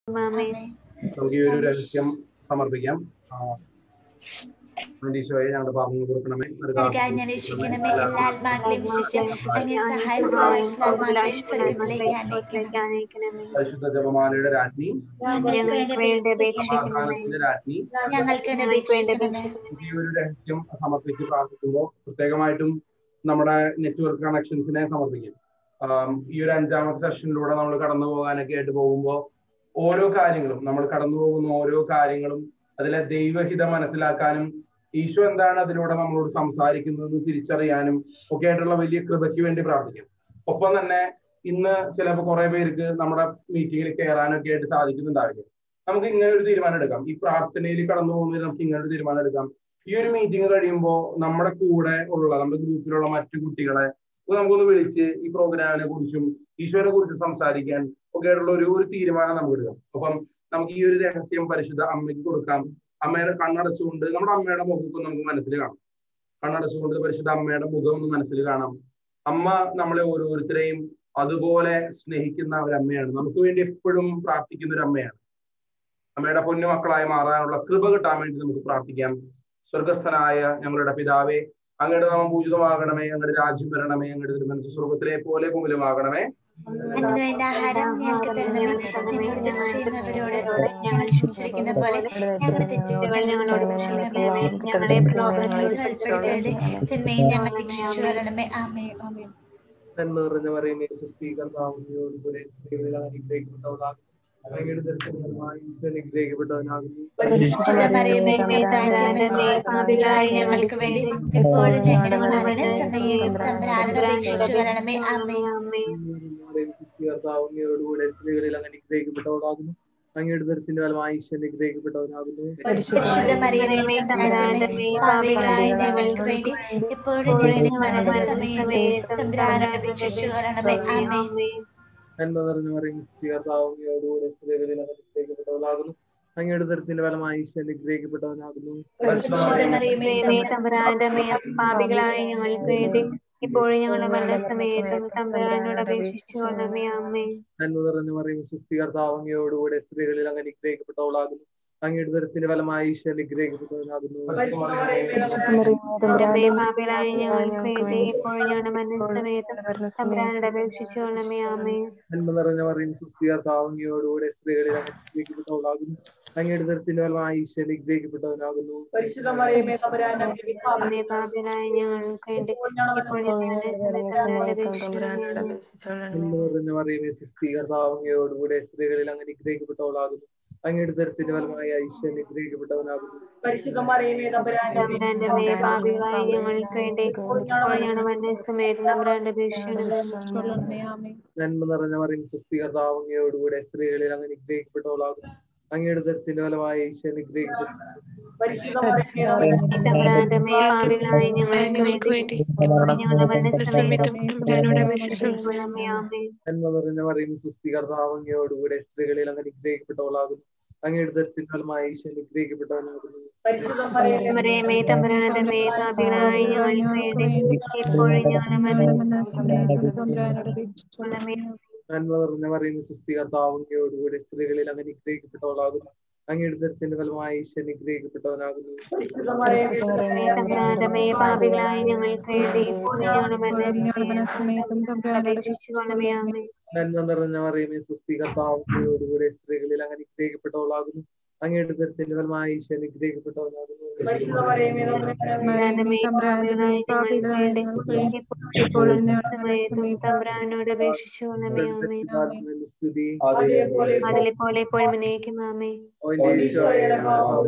ആമേൻ നമുക്ക് ഈ ഒരു രഹസ്യം സമർപ്പിക്കാം ആ, ഈശോയെ ഞങ്ങളുടെ പാപങ്ങൾ കൊടുക്കണമേ നൽകാൻ രക്ഷിക്കണമേ എല്ലാ ആത്മാക്കളെയും വിശേഷം അങ്ങനെ സഹായപ്രകാശിലാത്മാക്കളെയും സ്വർഗത്തിലേക്ക് അനയിക്കണം പരിശുദ്ധ ജപമാലയുടെ രാജ്ഞി ഞങ്ങൾക്ക് വേണ്ടി അപേക്ഷിക്കണമേ സമാധാനത്തിന്റെ രാജ്ഞി ഞങ്ങൾക്ക് വേണ്ടി അപേക്ഷിക്കണമേ ഈ ഒരു രഹസ്യം സമർപ്പിച്ച് പ്രാർത്ഥിക്കുമ്പോൾ പ്രത്യേകമായിട്ടും നമ്മുടെ നെറ്റ്വർക്ക് കണക്ഷൻസിനെ സമർപ്പിക്കും ആം, ഈ ഒരു അഞ്ചാമത്തെ സെഷനിലൂടെ നമ്മൾ കടന്നു പോകാനൊക്കെ ആയിട്ട് പോകുമ്പോൾ ഓരോ കാര്യങ്ങളും നമ്മൾ കടന്നു പോകുന്ന ഓരോ കാര്യങ്ങളും അതിലെ ദൈവഹിതം മനസ്സിലാക്കാനും ഈശോ എന്താണ് അതിലൂടെ നമ്മളോട് സംസാരിക്കുന്നത് തിരിച്ചറിയാനും ഒക്കെ ആയിട്ടുള്ള വലിയ കൃപയ്ക്ക് വേണ്ടി പ്രാർത്ഥിക്കും ഒപ്പം തന്നെ ഇന്ന് ചിലപ്പോൾ കുറെ പേർക്ക് നമ്മുടെ മീറ്റിങ്ങിൽ കയറാനൊക്കെ ആയിട്ട് സാധിക്കുന്നുണ്ടാവില്ല നമുക്ക് ഇങ്ങനെ ഒരു തീരുമാനം എടുക്കാം ഈ പ്രാർത്ഥനയിൽ കടന്നു പോകുന്നതിൽ നമുക്ക് ഇങ്ങനെ ഒരു തീരുമാനം എടുക്കാം ഈ ഒരു മീറ്റിംഗ് കഴിയുമ്പോൾ നമ്മുടെ കൂടെ ഉള്ള നമ്മുടെ ഗ്രൂപ്പിലുള്ള മറ്റു കുട്ടികളെ ഒന്ന് നമുക്കൊന്ന് വിളിച്ച് ഈ പ്രോഗ്രാമിനെ കുറിച്ചും ഈശോനെ കുറിച്ചും സംസാരിക്കാൻ ഒക്കെ ആയിട്ടുള്ള ഒരു ഒരു തീരുമാനം നമുക്ക് എടുക്കാം അപ്പം നമുക്ക് ഈ ഒരു രഹസ്യം പരിശുദ്ധ അമ്മയ്ക്ക് കൊടുക്കാം അമ്മയുടെ കണ്ണടച്ചുകൊണ്ട് നമ്മുടെ അമ്മയുടെ മുഖമൊക്കെ നമുക്ക് മനസ്സിൽ കാണാം കണ്ണടച്ചുകൊണ്ട് പരിശുദ്ധ അമ്മയുടെ മുഖം ഒന്ന് മനസ്സിൽ കാണാം അമ്മ നമ്മളെ ഓരോരുത്തരെയും അതുപോലെ സ്നേഹിക്കുന്ന ഒരു അമ്മയാണ് നമുക്ക് വേണ്ടി എപ്പോഴും പ്രാർത്ഥിക്കുന്ന ഒരു അമ്മയാണ് അമ്മയുടെ പൊന്നു മക്കളായി മാറാനുള്ള കൃപ കിട്ടാൻ വേണ്ടി നമുക്ക് പ്രാർത്ഥിക്കാം സ്വർഗസ്ഥനായ ഞങ്ങളുടെ പിതാവേ അങ്ങയുടെ നാമം പൂജിതമാകണമേ അങ്ങയുടെ രാജ്യം വരണമേ അങ്ങയുടെ തിരുമനസ് സ്വർഗത്തിലെ പോലെ ഭൂമിലുമാകണമേ അന്ന് വേണ്ട ആഹാരം ഞങ്ങൾക്ക് തരണമേ ഞങ്ങളോട് തെറ്റ് ചെയ്യുന്നവരോട് ഞങ്ങൾ ക്ഷമിച്ചിരിക്കുന്ന പോലെ ഞങ്ങളുടെ തെറ്റുകൾ ഞങ്ങളോട് ക്ഷമിക്കണമേ ഞങ്ങളെ പ്രലോഭനങ്ങളിൽ ഉൾപ്പെടുത്തരുത് തിന്മയും ഞങ്ങൾ രക്ഷിച്ചു വരണമേ ആമേ ആമേ നന്മ നിറഞ്ഞ പറയുന്നേ സുസ്ഥീകരണയോടുകൂടെ അനുഗ്രഹിക്കപ്പെട്ടവളാണ് അങ്ങയുടെ ദർശനമായി അനുഗ്രഹിക്കപ്പെട്ടവനാകുന്നു മറിയമേ രാജ്യമേ പാപികളായ ഞങ്ങൾക്ക് വേണ്ടി എപ്പോഴും ഞങ്ങളുടെ മരണസമയത്തും തമ്പുരാനോട് അപേക്ഷിച്ചു വരണമേ ആമേ കർത്താവിനോടുകൂടെ സ്ത്രീകളിൽ അങ്ങ് അനുഗ്രഹിക്കപ്പെട്ടവളാകുന്നു അങ്ങയുടെ ദർശന ഫലമായി ഈശ്വരൻ അനുഗ്രഹിക്കപ്പെട്ടവനാകുന്നു പരിശുദ്ധ മറിയമേ രാജ്യമേ പാപികളായ ഞങ്ങൾക്ക് വേണ്ടി എപ്പോഴും ഞങ്ങളുടെ മരണസമയത്തും തമ്പുരാനോട് അപേക്ഷിച്ചു വരണമേ ആമേ നന്മ നിറഞ്ഞ പറയും കർത്താവിനോടുകൂടെ സ്ത്രീകളിൽ അങ്ങ് അനുഗ്രഹിക്കപ്പെട്ടവളാകുന്നു അങ്ങയുടെ ദർശന ഫലമായി ഈശ്വരൻ അനുഗ്രഹിക്കപ്പെട്ടവനാകുന്നു പരിശുദ്ധ മറിയമേ തമ്പുരാന്റെ പാപികളായ ഞങ്ങൾക്ക് വേണ്ടി ഇപ്പോഴും ഞങ്ങളുടെ മരണസമയത്തും തമ്പുരാനോട് അപേക്ഷിച്ചു കൊള്ളമേ അമ്മേ നന്മ നിറഞ്ഞ പറയും സുസ്ഥി കർത്താവിനോടുകൂടെ സ്ത്രീകളിൽ അങ്ങ് അനുഗ്രഹിക്കപ്പെട്ടവളാകുന്നു അങ്ങയുടെ ദർശന ഫലമായി ഈശ്വരൻ അനുഗ്രഹിക്കപ്പെട്ടവനാകുന്നു തമ്പുരാന്റെ പാപികളായ ഞങ്ങൾക്ക് വേണ്ടി ഇപ്പോഴും ഞങ്ങളുടെ മരണസമയത്തും തമ്പുരാനോട് അപേക്ഷിച്ചു കൊള്ളമേ അമ്മേ നന്മ നിറഞ്ഞ പറയും സുസ്ഥി കർത്താവിനോടുകൂടെ സ്ത്രീകളിൽ അങ്ങ് അനുഗ്രഹിക്കപ്പെട്ടവളാകുന്നു അങ്ങയുടെ ദർശന ഫലമായി ഈശ്വരൻ അനുഗ്രഹിക്കപ്പെട്ടവനാകുന്നു അമ്മേ പാപികളായ ഞങ്ങൾക്ക് വേണ്ടി ഇപ്പോഴും ഞങ്ങളുടെ മരണസമയത്തും തമ്പുരാനോട് അപേക്ഷിച്ചു കൊള്ളണമേ നന്മ നിറഞ്ഞ പറയുമേ സുസ്ഥി കർത്താവിനോടുകൂടെ സ്ത്രീകളിൽ അങ്ങ് അനുഗ്രഹിക്കപ്പെട്ടവളാകുന്നു അങ്ങയുടെ ദർശന ഫലമായി ഈശ്വരൻ അനുഗ്രഹിക്കപ്പെട്ടവനാകുന്നു തമ്പുരാന്റെ മേ പാപികളായ ഞങ്ങൾക്ക് വേണ്ടി ഇപ്പോൾ ഞങ്ങളുടെ മരണസമയത്ത് തമ്പുരാന്റെ അപേക്ഷിച്ചുകൊള്ളണമേ നന്മ നിറഞ്ഞ പറയും സുസ്ഥി കർത്താവിനോടുകൂടെ സ്ത്രീകളിൽ അങ്ങ് അനുഗ്രഹിക്കപ്പെട്ടവളാകുന്നു അങ്ങയുടെ ദർശന ഫലമായി ഈശ്വരൻ അനുഗ്രഹിക്കപ്പെട്ടു തമ്പുരാന്റെ മേ പാപികളായ ഞങ്ങൾക്ക് വേണ്ടി ഇപ്പോൾ ഞങ്ങളുടെ മരണസമയത്ത് തമ്പുരാനോട് അപേക്ഷിച്ചുകൊള്ളണമേ ആമേ നന്മ നിറഞ്ഞ പറയും സുസ്ഥി കർത്താവിനോടുകൂടെ സ്ത്രീകളിൽ അങ്ങ് അനുഗ്രഹിക്കപ്പെട്ടവളാകുന്നു അങ്ങയുടെ ദർശന ഫലമായി ഈശ്വരൻ അനുഗ്രഹിക്കപ്പെട്ടവനാകുന്നു മറിയമേ തമ്പുരാന്റെ മേ പാപികളായ ഞങ്ങൾക്ക് വേണ്ടി ഇപ്പോഴും ഞങ്ങളുടെ മരണസമയത്ത് തമ്പുരാനോട് അപേക്ഷിച്ചുകൊള്ളണമേ നന്മ നിറഞ്ഞ പറയുന്ന സുസ്ഥി കർത്താവിനോടുകൂടെ സ്ത്രീകളിൽ അങ്ങ് അനുഗ്രഹിക്കപ്പെട്ടവളാകുന്നു അങ്ങയുടെ ദർശന ഫലമായി ഈശ്വരൻ അനുഗ്രഹിക്കപ്പെട്ടവനാകുന്നു മേ തമ്പുരാന്റെ മേ പാപികളായ ഞങ്ങൾക്ക് വേണ്ടി ഇപ്പോഴും ഞങ്ങളുടെ മരണസമയത്തും തമ്പുരാനോട് അപേക്ഷിച്ചുകൊള്ളണമേ ആമേ നന്മ നിറഞ്ഞ പറയുന്ന സുസ്ഥി കർത്താവിനോടുകൂടെ സ്ത്രീകളിൽ അങ്ങ് അനുഗ്രഹിക്കപ്പെട്ടവളാകുന്നു അങ്ങയുടെ ദർശന ഫലമായി ഈശ്വരൻ അനുഗ്രഹിക്കപ്പെട്ടവനാകുന്നു തമ്പുരാന്റെ മേ പാപികളായ ഞങ്ങൾക്ക് വേണ്ടി ഇപ്പോഴും സമയത്തും തമ്പുരാനോട് അപേക്ഷിച്ചുകൊള്ളണമേ ആമേ ആത്മാവിന്റെ സ്തുതി അതിലെ പോലെ എപ്പോഴും ഉന്നയിക്കും ആമേ അവന്റെ ഈശോയുടെ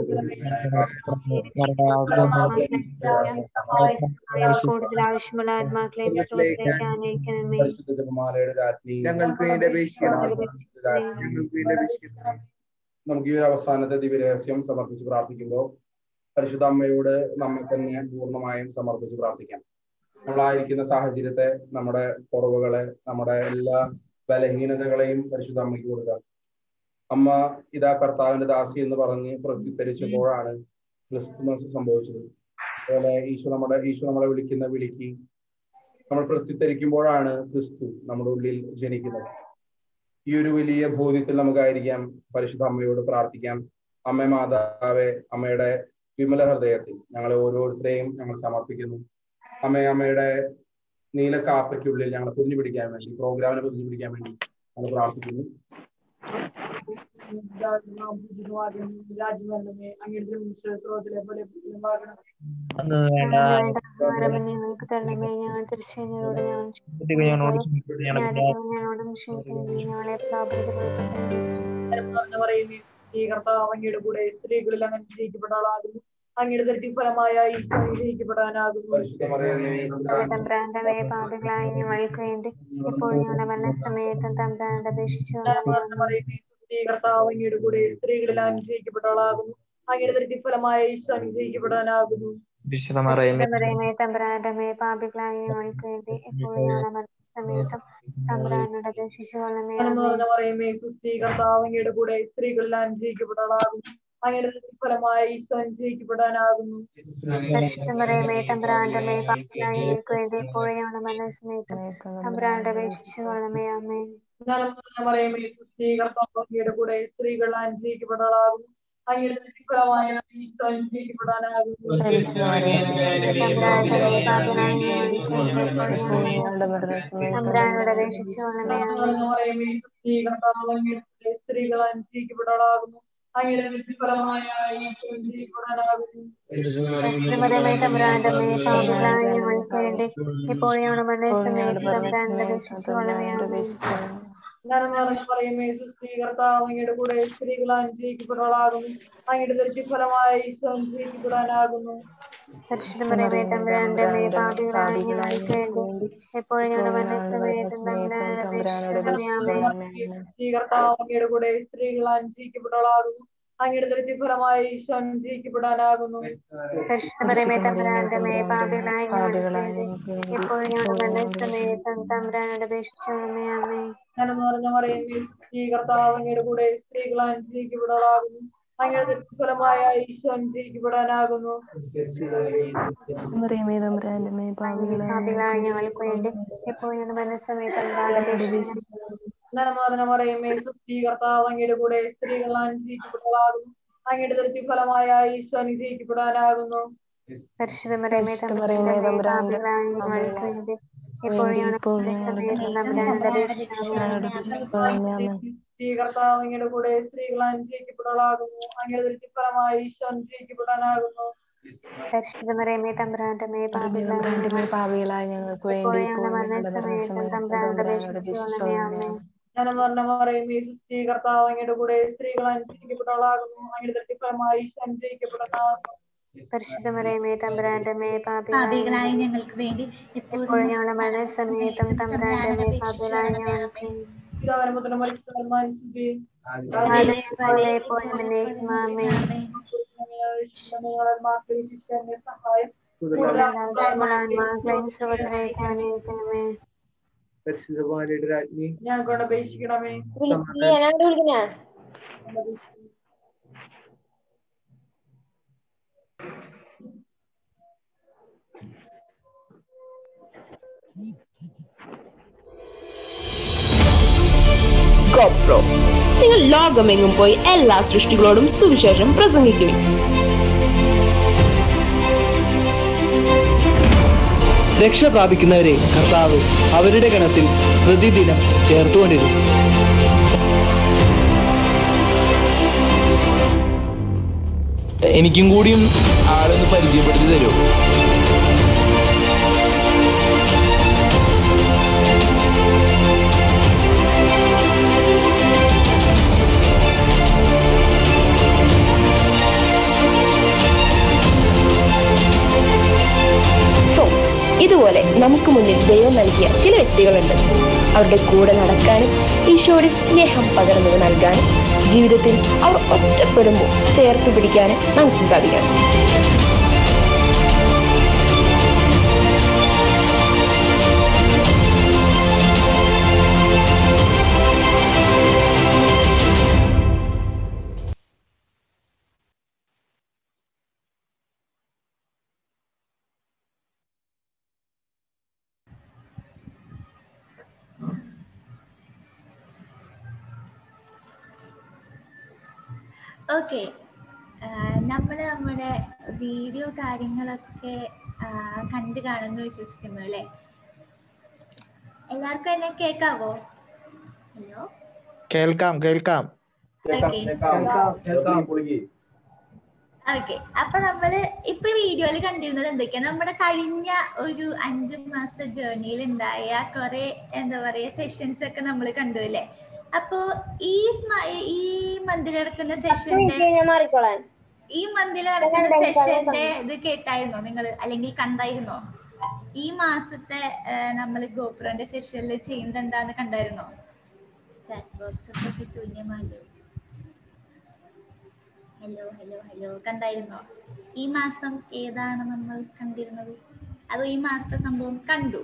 കൂടുതൽ ആവശ്യമുള്ള ആത്മാക്കളെ സ്രോതത്തിലേക്ക് ആനയിക്കണമേ പരിശുദ്ധ ജപമാലയുടെ രാജ്ഞി ഞങ്ങൾക്ക് വേണ്ടി അപേക്ഷിക്കണം ഞങ്ങൾക്ക് വേണ്ടി അപേക്ഷിക്കണം നമുക്ക് ഈ ഒരു അവസാനത്തെ ദിവ്യരഹസ്യം സമർപ്പിച്ച് പ്രാർത്ഥിക്കുമ്പോൾ പരിശുദ്ധ അമ്മയോട് നമ്മെ തന്നെ പൂർണ്ണമായും സമർപ്പിച്ച് പ്രാർത്ഥിക്കാം നമ്മളായിരിക്കുന്ന സാഹചര്യത്തെ നമ്മുടെ കുറവുകളെ നമ്മുടെ എല്ലാ ബലഹീനതകളെയും പരിശുദ്ധ അമ്മയ്ക്ക് കൊടുക്കാം അമ്മ ഇതാ കർത്താവിന്റെ ദാസി എന്ന് പറഞ്ഞ് പ്രത്യുത്തരിച്ചപ്പോഴാണ് ക്രിസ്തുമസ് സംഭവിച്ചത് അതുപോലെ ഈശോ നമ്മുടെ ഈശോ നമ്മളെ വിളിക്കുന്ന വിളിക്ക് നമ്മൾ പ്രത്യുത്തരിക്കുമ്പോഴാണ് ക്രിസ്തു നമ്മുടെ ഉള്ളിൽ ജനിക്കുന്നത് ഈ ഒരു വലിയ ബോധ്യത്തിൽ നമുക്കായിരിക്കാം പരിശുദ്ധ അമ്മയോട് പ്രാർത്ഥിക്കാം അമ്മ മാതാവെ അമ്മയുടെ വിമല ഹൃദയത്തിൽ ഞങ്ങളെ ഓരോരുത്തരെയും ഞങ്ങൾ സമർപ്പിക്കുന്നു അമ്മ അമ്മയുടെ നീല കാപ്പയ്ക്കുള്ളിൽ ഞങ്ങളെ പൊതിഞ്ഞു പിടിക്കാൻ വേണ്ടി പ്രോഗ്രാമിനെ പൊതിഞ്ഞു പിടിക്കാൻ വേണ്ടി ഞങ്ങൾ പ്രാർത്ഥിക്കുന്നു രാജ്യമേ അങ്ങയുടെ സ്രോതത്തിലെ പോലെ പൂർണ്ണമാകണം ഞങ്ങൾക്ക് വേണ്ട ആഹാരം ഞങ്ങൾക്ക് തരണമേ ഞങ്ങൾ തിരിച്ചറിഞ്ഞവരോട് ഞങ്ങൾ ഞങ്ങളോടും ക്ഷമിക്കുന്നു ഞങ്ങളെ പ്രാബല്യപ്പെടുത്തുന്നു പറയുന്നേ ഈ കർത്താവ് അങ്ങയുടെ കൂടെ സ്ത്രീകളിൽ അങ്ങനെ ജയിക്കപ്പെട്ട ആളാകുന്നു അങ്ങയുടെ ദൃഷ്ടി ഫലമായ ഈശോ ജയിക്കപ്പെടാനാകുന്നു തമ്പ്രാന്റെ പാപികളായ ഞങ്ങൾക്ക് വേണ്ടി ഇപ്പോൾ ഞങ്ങളുടെ മരണസമയത്തും തമ്പ്രാന്റെ അപേക്ഷിച്ചു പറയുന്നേ ഈ കർത്താവ് അങ്ങയുടെ കൂടെ സ്ത്രീകളിൽ അനുഗ്രഹിക്കപ്പെട്ട ആളാകുന്നു അങ്ങയുടെ ദൃഷ്ടി ഫലമായ ഈശോ അനുഗ്രഹിക്കപ്പെടാനാകുന്നു പറയുമേ തമ്പ്രാന്റെ പാപികളായ ഞങ്ങൾക്ക് വേണ്ടി ഇപ്പോൾ ഞങ്ങളുടെ മരണസമയത്തും തമ്പ്രാനോട് അപേക്ഷിച്ചു കൊള്ളമേ പറയുമേ സുസ്ഥി കർത്താവ് അങ്ങയുടെ കൂടെ സ്ത്രീകളിൽ അനുഗ്രഹിക്കപ്പെട്ട ആളാകുന്നു അങ്ങയുടെ ഫലമായ ഈശോ അനുഗ്രഹിക്കപ്പെടാനാകുന്നു പറയുമേ തമ്പ്രാന്റെ പാപികളായ ഞങ്ങൾക്ക് വേണ്ടി ഇപ്പോൾ ഞങ്ങളുടെ മരണസമയത്തും തമ്പ്രാനോട് അപേക്ഷിച്ചു കൊള്ളമേ അമ്മേ പറയുമേ സുസ്ഥി കർത്താവ് അങ്ങയുടെ കൂടെ സ്ത്രീകൾ അനുഗ്രഹിക്കപ്പെട്ട ആളാകുന്നു അങ്ങയുടെ ഫലമായ ഈശോ അനുഗ്രഹിക്കപ്പെടാനാകുന്നു തമ്പ്രാനോട് അപേക്ഷിച്ചു കൊള്ളമേ പറയുമേ സുസ്ഥി കർത്താവ് അങ്ങയുടെ സ്ത്രീകൾ അനുഗ്രഹിക്കപ്പെട്ട ആളാകുന്നു അങ്ങയുടെ ഫലമായ ഈശോ അനുഗ്രഹിക്കപ്പെടാനാകുന്നു ശ്രീമതമേ തമ്പുരാന്റെ മേ പാപികളായ ഞങ്ങൾക്ക് വേണ്ടി ഇപ്പോൾ ഞങ്ങളുടെ മരണസമയത്ത് തമ്പുരാനോട് അപേക്ഷിച്ചു കൊള്ളമേ ഞാനെന്നാണ് പറയുമേ സുസ്ഥി കർത്താവ് അങ്ങയുടെ കൂടെ സ്ത്രീകൾ അനുഗ്രഹിക്കപ്പെട്ടവളാകുന്നു അങ്ങയുടെ ദൃഷ്ടി ഫലമായ ഈശോ അനുഗ്രഹിക്കപ്പെടാനാകുന്നു പരിശുദ്ധമറിയമേ തമ്പുരാന്റെ മേ പാപികളായ ഞങ്ങൾക്ക് വേണ്ടി ഇപ്പോൾ ഞങ്ങളുടെ മരണസമയത്ത് തമ്പുരാനോട് അപേക്ഷിച്ചു കൊള്ളമേ സുസ്ഥി കർത്താവ് അങ്ങയുടെ കൂടെ സ്ത്രീകൾ അനുഗ്രഹിക്കപ്പെട്ടവളാകുന്നു അങ്ങയുടെ ദൃഷ്ടി ഫലമായ ഈശോ അനുഗ്രഹിക്കപ്പെടാനാകുന്നു പരിശുദ്ധമറിയമേ തമ്പുരാന്റെ മേ പാപികളായ ഞങ്ങൾക്ക് വേണ്ടി ഇപ്പോൾ ഞങ്ങളുടെ മരണസമയത്ത് തമ്പുരാനോട് അപേക്ഷിച്ചു കൊള്ളമേ അമ്മേ ഞാനെന്ന് പറഞ്ഞ പറയുമേ സുസ്ഥി കർത്താവ് അങ്ങയുടെ കൂടെ സ്ത്രീകൾ അനുഗ്രഹിക്കപ്പെട്ടവളാകുന്നു അങ്ങയുടെ ദൃഷ്ടി ഫലമായ ഈശോ അനുഗ്രഹിക്കപ്പെടാനാകുന്നു പാപികളായ ഞങ്ങൾക്ക് വേണ്ടി ഇപ്പോൾ ഞങ്ങളുടെ മരണസമയത്ത് തമ്പുരാനോട് അപേക്ഷിച്ചു നരമാതന പറയുമേ സുസ്ഥി കർത്താവ് അങ്ങയുടെ കൂടെ സ്ത്രീകൾ അനുഗ്രഹിക്കപ്പെട്ടവളാകുന്നു അങ്ങയുടെ ദൃഷ്ടി ഫലമായ ഈശോ അനുഗ്രഹിക്കപ്പെടാനാകുന്നു പരിശുദ്ധമറിയമേ തമ്പുരാന്റെ പാപികളായ ഞങ്ങൾക്ക് വേണ്ടി ഇപ്പോൾ ഞങ്ങളുടെ മരണസമയത്ത് തമ്പുരാനോട് അപേക്ഷിച്ചു സുസ്ഥി കർത്താവ് അങ്ങയുടെ കൂടെ സ്ത്രീകൾ അനുഗ്രഹിക്കപ്പെട്ടവളാകുന്നു അങ്ങയുടെ ദൃഷ്ടി ഫലമായ ഈശോ അനുഗ്രഹിക്കപ്പെടാനാകുന്നു പരിശുദ്ധമറിയമേ തമ്പുരാന്റെ മേ പാപികളായ ഞങ്ങൾക്ക് വേണ്ടി ഇപ്പോൾ ഞങ്ങളുടെ മരണസമയത്ത് തമ്പുരാനോട് അപേക്ഷിച്ചു കൊള്ളണമേ ജനമരണ പറയുമേ സുസ്ഥി കർത്താവ് അങ്ങയുടെ കൂടെ സ്ത്രീകൾ അനുഗ്രഹിക്കപ്പെട്ടവളാകുന്നു അങ്ങയുടെ ദൃഷ്ടി ഫലമായ ഈശോ അനുഗ്രഹിക്കപ്പെടാനാകുന്നു പരിശുദ്ധമറിയമേ തമ്പുരാന്റെ മേ പാപികളായ ഞങ്ങൾക്ക് വേണ്ടി ഇപ്പോൾ എപ്പോഴും ഞങ്ങളുടെ മരണസമയത്തും തമ്പുരാന്റെ മേ പാപികളായ ഞങ്ങൾക്ക് വേണ്ടി പിതാവിനും മരിച്ചവന്മാരിക്കുകയും അതുപോലെ ഇപ്പോൾ എന്നേക്കും ആമേൻ സഹായം ആത്മാക്കളെയും സർവ്വത്തിലേക്ക് അനുഗ്രഹിക്കണമേ പരിശുദ്ധമാരുടെ രാജ്ഞി ഞാൻ കൊണ്ട് അപേക്ഷിക്കണമേ ഗോപ്രോ നിങ്ങൾ ലോകമെങ്ങും പോയി എല്ലാ സൃഷ്ടികളോടും സുവിശേഷം പ്രസംഗിക്കുവിൻ രക്ഷ പ്രാപിക്കുന്നവരെ കർത്താവ് അവരുടെ ഗണത്തിൽ പ്രതിദിനം ചേർത്തുകൊണ്ടിരുന്നു എനിക്കും കൂടിയും ആളൊന്ന് പരിചയപ്പെടുത്തി തരുമോ സോ ഇതുപോലെ നമുക്ക് മുന്നിൽ ദൈവം നൽകിയ ചില വ്യക്തികളുണ്ട് അവരുടെ കൂടെ നടക്കാനും ഈശോയുടെ സ്നേഹം പകർന്നത് നൽകാനും ജീവിതത്തിൽ അവർ ഒറ്റപ്പെടുമ്പോൾ ചേർത്ത് പിടിക്കാനും നമുക്ക് സാധിക്കണം ഓക്കെ നമ്മൾ നമ്മുടെ വീഡിയോ കാര്യങ്ങളൊക്കെ ആ, കണ്ടു കാണുമെന്ന് വിശ്വസിക്കുന്നു അല്ലേ എല്ലാവർക്കും എന്നെ കേൾക്കാവോ ഹലോ കേൾക്കാം കേൾക്കാം ഓക്കെ ഓക്കെ അപ്പൊ നമ്മള് ഇപ്പൊ വീഡിയോയിൽ കണ്ടിരുന്നത് എന്തൊക്കെയാ നമ്മുടെ കഴിഞ്ഞ ഒരു അഞ്ച് മാസത്തെ ജേർണിയിൽ ഉണ്ടായ കുറെ എന്താ പറയാ സെഷൻസ് ഒക്കെ നമ്മൾ കണ്ടു അല്ലേ അപ്പോ ഈ സ്മ- ഈ മന്തിൽ നടക്കുന്ന സെഷന്റെ മാറിക്കോളാൻ ഈ മന്തിൽ നടക്കുന്ന കണ്ടാ സെഷന്റെ ഇത് കേട്ടായിരുന്നോ നിങ്ങൾ അല്ലെങ്കിൽ കണ്ടായിരുന്നോ ഈ മാസത്തെ നമ്മൾ ഗോപുരന്റെ സെഷനിൽ ചെയ്യുന്നത് എന്താന്ന് കണ്ടായിരുന്നോ ചാറ്റ് ബോക്സ് ഒക്കെ ശൂന്യമാല്ലോ ഹലോ ഹലോ ഹലോ കണ്ടായിരുന്നോ ഈ മാസം ഏതാണ് നമ്മൾ കണ്ടിരുന്നത് അതോ ഈ മാസത്തെ സംഭവം കണ്ടു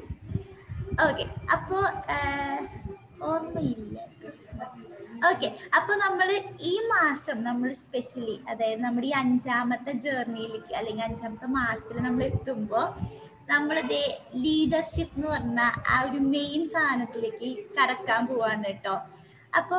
ഓക്കെ അപ്പോ ആഹ്, ഓർമ്മയില്ല ക്രിസ്മസ് ഓക്കെ അപ്പൊ നമ്മൾ ഈ മാസം നമ്മൾ സ്പെഷ്യലി അതായത് നമ്മുടെ ഈ അഞ്ചാമത്തെ ജേർണിയിലേക്ക് അല്ലെങ്കിൽ അഞ്ചാമത്തെ മാസത്തിൽ നമ്മൾ എത്തുമ്പോൾ നമ്മളിതേ ലീഡർഷിപ്പ് എന്ന് പറഞ്ഞ ആ ഒരു മെയിൻ സാധനത്തിലേക്ക് കടക്കാൻ പോവാണ് കേട്ടോ അപ്പോൾ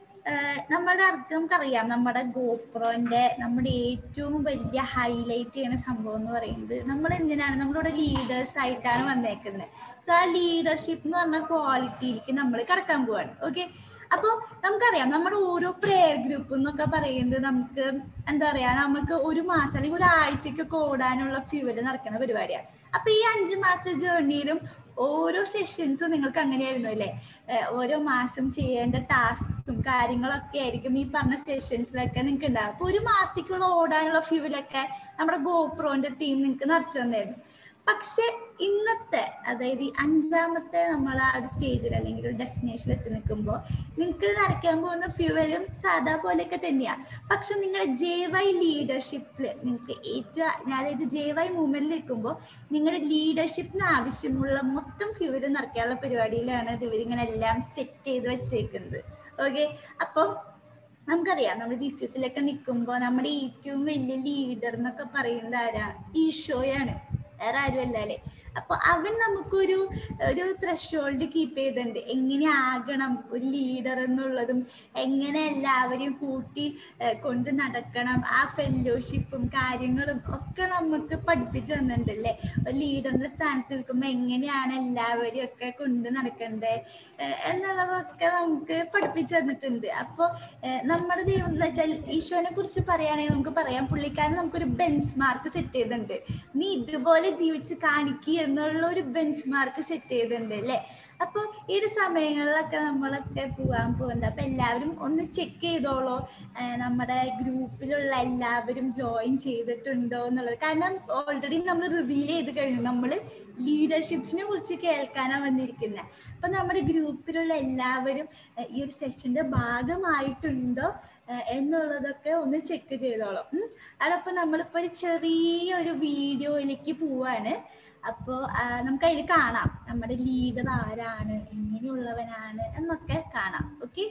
നമ്മുടെ അർത്ഥം നമുക്കറിയാം നമ്മുടെ ഗോപ്രോന്റെ നമ്മുടെ ഏറ്റവും വലിയ ഹൈലൈറ്റ് ചെയ്യുന്ന സംഭവം എന്ന് പറയുന്നത് നമ്മൾ എന്തിനാണ് നമ്മളിവിടെ ലീഡേഴ്സ് ആയിട്ടാണ് വന്നേക്കുന്നത് സോ ആ ലീഡർഷിപ്പ് എന്ന് പറഞ്ഞ ക്വാളിറ്റിയിലേക്ക് നമ്മൾ കടക്കാൻ പോവാണ് ഓക്കെ അപ്പോൾ നമുക്കറിയാം നമ്മുടെ ഓരോ പ്രെയർ ഗ്രൂപ്പ് എന്നൊക്കെ പറയുന്നത് നമുക്ക് എന്താ പറയാ നമുക്ക് ഒരു മാസം അല്ലെങ്കിൽ ഒരാഴ്ചക്കൊക്കെ ഓടാനുള്ള ഫ്യൂവല് നടക്കുന്ന പരിപാടിയാണ് അപ്പൊ ഈ അഞ്ച് മാസത്തെ ജേർണിയിലും ഓരോ സെഷൻസും നിങ്ങൾക്ക് അങ്ങനെയായിരുന്നു അല്ലേ ഏഹ് ഓരോ മാസം ചെയ്യേണ്ട ടാസ്ക്സും കാര്യങ്ങളൊക്കെ ആയിരിക്കും ഈ പറഞ്ഞ സെഷൻസിലൊക്കെ നിങ്ങൾക്ക് ഉണ്ടാകും അപ്പൊ ഒരു മാസത്തേക്കുള്ള ഓടാനുള്ള ഫ്യൂവലൊക്കെ നമ്മുടെ ഗോപ്രോന്റെ ടീം നിങ്ങൾക്ക് നിറച്ചു തന്നായിരുന്നു പക്ഷെ ഇന്നത്തെ അതായത് ഈ അഞ്ചാമത്തെ നമ്മൾ ആ ഒരു സ്റ്റേജിൽ അല്ലെങ്കിൽ ഒരു ഡെസ്റ്റിനേഷനിൽ എത്തി നിൽക്കുമ്പോൾ നിങ്ങൾക്ക് നിറയ്ക്കാൻ പോകുന്ന ഫ്യൂവലും സാധാ പോലെയൊക്കെ തന്നെയാണ് പക്ഷെ നിങ്ങളുടെ ജെ വൈ ലീഡർഷിപ്പിൽ നിങ്ങൾക്ക് ഏറ്റവും അതായത് ജെ വൈ മൂവ്മെന്റിൽ നിൽക്കുമ്പോൾ നിങ്ങളുടെ ലീഡർഷിപ്പിന് ആവശ്യമുള്ള മൊത്തം ഫ്യൂവൽ നിറയ്ക്കാനുള്ള പരിപാടിയിലാണ് ഇവരിങ്ങനെ എല്ലാം സെറ്റ് ചെയ്ത് വെച്ചേക്കുന്നത് ഓക്കെ അപ്പം നമുക്കറിയാം നമ്മുടെ ജീവിതത്തിലൊക്കെ നിൽക്കുമ്പോൾ നമ്മുടെ ഏറ്റവും വലിയ ലീഡർ എന്നൊക്കെ പറയുന്നത് ആരാ ഈശോയാണ് വേറെ ആരുമല്ല അല്ലേ അപ്പൊ അവൻ നമുക്കൊരു ഒരു ത്രഷോൾഡ് കീപ്പ് ചെയ്തിട്ടുണ്ട് എങ്ങനെ ആകണം ഒരു ലീഡർ എന്നുള്ളതും എങ്ങനെ എല്ലാവരെയും കൂട്ടി ഏഹ് കൊണ്ട് നടക്കണം ആ ഫെല്ലോഷിപ്പും കാര്യങ്ങളും ഒക്കെ നമുക്ക് പഠിപ്പിച്ചു തന്നിട്ടുണ്ട് അല്ലേ ഒരു ലീഡറിന്റെ സ്ഥാനത്ത് നിൽക്കുമ്പോൾ എങ്ങനെയാണ് എല്ലാവരെയും ഒക്കെ കൊണ്ട് നടക്കേണ്ടത് ഏഹ് എന്നുള്ളതൊക്കെ നമുക്ക് പഠിപ്പിച്ചു തന്നിട്ടുണ്ട് അപ്പോൾ നമ്മുടെ ദൈവം എന്ന് വെച്ചാൽ ഈശോനെ കുറിച്ച് പറയുകയാണെങ്കിൽ നമുക്ക് പറയാം പുള്ളിക്കാരൻ നമുക്കൊരു ബെഞ്ച് മാർക്ക് സെറ്റ് ചെയ്തിട്ടുണ്ട് നീ ഇതുപോലെ ജീവിച്ച് കാണിക്കുക എന്നുള്ള ഒരു ബെഞ്ച് മാർക്ക് സെറ്റ് ചെയ്തിട്ടുണ്ട് അല്ലേ അപ്പോൾ ഈ ഒരു സമയങ്ങളിലൊക്കെ നമ്മളൊക്കെ പോകാൻ പോകുന്നുണ്ട് അപ്പൊ എല്ലാവരും ഒന്ന് ചെക്ക് ചെയ്തോളോ ഏഹ് നമ്മുടെ ഗ്രൂപ്പിലുള്ള എല്ലാവരും ജോയിൻ ചെയ്തിട്ടുണ്ടോ എന്നുള്ളത് കാരണം ഓൾറെഡി നമ്മൾ റിവീൽ ചെയ്ത് കഴിഞ്ഞു നമ്മൾ ലീഡർഷിപ്സിനെ കുറിച്ച് കേൾക്കാനാണ് വന്നിരിക്കുന്നത് അപ്പൊ നമ്മുടെ ഗ്രൂപ്പിലുള്ള എല്ലാവരും ഏഹ് ഈ ഒരു സെഷന്റെ ഭാഗമായിട്ടുണ്ടോ ഏഹ് എന്നുള്ളതൊക്കെ ഒന്ന് ചെക്ക് ചെയ്തോളാം ഉം. അതപ്പോ നമ്മളിപ്പോ ഒരു ചെറിയൊരു വീഡിയോയിലേക്ക് പോവാണ് അപ്പോൾ നമുക്ക് അതിൽ കാണാം നമ്മുടെ ലീഡർ ആരാണ് എങ്ങനെയുള്ളവനാണ് എന്നൊക്കെ കാണാം ഓക്കെ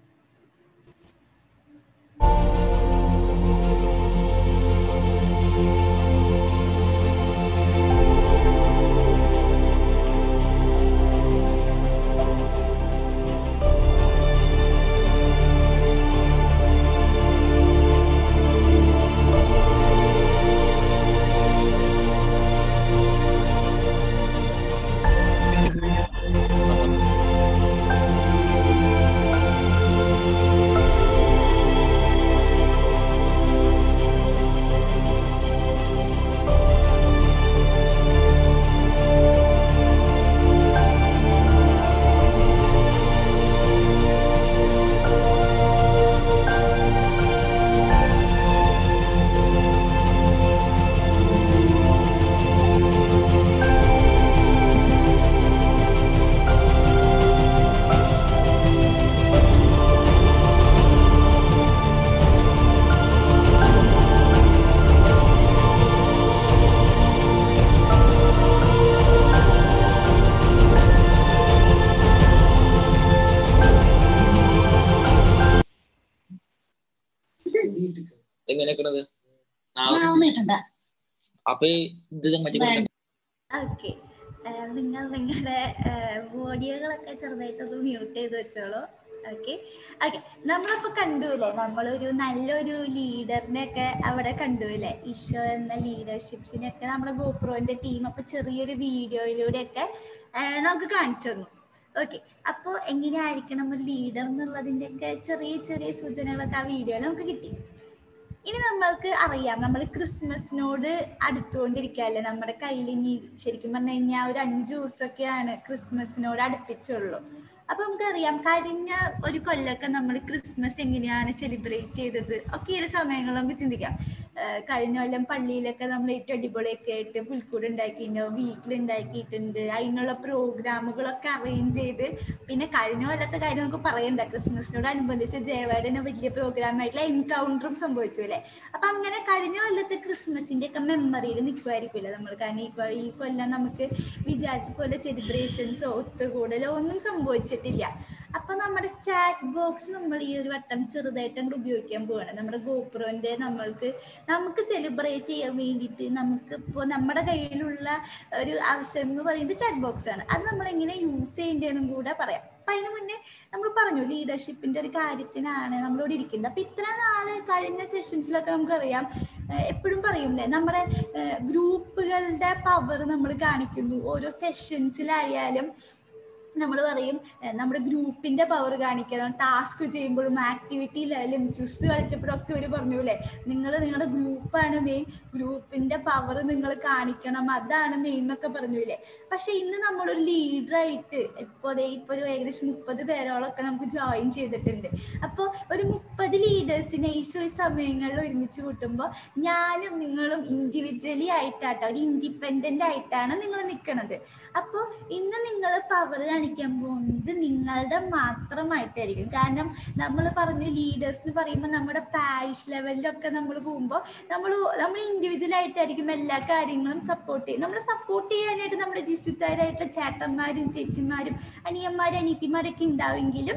എങ്ങനെയാക്കണത് നാളെ അപ്പൊ ഈ ഇത് മറ്റേ കൊടുക്കണ്ട. ഓക്കെ നിങ്ങൾ നിങ്ങളുടെ ഓഡിയോകളൊക്കെ ചെറുതായിട്ടൊന്ന് മ്യൂട്ട് ചെയ്ത് വെച്ചോളൂ ഓക്കെ ഓക്കെ നമ്മളിപ്പോ കണ്ടുല്ലേ നമ്മളൊരു നല്ലൊരു ലീഡറിനെ ഒക്കെ അവിടെ കണ്ടുല്ലേ ഈശോ എന്ന ലീഡർഷിപ്സിനൊക്കെ നമ്മുടെ ഗോപ്രോന്റെ ടീം അപ്പൊ ചെറിയൊരു വീഡിയോയിലൂടെ ഒക്കെ നമുക്ക് കാണിച്ചു തന്നു ഓക്കെ അപ്പോൾ എങ്ങനെയായിരിക്കണം ഒരു ലീഡർ എന്നുള്ളതിന്റെ ഒക്കെ ചെറിയ ചെറിയ സൂചനകളൊക്കെ ആ വീഡിയോയിൽ നമുക്ക് കിട്ടി ഇനി നമ്മൾക്ക് അറിയാം നമ്മൾ ക്രിസ്മസിനോട് അടുത്തുകൊണ്ടിരിക്കുകയല്ലേ നമ്മുടെ കയ്യിൽ ഇനി ശരിക്കും പറഞ്ഞു കഴിഞ്ഞാൽ ഒരു അഞ്ചു ദിവസമൊക്കെയാണ് ക്രിസ്മസിനോട് അടുപ്പിച്ചുള്ളൂ അപ്പൊ നമുക്കറിയാം കഴിഞ്ഞ ഒരു കൊല്ലമൊക്കെ നമ്മൾ ക്രിസ്മസ് എങ്ങനെയാണ് സെലിബ്രേറ്റ് ചെയ്തത് ഒക്കെ ഈ ഒരു സമയങ്ങൾ നമുക്ക് ചിന്തിക്കാം ആഹ് കഴിഞ്ഞ കൊല്ലം പള്ളിയിലൊക്കെ നമ്മൾ ഏറ്റവും അടിപൊളിയൊക്കെ ആയിട്ട് പുൽക്കൂട് ഉണ്ടാക്കിയിട്ടുണ്ടാവും വീട്ടിലുണ്ടാക്കിയിട്ടുണ്ട് അതിനുള്ള പ്രോഗ്രാമുകളൊക്കെ അറേഞ്ച് ചെയ്ത് പിന്നെ കഴിഞ്ഞ കൊല്ലത്തെ കാര്യം നമുക്ക് പറയണ്ട ക്രിസ്മസിനോട് അനുബന്ധിച്ച് ജയവാടന് വലിയ പ്രോഗ്രാം ആയിട്ടുള്ള എൻകൗണ്ടറും സംഭവിച്ചു അല്ലെ അപ്പൊ അങ്ങനെ കഴിഞ്ഞ കൊല്ലത്തെ ക്രിസ്മസിന്റെ ഒക്കെ മെമ്മറിയിൽ നിൽക്കുമായിരിക്കില്ല നമ്മൾ കാരണം ഇപ്പൊ ഈ കൊല്ലം നമുക്ക് വിചാരിച്ച പോലെ സെലിബ്രേഷൻസോ ഒത്തുകൂടലോ ഒന്നും സംഭവിച്ചിട്ടില്ല അപ്പൊ നമ്മുടെ ചാറ്റ് ബോക്സ് നമ്മൾ ഈ ഒരു വട്ടം ചെറുതായിട്ട് അങ്ങോട്ട് ഉപയോഗിക്കാൻ പോവാണ് നമ്മുടെ ഗോപ്രോന്റെ നമ്മൾക്ക് നമുക്ക് സെലിബ്രേറ്റ് ചെയ്യാൻ വേണ്ടിയിട്ട് നമുക്ക് ഇപ്പോൾ നമ്മുടെ കയ്യിലുള്ള ഒരു ആവശ്യം എന്ന് പറയുന്നത് ചാറ്റ് ബോക്സ് ആണ് അത് നമ്മൾ എങ്ങനെ യൂസ് ചെയ്യേണ്ടതെന്നും കൂടെ പറയാം അപ്പൊ അതിന് മുന്നേ നമ്മൾ പറഞ്ഞു ലീഡർഷിപ്പിന്റെ ഒരു കാര്യത്തിനാണ് നമ്മളിവിടെ ഇരിക്കുന്നത് അപ്പൊ ഇത്ര നാള് കഴിഞ്ഞ സെഷൻസിലൊക്കെ നമുക്കറിയാം എപ്പോഴും പറയൂലേ നമ്മുടെ ഗ്രൂപ്പുകളുടെ പവർ നമ്മൾ കാണിക്കുന്നു ഓരോ സെഷൻസിലായാലും നമ്മൾ പറയും ഏഹ് നമ്മുടെ ഗ്രൂപ്പിന്റെ പവർ കാണിക്കണം ടാസ്ക് ചെയ്യുമ്പോഴും ആക്ടിവിറ്റിയിലായാലും ക്വിസ് കളിച്ചപ്പോഴും ഒക്കെ ഇവർ പറഞ്ഞു അല്ലേ നിങ്ങൾ നിങ്ങളുടെ ഗ്രൂപ്പാണ് മെയിൻ ഗ്രൂപ്പിന്റെ പവർ നിങ്ങൾ കാണിക്കണം അതാണ് മെയിൻ എന്നൊക്കെ പറഞ്ഞു ഇല്ലേ പക്ഷെ ഇന്ന് നമ്മളൊരു ലീഡറായിട്ട് ഇപ്പോൾ ദേ ഇപ്പൊ ഒരു ഏകദേശം മുപ്പത് പേരോളൊക്കെ നമുക്ക് ജോയിൻ ചെയ്തിട്ടുണ്ട് അപ്പോൾ ഒരു മുപ്പത് ലീഡേഴ്സിനെ ഈ ഒരു സമയങ്ങളിൽ ഒരുമിച്ച് കൂട്ടുമ്പോൾ ഞാനും നിങ്ങളും ഇൻഡിവിജ്വലി ആയിട്ടാട്ടോ ഒരു ഇൻഡിപെൻഡന്റ് ആയിട്ടാണ് നിങ്ങൾ നിൽക്കുന്നത് അപ്പോൾ ഇന്ന് നിങ്ങൾ പവർ കാണിക്കാൻ പോകുന്നത് നിങ്ങളുടെ മാത്രമായിട്ടായിരിക്കും കാരണം നമ്മൾ പറഞ്ഞു ലീഡേഴ്സ് എന്ന് പറയുമ്പോൾ നമ്മുടെ പാരിഷ് ലെവലിലൊക്കെ നമ്മൾ പോകുമ്പോൾ നമ്മൾ നമ്മൾ ഇൻഡിവിജ്വൽ ആയിട്ടായിരിക്കും എല്ലാ കാര്യങ്ങളും സപ്പോർട്ട് ചെയ്യും നമ്മൾ സപ്പോർട്ട് ചെയ്യാനായിട്ട് നമ്മുടെ ജിസുത്താരായിട്ടുള്ള ചേട്ടന്മാരും ചേച്ചിമാരും അനിയന്മാരും അനിയത്തിമാരൊക്കെ ഉണ്ടാവുമെങ്കിലും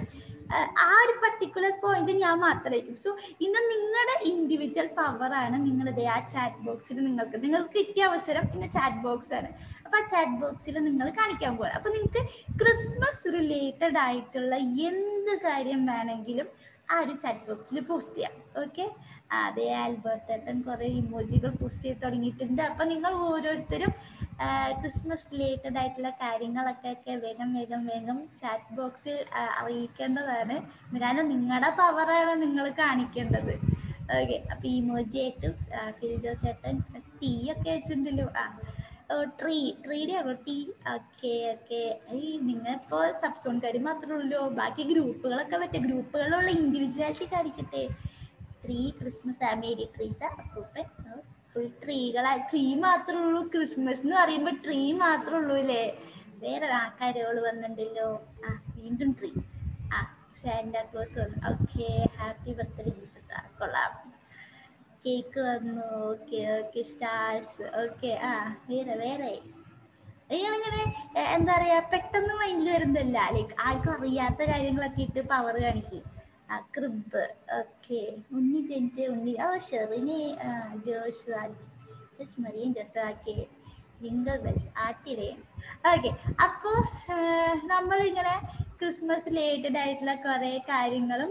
ആ ഒരു പർട്ടിക്കുലർ പോയിന്റ് ഞാൻ മാത്രമായിരിക്കും സോ ഇന്ന് നിങ്ങളുടെ ഇൻഡിവിജ്വൽ പവറാണ് നിങ്ങളുടെ ആ ചാറ്റ് ബോക്സിൽ നിങ്ങൾക്ക് നിങ്ങൾക്ക് കിട്ടിയ അവസരം ഇന്ന് ചാറ്റ് ബോക്സ് ആണ് അപ്പൊ ആ ചാറ്റ് ബോക്സിൽ നിങ്ങൾ കാണിക്കാൻ പോകണം അപ്പൊ നിങ്ങൾക്ക് ക്രിസ്മസ് റിലേറ്റഡ് ആയിട്ടുള്ള എന്ത് കാര്യം വേണമെങ്കിലും ആ ഒരു ചാറ്റ് ബോക്സിൽ പോസ്റ്റ് ചെയ്യാം ഓക്കെ അതെ ആൽബർട്ട് ഏട്ടൻ കുറെ ഇമോജികൾ പോസ്റ്റ് ചെയ്ത് തുടങ്ങിയിട്ടുണ്ട് അപ്പൊ നിങ്ങൾ ഓരോരുത്തരും ക്രിസ്മസ് റിലേറ്റഡ് ആയിട്ടുള്ള കാര്യങ്ങളൊക്കെ ഒക്കെ വേഗം വേഗം വേഗം ചാറ്റ് ബോക്സിൽ അറിയിക്കേണ്ടതാണ് കാരണം നിങ്ങളുടെ പവറാണ് നിങ്ങൾ കാണിക്കേണ്ടത് ഓക്കെ അപ്പൊ ഇമോജി ആയിട്ട് ഫിൽജോ ചേട്ടൻ ടീ ഒക്കെ വെച്ചിട്ടുണ്ടല്ലോ ആ ഓ ട്രീ ട്രീയുടെ ആണോ ടീ ഓക്കെ ഓക്കെ ഈ നിങ്ങളിപ്പോ സബ്സോൺ കാര്യം മാത്രമേ ഉള്ളൂ ബാക്കി ഗ്രൂപ്പുകളൊക്കെ പറ്റേ ഗ്രൂപ്പുകളിലുള്ള ഇൻഡിവിജ്വാലിറ്റി കാണിക്കട്ടെ ട്രീ ക്രിസ്മസ് മേരി ട്രീസ അപ്പൂപ്പൻ ഫുൾ ട്രീകളാ ട്രീ മാത്രമേ ഉള്ളൂ ക്രിസ്മസ് എന്ന് പറയുമ്പോ ട്രീ മാത്രമേ ഉള്ളൂ അല്ലേ വേറെ ആ കരോള് വന്നിട്ടുണ്ടല്ലോ ആ വീണ്ടും ട്രീ ആ സാന്റാക്ലോസ് വന്നു ഓക്കെ ഹാപ്പി ബർത്ത്ഡേ ജീസസ് ആ കൊള്ളാം കേക്ക് വന്നു ഓക്കെ ഓക്കെ സ്റ്റാർസ് ഓക്കെ ആ വേറെ വേറെ നിങ്ങളിങ്ങനെ എന്താ പറയാ പെട്ടെന്ന് മൈൻഡിൽ വരുന്നതല്ല ലൈക്ക് ആർക്കും അറിയാത്ത കാര്യങ്ങളൊക്കെ ഇട്ട് പവർ കാണിക്കും ആ ക്രിബ് ഓക്കെ ഉണ്ണി ജനിച്ച ഉണ്ണി ഓ ഷെറിനെ ജോഷു ജസ് മറിയും ജസാക്കെ ജിംഗർ ബെൽസ് ആട്ടിരെ ഓക്കെ അപ്പോ നമ്മളിങ്ങനെ ക്രിസ്മസ് റിലേറ്റഡ് ആയിട്ടുള്ള കുറെ കാര്യങ്ങളും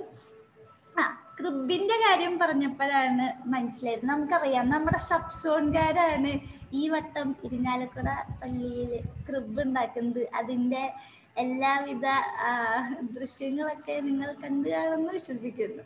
ആ ക്രിബിന്റെ കാര്യം പറഞ്ഞപ്പോഴാണ് മനസ്സിലായത് നമുക്കറിയാം നമ്മുടെ സബ്സോൺകാരാണ് ഈ വട്ടം ഇരിഞ്ഞാലക്കുട പള്ളിയിൽ ക്രിബ് ഉണ്ടാക്കുന്നത് അതിന്റെ എല്ലാവിധ ദൃശ്യങ്ങളൊക്കെ നിങ്ങൾ കണ്ടു കാണുമെന്ന് വിശ്വസിക്കുന്നു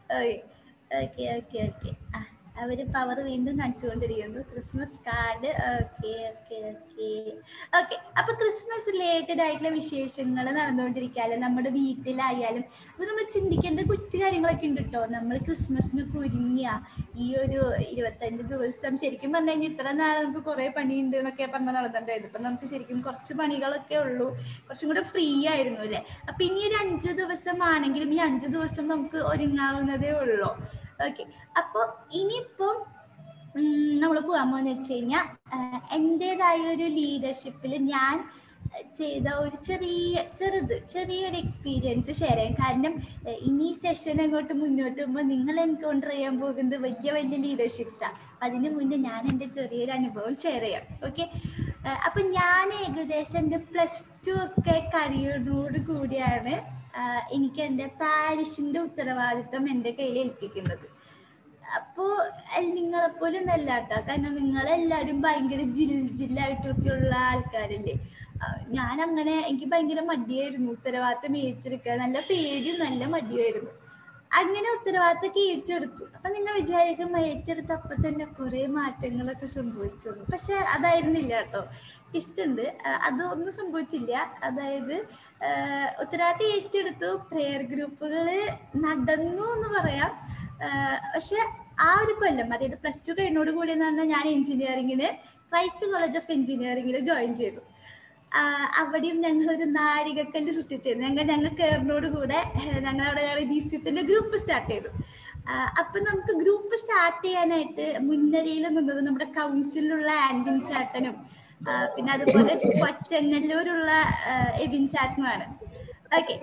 ഓക്കെ ഓക്കെ ഓക്കെ ആ അവര് പവർ വീണ്ടും കാണിച്ചുകൊണ്ടിരിക്കുന്നു Christmas card okay okay okay okay അപ്പൊ ക്രിസ്മസ് റിലേറ്റഡ് ആയിട്ടുള്ള വിശേഷങ്ങൾ നടന്നുകൊണ്ടിരിക്കാലും നമ്മുടെ വീട്ടിലായാലും അപ്പൊ നമ്മൾ ചിന്തിക്കേണ്ട കൊച്ചു കാര്യങ്ങളൊക്കെ ഉണ്ട് കേട്ടോ നമ്മൾ ക്രിസ്മസിന് കുരുങ്ങിയ ഈ ഒരു ഇരുപത്തഞ്ച് ദിവസം ശരിക്കും പറഞ്ഞു കഴിഞ്ഞാൽ ഇത്ര നാൾ നമുക്ക് കുറെ പണിയുണ്ട് എന്നൊക്കെ പറഞ്ഞ നടന്നിട്ടുണ്ടായിരുന്നു ഇപ്പൊ നമുക്ക് ശരിക്കും കുറച്ച് പണികളൊക്കെ ഉള്ളൂ കുറച്ചും കൂടെ ഫ്രീ ആയിരുന്നു അല്ലെ അപ്പൊ ഇനി ഒരു അഞ്ചു ദിവസം ആണെങ്കിലും ഈ അഞ്ചു ദിവസം നമുക്ക് ഒരുങ്ങാവുന്നതേ ഉള്ളൂ ഓക്കെ അപ്പൊ ഇനിയിപ്പോ നമ്മൾ പോകാൻ പോകുന്ന വെച്ച് കഴിഞ്ഞാൽ എൻ്റെതായ ഒരു ലീഡർഷിപ്പിൽ ഞാൻ ചെയ്ത ഒരു ചെറിയ ചെറുത് ചെറിയൊരു എക്സ്പീരിയൻസ് ഷെയർ ചെയ്യാം കാരണം ഇനി സെഷൻ അങ്ങോട്ട് മുന്നോട്ട് പോകുമ്പോൾ നിങ്ങൾ എൻകൗണ്ടർ ചെയ്യാൻ പോകുന്നത് വലിയ വലിയ ലീഡർഷിപ്സാണ് അതിന് മുന്നേ ഞാൻ എൻ്റെ ചെറിയൊരു അനുഭവം ഷെയർ ചെയ്യാം ഓക്കെ അപ്പൊ ഞാൻ ഏകദേശം എൻ്റെ പ്ലസ് ടു ഒക്കെ കഴിയുന്നതോട് കൂടിയാണ് ആഹ് എനിക്ക് എൻ്റെ പാരിഷിന്റെ ഉത്തരവാദിത്തം എൻ്റെ കയ്യിൽ ഏൽപ്പിക്കുന്നത് അപ്പോ നിങ്ങളെ പോലെ ഒന്നല്ല കേട്ടോ കാരണം നിങ്ങളെല്ലാരും ഭയങ്കര ജിൽ ജില്ലായിട്ടൊക്കെയുള്ള ആൾക്കാരല്ലേ ആഹ് ഞാൻ അങ്ങനെ എനിക്ക് ഭയങ്കര മടിയായിരുന്നു ഉത്തരവാദിത്തം ഏറ്റെടുക്കാൻ നല്ല പേടിയും നല്ല മടിയായിരുന്നു അങ്ങനെ ഉത്തരവാദിത്തമൊക്കെ ഏറ്റെടുത്തു അപ്പൊ നിങ്ങൾ വിചാരിക്കും ഏറ്റെടുത്ത അപ്പൊ തന്നെ കുറെ മാറ്റങ്ങളൊക്കെ സംഭവിച്ചു എന്ന്. പക്ഷെ അതായിരുന്നില്ല കേട്ടോ ഇഷ്ടമുണ്ട് അതൊന്നും സംഭവിച്ചില്ല അതായത് ആഹ് ഉത്തരവാദിത്തം ഏറ്റെടുത്തു പ്രെയർ ഗ്രൂപ്പുകള് നടന്നു എന്ന് പറയാം ആഹ് പക്ഷെ ആ ഒരു കൊല്ലം അതായത് പ്ലസ് ടു കഴിഞ്ഞോട് കൂടി എന്ന് പറഞ്ഞാൽ ഞാൻ എഞ്ചിനീയറിംഗിന് ക്രൈസ്റ്റ് കോളേജ് ഓഫ് എഞ്ചിനീയറിംഗിൽ ജോയിൻ ചെയ്തു ആഹ് അവിടെയും ഞങ്ങൾ ഒരു നാഴികക്കല്ല് സൃഷ്ടിച്ചിരുന്നു ഞങ്ങൾ ഞങ്ങൾ കയറിനോട് കൂടെ ഞങ്ങൾ അവിടെ ഞങ്ങൾ ജി സിത്തിന്റെ ഗ്രൂപ്പ് സ്റ്റാർട്ട് ചെയ്തു ആഹ് അപ്പൊ നമുക്ക് ഗ്രൂപ്പ് സ്റ്റാർട്ട് ചെയ്യാനായിട്ട് മുൻനിരയിൽ നിന്നത് നമ്മുടെ കൗൺസിലുള്ള ആൻഡിൻ ചാട്ടനും ആഹ് പിന്നെ അതുപോലെ കൊച്ചങ്ങല്ലൂരുള്ള ആഹ് എബിൻ ചാട്ടനുമാണ് ഓക്കെ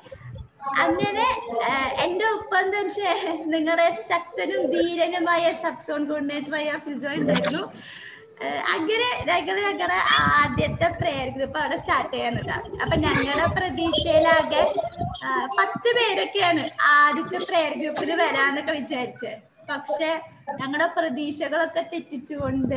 അങ്ങനെ ആഹ് എന്റെ ഒപ്പം എന്താ വെച്ചാൽ നിങ്ങളുടെ ശക്തനും ധീരനുമായ സബ് സോൺ കോർഡിനേറ്ററായ ഫിൽജോ ഉണ്ടായിരുന്നു ആഹ് അങ്ങനെ ഞങ്ങള് ഞങ്ങളുടെ ആദ്യത്തെ പ്രെയർ ഗ്രൂപ്പ് അവിടെ സ്റ്റാർട്ട് ചെയ്യാനുണ്ട് അപ്പൊ ഞങ്ങളുടെ പ്രതീക്ഷയിലാകെ ആഹ് പത്ത് പേരൊക്കെയാണ് ആദ്യത്തെ പ്രെയർ ഗ്രൂപ്പിൽ വരാന്നൊക്കെ വിചാരിച്ചത് പക്ഷെ ഞങ്ങളുടെ പ്രതീക്ഷകളൊക്കെ തെറ്റിച്ചുകൊണ്ട്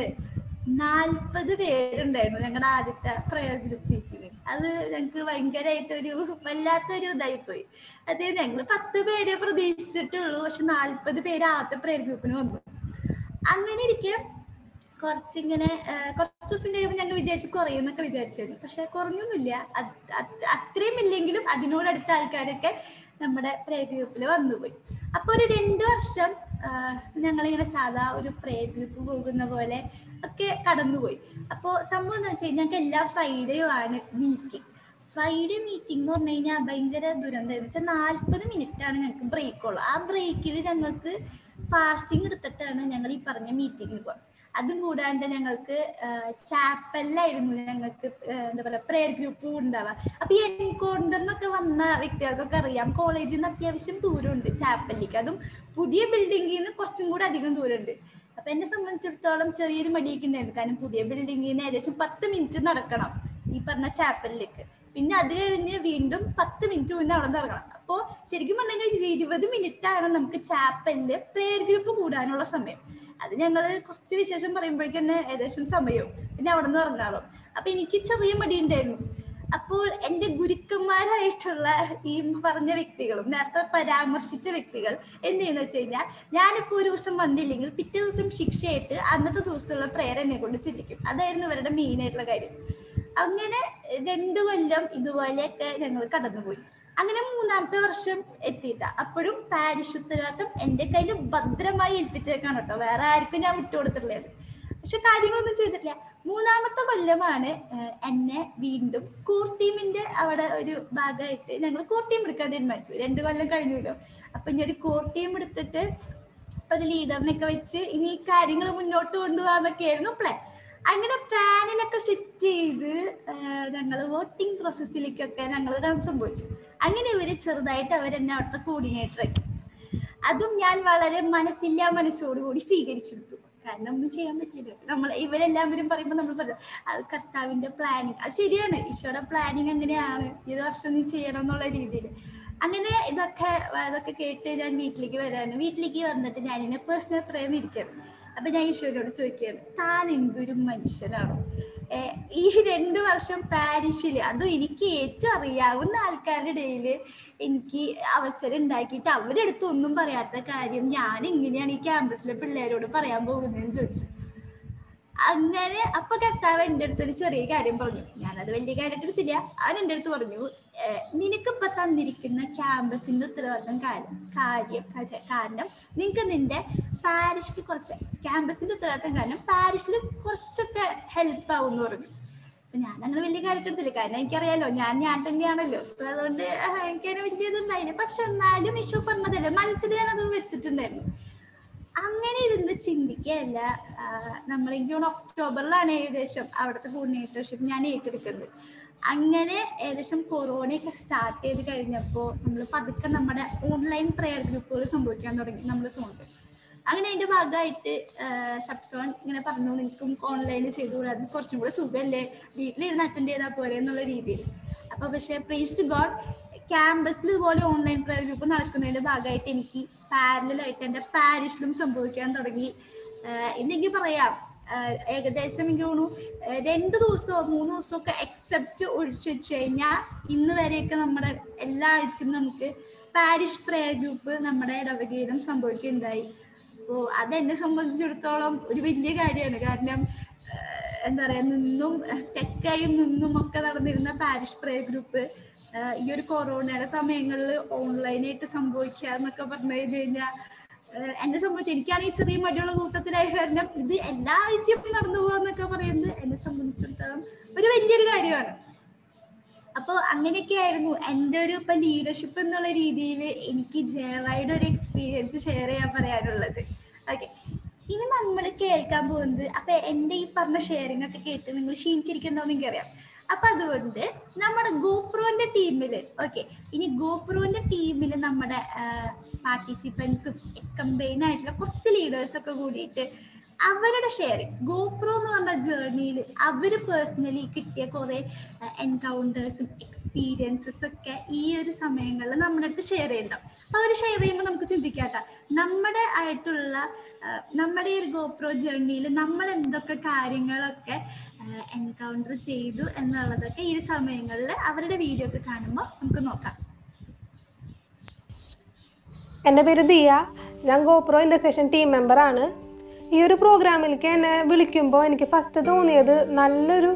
നാൽപ്പത് പേരുണ്ടായിരുന്നു ഞങ്ങളുടെ ആദ്യത്തെ പ്രെയർ ഗ്രൂപ്പ് മീറ്റിംഗ് അത് ഞങ്ങൾക്ക് ഭയങ്കരമായിട്ടൊരു വല്ലാത്തൊരു ഇതായി പോയി അത് ഞങ്ങൾ പത്ത് പേരെ പ്രതീക്ഷിച്ചിട്ടുള്ളൂ പക്ഷെ നാൽപ്പത് പേര് ആദ്യത്തെ പ്രെയർ ഗ്രൂപ്പിന് വന്നു അങ്ങനെ ഇരിക്കെ കുറച്ചിങ്ങനെ ആ, കുറച്ച് ദിവസം കഴിയുമ്പോൾ ഞങ്ങൾ വിചാരിച്ചു കുറയുന്നൊക്കെ വിചാരിച്ചിരുന്നു പക്ഷെ കുറഞ്ഞൊന്നുമില്ല അത് അത് അത്രയും ഇല്ലെങ്കിലും അതിനോടടുത്ത ആൾക്കാരൊക്കെ നമ്മുടെ പ്രേ ഗ്രൂപ്പിൽ വന്നുപോയി അപ്പൊ ഒരു രണ്ട് വർഷം ആ, ഞങ്ങളിങ്ങനെ സാധാ ഒരു പ്രേ ഗ്രൂപ്പ് പോകുന്ന പോലെ ഒക്കെ കടന്നുപോയി അപ്പോൾ സംഭവം എന്ന് വെച്ച് കഴിഞ്ഞാൽ ഞങ്ങൾക്ക് എല്ലാ ഫ്രൈഡേയും ആണ് മീറ്റിംഗ് ഫ്രൈഡേ മീറ്റിംഗ് എന്ന് പറഞ്ഞു കഴിഞ്ഞാൽ ഭയങ്കര ദുരന്തം വെച്ചാൽ നാൽപ്പത് മിനിറ്റ് ആണ് ഞങ്ങൾക്ക് ബ്രേക്ക് ഉള്ളു ആ ബ്രേക്കിൽ ഞങ്ങൾക്ക് ഫാസ്റ്റിംഗ് എടുത്തിട്ടാണ് ഞങ്ങൾ ഈ പറഞ്ഞ മീറ്റിംഗിന് പോകാം അതും കൂടാണ്ട് ഞങ്ങൾക്ക് ചാപ്പലിലായിരുന്നു ഞങ്ങൾക്ക് ആ, എന്താ പറയാ പ്രെയർ ഗ്രൂപ്പ് ഉണ്ടാവാം അപ്പൊ ഈ എൻകൗണ്ടറിനൊക്കെ വന്ന വ്യക്തികൾക്കൊക്കെ അറിയാം കോളേജിൽ നിന്ന് അത്യാവശ്യം ദൂരമുണ്ട് ചാപ്പലിലേക്ക് അതും പുതിയ ബിൽഡിംഗിൽ നിന്ന് കുറച്ചും കൂടെ അധികം ദൂരമുണ്ട് അപ്പൊ എന്നെ സംബന്ധിച്ചിടത്തോളം ചെറിയൊരു മടിയൊക്കെ ഉണ്ടായിരുന്നു കാരണം പുതിയ ബിൽഡിംഗിൽ നിന്ന് ഏകദേശം പത്ത് മിനിറ്റ് നടക്കണം ഈ പറഞ്ഞ ചാപ്പലിലേക്ക് പിന്നെ അത് കഴിഞ്ഞ് വീണ്ടും പത്ത് മിനിറ്റ് മുന്നേ അവിടെ നിന്ന് ഇറങ്ങണം അപ്പോ ശരിക്കും പറഞ്ഞു കഴിഞ്ഞാൽ ഇരുപത് മിനിറ്റ് ആണ് നമുക്ക് ചാപ്പലില് പ്രെയർ ഗ്രൂപ്പ് കൂടാനുള്ള സമയം അത് ഞങ്ങള് കുറച്ച് വിശേഷം പറയുമ്പോഴേക്കും തന്നെ ഏകദേശം സമയവും പിന്നെ അവിടെ നിന്ന് ഇറങ്ങാറോ അപ്പൊ എനിക്ക് ചെറിയ മടി ഉണ്ടായിരുന്നു അപ്പോൾ എൻ്റെ ഗുരുക്കന്മാരായിട്ടുള്ള ഈ പറഞ്ഞ വ്യക്തികളും നേരത്തെ പരാമർശിച്ച വ്യക്തികൾ എന്ത് ചെയ്യുന്ന വെച്ച് കഴിഞ്ഞാൽ ഞാനിപ്പോ ഒരു ദിവസം വന്നില്ലെങ്കിൽ പിറ്റേ ദിവസം ശിക്ഷയായിട്ട് അന്നത്തെ ദിവസമുള്ള പ്രേയർ എന്നെ കൊണ്ട് ചിന്തിക്കും അതായിരുന്നു ഇവരുടെ മെയിൻ ആയിട്ടുള്ള കാര്യം അങ്ങനെ രണ്ടു കൊല്ലം ഇതുപോലെയൊക്കെ ഞങ്ങൾ കടന്നുപോയി അങ്ങനെ മൂന്നാമത്തെ വർഷം എത്തിയിട്ട അപ്പോഴും പാരിഷ് ഉത്തരവാദിത്തം എൻ്റെ കയ്യിൽ ഭദ്രമായി ഏൽപ്പിച്ചേക്കാണ് കേട്ടോ വേറെ ആർക്കും ഞാൻ വിട്ടുകൊടുത്തിട്ടുള്ളത് പക്ഷെ കാര്യങ്ങളൊന്നും ചെയ്തിട്ടില്ല മൂന്നാമത്തെ കൊല്ലമാണ് ഏഹ്, എന്നെ വീണ്ടും കോർ ടീമിന്റെ അവിടെ ഒരു ഭാഗമായിട്ട് ഞങ്ങൾ കോർ ടീം എടുക്കാൻ തീരുമാനിച്ചു രണ്ട് കൊല്ലം കഴിഞ്ഞല്ലോ അപ്പൊ ഞാൻ ഒരു കോർ ടീം എടുത്തിട്ട് ഒരു ലീഡറിനൊക്കെ വെച്ച് ഇനി ഈ കാര്യങ്ങൾ മുന്നോട്ട് കൊണ്ടുപോകാന്നൊക്കെയായിരുന്നു പ്ലാൻ അങ്ങനെ പ്ലാനിലൊക്കെ സെറ്റ് ചെയ്ത് ഞങ്ങൾ വോട്ടിംഗ് പ്രോസസ്സിലേക്കൊക്കെ ഞങ്ങൾ സംഭവിച്ചു അങ്ങനെ ഇവര് ചെറുതായിട്ട് അവരെന്നെ അവിടുത്തെ കോർഡിനേറ്റർ ആക്കി അതും ഞാൻ വളരെ മനസ്സില്ലാ മനസ്സോടുകൂടി സ്വീകരിച്ചെടുത്തു കാരണം ഒന്നും ചെയ്യാൻ പറ്റില്ല നമ്മൾ ഇവരെല്ലാവരും പറയുമ്പോൾ നമ്മൾ പറയും അത് കർത്താവിന്റെ പ്ലാനിങ് അത് ശരിയാണ് ഈശോയുടെ പ്ലാനിങ് അങ്ങനെയാണ് ഈ വർഷം നീ ചെയ്യണം എന്നുള്ള രീതിയിൽ അങ്ങനെ ഇതൊക്കെ ഇതൊക്കെ കേട്ട് ഞാൻ വീട്ടിലേക്ക് വരാണ് വീട്ടിലേക്ക് വന്നിട്ട് ഞാൻ എന്നെ പേഴ്സണൽ പ്രേമം ഇരിക്കുകയാണ് അപ്പൊ ഞാൻ ഈശോയോട് ചോദിക്കുകയാണ് താൻ എന്തൊരു മനുഷ്യനാണോ ഏഹ് ഈ രണ്ട് വർഷം പാരീഷിൽ അതും എനിക്ക് ഏറ്റവും അറിയാവുന്ന ആൾക്കാരുടെ ഇടയിൽ എനിക്ക് അവസരം ഉണ്ടാക്കിയിട്ട് അവരെടുത്ത് ഒന്നും പറയാത്ത കാര്യം ഞാൻ ഇങ്ങനെയാണ് ഈ ക്യാമ്പസിലെ പിള്ളേരോട് പറയാൻ പോകുന്നതെന്ന് ചോദിച്ചു അങ്ങനെ അപ്പൊ കർത്താവ് എൻ്റെ അടുത്ത് ഒരു ചെറിയ കാര്യം പറഞ്ഞു ഞാനത് വലിയ കാര്യമായിട്ട് എടുത്തില്ല അവൻ എൻ്റെ അടുത്ത് പറഞ്ഞു "ഏഹ് നിനക്കിപ്പൊ തന്നിരിക്കുന്ന ക്യാമ്പസിന്റെ ഉത്തരവാദിത്തം കാര്യം കാര്യം ക- കാരണം നിനക്ക് നിന്റെ പാരിഷിൽ കുറച്ച് ക്യാമ്പസിന്റെ ഉത്തരവാദിത്തം കാരണം പാരിഷിൽ കുറച്ചൊക്കെ ഹെൽപ്പ് ആവും എന്ന് പറഞ്ഞു അപ്പൊ ഞാൻ അങ്ങനെ വലിയ കാര്യമായിട്ട് എടുത്തില്ല കാരണം എനിക്കറിയാലോ ഞാൻ ഞാൻ തന്നെയാണല്ലോ സോ അതുകൊണ്ട് ആഹ് എനിക്കതിന് വലിയ ഇതുണ്ടായില്ല പക്ഷെ എന്നാലും ഇഷ്യൂ പറഞ്ഞതല്ലേ മനസ്സിൽ ഞാൻ അത് വെച്ചിട്ടുണ്ടായിരുന്നു അങ്ങനെ ഇരുന്ന് ചിന്തിക്കുകയല്ല നമ്മളെനിക്ക് തോന്നുന്നു ഒക്ടോബറിലാണ് ഏകദേശം അവിടുത്തെ കോർഡിനേറ്റർഷിപ്പ് ഞാൻ ഏറ്റെടുക്കുന്നത് അങ്ങനെ ഏകദേശം കൊറോണയൊക്കെ സ്റ്റാർട്ട് ചെയ്ത് കഴിഞ്ഞപ്പോൾ നമ്മൾ പതുക്കെ നമ്മുടെ ഓൺലൈൻ പ്രെയർ ഗ്രൂപ്പുകൾ സംഭവിക്കാൻ തുടങ്ങി നമ്മുടെ സോണിൽ അങ്ങനെ അതിന്റെ ഭാഗമായിട്ട് സബ്സോൺ ഇങ്ങനെ പറഞ്ഞു നിനക്കും ഓൺലൈനിൽ ചെയ്തുകൂടാ അത് കുറച്ചും കൂടെ സുഖമല്ലേ വീട്ടിലിരുന്ന് അറ്റൻഡ് ചെയ്താൽ പോരെ എന്നുള്ള രീതിയിൽ അപ്പൊ പക്ഷെ പ്രീസ്റ്റ് ഗോഡ് ക്യാമ്പസിൽ ഇതുപോലെ ഓൺലൈൻ പ്രയർ ഗ്രൂപ്പ് നടക്കുന്നതിന്റെ ഭാഗമായിട്ട് എനിക്ക് പാരലായിട്ട് എൻ്റെ പാരിഷിലും സംഭവിക്കാൻ തുടങ്ങി ആഹ് എന്നെനിക്ക് പറയാം ആഹ് ഏകദേശം എനിക്ക് തോന്നുന്നു ആഹ് രണ്ട് ദിവസമോ മൂന്ന് ദിവസമോ ഒക്കെ എക്സെപ്റ്റ് ഒഴിച്ചു വെച്ച് കഴിഞ്ഞാൽ ഇന്ന് വരെയൊക്കെ നമ്മുടെ എല്ലാ ആഴ്ചയും നമുക്ക് പാരിഷ് പ്രയർ ഗ്രൂപ്പ് നമ്മുടെ ഇടവകയിലും സംഭവിക്കുകയുണ്ടായി അപ്പോൾ അതെന്നെ സംബന്ധിച്ചിടത്തോളം ഒരു വലിയ കാര്യമാണ് കാരണം ആഹ് എന്താ പറയാ നിന്നും സ്റ്റെക്കായും നിന്നും ഒക്കെ നടന്നിരുന്ന പാരിഷ് പ്രയർ ഗ്രൂപ്പ് ആഹ് ഈ ഒരു കൊറോണയുടെ സമയങ്ങളിൽ ഓൺലൈനായിട്ട് സംഭവിക്കുക എന്നൊക്കെ പറഞ്ഞു കഴിഞ്ഞു കഴിഞ്ഞാൽ എന്നെ സംബന്ധിച്ച് എനിക്കാണെങ്കിൽ ചെറിയ മടിയുള്ള കൂട്ടത്തിലായ കാരണം ഇത് എല്ലാ ആഴ്ചയും നടന്നു പോകാന്നൊക്കെ പറയുന്നത് എന്നെ സംബന്ധിച്ചിടത്തോളം ഒരു വലിയൊരു കാര്യമാണ് അപ്പോൾ അങ്ങനെയൊക്കെ ആയിരുന്നു എൻ്റെ ഒരു ഇപ്പൊ ലീഡർഷിപ്പ് എന്നുള്ള രീതിയിൽ എനിക്ക് ജയവായുടെ ഒരു എക്സ്പീരിയൻസ് ഷെയർ ചെയ്യാൻ പറയാനുള്ളത് ഓക്കെ ഇനി നമ്മൾ കേൾക്കാൻ പോകുന്നത് അപ്പൊ എൻ്റെ ഈ പറഞ്ഞ ഷെയറിംഗ് ഒക്കെ കേട്ട് നിങ്ങൾ ക്ഷീണിച്ചിരിക്കണ്ടോന്ന് എനിക്കറിയാം അപ്പൊ അതുകൊണ്ട് നമ്മുടെ ഗോപ്രോന്റെ ടീമിൽ ഓക്കെ ഇനി ഗോപ്രോന്റെ ടീമിൽ നമ്മുടെ പാർട്ടിസിപ്പൻസും കമ്പൈൻ ആയിട്ടുള്ള കുറച്ച് ലീഡേഴ്സ് ഒക്കെ കൂടിയിട്ട് അവരുടെ ഷെയറിങ് ഗോപ്രോ എന്ന് പറഞ്ഞ ജേർണിയിൽ അവര് പേഴ്സണലി കിട്ടിയ കുറെ എൻകൗണ്ടേഴ്സും എക്സ്പീരിയൻസസ് ഒക്കെ ഈ ഒരു സമയങ്ങളിൽ നമ്മുടെ അടുത്ത് ഷെയർ ചെയ്യണ്ടാവും അപ്പൊ അവർ ഷെയർ ചെയ്യുമ്പോൾ നമുക്ക് ചിന്തിക്കാട്ട നമ്മുടെ ആയിട്ടുള്ള ആ, നമ്മുടെ ഈ ഒരു ഗോപ്രോ ജേർണിയിൽ നമ്മൾ എന്തൊക്കെ കാര്യങ്ങളൊക്കെ എൻകൗണ്ടർ ചെയ്തു എന്നുള്ളതൊക്കെ ഈ ഒരു സമയങ്ങളിൽ അവരുടെ വീഡിയോ ഒക്കെ കാണുമ്പോൾ നമുക്ക് നോക്കാം എൻ്റെ പേര് ദിയ ഞാൻ ഗോപ്രോ ഇൻ്റർസെഷൻ ടീം മെമ്പറാണ് ഈ ഒരു പ്രോഗ്രാമിലേക്ക് എന്നെ വിളിക്കുമ്പോൾ എനിക്ക് ഫസ്റ്റ് തോന്നിയത് നല്ലൊരു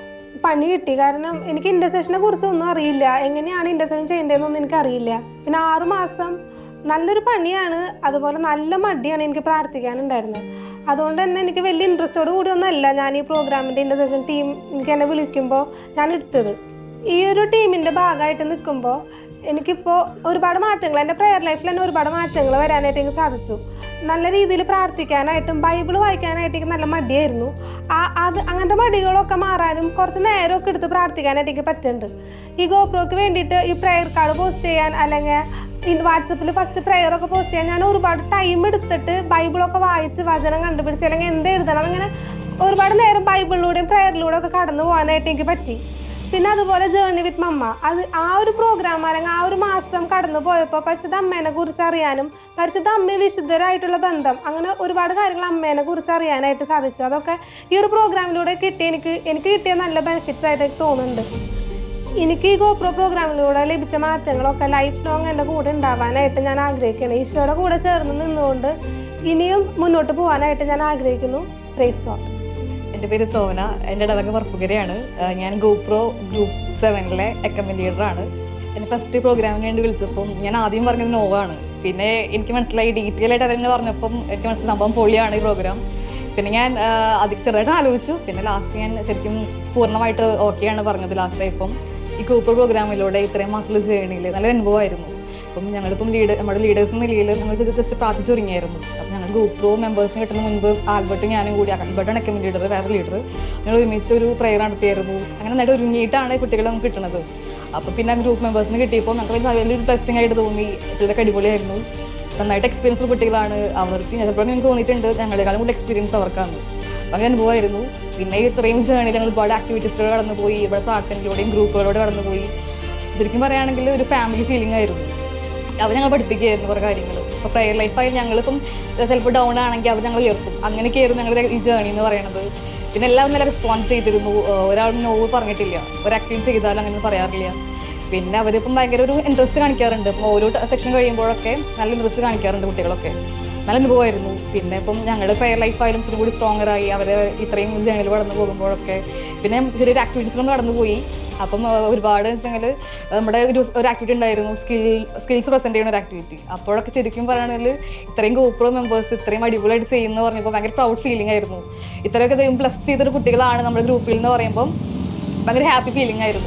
പണി കിട്ടി കാരണം എനിക്ക് ഇൻ്റർസെഷനെ കുറിച്ച് ഒന്നും അറിയില്ല എങ്ങനെയാണ് ഇൻ്റർസെഷൻ ചെയ്യേണ്ടതെന്നൊന്നും എനിക്കറിയില്ല പിന്നെ ആറു മാസം നല്ലൊരു പണിയാണ് അതുപോലെ നല്ല മടിയാണ് എനിക്ക് പ്രാർത്ഥിക്കാനുണ്ടായിരുന്നത് അതുകൊണ്ട് തന്നെ എനിക്ക് വലിയ ഇൻട്രസ്റ്റോട് കൂടി ഒന്നല്ല ഞാൻ ഈ പ്രോഗ്രാമിൻ്റെ ഇൻ്റർസെഷൻ ടീം എനിക്ക് എന്നെ വിളിക്കുമ്പോൾ ഞാൻ എടുത്തത് ഈ ഒരു ടീമിൻ്റെ ഭാഗമായിട്ട് നിൽക്കുമ്പോൾ എനിക്കിപ്പോൾ ഒരുപാട് മാറ്റങ്ങൾ എൻ്റെ പ്രെയർ ലൈഫിൽ തന്നെ ഒരുപാട് മാറ്റങ്ങൾ വരാനായിട്ട് എനിക്ക് സാധിച്ചു നല്ല രീതിയിൽ പ്രാർത്ഥിക്കാനായിട്ടും ബൈബിൾ വായിക്കാനായിട്ട് എനിക്ക് നല്ല മടിയായിരുന്നു ആ അത് അങ്ങനത്തെ മടികളൊക്കെ മാറാനും കുറച്ച് നേരമൊക്കെ എടുത്ത് പ്രാർത്ഥിക്കാനായിട്ട് എനിക്ക് പറ്റുന്നുണ്ട് ഈ ഗോപ്രോക്ക് വേണ്ടിയിട്ട് ഈ പ്രെയർ കാർഡ് പോസ്റ്റ് ചെയ്യാൻ അല്ലെങ്കിൽ വാട്സപ്പിൽ ഫസ്റ്റ് പ്രെയർ ഒക്കെ പോസ്റ്റ് ചെയ്യാൻ ഞാൻ ഒരുപാട് ടൈം എടുത്തിട്ട് ബൈബിളൊക്കെ വായിച്ച് വചനം കണ്ടുപിടിച്ച് അല്ലെങ്കിൽ എന്ത് എഴുതണം അങ്ങനെ ഒരുപാട് നേരം ബൈബിളിലൂടെയും പ്രെയറിലൂടെ ഒക്കെ കടന്നു പോകാനായിട്ട് എനിക്ക് പറ്റി പിന്നെ അതുപോലെ ജേർണി വിത്ത് മമ്മ അത് ആ ഒരു പ്രോഗ്രാം അല്ലെങ്കിൽ ആ ഒരു മാസം കടന്നു പോയപ്പോൾ പരിശുദ്ധ അമ്മേനെ കുറിച്ച് അറിയാനും പരിശുദ്ധ അമ്മ വിശുദ്ധരായിട്ടുള്ള ബന്ധം അങ്ങനെ ഒരുപാട് കാര്യങ്ങൾ അമ്മേനെ കുറിച്ച് അറിയാനായിട്ട് സാധിച്ചു അതൊക്കെ ഈ ഒരു പ്രോഗ്രാമിലൂടെ കിട്ടി എനിക്ക് എനിക്ക് കിട്ടിയ നല്ല ബെനിഫിറ്റ്സ് ആയിട്ട് എനിക്ക് തോന്നുന്നുണ്ട് എനിക്ക് ഈ ഗോപ്രോ പ്രോഗ്രാമിലൂടെ ലഭിച്ച മാറ്റങ്ങളൊക്കെ ലൈഫ് ലോങ് എൻ്റെ കൂടെ ഉണ്ടാവാനായിട്ട് ഞാൻ ആഗ്രഹിക്കുകയാണ് ഈശോയുടെ കൂടെ ചേർന്ന് നിന്നുകൊണ്ട് ഇനിയും മുന്നോട്ട് പോകാനായിട്ട് ഞാൻ ആഗ്രഹിക്കുന്നു പ്രൈസ് ഗോഡ് എൻ്റെ പേര് സോന എൻ്റെ ഇടവക പറപ്പുകരയാണ് ആഹ് ഞാൻ ഗോപ്രോ ഗ്രൂപ്പ് സെവനിലെ അക്കമ്പനി ലീഡറാണ് എന്നെ ഫസ്റ്റ് പ്രോഗ്രാമിന് വേണ്ടി വിളിച്ചപ്പം ഞാൻ ആദ്യം പറഞ്ഞത് നോവാണ് പിന്നെ എനിക്ക് മനസ്സിലായി ഡീറ്റെയിൽ ആയിട്ട് അതിനെ പറഞ്ഞപ്പം എനിക്ക് മനസ്സിലായി സംഭവം പൊളിയാണ് ഈ പ്രോഗ്രാം പിന്നെ ഞാൻ ആഹ് അതിൽ ചെറുതായിട്ട് ആലോചിച്ചു പിന്നെ ലാസ്റ്റ് ഞാൻ ശരിക്കും പൂർണ്ണമായിട്ട് ഓക്കെയാണ് പറഞ്ഞത് ലാസ്റ്റ് ഇപ്പം ഈ കൂപ്പർ പ്രോഗ്രാമിലൂടെ ഇത്രയും മാസമുള്ള ജേണിയിൽ നല്ലൊരു അനുഭവമായിരുന്നു അപ്പം ഞങ്ങളിപ്പം ലീഡർ നമ്മുടെ ലീഡേഴ്സ് എന്ന നിലയിൽ നമ്മൾ ജസ്റ്റ് പ്രാർത്ഥിച്ചു തുടങ്ങിയായിരുന്നു അപ്പം ഞങ്ങൾ ഗോപ്രോ മെമ്പേഴ്സിന് കിട്ടുന്ന മുൻപ് ആൽബർട്ടും ഞാനും കൂടി ആൽബർട്ടാണ് ഒക്കെ ലീഡർ വേറെ ലീഡർ ഞങ്ങൾ ഒരുമിച്ച് ഒരു പ്രയർ നടത്തിയായിരുന്നു അങ്ങനെ നന്നായിട്ട് ഒരുങ്ങിയിട്ടാണ് ഈ കുട്ടികളെ നമുക്ക് കിട്ടുന്നത് അപ്പോൾ പിന്നെ ഗ്രൂപ്പ് മെമ്പേഴ്സിന് കിട്ടിയപ്പോൾ നമുക്ക് വലിയ വലിയൊരു ബ്ലെസ്സിങ് ആയിട്ട് തോന്നി പിള്ളേരൊക്കെ അടിപൊളിയായിരുന്നു നന്നായിട്ട് എക്സ്പീരിയൻസ് ഉള്ള കുട്ടികളാണ് അവർക്ക് ചിലപ്പോൾ എനിക്ക് തോന്നിയിട്ടുണ്ട് ഞങ്ങളെക്കാളും കൂടുതൽ എക്സ്പീരിയൻസ് അവർക്കാണ് അപ്പം അങ്ങനെ അനുഭവമായിരുന്നു പിന്നെ ഇത്രയും ജേണിയിൽ ഞങ്ങൾ ഒരുപാട് ആക്ടിവിറ്റീസിലൂടെ കടന്നുപോയി ഇവിടെ പ്രാർത്ഥനയിലൂടെയും ഗ്രൂപ്പുകളിലൂടെ കടന്നുപോയി ശരിക്കും പറയുകയാണെങ്കിൽ ഒരു ഫാമിലി ഫീലിംഗ് ആയിരുന്നു അവർ ഞങ്ങൾ പഠിപ്പിക്കുകയായിരുന്നു കുറേ കാര്യങ്ങൾ ഇപ്പോൾ പ്രയർ ലൈഫായാലും ഞങ്ങളിപ്പം ചിലപ്പോൾ ഡൗൺ ആണെങ്കിൽ അവർ ഞങ്ങൾ ഉയർത്തും അങ്ങനെയൊക്കെയായിരുന്നു ഞങ്ങളുടെ ഈ ജേണി എന്ന് പറയുന്നത് പിന്നെ എല്ലാവരും നല്ല റെസ്പോൺസ് ചെയ്തിരുന്നു ഏഹ് ഒരാളും നോ പറഞ്ഞിട്ടില്ല ഒരു ആക്ടിവിറ്റി ചെയ്താലും അങ്ങനെ പറയാറില്ല പിന്നെ അവരിപ്പം ഭയങ്കര ഒരു ഇൻട്രസ്റ്റ് കാണിക്കാറുണ്ട് ഇപ്പം ഓരോ സെക്ഷൻ കഴിയുമ്പോഴൊക്കെ നല്ല ഇൻട്രസ്റ്റ് കാണിക്കാറുണ്ട് കുട്ടികളൊക്കെ നല്ല അനുഭവമായിരുന്നു പിന്നെ ഇപ്പം ഞങ്ങളുടെ പ്രയർ ലൈഫായാലും ഇത്തിരി കൂടി സ്ട്രോങ്ങർ ആയി അവർ ഇത്രയും ജേണിയിൽ കടന്നു പോകുമ്പോഴൊക്കെ പിന്നെ ചെറിയൊരു ആക്ടിവിറ്റീസിലും കടന്നുപോയി അപ്പം ആ, ഒരുപാട് വെച്ചെങ്കിൽ നമ്മുടെ ഒരു ഒരു ആക്ടിവിറ്റി ഉണ്ടായിരുന്നു സ്കിൽ സ്കിൽസ് പ്രസന്റ് ചെയ്യുന്ന ഒരു ആക്ടിവിറ്റി അപ്പോഴൊക്കെ ശരിക്കും പറയുകയാണെങ്കിൽ ഇത്രയും ഗോപ്രോ മെമ്പേഴ്സ് ഇത്രയും അടിപൊളിയായിട്ട് ചെയ്യുന്ന പറഞ്ഞപ്പോൾ ഭയങ്കര പ്രൗഡ് ഫീലിംഗ് ആയിരുന്നു ഇത്രയൊക്കെ ദൈവം പ്ലസ് ചെയ്തൊരു കുട്ടികളാണ് നമ്മുടെ ഗ്രൂപ്പിൽ എന്ന് പറയുമ്പം ഭയങ്കര ഹാപ്പി ഫീലിംഗ് ആയിരുന്നു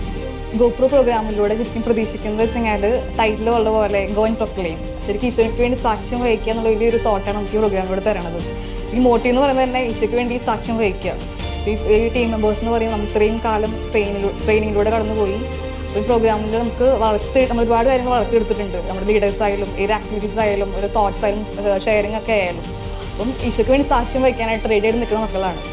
ഗോപ്രോ പ്രോഗ്രാമിലൂടെ ശരിക്കും പ്രതീക്ഷിക്കുന്നത് വെച്ചാൽ ടൈറ്റിൽ ഉള്ള പോലെ ഗോയിൻ പ്രൊക്ലെയിം ശരിക്കും ഈശോയ്ക്ക് വേണ്ടി സാക്ഷ്യം വഹിക്കുക എന്നുള്ള വലിയൊരു തോട്ടാണ് നമുക്ക് ഈ പ്രോഗ്രാമിലൂടെ തരണത് ഈ മോട്ടീവ് എന്ന് പറയുന്നത് തന്നെ ഈശോയ്ക്ക് വേണ്ടി സാക്ഷ്യം വഹിക്കുക ഈ ഈ ടീം മെമ്പേഴ്സ് എന്ന് പറയുമ്പോൾ നമ്മൾ ഇത്രയും കാലം ട്രെയിനിലൂടെ ട്രെയിനിങ്ങിലൂടെ കടന്നുപോയി ഒരു പ്രോഗ്രാമിൽ നമുക്ക് വളർത്തി നമ്മൾ ഒരുപാട് കാര്യങ്ങൾ വളർത്തിയെടുത്തിട്ടുണ്ട് നമ്മുടെ ലീഡേഴ്സ് ആയാലും ഏത് ആക്ടിവിറ്റീസ് ആയാലും ഒരു തോട്ട്സ് ആയാലും ഷെയറിംഗ് ഒക്കെ ആയാലും അപ്പം ഈശോയ്ക്ക് വേണ്ടി സാക്ഷ്യം വഹിക്കാനായിട്ട് റെഡി ആയിട്ട് നിൽക്കുന്ന മക്കളാണ് അപ്പം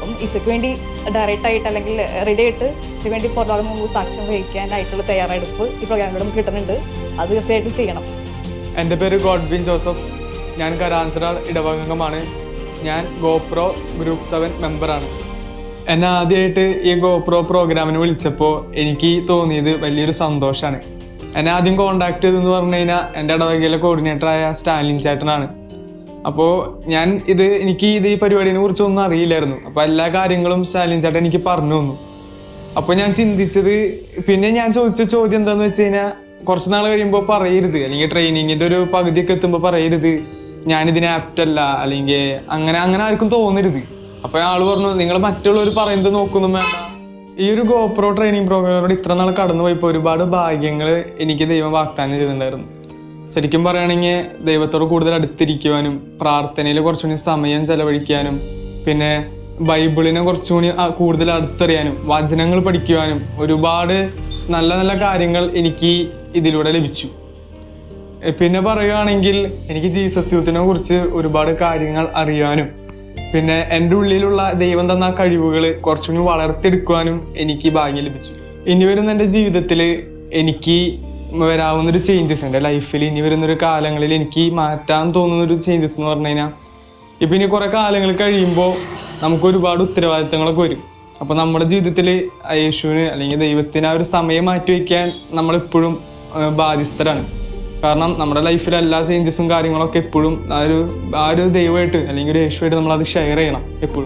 അപ്പം ഈശോയ്ക്ക് വേണ്ടി ഡയറക്റ്റ് ആയിട്ട് അല്ലെങ്കിൽ റെഡി ആയിട്ട് ഈശോയ്ക്ക് വേണ്ടി പുറലോകം മുമ്പ് സാക്ഷ്യം വഹിക്കാനായിട്ടുള്ള തയ്യാറെടുപ്പ് ഈ പ്രോഗ്രാമിലൂടെ നമുക്ക് കിട്ടുന്നുണ്ട് അത് തീർച്ചയായിട്ടും ചെയ്യണം എൻ്റെ പേര് ഗോഡ്വിൻ ജോസഫ് ഞാൻ കരാൻസറ ഇടവകമാണ് ഞാൻ ഗോപ്രോ ഗ്രൂപ്പ് സെവൻ മെമ്പറാണ് എന്നെ ആദ്യമായിട്ട് ഈ ഗോപ്രോ പ്രോഗ്രാമിന് വിളിച്ചപ്പോൾ എനിക്ക് തോന്നിയത് വലിയൊരു സന്തോഷമാണ് എന്നെ ആദ്യം കോണ്ടാക്ട് ചെയ്തെന്ന് പറഞ്ഞു കഴിഞ്ഞാൽ എൻ്റെ ഇടവകയിലെ കോർഡിനേറ്ററായ സ്റ്റാലിൻ ചേട്ടനാണ് അപ്പോൾ ഞാൻ ഇത് എനിക്ക് ഇത് ഈ പരിപാടിനെ കുറിച്ചൊന്നും അറിയില്ലായിരുന്നു അപ്പോൾ എല്ലാ കാര്യങ്ങളും സ്റ്റാലിൻ ചേട്ടൻ എനിക്ക് പറഞ്ഞു തന്നു അപ്പോൾ ഞാൻ ചിന്തിച്ചത് പിന്നെ ഞാൻ ചോദിച്ച ചോദ്യം എന്താന്ന് വെച്ച് കഴിഞ്ഞാൽ കുറച്ച് നാൾ കഴിയുമ്പോൾ പറയരുത് അല്ലെങ്കിൽ ട്രെയിനിങ്ങിന്റെ ഒരു പകുതിയൊക്കെ എത്തുമ്പോൾ പറയരുത് ഞാൻ ഇതിന് ആപ്റ്റ് അല്ല അല്ലെങ്കിൽ അങ്ങനെ അങ്ങനെ ആർക്കും തോന്നരുത് അപ്പൊ ആള് പറഞ്ഞു നിങ്ങൾ മറ്റുള്ളവർ പറയുന്നത് നോക്കൊന്നും വേണ്ട ഈ ഒരു ഗോപ്രോ ട്രെയിനിങ് പ്രോഗ്രാമിലൂടെ ഇത്ര നാൾ കടന്നു പോയപ്പോൾ ഒരുപാട് ഭാഗ്യങ്ങൾ എനിക്ക് ദൈവം വാഗ്ദാനം ചെയ്തിട്ടുണ്ടായിരുന്നു ശരിക്കും പറയുകയാണെങ്കിൽ ദൈവത്തോട് കൂടുതൽ അടുത്തിരിക്കുവാനും പ്രാർത്ഥനയിൽ കുറച്ചുകൂടി സമയം ചെലവഴിക്കാനും പിന്നെ ബൈബിളിനെ കുറച്ചുകൂടി ആ, കൂടുതൽ അടുത്തറിയാനും വചനങ്ങൾ പഠിക്കുവാനും ഒരുപാട് നല്ല നല്ല കാര്യങ്ങൾ എനിക്ക് ഇതിലൂടെ ലഭിച്ചു എ, പിന്നെ പറയുകയാണെങ്കിൽ എനിക്ക് ജീസസ് യൂത്തിനെ കുറിച്ച് ഒരുപാട് കാര്യങ്ങൾ അറിയാനും പിന്നെ എൻ്റെ ഉള്ളിലുള്ള ദൈവം തന്ന ആ കഴിവുകൾ കുറച്ചുകൂടി വളർത്തിയെടുക്കുവാനും എനിക്ക് ഭാഗ്യം ലഭിച്ചു ഇനി വരുന്ന എൻ്റെ ജീവിതത്തിൽ എനിക്ക് വരാവുന്നൊരു ചേഞ്ചസ് എൻ്റെ ലൈഫിൽ ഇനി വരുന്നൊരു കാലങ്ങളിൽ എനിക്ക് മാറ്റാൻ തോന്നുന്ന ഒരു ചേഞ്ചസ് എന്ന് പറഞ്ഞു കഴിഞ്ഞാൽ ഇപ്പം ഇനി കുറേ കാലങ്ങൾ കഴിയുമ്പോൾ നമുക്ക് ഒരുപാട് ഉത്തരവാദിത്തങ്ങളൊക്കെ വരും അപ്പോൾ നമ്മുടെ ജീവിതത്തിൽ യേശുവിന് അല്ലെങ്കിൽ ദൈവത്തിന് ആ ഒരു സമയം മാറ്റി വയ്ക്കാൻ നമ്മളെപ്പോഴും ആ, ബാധ്യസ്ഥരാണ് കാരണം നമ്മുടെ ലൈഫിലെ എല്ലാ ചേഞ്ചസും കാര്യങ്ങളൊക്കെ എപ്പോഴും ആ ഒരു ആ ഒരു ദൈവമായിട്ട് അല്ലെങ്കിൽ ഒരു യേശുവായിട്ട് നമ്മൾ അത് ഷെയർ ചെയ്യണം എപ്പോഴും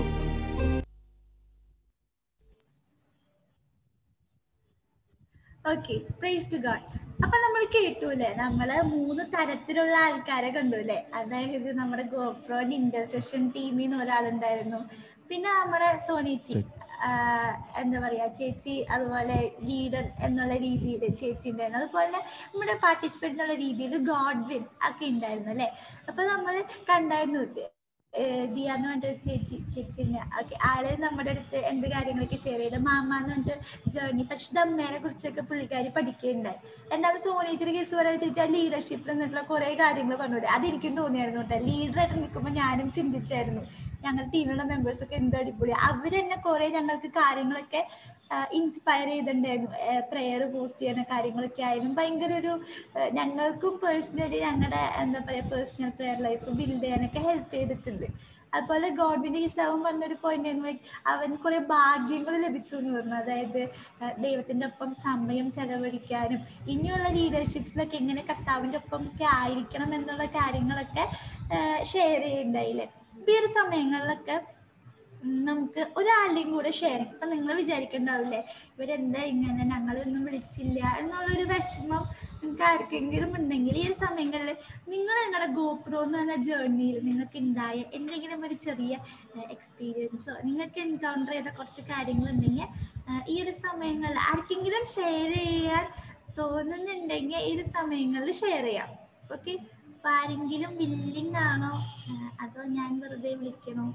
ഓക്കെ പ്രൈസ് ടു ഗാഡ് അപ്പൊ നമ്മൾ കേട്ടൂല്ലേ നമ്മള് മൂന്ന് തരത്തിലുള്ള ആൾക്കാരെ കണ്ടുല്ലേ അതായത് നമ്മുടെ ഗോപ്രോന്റെ ഇന്റർസെഷൻ ടീമിൽ നിന്ന് ഒരാളുണ്ടായിരുന്നു പിന്നെ നമ്മുടെ സോണിച്ചി ആഹ് എന്താ പറയാ ചേച്ചി അതുപോലെ ലീഡർ എന്നുള്ള രീതിയിൽ ചേച്ചി ഉണ്ടായിരുന്നു അതുപോലെ നമ്മുടെ പാർട്ടിസിപ്പേറ്റ് എന്നുള്ള രീതിയിൽ ഗോഡ്വിൻ ഒക്കെ ഉണ്ടായിരുന്നു അല്ലെ അപ്പൊ നമ്മൾ കണ്ടായിരുന്നു ഏഹ് ദിയ എന്ന് പറഞ്ഞ ചേച്ചി ചേച്ചിനെ ഓക്കെ ആള് നമ്മുടെ അടുത്ത് എന്ത് കാര്യങ്ങളൊക്കെ ഷെയർ ചെയ്ത് മാമ എന്ന് പറഞ്ഞിട്ട് ജേർണി പരിശുദ്ധ അമ്മേനെ കുറിച്ചൊക്കെ പുള്ളിക്കാരി പഠിക്കുകയുണ്ടായി രണ്ടാമത് സോണിച്ചിയുടെ കേസ് പറയാൻ ചോദിച്ചാൽ ലീഡർഷിപ്പിൽ നിന്നിട്ടുള്ള കുറെ കാര്യങ്ങൾ പറഞ്ഞൂടെ അതെനിക്കും തോന്നിയായിരുന്നു കേട്ടോ ലീഡറായിട്ട് നിൽക്കുമ്പോൾ ഞാനും ചിന്തിച്ചായിരുന്നു ഞങ്ങളുടെ ടീമിലുള്ള മെമ്പേഴ്സ് ഒക്കെ എന്ത് അടിപൊളി അവരെന്നെ കുറെ ഞങ്ങൾക്ക് കാര്യങ്ങളൊക്കെ ഇൻസ്പയർ ചെയ്തിട്ടുണ്ടായിരുന്നു പ്രെയർ പോസ്റ്റ് ചെയ്യുന്ന കാര്യങ്ങളൊക്കെ ആയാലും ഭയങ്കര ഒരു ആ, ഞങ്ങൾക്കും പേഴ്സണലി ഞങ്ങളുടെ എന്താ പറയുക പേഴ്സണൽ പ്രെയർ ലൈഫ് ബിൽഡ് ചെയ്യാനൊക്കെ ഹെൽപ്പ് ചെയ്തിട്ടുണ്ട് അതുപോലെ ഗോഡ്വിന്റെ ഇസ്ലാവും പറഞ്ഞൊരു പോയിന്റ് ആയിരുന്നു like അവൻ കുറെ ഭാഗ്യങ്ങൾ ലഭിച്ചു എന്ന് പറഞ്ഞു അതായത് ആ, ദൈവത്തിന്റെ ഒപ്പം സമയം ചെലവഴിക്കാനും ഇനിയുള്ള ലീഡർഷിപ്സിലൊക്കെ എങ്ങനെ കർത്താവിന്റെ ഒപ്പം ഒക്കെ ആയിരിക്കണം എന്നുള്ള കാര്യങ്ങളൊക്കെ ഷെയർ ചെയ്യുന്നുണ്ടായില്ലേ അപ്പൊ ഈ ഒരു സമയങ്ങളിലൊക്കെ ഉം നമുക്ക് ഒരാളുടെയും കൂടെ ഷെയറിങ് ഇപ്പൊ നിങ്ങൾ വിചാരിക്കണ്ടാവില്ലേ ഇവരെന്താ ഇങ്ങനെ ഞങ്ങളൊന്നും വിളിച്ചില്ല എന്നുള്ളൊരു വിഷമം നിങ്ങൾക്ക് ആർക്കെങ്കിലും ഉണ്ടെങ്കിൽ ഈ ഒരു സമയങ്ങളിൽ നിങ്ങൾ നിങ്ങളുടെ ഗോപ്രോ എന്ന് പറഞ്ഞ ജേർണിയിൽ നിങ്ങൾക്ക് ഉണ്ടായ എന്തെങ്കിലും ഒരു ചെറിയ എക്സ്പീരിയൻസോ നിങ്ങൾക്ക് എൻകൗണ്ടർ ചെയ്ത കുറച്ച് കാര്യങ്ങൾ ഉണ്ടെങ്കിൽ ഈ ഒരു സമയങ്ങളിൽ ആർക്കെങ്കിലും ഷെയർ ചെയ്യാൻ തോന്നുന്നുണ്ടെങ്കിൽ ഈ ഒരു സമയങ്ങളിൽ ഷെയർ ചെയ്യാം ഓക്കെ അപ്പൊ ആരെങ്കിലും വില്ലിങ് ആണോ ആ, അതോ ഞാൻ വെറുതെ വിളിക്കണോ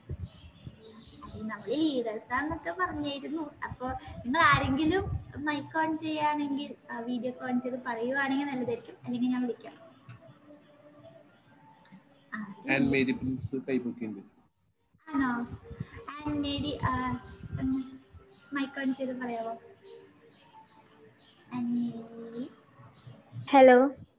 നമ്മൾ ലീഡേഴ്സ് ആന്നൊക്കെ പറഞ്ഞിരുന്നു അപ്പൊ നിങ്ങൾ ആരെങ്കിലും മൈക്ക് ഓൺ ചെയ്യുകയാണെങ്കിൽ വീഡിയോ ഓൺ ചെയ്ത് പറയുവാണെങ്കിൽ നല്ലതായിരിക്കും അല്ലെങ്കിൽ ഞാൻ വിളിക്കാം ആൻഡ് മേരി പ്രിൻസ് കൈപ്പൊക്കിയുണ്ട് ആണോ ആൻഡ് മേരി മൈക്ക് ഓൺ ചെയ്ത് പറയാമോ ആൻഡ് മേരി ഹലോ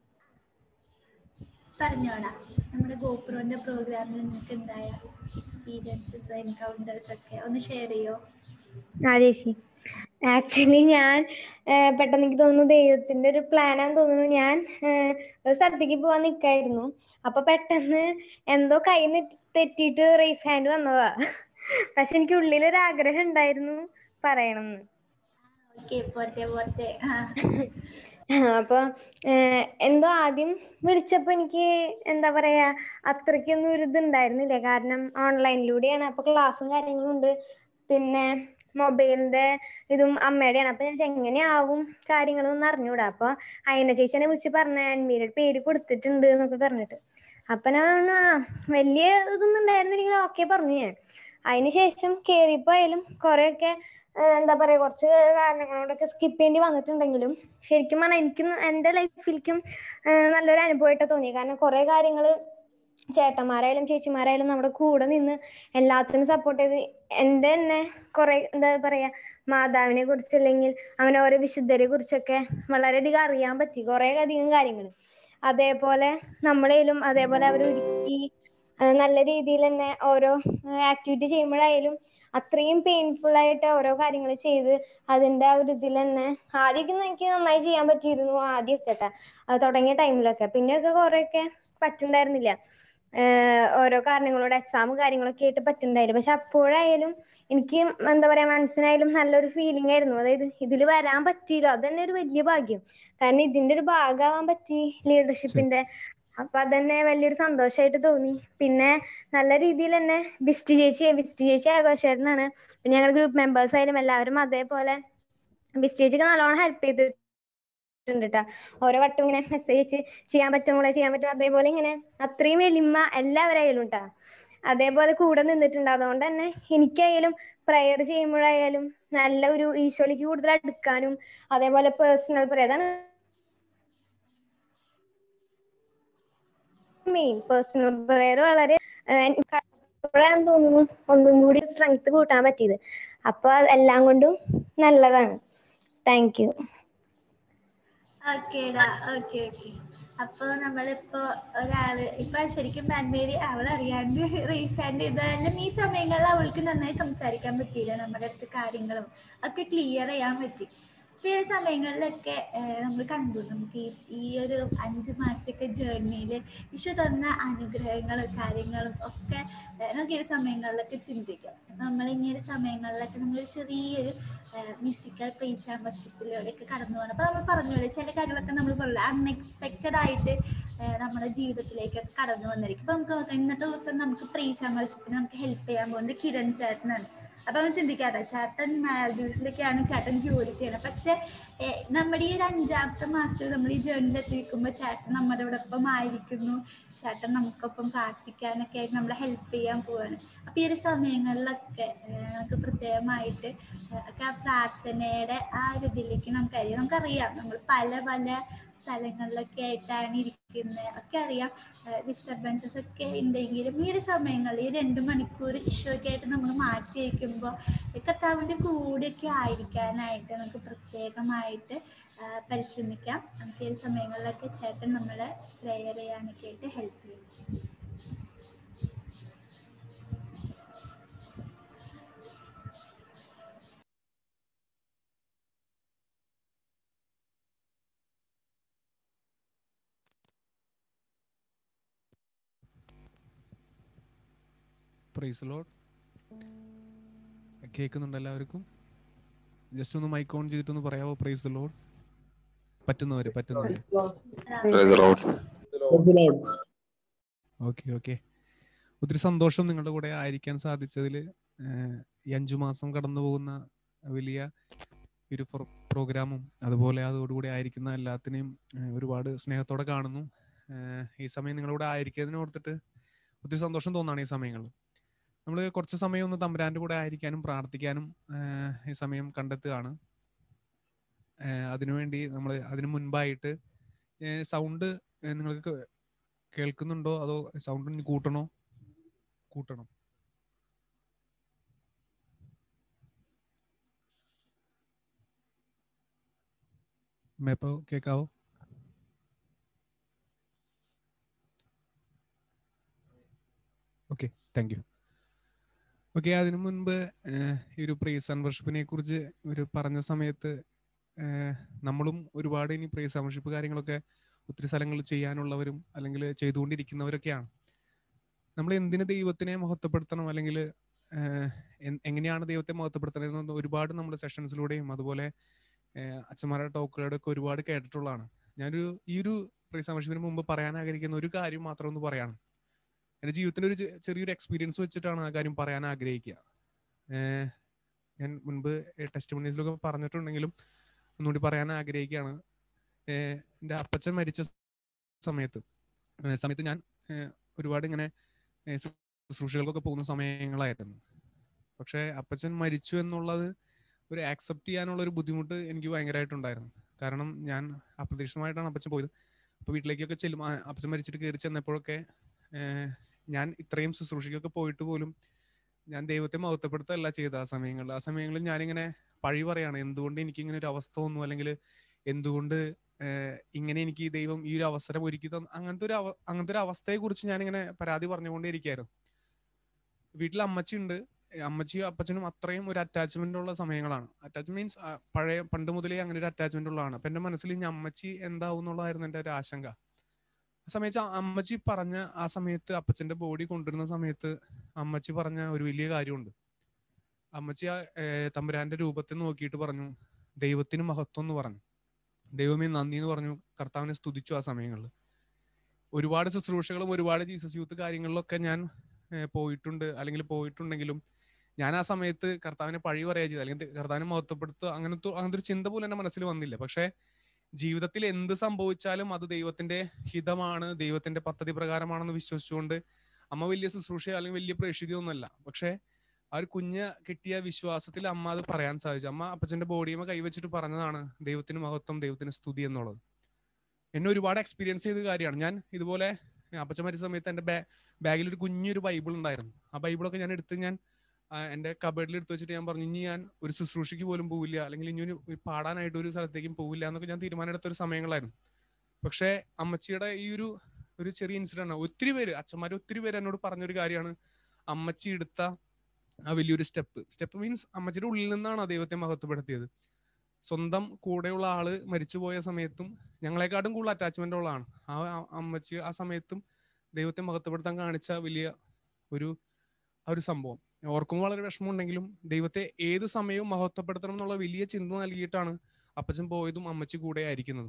പറഞ്ഞോടാ നമ്മുടെ ഗോപ്രോന്റെ പ്രോഗ്രാമിൽ നിങ്ങൾക്ക് ഉണ്ടായ എക്സ്പീരിയൻസസ് എൻകൗണ്ടേഴ്സ് ഒക്കെ ഒന്ന് ഷെയർ ചെയ്യോ ആ ചേച്ചി ആക്ച്വലി ഞാൻ ഏഹ്, പെട്ടെന്ന് എനിക്ക് തോന്നുന്നു ദൈവത്തിന്റെ ഒരു പ്ലാനാന്ന് തോന്നുന്നു ഞാൻ ഏഹ്, ഒരു സ്ഥലത്തേക്ക് പോവാൻ നിക്കായിരുന്നു അപ്പൊ പെട്ടെന്ന് എന്തോ കയ്യിൽ നിന്ന് തെറ്റിയിട്ട് റേസ് ഹാൻഡ് വന്നതാ പക്ഷെ എനിക്ക് ഉള്ളിലൊരു ആഗ്രഹം ഉണ്ടായിരുന്നു പറയണമെന്ന് ഓക്കെ പോട്ടെ പോട്ടെ ആ അപ്പൊ ഏഹ്, എന്തോ ആദ്യം വിളിച്ചപ്പോ എനിക്ക് എന്താ പറയാ അത്രയ്ക്കൊന്നും ഒരു ഇതുണ്ടായിരുന്നില്ല കാരണം ഓൺലൈനിലൂടെയാണ് അപ്പൊ ക്ലാസ്സും കാര്യങ്ങളും ഉണ്ട് പിന്നെ മൊബൈലിന്റെ ഇതും അമ്മയുടെയാണ് അപ്പൊ ഞാൻ വിചാരിച്ചു എങ്ങനെയാവും കാര്യങ്ങളൊന്നും അറിഞ്ഞൂടാ അപ്പൊ അയന ചേച്ചിനെ വിളിച്ച് പറഞ്ഞ അൻമീരുടെ പേര് കൊടുത്തിട്ടുണ്ട് എന്നൊക്കെ പറഞ്ഞിട്ട് അപ്പൊ ഞാൻ പറഞ്ഞു, ആ വലിയ ഇതൊന്നും ഉണ്ടായിരുന്നില്ലെങ്കിൽ ഓക്കെ പറഞ്ഞു ഞാൻ അതിനുശേഷം കേറിയപ്പോയാലും കുറെയൊക്കെ ഏഹ് എന്താ പറയാ കുറച്ച് കാരണങ്ങളോടൊക്കെ സ്കിപ്പ് ചെയ്യേണ്ടി വന്നിട്ടുണ്ടെങ്കിലും ശരിക്കും പറഞ്ഞാൽ എനിക്കും എൻ്റെ ലൈഫിലേക്കും നല്ലൊരു അനുഭവമായിട്ട് തോന്നി കാരണം കുറെ കാര്യങ്ങൾ ചേട്ടന്മാരായാലും ചേച്ചിമാരായാലും നമ്മുടെ കൂടെ നിന്ന് എല്ലാത്തിനും സപ്പോർട്ട് ചെയ്ത് എൻ്റെ തന്നെ കുറെ എന്താ പറയാ മാതാവിനെ കുറിച്ച് അല്ലെങ്കിൽ അങ്ങനെ ഓരോ വിശുദ്ധരെ കുറിച്ചൊക്കെ വളരെയധികം അറിയാൻ പറ്റി കുറെ അധികം കാര്യങ്ങൾ അതേപോലെ നമ്മളേലും അതേപോലെ അവർ ഒരുക്കി ആ, നല്ല രീതിയിൽ തന്നെ ഓരോ ആക്ടിവിറ്റി ചെയ്യുമ്പോഴായാലും അത്രയും പെയിൻഫുൾ ആയിട്ട് ഓരോ കാര്യങ്ങൾ ചെയ്ത് അതിന്റെ ആ ഒരു ഇതിൽ തന്നെ ആദ്യമൊക്കെ എനിക്ക് നന്നായി ചെയ്യാൻ പറ്റിയിരുന്നു ആദ്യമൊക്കെ ട്ടാ. അത് തുടങ്ങിയ ടൈമിലൊക്കെ പിന്നെയൊക്കെ കുറെയൊക്കെ പറ്റുണ്ടായിരുന്നില്ല ഏഹ് ഓരോ കാരണങ്ങളോട് എക്സാം കാര്യങ്ങളൊക്കെ ആയിട്ട് പറ്റുന്നുണ്ടായില്ല പക്ഷെ അപ്പോഴായാലും എനിക്ക് എന്താ പറയാ മനസ്സിനായാലും നല്ലൊരു ഫീലിംഗ് ആയിരുന്നു അതായത് ഇതിൽ വരാൻ പറ്റിയല്ലോ അത് തന്നെ ഒരു വലിയ ഭാഗ്യം കാരണം ഇതിന്റെ ഒരു ഭാഗമാവാൻ പറ്റി ലീഡർഷിപ്പിന്റെ അപ്പൊ അതന്നെ വലിയൊരു സന്തോഷമായിട്ട് തോന്നി പിന്നെ നല്ല രീതിയിൽ തന്നെ ബിസ്റ്റ് ചേച്ചി ബിസ്റ്റ് ചേച്ചി ആഘോഷേട്ടനാണ് പിന്നെ ഞങ്ങളുടെ ഗ്രൂപ്പ് മെമ്പേഴ്സ് ആയാലും എല്ലാവരും അതേപോലെ ബിസ്റ്റ് ചേച്ചിക്ക് നല്ലോണം ഹെൽപ്പ് ചെയ്തിട്ടുണ്ട് ട്ടാ ഓരോ വട്ടം ഇങ്ങനെ മെസ്സേജ് അയച്ച് ചെയ്യാൻ പറ്റുമോ ചെയ്യാൻ പറ്റുമോ അതേപോലെ ഇങ്ങനെ അത്രയും എളിമ എല്ലാവരായാലും ട്ടാ അതേപോലെ കൂടെ നിന്നിട്ടുണ്ട് അതുകൊണ്ട് തന്നെ എനിക്കായാലും പ്രയർ ചെയ്യുമ്പോഴായാലും നല്ല ഒരു ഈശോയിലേക്ക് കൂടുതൽ അടുക്കാനും അതേപോലെ പേഴ്സണൽ പ്രയർ അതാണ് മെയിൻ പേഴ്സണൽ പ്രയർ വളരെ അപ്പോഴാണെന്ന് തോന്നുന്നു ഒന്നും കൂടി സ്ട്രെങ്ത് കൂട്ടാൻ പറ്റിയത് അപ്പൊ അത് എല്ലാം കൊണ്ടും നല്ലതാണ് താങ്ക് യു ഓക്കേടാ ഓക്കെ ഓക്കെ അപ്പോൾ നമ്മളിപ്പോ ഒരാള് ഇപ്പൊ ശരിക്കും മാൻമേരി അവൾ അറിയാണ്ട് റേസ് ഹാൻഡ് ചെയ്താലും ഈ സമയങ്ങളിൽ അവൾക്ക് നന്നായി സംസാരിക്കാൻ പറ്റിയില്ല നമ്മുടെ അടുത്ത് കാര്യങ്ങളും ഒക്കെ ക്ലിയർ ചെയ്യാൻ പറ്റി അപ്പൊ ഈ സമയങ്ങളിലൊക്കെ നമ്മൾ കണ്ടു നമുക്ക് ഈ ഈ ഒരു അഞ്ച് മാസത്തൊക്കെ ജേർണിയിൽ ഈശോ തന്ന അനുഗ്രഹങ്ങളും കാര്യങ്ങളും ഒക്കെ ഏഹ് നമുക്ക് ഈ ഒരു സമയങ്ങളിലൊക്കെ ചിന്തിക്കാം നമ്മൾ ഇനി ഒരു സമയങ്ങളിലൊക്കെ നമ്മൾ ചെറിയൊരു മ്യൂസിക്കൽ പ്രൈസ് ആൻഡ് വർഷിപ്പിലൂടെയൊക്കെ കടന്നു പോകണം അപ്പോൾ നമ്മൾ പറഞ്ഞ ചില കാര്യങ്ങളൊക്കെ നമ്മൾ പറഞ്ഞില്ല അൺഎക്സ്പെക്റ്റഡ് ആയിട്ട് ഏഹ് നമ്മുടെ ജീവിതത്തിലേക്ക് കടന്നു വന്നിരിക്കും അപ്പോൾ നമുക്ക് നോക്കാം ഇന്നത്തെ ദിവസം നമുക്ക് പ്രൈസ് ആൻഡ് വർഷിപ്പിന് നമുക്ക് ഹെൽപ്പ് ചെയ്യാൻ പോകുന്നത് കിരൺ ചേട്ടനാണ് അപ്പൊ നമ്മൾ ചിന്തിക്കാട്ടെ ചേട്ടൻ മാൽഡീവ്സിലൊക്കെയാണ് ചേട്ടൻ ജോലി ചെയ്യണത് പക്ഷെ ഏഹ് നമ്മുടെ ഈ ഒരു അഞ്ചാമത്തെ മാസത്തിൽ നമ്മൾ ഈ ജേർണിയിൽ എത്തിക്കുമ്പോൾ ചേട്ടൻ നമ്മുടെ ഒപ്പം ആയിരിക്കുന്നു ചേട്ടൻ നമുക്കൊപ്പം പ്രാർത്ഥിക്കാനൊക്കെ ആയിട്ട് നമ്മളെ ഹെൽപ്പ് ചെയ്യാൻ പോവാണ് അപ്പൊ ഈ ഒരു സമയങ്ങളിലൊക്കെ ഏഹ് നമുക്ക് പ്രത്യേകമായിട്ട് ഏഹ് ഒക്കെ ആ പ്രാർത്ഥനയുടെ ആ ഒരു ഇതിലേക്ക് നമുക്കറിയാം നമുക്കറിയാം നമ്മൾ പല പല സ്ഥലങ്ങളിലൊക്കെ ആയിട്ടാണ് ഇരിക്കുന്നത് ഒക്കെ അറിയാം ഡിസ്റ്റർബൻസസ് ഒക്കെ ഉണ്ടെങ്കിലും ഈ ഒരു സമയങ്ങളിൽ ഈ രണ്ട് മണിക്കൂർ ഈശോയ്ക്കായിട്ട് നമ്മൾ മാറ്റി വയ്ക്കുമ്പോൾ കർത്താവിൻ്റെ കൂടെയൊക്കെ ആയിരിക്കാനായിട്ട് നമുക്ക് പ്രത്യേകമായിട്ട് ആ, പരിശ്രമിക്കാം നമുക്ക് ഈ ഒരു സമയങ്ങളിലൊക്കെ ചേട്ടൻ നമ്മളെ പ്രെയർ ചെയ്യാനൊക്കെ ആയിട്ട് ഹെൽപ്പ് ചെയ്യും പ്രൈസ് ലോഡ് കേൾക്കുന്നുണ്ട് എല്ലാവർക്കും ജസ്റ്റ് ഒന്ന് മൈക്ക് ഓൺ ചെയ്തിട്ടൊന്ന് പറയാവോ പ്രൈസ് ലോഡ് പറ്റുന്നവര് പറ്റുന്നവര് ഓക്കെ ഓക്കെ ഒത്തിരി സന്തോഷം നിങ്ങളുടെ കൂടെ ആയിരിക്കാൻ സാധിച്ചതിൽ ഈ അഞ്ചു മാസം കടന്നു പോകുന്ന വലിയ ഒരു ഫൊ- പ്രോഗ്രാമും അതുപോലെ അതോടുകൂടി ആയിരിക്കുന്ന എല്ലാത്തിനെയും ഏഹ്, ഒരുപാട് സ്നേഹത്തോടെ കാണുന്നു ഏഹ്, ഈ സമയം നിങ്ങളുടെ കൂടെ ആയിരിക്കുന്നതിനെ ഓർത്തിട്ട് ഒത്തിരി സന്തോഷം തോന്നാണ് ഈ സമയങ്ങളിൽ നമ്മൾ കുറച്ച് സമയം ഒന്ന് തമ്പുരാന്റെ കൂടെ ആയിരിക്കാനും പ്രാർത്ഥിക്കാനും ഏഹ്, ഈ സമയം കണ്ടെത്തുകയാണ് ഏഹ്, അതിനുവേണ്ടി നമ്മൾ അതിനു മുൻപായിട്ട് സൗണ്ട് നിങ്ങൾക്ക് കേൾക്കുന്നുണ്ടോ അതോ സൗണ്ട് ഇനി കൂട്ടണോ കൂട്ടണം മേപ്പോ കേക്കാവോ ഓക്കെ താങ്ക് യു ഓക്കെ അതിനു മുൻപ് ഏഹ്, ഈ ഒരു പ്രേസ് ആൻഡ് വർഷിപ്പിനെ കുറിച്ച് ഒരു പറഞ്ഞ സമയത്ത് ഏഹ്, നമ്മളും ഒരുപാട് ഇനി പ്രേസ് ആൻഡ് വർഷിപ്പ് കാര്യങ്ങളൊക്കെ ഒത്തിരി സ്ഥലങ്ങളിൽ ചെയ്യാനുള്ളവരും അല്ലെങ്കിൽ ചെയ്തുകൊണ്ടിരിക്കുന്നവരൊക്കെയാണ് നമ്മൾ എന്തിന് ദൈവത്തിനെ മഹത്വപ്പെടുത്തണം അല്ലെങ്കിൽ ഏഹ്, എൻ- എങ്ങനെയാണ് ദൈവത്തെ മഹത്വപ്പെടുത്തണത് എന്ന് ഒരുപാട് നമ്മൾ സെഷൻസിലൂടെയും അതുപോലെ ഏഹ്, അച്ഛന്മാരുടെ ടോക്കുകളുടെ ഒക്കെ ഒരുപാട് കേട്ടിട്ടുള്ളതാണ് ഞാനൊരു ഈ ഒരു പ്രേസ് ആൻഡ് വർഷിപ്പിന് മുമ്പ് പറയാൻ ആഗ്രഹിക്കുന്ന ഒരു കാര്യം മാത്രം ഒന്ന് പറയാണ് എൻ്റെ ജീവിതത്തിൽ ഒരു ചെ- ചെറിയൊരു എക്സ്പീരിയൻസ് വെച്ചിട്ടാണ് ആ കാര്യം പറയാൻ ആഗ്രഹിക്കുക ഏഹ് ഞാൻ മുൻപ് ടെസ്റ്റ് മണീസിലൊക്കെ പറഞ്ഞിട്ടുണ്ടെങ്കിലും ഒന്നുകൂടി പറയാൻ ആഗ്രഹിക്കുകയാണ് ഏഹ് എൻ്റെ അപ്പച്ചൻ മരിച്ച സമയത്ത് ഏഹ് സമയത്ത് ഞാൻ ഏഹ് ഒരുപാട് ഇങ്ങനെ ഏഹ് ശുശ്രൂഷകൾക്കൊക്കെ പോകുന്ന സമയങ്ങളായിരുന്നു പക്ഷേ അപ്പച്ചൻ മരിച്ചു എന്നുള്ളത് ഒരു ആക്സെപ്റ്റ് ചെയ്യാനുള്ള ഒരു ബുദ്ധിമുട്ട് എനിക്ക് ഭയങ്കരമായിട്ടുണ്ടായിരുന്നു കാരണം ഞാൻ അപ്രതീക്ഷിതമായിട്ടാണ് അപ്പച്ചൻ പോയത് അപ്പോൾ വീട്ടിലേക്കൊക്കെ ചെല്ലും ആ, അപ്പച്ചൻ മരിച്ചിട്ട് കയറി ചെന്നപ്പോഴൊക്കെ ഏഹ്, ഞാൻ ഇത്രയും ശുശ്രൂഷയ്ക്കൊക്കെ പോയിട്ട് പോലും ഞാൻ ദൈവത്തെ മഹത്വപ്പെടുത്തല്ല ചെയ്ത ആ സമയങ്ങളിൽ ആ സമയങ്ങളിൽ ഞാനിങ്ങനെ പഴി പറയാണ് എന്തുകൊണ്ട് എനിക്ക് ഇങ്ങനെ ഒരു അവസ്ഥ വന്നു അല്ലെങ്കിൽ എന്തുകൊണ്ട് ഏഹ്, ഇങ്ങനെ എനിക്ക് ഈ ദൈവം ഈ ഒരു അവസരം ഒരുക്കി തന്നു അങ്ങനത്തെ ഒരു അവ- അങ്ങനത്തെ ഒരു അവസ്ഥയെ കുറിച്ച് ഞാനിങ്ങനെ പരാതി പറഞ്ഞുകൊണ്ടേ ഇരിക്കുകയായിരുന്നു വീട്ടിൽ അമ്മച്ചി ഉണ്ട് അമ്മച്ചിയും അപ്പച്ചനും അത്രയും ഒരു അറ്റാച്ച്മെന്റ് ഉള്ള സമയങ്ങളാണ് അറ്റാച്ച്മെന്റ് മീൻസ് പഴയ പണ്ട് മുതലേ അങ്ങനെ ഒരു അറ്റാച്ച്മെന്റ് ഉള്ളതാണ് അപ്പൊ എന്റെ മനസ്സിൽ ഇനി അമ്മച്ചി എന്താവും എന്നുള്ളതായിരുന്നു എന്റെ ഒരു ആശങ്ക ആ സമയത്ത് ആ അമ്മച്ചി പറഞ്ഞ ആ സമയത്ത് അപ്പച്ചന്റെ ബോഡി കൊണ്ടുവരുന്ന സമയത്ത് അമ്മച്ചി പറഞ്ഞ ഒരു വലിയ കാര്യമുണ്ട് അമ്മച്ചി ആ ഏർ, തമ്പുരാന്റെ രൂപത്തിൽ നോക്കിയിട്ട് പറഞ്ഞു ദൈവത്തിന് മഹത്വം എന്ന് പറഞ്ഞു ദൈവമേ നന്ദി എന്ന് പറഞ്ഞു കർത്താവിനെ സ്തുതിച്ചു ആ സമയങ്ങളിൽ ഒരുപാട് ശുശ്രൂഷകളും ഒരുപാട് ജീസസ് യൂത്ത് കാര്യങ്ങളിലൊക്കെ ഞാൻ ഏർ, പോയിട്ടുണ്ട് അല്ലെങ്കിൽ പോയിട്ടുണ്ടെങ്കിലും ഞാൻ ആ സമയത്ത് കർത്താവിനെ പഴി പറയുക ചെയ്തത് അല്ലെങ്കിൽ കർത്താവിനെ മഹത്വപ്പെടുത്തുക അങ്ങനത്തെ അങ്ങനത്തെ ഒരു ചിന്ത പോലും എന്റെ മനസ്സിൽ വന്നില്ല പക്ഷെ ജീവിതത്തിൽ എന്ത് സംഭവിച്ചാലും അത് ദൈവത്തിന്റെ ഹിതമാണ് ദൈവത്തിന്റെ പദ്ധതി പ്രകാരമാണെന്ന് വിശ്വസിച്ചുകൊണ്ട് അമ്മ വലിയ ശുശ്രൂഷ അല്ലെങ്കിൽ വലിയ പ്രേക്ഷിതയൊന്നുമല്ല പക്ഷെ ആ ഒരു കുഞ്ഞ് കിട്ടിയ വിശ്വാസത്തിൽ അമ്മ അത് പറയാൻ സാധിച്ചു അമ്മ അപ്പച്ചന്റെ ബോഡിയുമ കൈവച്ചിട്ട് പറഞ്ഞതാണ് ദൈവത്തിന് മഹത്വം ദൈവത്തിന് സ്തുതി എന്നുള്ളത് എന്നെ ഒരുപാട് എക്സ്പീരിയൻസ് ചെയ്ത കാര്യമാണ് ഞാൻ ഇതുപോലെ അപ്പച്ചൻ മരിച്ച സമയത്ത് എന്റെ ബാഗിൽ ഒരു കുഞ്ഞൊരു ബൈബിൾ ഉണ്ടായിരുന്നു ആ ബൈബിളൊക്കെ ഞാൻ എടുത്ത് ഞാൻ ആ, എന്റെ കബേർഡിൽ എടുത്ത് വെച്ചിട്ട് ഞാൻ പറഞ്ഞു ഇനി ഞാൻ ഒരു ശുശ്രൂഷയ്ക്ക് പോലും പോവില്ല അല്ലെങ്കിൽ ഇനി ഒരു ഒരു പാടാനായിട്ട് ഒരു സ്ഥലത്തേക്കും പോവില്ല എന്നൊക്കെ ഞാൻ തീരുമാനം എടുത്ത ഒരു സമയങ്ങളായിരുന്നു പക്ഷേ അമ്മച്ചിയുടെ ഈ ഒരു ഒരു ചെറിയ ഇൻസിഡന്റ് ആണ് ഒത്തിരി പേര് അച്ഛന്മാർ ഒത്തിരി പേര് എന്നോട് പറഞ്ഞൊരു കാര്യമാണ് അമ്മച്ചി എടുത്ത ആ വലിയൊരു സ്റ്റെപ്പ് സ്റ്റെപ്പ് മീൻസ് അമ്മച്ചിയുടെ ഉള്ളിൽ നിന്നാണ് ആ ദൈവത്തെ മഹത്വപ്പെടുത്തിയത് സ്വന്തം കൂടെയുള്ള ആള് മരിച്ചുപോയ സമയത്തും ഞങ്ങളെക്കാട്ടും കൂടുതൽ അറ്റാച്ച്മെന്റ് ഉള്ള ആണ് ആ ആ- അമ്മച്ചി ആ സമയത്തും ദൈവത്തെ മഹത്വപ്പെടുത്താൻ കാണിച്ച വലിയ ഒരു ആ ഒരു സംഭവം ഓർക്കുമ്പോൾ വളരെ വിഷമമുണ്ടെങ്കിലും ദൈവത്തെ ഏത് സമയവും മഹത്വപ്പെടുത്തണം എന്നുള്ള വലിയ ചിന്ത നൽകിയിട്ടാണ് അപ്പച്ചൻ പോയതും അമ്മച്ചി കൂടെ ആയിരിക്കുന്നതും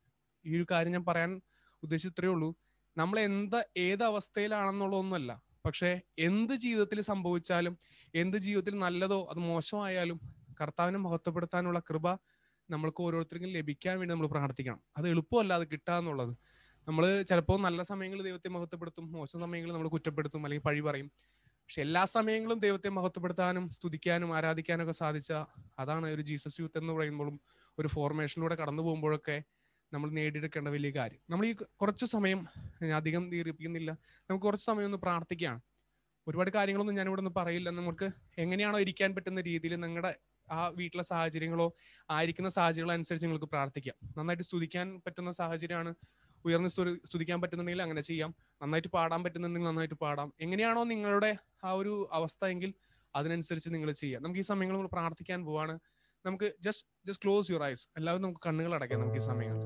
ഈ ഒരു കാര്യം ഞാൻ പറയാൻ ഉദ്ദേശിച്ചത് ഇത്രയേ ഉള്ളൂ നമ്മൾ എന്താ ഏത് അവസ്ഥയിലാണെന്നുള്ളതൊന്നുമല്ല പക്ഷെ എന്ത് ജീവിതത്തിൽ സംഭവിച്ചാലും എന്ത് ജീവിതത്തിൽ നല്ലതോ അത് മോശമായാലും കർത്താവിനെ മഹത്വപ്പെടുത്താനുള്ള കൃപ നമ്മൾക്ക് ഓരോരുത്തർക്കും ലഭിക്കാൻ വേണ്ടി നമ്മൾ പ്രാർത്ഥിക്കണം അത് എളുപ്പമല്ല അത് കിട്ടുക എന്നുള്ളത് നമ്മൾ ചിലപ്പോൾ നല്ല സമയങ്ങളിൽ ദൈവത്തെ മഹത്വപ്പെടുത്തും മോശം സമയങ്ങളിൽ നമ്മൾ കുറ്റപ്പെടുത്തും അല്ലെങ്കിൽ പഴി പറയും പക്ഷെ എല്ലാ സമയങ്ങളും ദൈവത്തെ മഹത്വപ്പെടുത്താനും സ്തുതിക്കാനും ആരാധിക്കാനും ഒക്കെ സാധിച്ച അതാണ് ഒരു ജീസസ് യൂത്ത് എന്ന് പറയുമ്പോഴും ഒരു ഫോർമേഷനിലൂടെ കടന്നു പോകുമ്പോഴൊക്കെ നമ്മൾ നേടിയെടുക്കേണ്ട വലിയ കാര്യം നമ്മൾ ഈ കുറച്ച് സമയം ഞാൻ അധികം ദീർഘിപ്പിക്കുന്നില്ല നമുക്ക് കുറച്ച് സമയം ഒന്ന് പ്രാർത്ഥിക്കുകയാണ് ഒരുപാട് കാര്യങ്ങളൊന്നും ഞാൻ ഇവിടെ ഒന്നും പറയില്ല നമുക്ക് എങ്ങനെയാണോ ഇരിക്കാൻ പറ്റുന്ന രീതിയിൽ നിങ്ങളുടെ ആ വീട്ടിലെ സാഹചര്യങ്ങളോ ആയിരിക്കുന്ന സാഹചര്യങ്ങളോ അനുസരിച്ച് നിങ്ങൾക്ക് പ്രാർത്ഥിക്കാം നന്നായിട്ട് സ്തുതിക്കാൻ പറ്റുന്ന സാഹചര്യമാണ് ഉയർന്ന് സ്തു- സ്തുതിക്കാൻ പറ്റുന്നുണ്ടെങ്കിൽ അങ്ങനെ ചെയ്യാം നന്നായിട്ട് പാടാൻ പറ്റുന്നുണ്ടെങ്കിൽ നന്നായിട്ട് പാടാം എങ്ങനെയാണോ നിങ്ങളുടെ ആ ഒരു അവസ്ഥ എങ്കിൽ അതിനനുസരിച്ച് നിങ്ങൾ ചെയ്യാം നമുക്ക് ഈ സമയങ്ങൾ നമ്മൾ പ്രാർത്ഥിക്കാൻ പോവാണ് നമുക്ക് just just close your eyes എല്ലാവരും നമുക്ക് കണ്ണുകൾ അടയ്ക്കാം നമുക്ക് ഈ സമയങ്ങളിൽ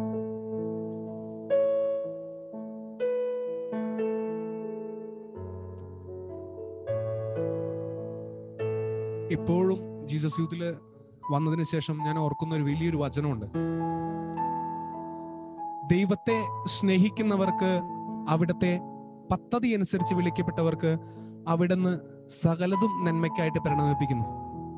ഇപ്പോഴും ജീസസ് യൂത്തില് വന്നതിന് ശേഷം ഞാൻ ഓർക്കുന്ന ഒരു വലിയൊരു വചനമുണ്ട് ദൈവത്തെ സ്നേഹിക്കുന്നവർക്ക് അവിടുത്തെ പദ്ധതി അനുസരിച്ച് വിളിക്കപ്പെട്ടവർക്ക് അവിടുന്ന് സകലതും നന്മയ്ക്കായിട്ട് പരിണമിപ്പിക്കുന്നു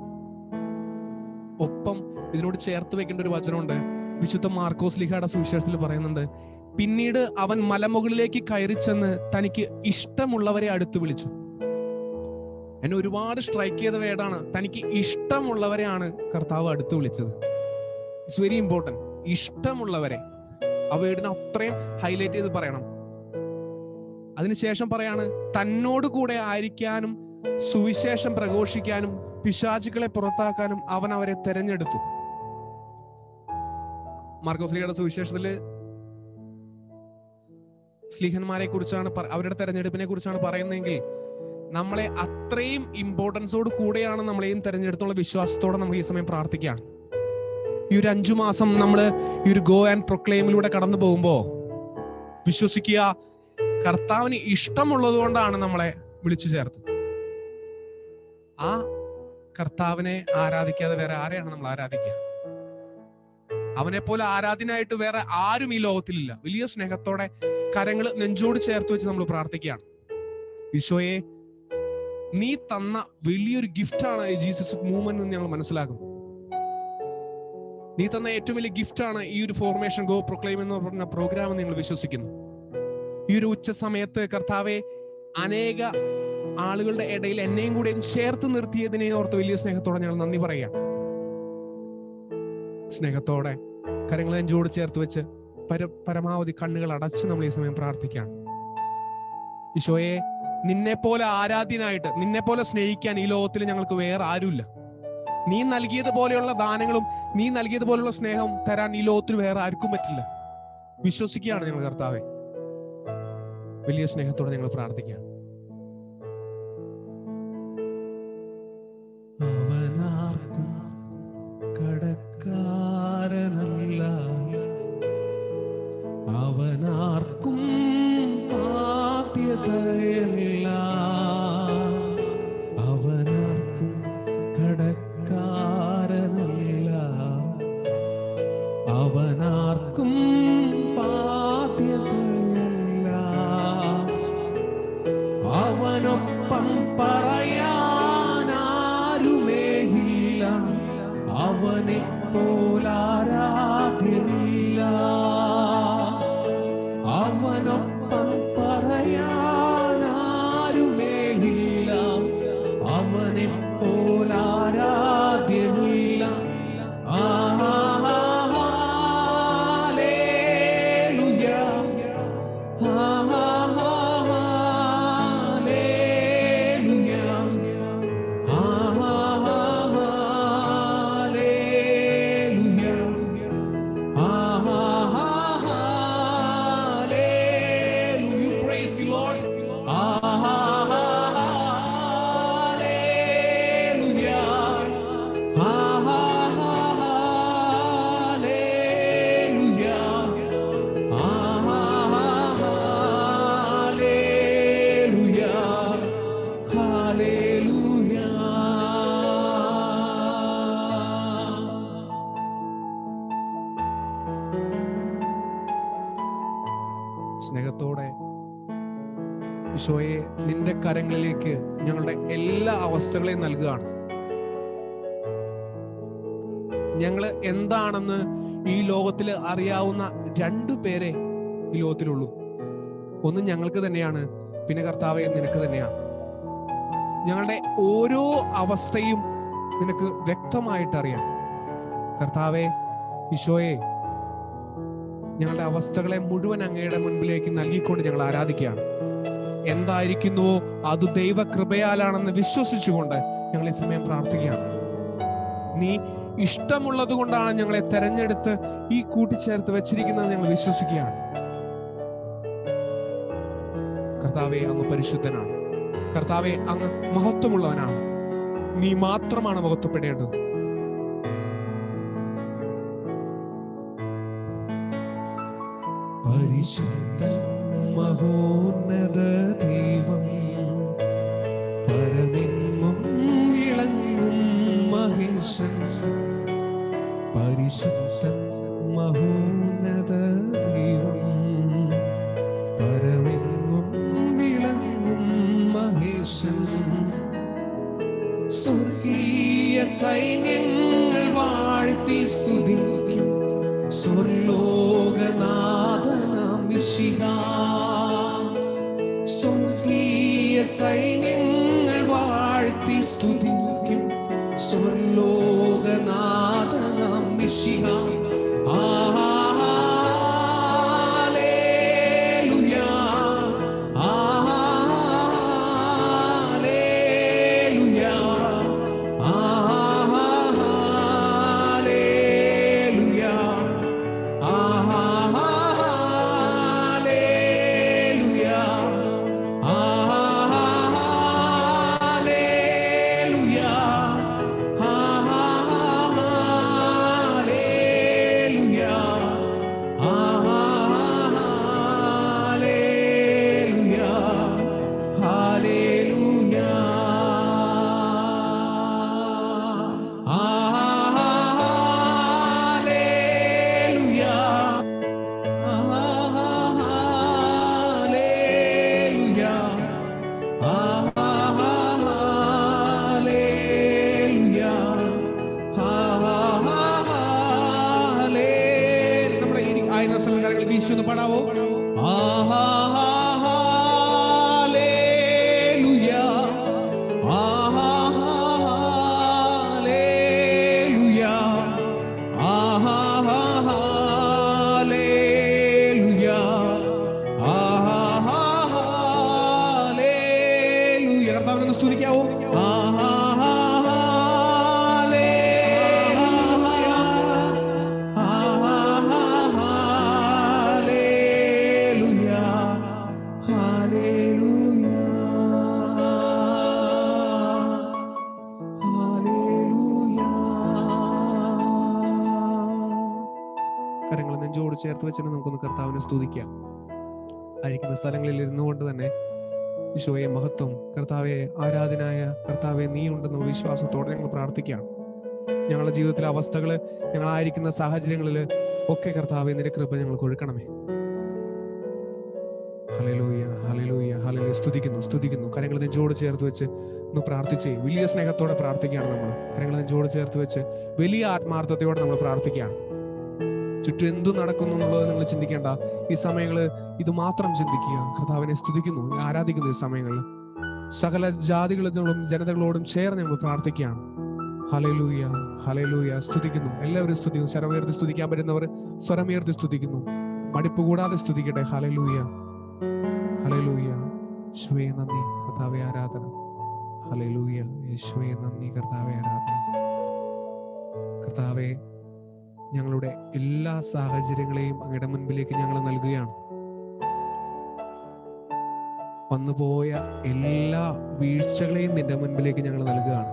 ഒപ്പം ഇതിനോട് ചേർത്ത് വെക്കേണ്ട ഒരു വചനമുണ്ട് വിശുദ്ധ മാർക്കോസ് ലിഹയുടെ സുവിശേഷത്തിൽ പറയുന്നുണ്ട് പിന്നീട് അവൻ മലമുകളിലേക്ക് കയറി ചെന്ന് തനിക്ക് ഇഷ്ടമുള്ളവരെ അടുത്ത് വിളിച്ചു എന്നെ ഒരുപാട് സ്ട്രൈക്ക് ചെയ്ത വേടാണ് തനിക്ക് ഇഷ്ടമുള്ളവരെയാണ് കർത്താവ് അടുത്ത് വിളിച്ചത് ഇറ്റ്സ് വെരി ഇമ്പോർട്ടൻറ്റ് ഇഷ്ടമുള്ളവരെ ആ വേർഡിനെ അത്രയും ഹൈലൈറ്റ് ചെയ്ത് പറയണം അതിനുശേഷം പറയാണ് തന്നോട് കൂടെ ആയിരിക്കാനും സുവിശേഷം പ്രഘോഷിക്കാനും പിശാചുക്കളെ പുറത്താക്കാനും അവൻ അവരെ തെരഞ്ഞെടുത്തു മാർഗോസ്ലിയുടെ സുവിശേഷത്തില് സ്ലീഹന്മാരെ കുറിച്ചാണ് പ- അവരുടെ തെരഞ്ഞെടുപ്പിനെ കുറിച്ചാണ് പറയുന്നതെങ്കിൽ നമ്മളെ അത്രയും ഇമ്പോർട്ടൻസോട് കൂടെയാണ് നമ്മളെയും തെരഞ്ഞെടുത്തുള്ള വിശ്വാസത്തോടെ നമ്മൾ ഈ സമയം പ്രാർത്ഥിക്കുകയാണ് ഈ ഒരു അഞ്ചു മാസം നമ്മൾ ഈ ഒരു ഗോ ആൻഡ് പ്രൊക്ലെയിമിലൂടെ കടന്നു പോകുമ്പോ വിശ്വസിക്കുക കർത്താവിന് ഇഷ്ടമുള്ളത് കൊണ്ടാണ് നമ്മളെ വിളിച്ചു ചേർത്തത് ആ കർത്താവിനെ ആരാധിക്കാതെ വേറെ ആരെയാണ് നമ്മൾ ആരാധിക്കുക അവനെ പോലെ ആരാധനായിട്ട് വേറെ ആരും ഈ ലോകത്തിലില്ല വലിയ സ്നേഹത്തോടെ കരങ്ങൾ നെഞ്ചോട് ചേർത്ത് വെച്ച് നമ്മൾ പ്രാർത്ഥിക്കുകയാണ് ഈശോയെ നീ തന്ന വലിയൊരു ഗിഫ്റ്റാണ് ഈ ജീസസ് മൂവ്മെന്റ് എന്ന് ഞങ്ങൾ മനസ്സിലാക്കുന്നു നീ തന്ന ഏറ്റവും വലിയ ഗിഫ്റ്റാണ് ഈ ഒരു ഫോർമേഷൻ ഗോ പ്രൊക്ലെയിം എന്ന് പറഞ്ഞ പ്രോഗ്രാം എന്ന് നിങ്ങൾ വിശ്വസിക്കുന്നു ഈ ഒരു ഉച്ച സമയത്ത് കർത്താവെ അനേക ആളുകളുടെ ഇടയിൽ എന്നെയും കൂടെയും ചേർത്ത് നിർത്തിയതിനെ ഓർത്ത് വലിയ സ്നേഹത്തോടെ ഞങ്ങൾ നന്ദി പറയാം സ്നേഹത്തോടെ കരങ്ങൾ നെഞ്ചോട് ചേർത്ത് വെച്ച് പര പരമാവധി കണ്ണുകൾ അടച്ച് നമ്മൾ ഈ സമയം പ്രാർത്ഥിക്കുകയാണ് ഈശോയെ നിന്നെ പോലെ ആരാധ്യനായിട്ട് നിന്നെ പോലെ സ്നേഹിക്കാൻ ഈ ലോകത്തിൽ ഞങ്ങൾക്ക് വേറെ ആരുമില്ല നീ നൽകിയതുപോലെയുള്ള ദാനങ്ങളും നീ നൽകിയതുപോലെയുള്ള സ്നേഹം തരാൻ ഈ ലോകത്തിൽ വേറെ ആർക്കും പറ്റില്ല വിശ്വസിക്കുകയാണ് ഞങ്ങൾ കർത്താവെ വലിയ സ്നേഹത്തോടെ ഞങ്ങൾ പ്രാർത്ഥിക്കുക അവനാർക്കും കടക്കാരനല്ല അവനാർക്കും ബാധ്യതയല്ല അവനാർക്കും കടക്കാരനല്ല അവനാർക്കും ബാധ്യതയല്ല അവനൊപ്പം പറയാനാരുമേയില്ല അവനെ പോലാരാധ്യമില്ല അവനൊപ്പം പറയാനാരുമേയില്ല അവനെ പോലാരാധ്യമില്ല Praise you, Lord. സ്നേഹത്തോടെ ഈശോയെ നിന്റെ കരങ്ങളിലേക്ക് ഞങ്ങളുടെ എല്ലാ അവസ്ഥകളെയും നൽകുകയാണ് ഞങ്ങള് എന്താണെന്ന് ഈ ലോകത്തിൽ അറിയാവുന്ന രണ്ടു പേരെ ഈ ലോകത്തിലുള്ളൂ ഒന്ന് ഞങ്ങൾക്ക് തന്നെയാണ് പിന്നെ കർത്താവെ നിനക്ക് തന്നെയാണ് ഞങ്ങളുടെ ഓരോ അവസ്ഥയും നിനക്ക് വ്യക്തമായിട്ട് അറിയാം കർത്താവെ ഈശോയെ ഞങ്ങളുടെ അവസ്ഥകളെ മുഴുവൻ അങ്ങയുടെ മുൻപിലേക്ക് നൽകിക്കൊണ്ട് ഞങ്ങൾ ആരാധിക്കുകയാണ് എന്തായിരിക്കുന്നുവോ അത് ദൈവ കൃപയാലാണെന്ന് വിശ്വസിച്ചുകൊണ്ട് ഞങ്ങൾ ഈ സമയം പ്രാർത്ഥിക്കുകയാണ് നീ ഇഷ്ടമുള്ളത് കൊണ്ടാണ് ഞങ്ങളെ തെരഞ്ഞെടുത്ത് ഈ കൂട്ടിച്ചേർത്ത് വെച്ചിരിക്കുന്നത് ഞങ്ങൾ വിശ്വസിക്കുകയാണ് കർത്താവെ അങ്ങ് പരിശുദ്ധനാണ് കർത്താവെ അങ്ങ് മഹത്വമുള്ളവനാണ് നീ മാത്രമാണ് മഹത്വപ്പെടേണ്ടത് പരിശുദ്ധ മഹോന്നത ദൈവം പരമെങ്ങും ഇളങ്ങും മഹേശൻ പരിശുദ്ധ മഹോന്നത ദൈവം പരമെങ്ങും വിളങ്ങും മഹേശൻ സ്വർഗീയ സൈന്യങ്ങൾ വാഴ്ത്തി സ്തുതിക്കും സ്വർലോകനാഥനാം മിശിഹ സ്വർഗീയ സൈന്യങ്ങൾ വാഴ്ത്തി സ്തുതിക്കും സ്വർലോകനാഥനാം മിശിഹ ആലേലുയാ ആലേലുയാ ആലേലുയാ ആലേലുയാ ആലേലുയാ ആലേലുയാ ആലേലുയാ ഹാലേലുയാ ഹാലേലുയാ ഹാലേലുയാ ഹാലേലുയാ ഹാലേലുയാ നമ്മുടെ ഈ ആയിരുന്ന സ്ഥലം കാര്യങ്ങൾ വീശി ഒന്ന് പാടാവോ ആഹാലേലുയാ ആഹാലേലുയാ ആഹാലേലുയാ ആഹാലേലുയാ കർത്താവിനെ സ്തുതിക്കാവോ ആ, ആ, ആ, ഹാലേലൂയ. ആ, ആ, ആ, ഹാലേലൂയ. ഹാലേലൂയ. കരങ്ങൾ നെഞ്ചോട് ചേർത്ത് വെച്ചിട്ട് നമുക്കൊന്ന് കർത്താവിനെ സ്തുതിക്കാം ആയിരിക്കുന്ന സ്ഥലങ്ങളിൽ ഇരുന്നു കൊണ്ട് തന്നെ ഈശോയെ മഹത്വം കർത്താവെ ആരാധനായ കർത്താവെ നീ ഉണ്ടെന്ന വിശ്വാസത്തോടെ ഞങ്ങൾ പ്രാർത്ഥിക്കുകയാണ് ഞങ്ങളുടെ ജീവിതത്തിലെ അവസ്ഥകൾ ഞങ്ങളായിരിക്കുന്ന സാഹചര്യങ്ങളിൽ ഒക്കെ കർത്താവെ നിന്റെ കൃപ ഞങ്ങൾക്ക് ഒഴുക്കണമേ ഹലലൂയ ഹലലൂയ ഹലലൂയ സ്തുതിക്കുന്നു സ്തുതിക്കുന്നു കരങ്ങൾ നെഞ്ചോട് ചേർത്ത് വെച്ച് ഒന്ന് പ്രാർത്ഥിച്ചേ വലിയ സ്നേഹത്തോടെ പ്രാർത്ഥിക്കുകയാണ് നമ്മൾ കരങ്ങൾ നെഞ്ചോട് ചേർത്ത് വെച്ച് വലിയ ആത്മാർത്ഥതയോടെ നമ്മൾ പ്രാർത്ഥിക്കുകയാണ് ചുറ്റും എന്തു നടക്കുന്നു എന്നുള്ളത് നിങ്ങൾ ചിന്തിക്കേണ്ട ഈ സമയങ്ങളിൽ ഇത് മാത്രം ചിന്തിക്കുക കർത്താവിനെ സ്തുതിക്കുന്നു ആരാധിക്കുന്നു ഈ സമയങ്ങളിൽ സകല ജാതികളോടും ജനതകളോടും ചേർന്ന് നമ്മൾ പ്രാർത്ഥിക്കുകയാണ് ഹലലൂയ ഹലലൂയ സ്തുതിക്കുന്നു എല്ലാവരും സ്തുതിക്കുന്നു സ്വരമുയർത്തി സ്തുതിക്കാൻ പറ്റുന്നവർ സ്വരമുയർത്തി സ്തുതിക്കുന്നു മടിപ്പ് കൂടാതെ സ്തുതിക്കട്ടെ ഹലലൂയ ഹലലൂയ യേശുവേ നന്ദി കർത്താവെ ആരാധന ഹലലൂയ യേശുവേ നന്ദി കർത്താവെ ആരാധന കർത്താവെ ഞങ്ങളുടെ എല്ലാ സാഹചര്യങ്ങളെയും അങ്ങയുടെ മുൻപിലേക്ക് ഞങ്ങൾ നൽകുകയാണ് വന്നുപോയ എല്ലാ വീഴ്ചകളെയും നിന്റെ മുൻപിലേക്ക് ഞങ്ങൾ നൽകുകയാണ്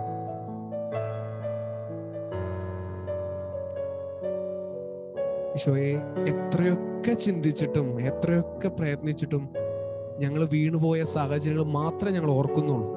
ഈശോയെ എത്രയൊക്കെ ചിന്തിച്ചിട്ടും എത്രയൊക്കെ പ്രയത്നിച്ചിട്ടും ഞങ്ങൾ വീണുപോയ സാഹചര്യങ്ങൾ മാത്രമേ ഞങ്ങൾ ഓർക്കുന്നുള്ളൂ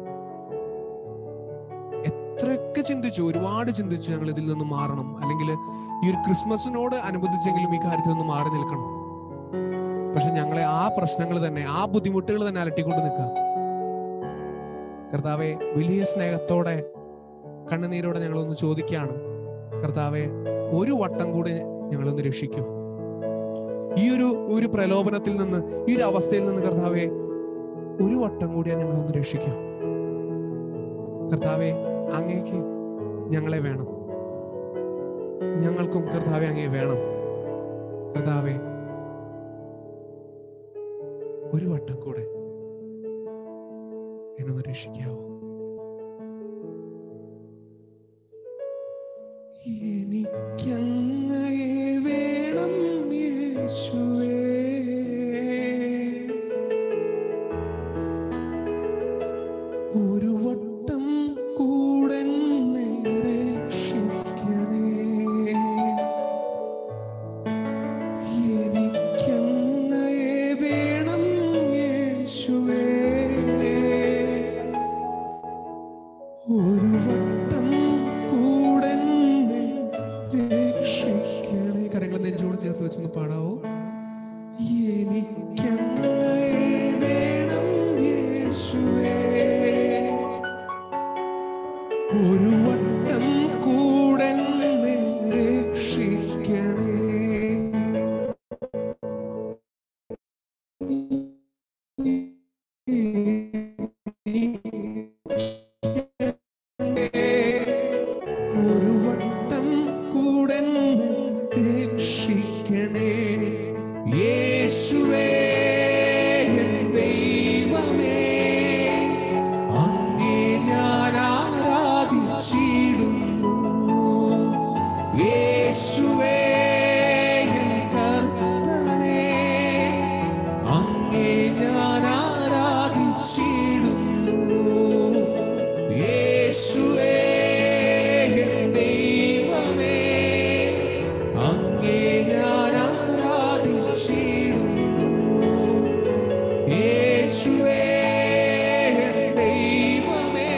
എത്രയൊക്കെ ചിന്തിച്ചു ഒരുപാട് ചിന്തിച്ചു ഞങ്ങൾ ഇതിൽ നിന്ന് മാറണം അല്ലെങ്കിൽ ഈ ഒരു ക്രിസ്മസിനോട് അനുബന്ധിച്ചെങ്കിലും ഈ കാര്യത്തിൽ നിന്ന് മാറി നിൽക്കണം പക്ഷെ ഞങ്ങളെ ആ പ്രശ്നങ്ങൾ തന്നെ ആ ബുദ്ധിമുട്ടുകൾ തന്നെ അലട്ടിക്കൊണ്ട് നിൽക്കുക കർത്താവെ വലിയ സ്നേഹത്തോടെ കണ്ണുനീരോടെ ഞങ്ങളൊന്ന് ചോദിക്കുകയാണ് കർത്താവെ ഒരു വട്ടം കൂടി ഞങ്ങളൊന്ന് രക്ഷിക്കൂ ഈ ഒരു ഒരു പ്രലോഭനത്തിൽ നിന്ന് ഈ ഒരു അവസ്ഥയിൽ നിന്ന് കർത്താവെ ഒരു വട്ടം കൂടി ഞങ്ങളൊന്ന് രക്ഷിക്കൂ കർത്താവെ അങ്ങേക്ക് ഞങ്ങളെ വേണം ഞങ്ങൾക്കും കർത്താവെ അങ്ങേ വേണം കർത്താവെ ഒരു വട്ടം കൂടെ എന്നൊന്ന് രക്ഷിക്കാവോ എനിക്കങ്ങയെ വേണം യേശുവേ ഒരു വട്ടം കൂടെ എന്നെ രക്ഷിക്കണേ എനിക്കങ്ങയെ വേണം യേശുവേ ഒരു വട്ടം കൂടെ എന്നെ രക്ഷിക്കണേ കരങ്ങൾ നെഞ്ചോട് ചേർത്ത് വെച്ചൊന്ന് പാടാവോ എനിക്കങ്ങയെ വേണം യേശുവേ ഒരു വട്ടം കൂടെ എന്നെ രക്ഷിക്കണേ ഒരു വട്ടം കൂടെ എന്നെ രക്ഷിക്കണേ യേശുവേ എൻ ദൈവമേ അങ്ങേ ഞാൻ ആരാധിച്ചിടുന്നു യേശുവേ എൻ കർത്തനേ അങ്ങേ ഞാൻ ആരാധിച്ചിടുന്നു യേശുവേ എൻ ദൈവമേ അങ്ങേ ഞാൻ ആരാധിച്ചിടുന്നു യേശുവേ എൻ ദൈവമേ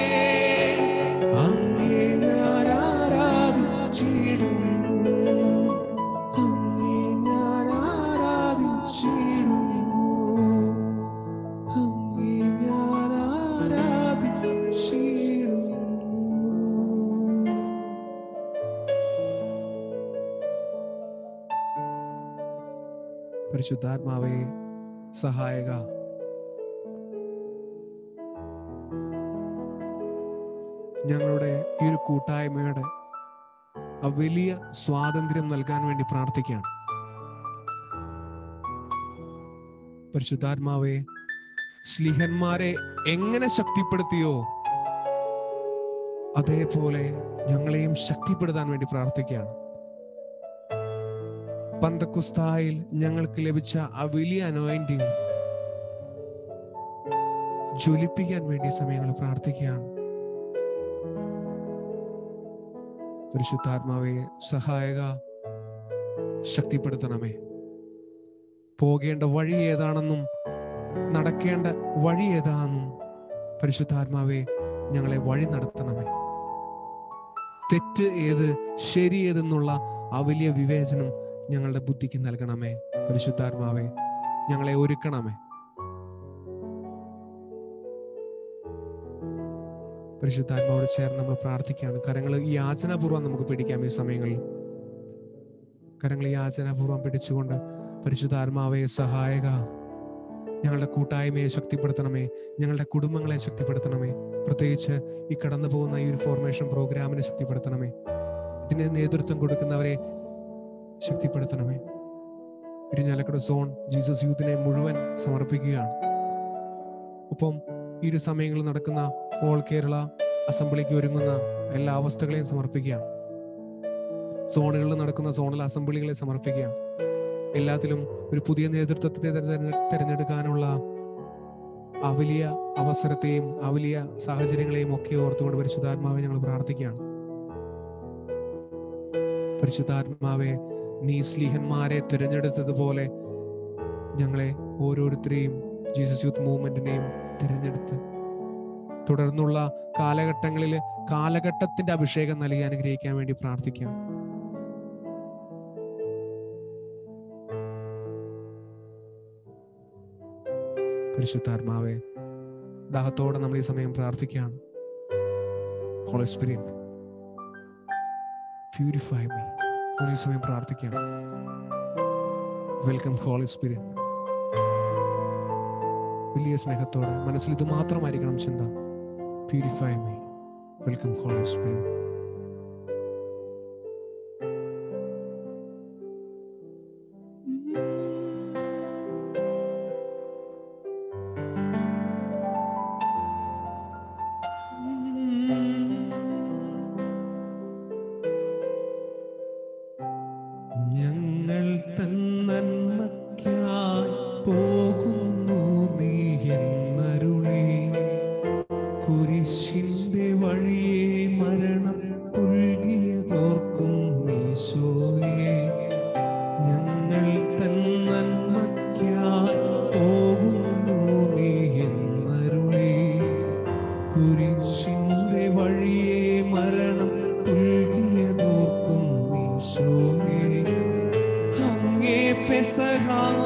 അങ്ങേ ഞാൻ ആരാധിച്ചിടുന്നു അങ്ങേ ഞാൻ ആരാധിച്ചിടുന്നു അങ്ങേ ഞാൻ ആരാധിച്ചിടുന്നു പരിശുദ്ധാത്മാവേ സഹായക ഞങ്ങളുടെ ഈ ഒരു കൂട്ടായ്മയുടെ ആ വലിയ സ്വാതന്ത്ര്യം നൽകാൻ വേണ്ടി പ്രാർത്ഥിക്കുകയാണ് പരിശുദ്ധാത്മാവേ സ്ലിഹന്മാരെ എങ്ങനെ ശക്തിപ്പെടുത്തിയോ അതേപോലെ ഞങ്ങളെയും ശക്തിപ്പെടുത്താൻ വേണ്ടി പ്രാർത്ഥിക്കുകയാണ് പന്തക്കുസ്തായിൽ ഞങ്ങൾക്ക് ലഭിച്ച ആ വലിയ അനോയിന്റിങ് ജ്വലിപ്പിക്കാൻ വേണ്ടി സമയങ്ങൾ പ്രാർത്ഥിക്കുകയാണ് പരിശുദ്ധാത്മാവെ സഹായക ശക്തിപ്പെടുത്തണമേ പോകേണ്ട വഴി ഏതാണെന്നും നടക്കേണ്ട വഴി ഏതാണെന്നും പരിശുദ്ധാത്മാവെ ഞങ്ങളെ വഴി നടത്തണമേ തെറ്റ് ഏത് ശരി ഏതെന്നുള്ള ആ വലിയ വിവേചനം ഞങ്ങളുടെ ബുദ്ധിക്ക് നൽകണമേ പരിശുദ്ധാത്മാവെ ഞങ്ങളെ ഒരുക്കണമേ പരിശുദ്ധാത്മാവോട് ചേർന്ന് നമ്മൾ പ്രാർത്ഥിക്കുകയാണ് കരങ്ങൾ ഈ യാചനാപൂർവ്വം നമുക്ക് പിടിക്കാം ഈ സമയങ്ങളിൽ കരങ്ങൾ യാചനാപൂർവ്വം പിടിച്ചുകൊണ്ട് പരിശുദ്ധാത്മാവെ സഹായക ഞങ്ങളുടെ കൂട്ടായ്മയെ ശക്തിപ്പെടുത്തണമേ ഞങ്ങളുടെ കുടുംബങ്ങളെ ശക്തിപ്പെടുത്തണമേ പ്രത്യേകിച്ച് ഈ കടന്നു പോകുന്ന ഈ ഒരു ഫോർമേഷൻ പ്രോഗ്രാമിനെ ശക്തിപ്പെടുത്തണമേ ഇതിന് നേതൃത്വം കൊടുക്കുന്നവരെ ശക്തിപ്പെടുത്തണമേ ഇരിഞ്ഞാലക്കുട സോൺ ജീസസ് യൂത്തിനെ മുഴുവൻ സമർപ്പിക്കുകയാണ് ഒപ്പം ഈ ഒരു സമയങ്ങളിൽ നടക്കുന്ന ഓൾ കേരള അസംബ്ലിക്ക് ഒരുങ്ങുന്ന എല്ലാ അവസ്ഥകളെയും സമർപ്പിക്കുകയാണ് സോണുകളിൽ നടക്കുന്ന സോണൽ അസംബ്ലികളെ സമർപ്പിക്കുകയാണ് എല്ലാത്തിലും ഒരു പുതിയ നേതൃത്വത്തെ തെരഞ്ഞെ- തെരഞ്ഞെടുക്കാനുള്ള ആ വലിയ അവസരത്തെയും ആ വലിയ സാഹചര്യങ്ങളെയും ഒക്കെ ഓർത്തുകൊണ്ട് പരിശുദ്ധാത്മാവെ ഞങ്ങൾ പ്രാർത്ഥിക്കുകയാണ് പരിശുദ്ധാത്മാവെ നീ സ്ലീഹന്മാരെ തിരഞ്ഞെടുത്തതുപോലെ ഞങ്ങളെ ഓരോരുത്തരെയും ജീസസ് യൂത്ത് മൂവ്മെന്റിനെയും തിരഞ്ഞെടുത്ത് തുടർന്നുള്ള കാലഘട്ടങ്ങളിൽ കാലഘട്ടത്തിന്റെ അഭിഷേകം നൽകി അനുഗ്രഹിക്കാൻ വേണ്ടി പ്രാർത്ഥിക്കാം പരിശുദ്ധാത്മാവെ ദാഹത്തോടെ നമ്മൾ ഈ സമയം പ്രാർത്ഥിക്കുകയാണ് ഹോളി സ്പിരിറ്റ് പ്യൂരിഫൈ മീ നമ്മൾ ഈ സമയം പ്രാർത്ഥിക്കുകയാണ് വെൽക്കം ഹോളി സ്പിരിറ്റ് വലിയ സ്നേഹത്തോടെ മനസ്സിൽ ഇത് മാത്രമായിരിക്കണം ചിന്ത purify me welcome holy spirit ഞങ്ങൾ തന്നന്മയ്ക്കായി പോകുന്നു നീ എന്നരുളി കുരിശിന്റെ വഴിയെ മരണം പുൽകിയതോർക്കും നീശോയെ ഞങ്ങൾ തന്നന്മയ്ക്കായി പോകുന്നു നീ എന്നരുളി കുരിശിന്റെ വഴിയെ മരണം പുൽകിയതോർക്കും നീശോയെ അങ്ങേ പെസഹ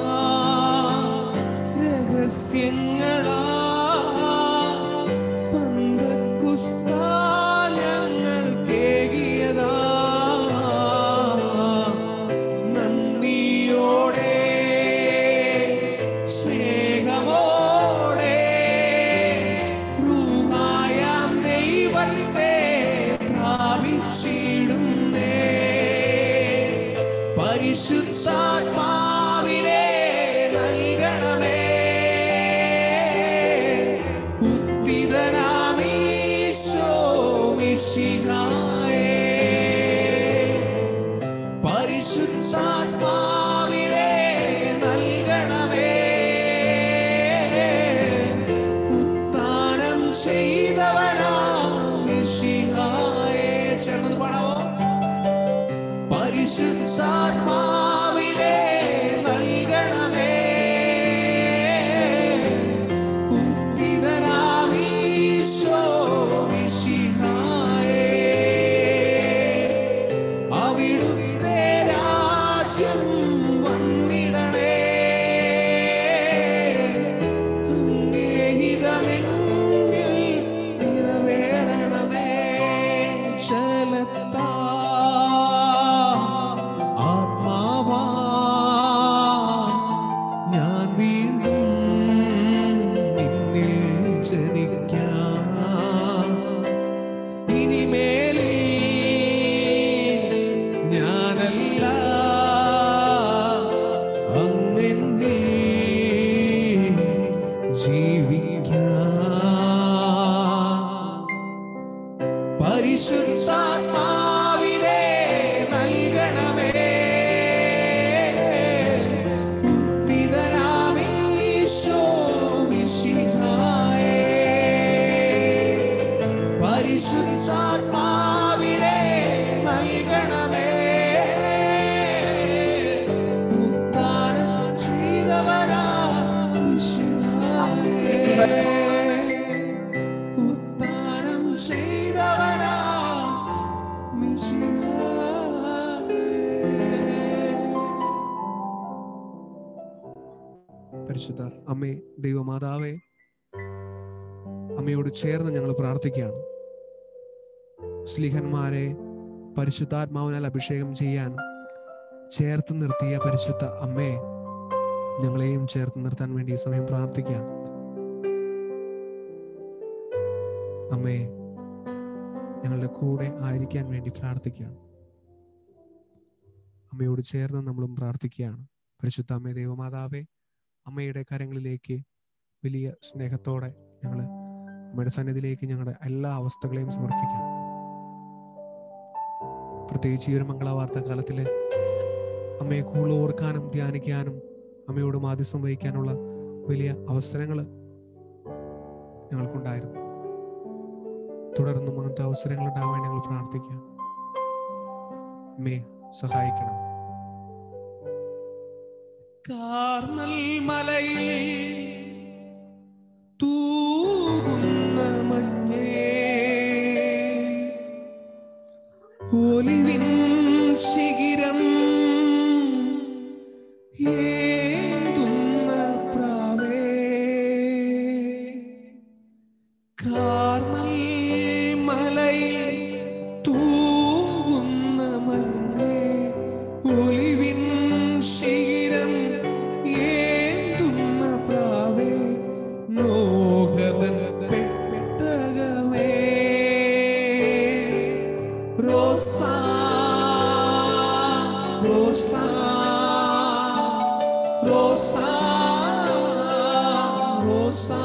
രഹസ്യങ്ങളാ പന്തക്കുസ്താ ഞങ്ങൾ കേകിയതാ നന്ദിയോടെ സ്നേഹമോടെ റൂഹായാം ദൈവത്തെ പ്രാപിച്ചിടുന്നേ പരിശുദ്ധാത്മാവിനെ നൽകണമേ ഉത്തിതനാമീശോ മിശിഹായേ പരിശുദ്ധാത്മാവിനെ നൽകണമേ ഉത്താനം ചെയ്തവനാ മിശിഹായേ ചേർന്നത് പാടാവോ പരിശുദ്ധാത്മാവിനെ നൽകണമേ ഉത്തിതനാമീശോ മിശിഹായേ അവിടുത്തെ രാജ്യം വന്നിടണേ അങ്ങേഹിതമെങ്കിൽ നിറവേറണമേ ജലത്താ ആത്മാവാൽ പരിശുദ്ധാത്മാവിനെ നൽകണമേ ഉത്തിതരാമീശോ മിശിഹായേ പരിശുദ്ധാത്മാവിനെ നൽകണമേ ഉദ്ധാരം ചെയ്തവനാ മിശിഹായേ ഉദ്ധാരം ചെയ്തവനാ പരിശുദ്ധ അമ്മേ ദൈവമാതാവേ അമ്മയോട് ചേർന്ന് ഞങ്ങൾ പ്രാർത്ഥിക്കുകയാണ് സ്ലിഹന്മാരെ പരിശുദ്ധാത്മാവിനാൽ അഭിഷേകം ചെയ്യാൻ ചേർത്ത് നിർത്തിയ പരിശുദ്ധ അമ്മേ ഞങ്ങളെയും ചേർത്ത് നിർത്താൻ വേണ്ടി ഈ സമയം പ്രാർത്ഥിക്കാം അമ്മേ ഞങ്ങളുടെ കൂടെ ആയിരിക്കാൻ വേണ്ടി പ്രാർത്ഥിക്കുകയാണ് അമ്മയോട് ചേർന്ന് നമ്മളും പ്രാർത്ഥിക്കുകയാണ് പരിശുദ്ധ അമ്മേ ദൈവമാതാവേ അമ്മയുടെ കരങ്ങളിലേക്ക് വലിയ സ്നേഹത്തോടെ ഞങ്ങൾ അമ്മയുടെ സന്നിധിയിലേക്ക് ഞങ്ങളുടെ എല്ലാ അവസ്ഥകളെയും സമർപ്പിക്കാം പ്രത്യേകിച്ച് ഈ ഒരു മംഗളവാർത്ത കാലത്തിൽ അമ്മയെ കൂടുതൽ ഓർക്കാനും ധ്യാനിക്കാനും അമ്മയോട് മാധ്യസ്ഥം വഹിക്കാനുള്ള വലിയ അവസരങ്ങൾ ഞങ്ങൾക്കുണ്ടായിരുന്നു തുടർന്നും അങ്ങനത്തെ അവസരങ്ങൾ ഉണ്ടാവാൻ ഞങ്ങൾ പ്രാർത്ഥിക്കാം അമ്മയെ സഹായിക്കണം കാർമൽ മലയിൽ തൂകുന്ന മഞ്ഞേ ഒലിവിൻ ശിഖിരം ഏതുന്ന പ്രാവേ കാർമൽ മലയിൽ തൂകുന്ന മഞ്ഞേ ഒലിവിൻ ശിഖിരം ഏന്തുന്ന പ്രാവേ നോഹതൻ പെട്ടകമേ റോസാ റോസാ റോസാ റോസാ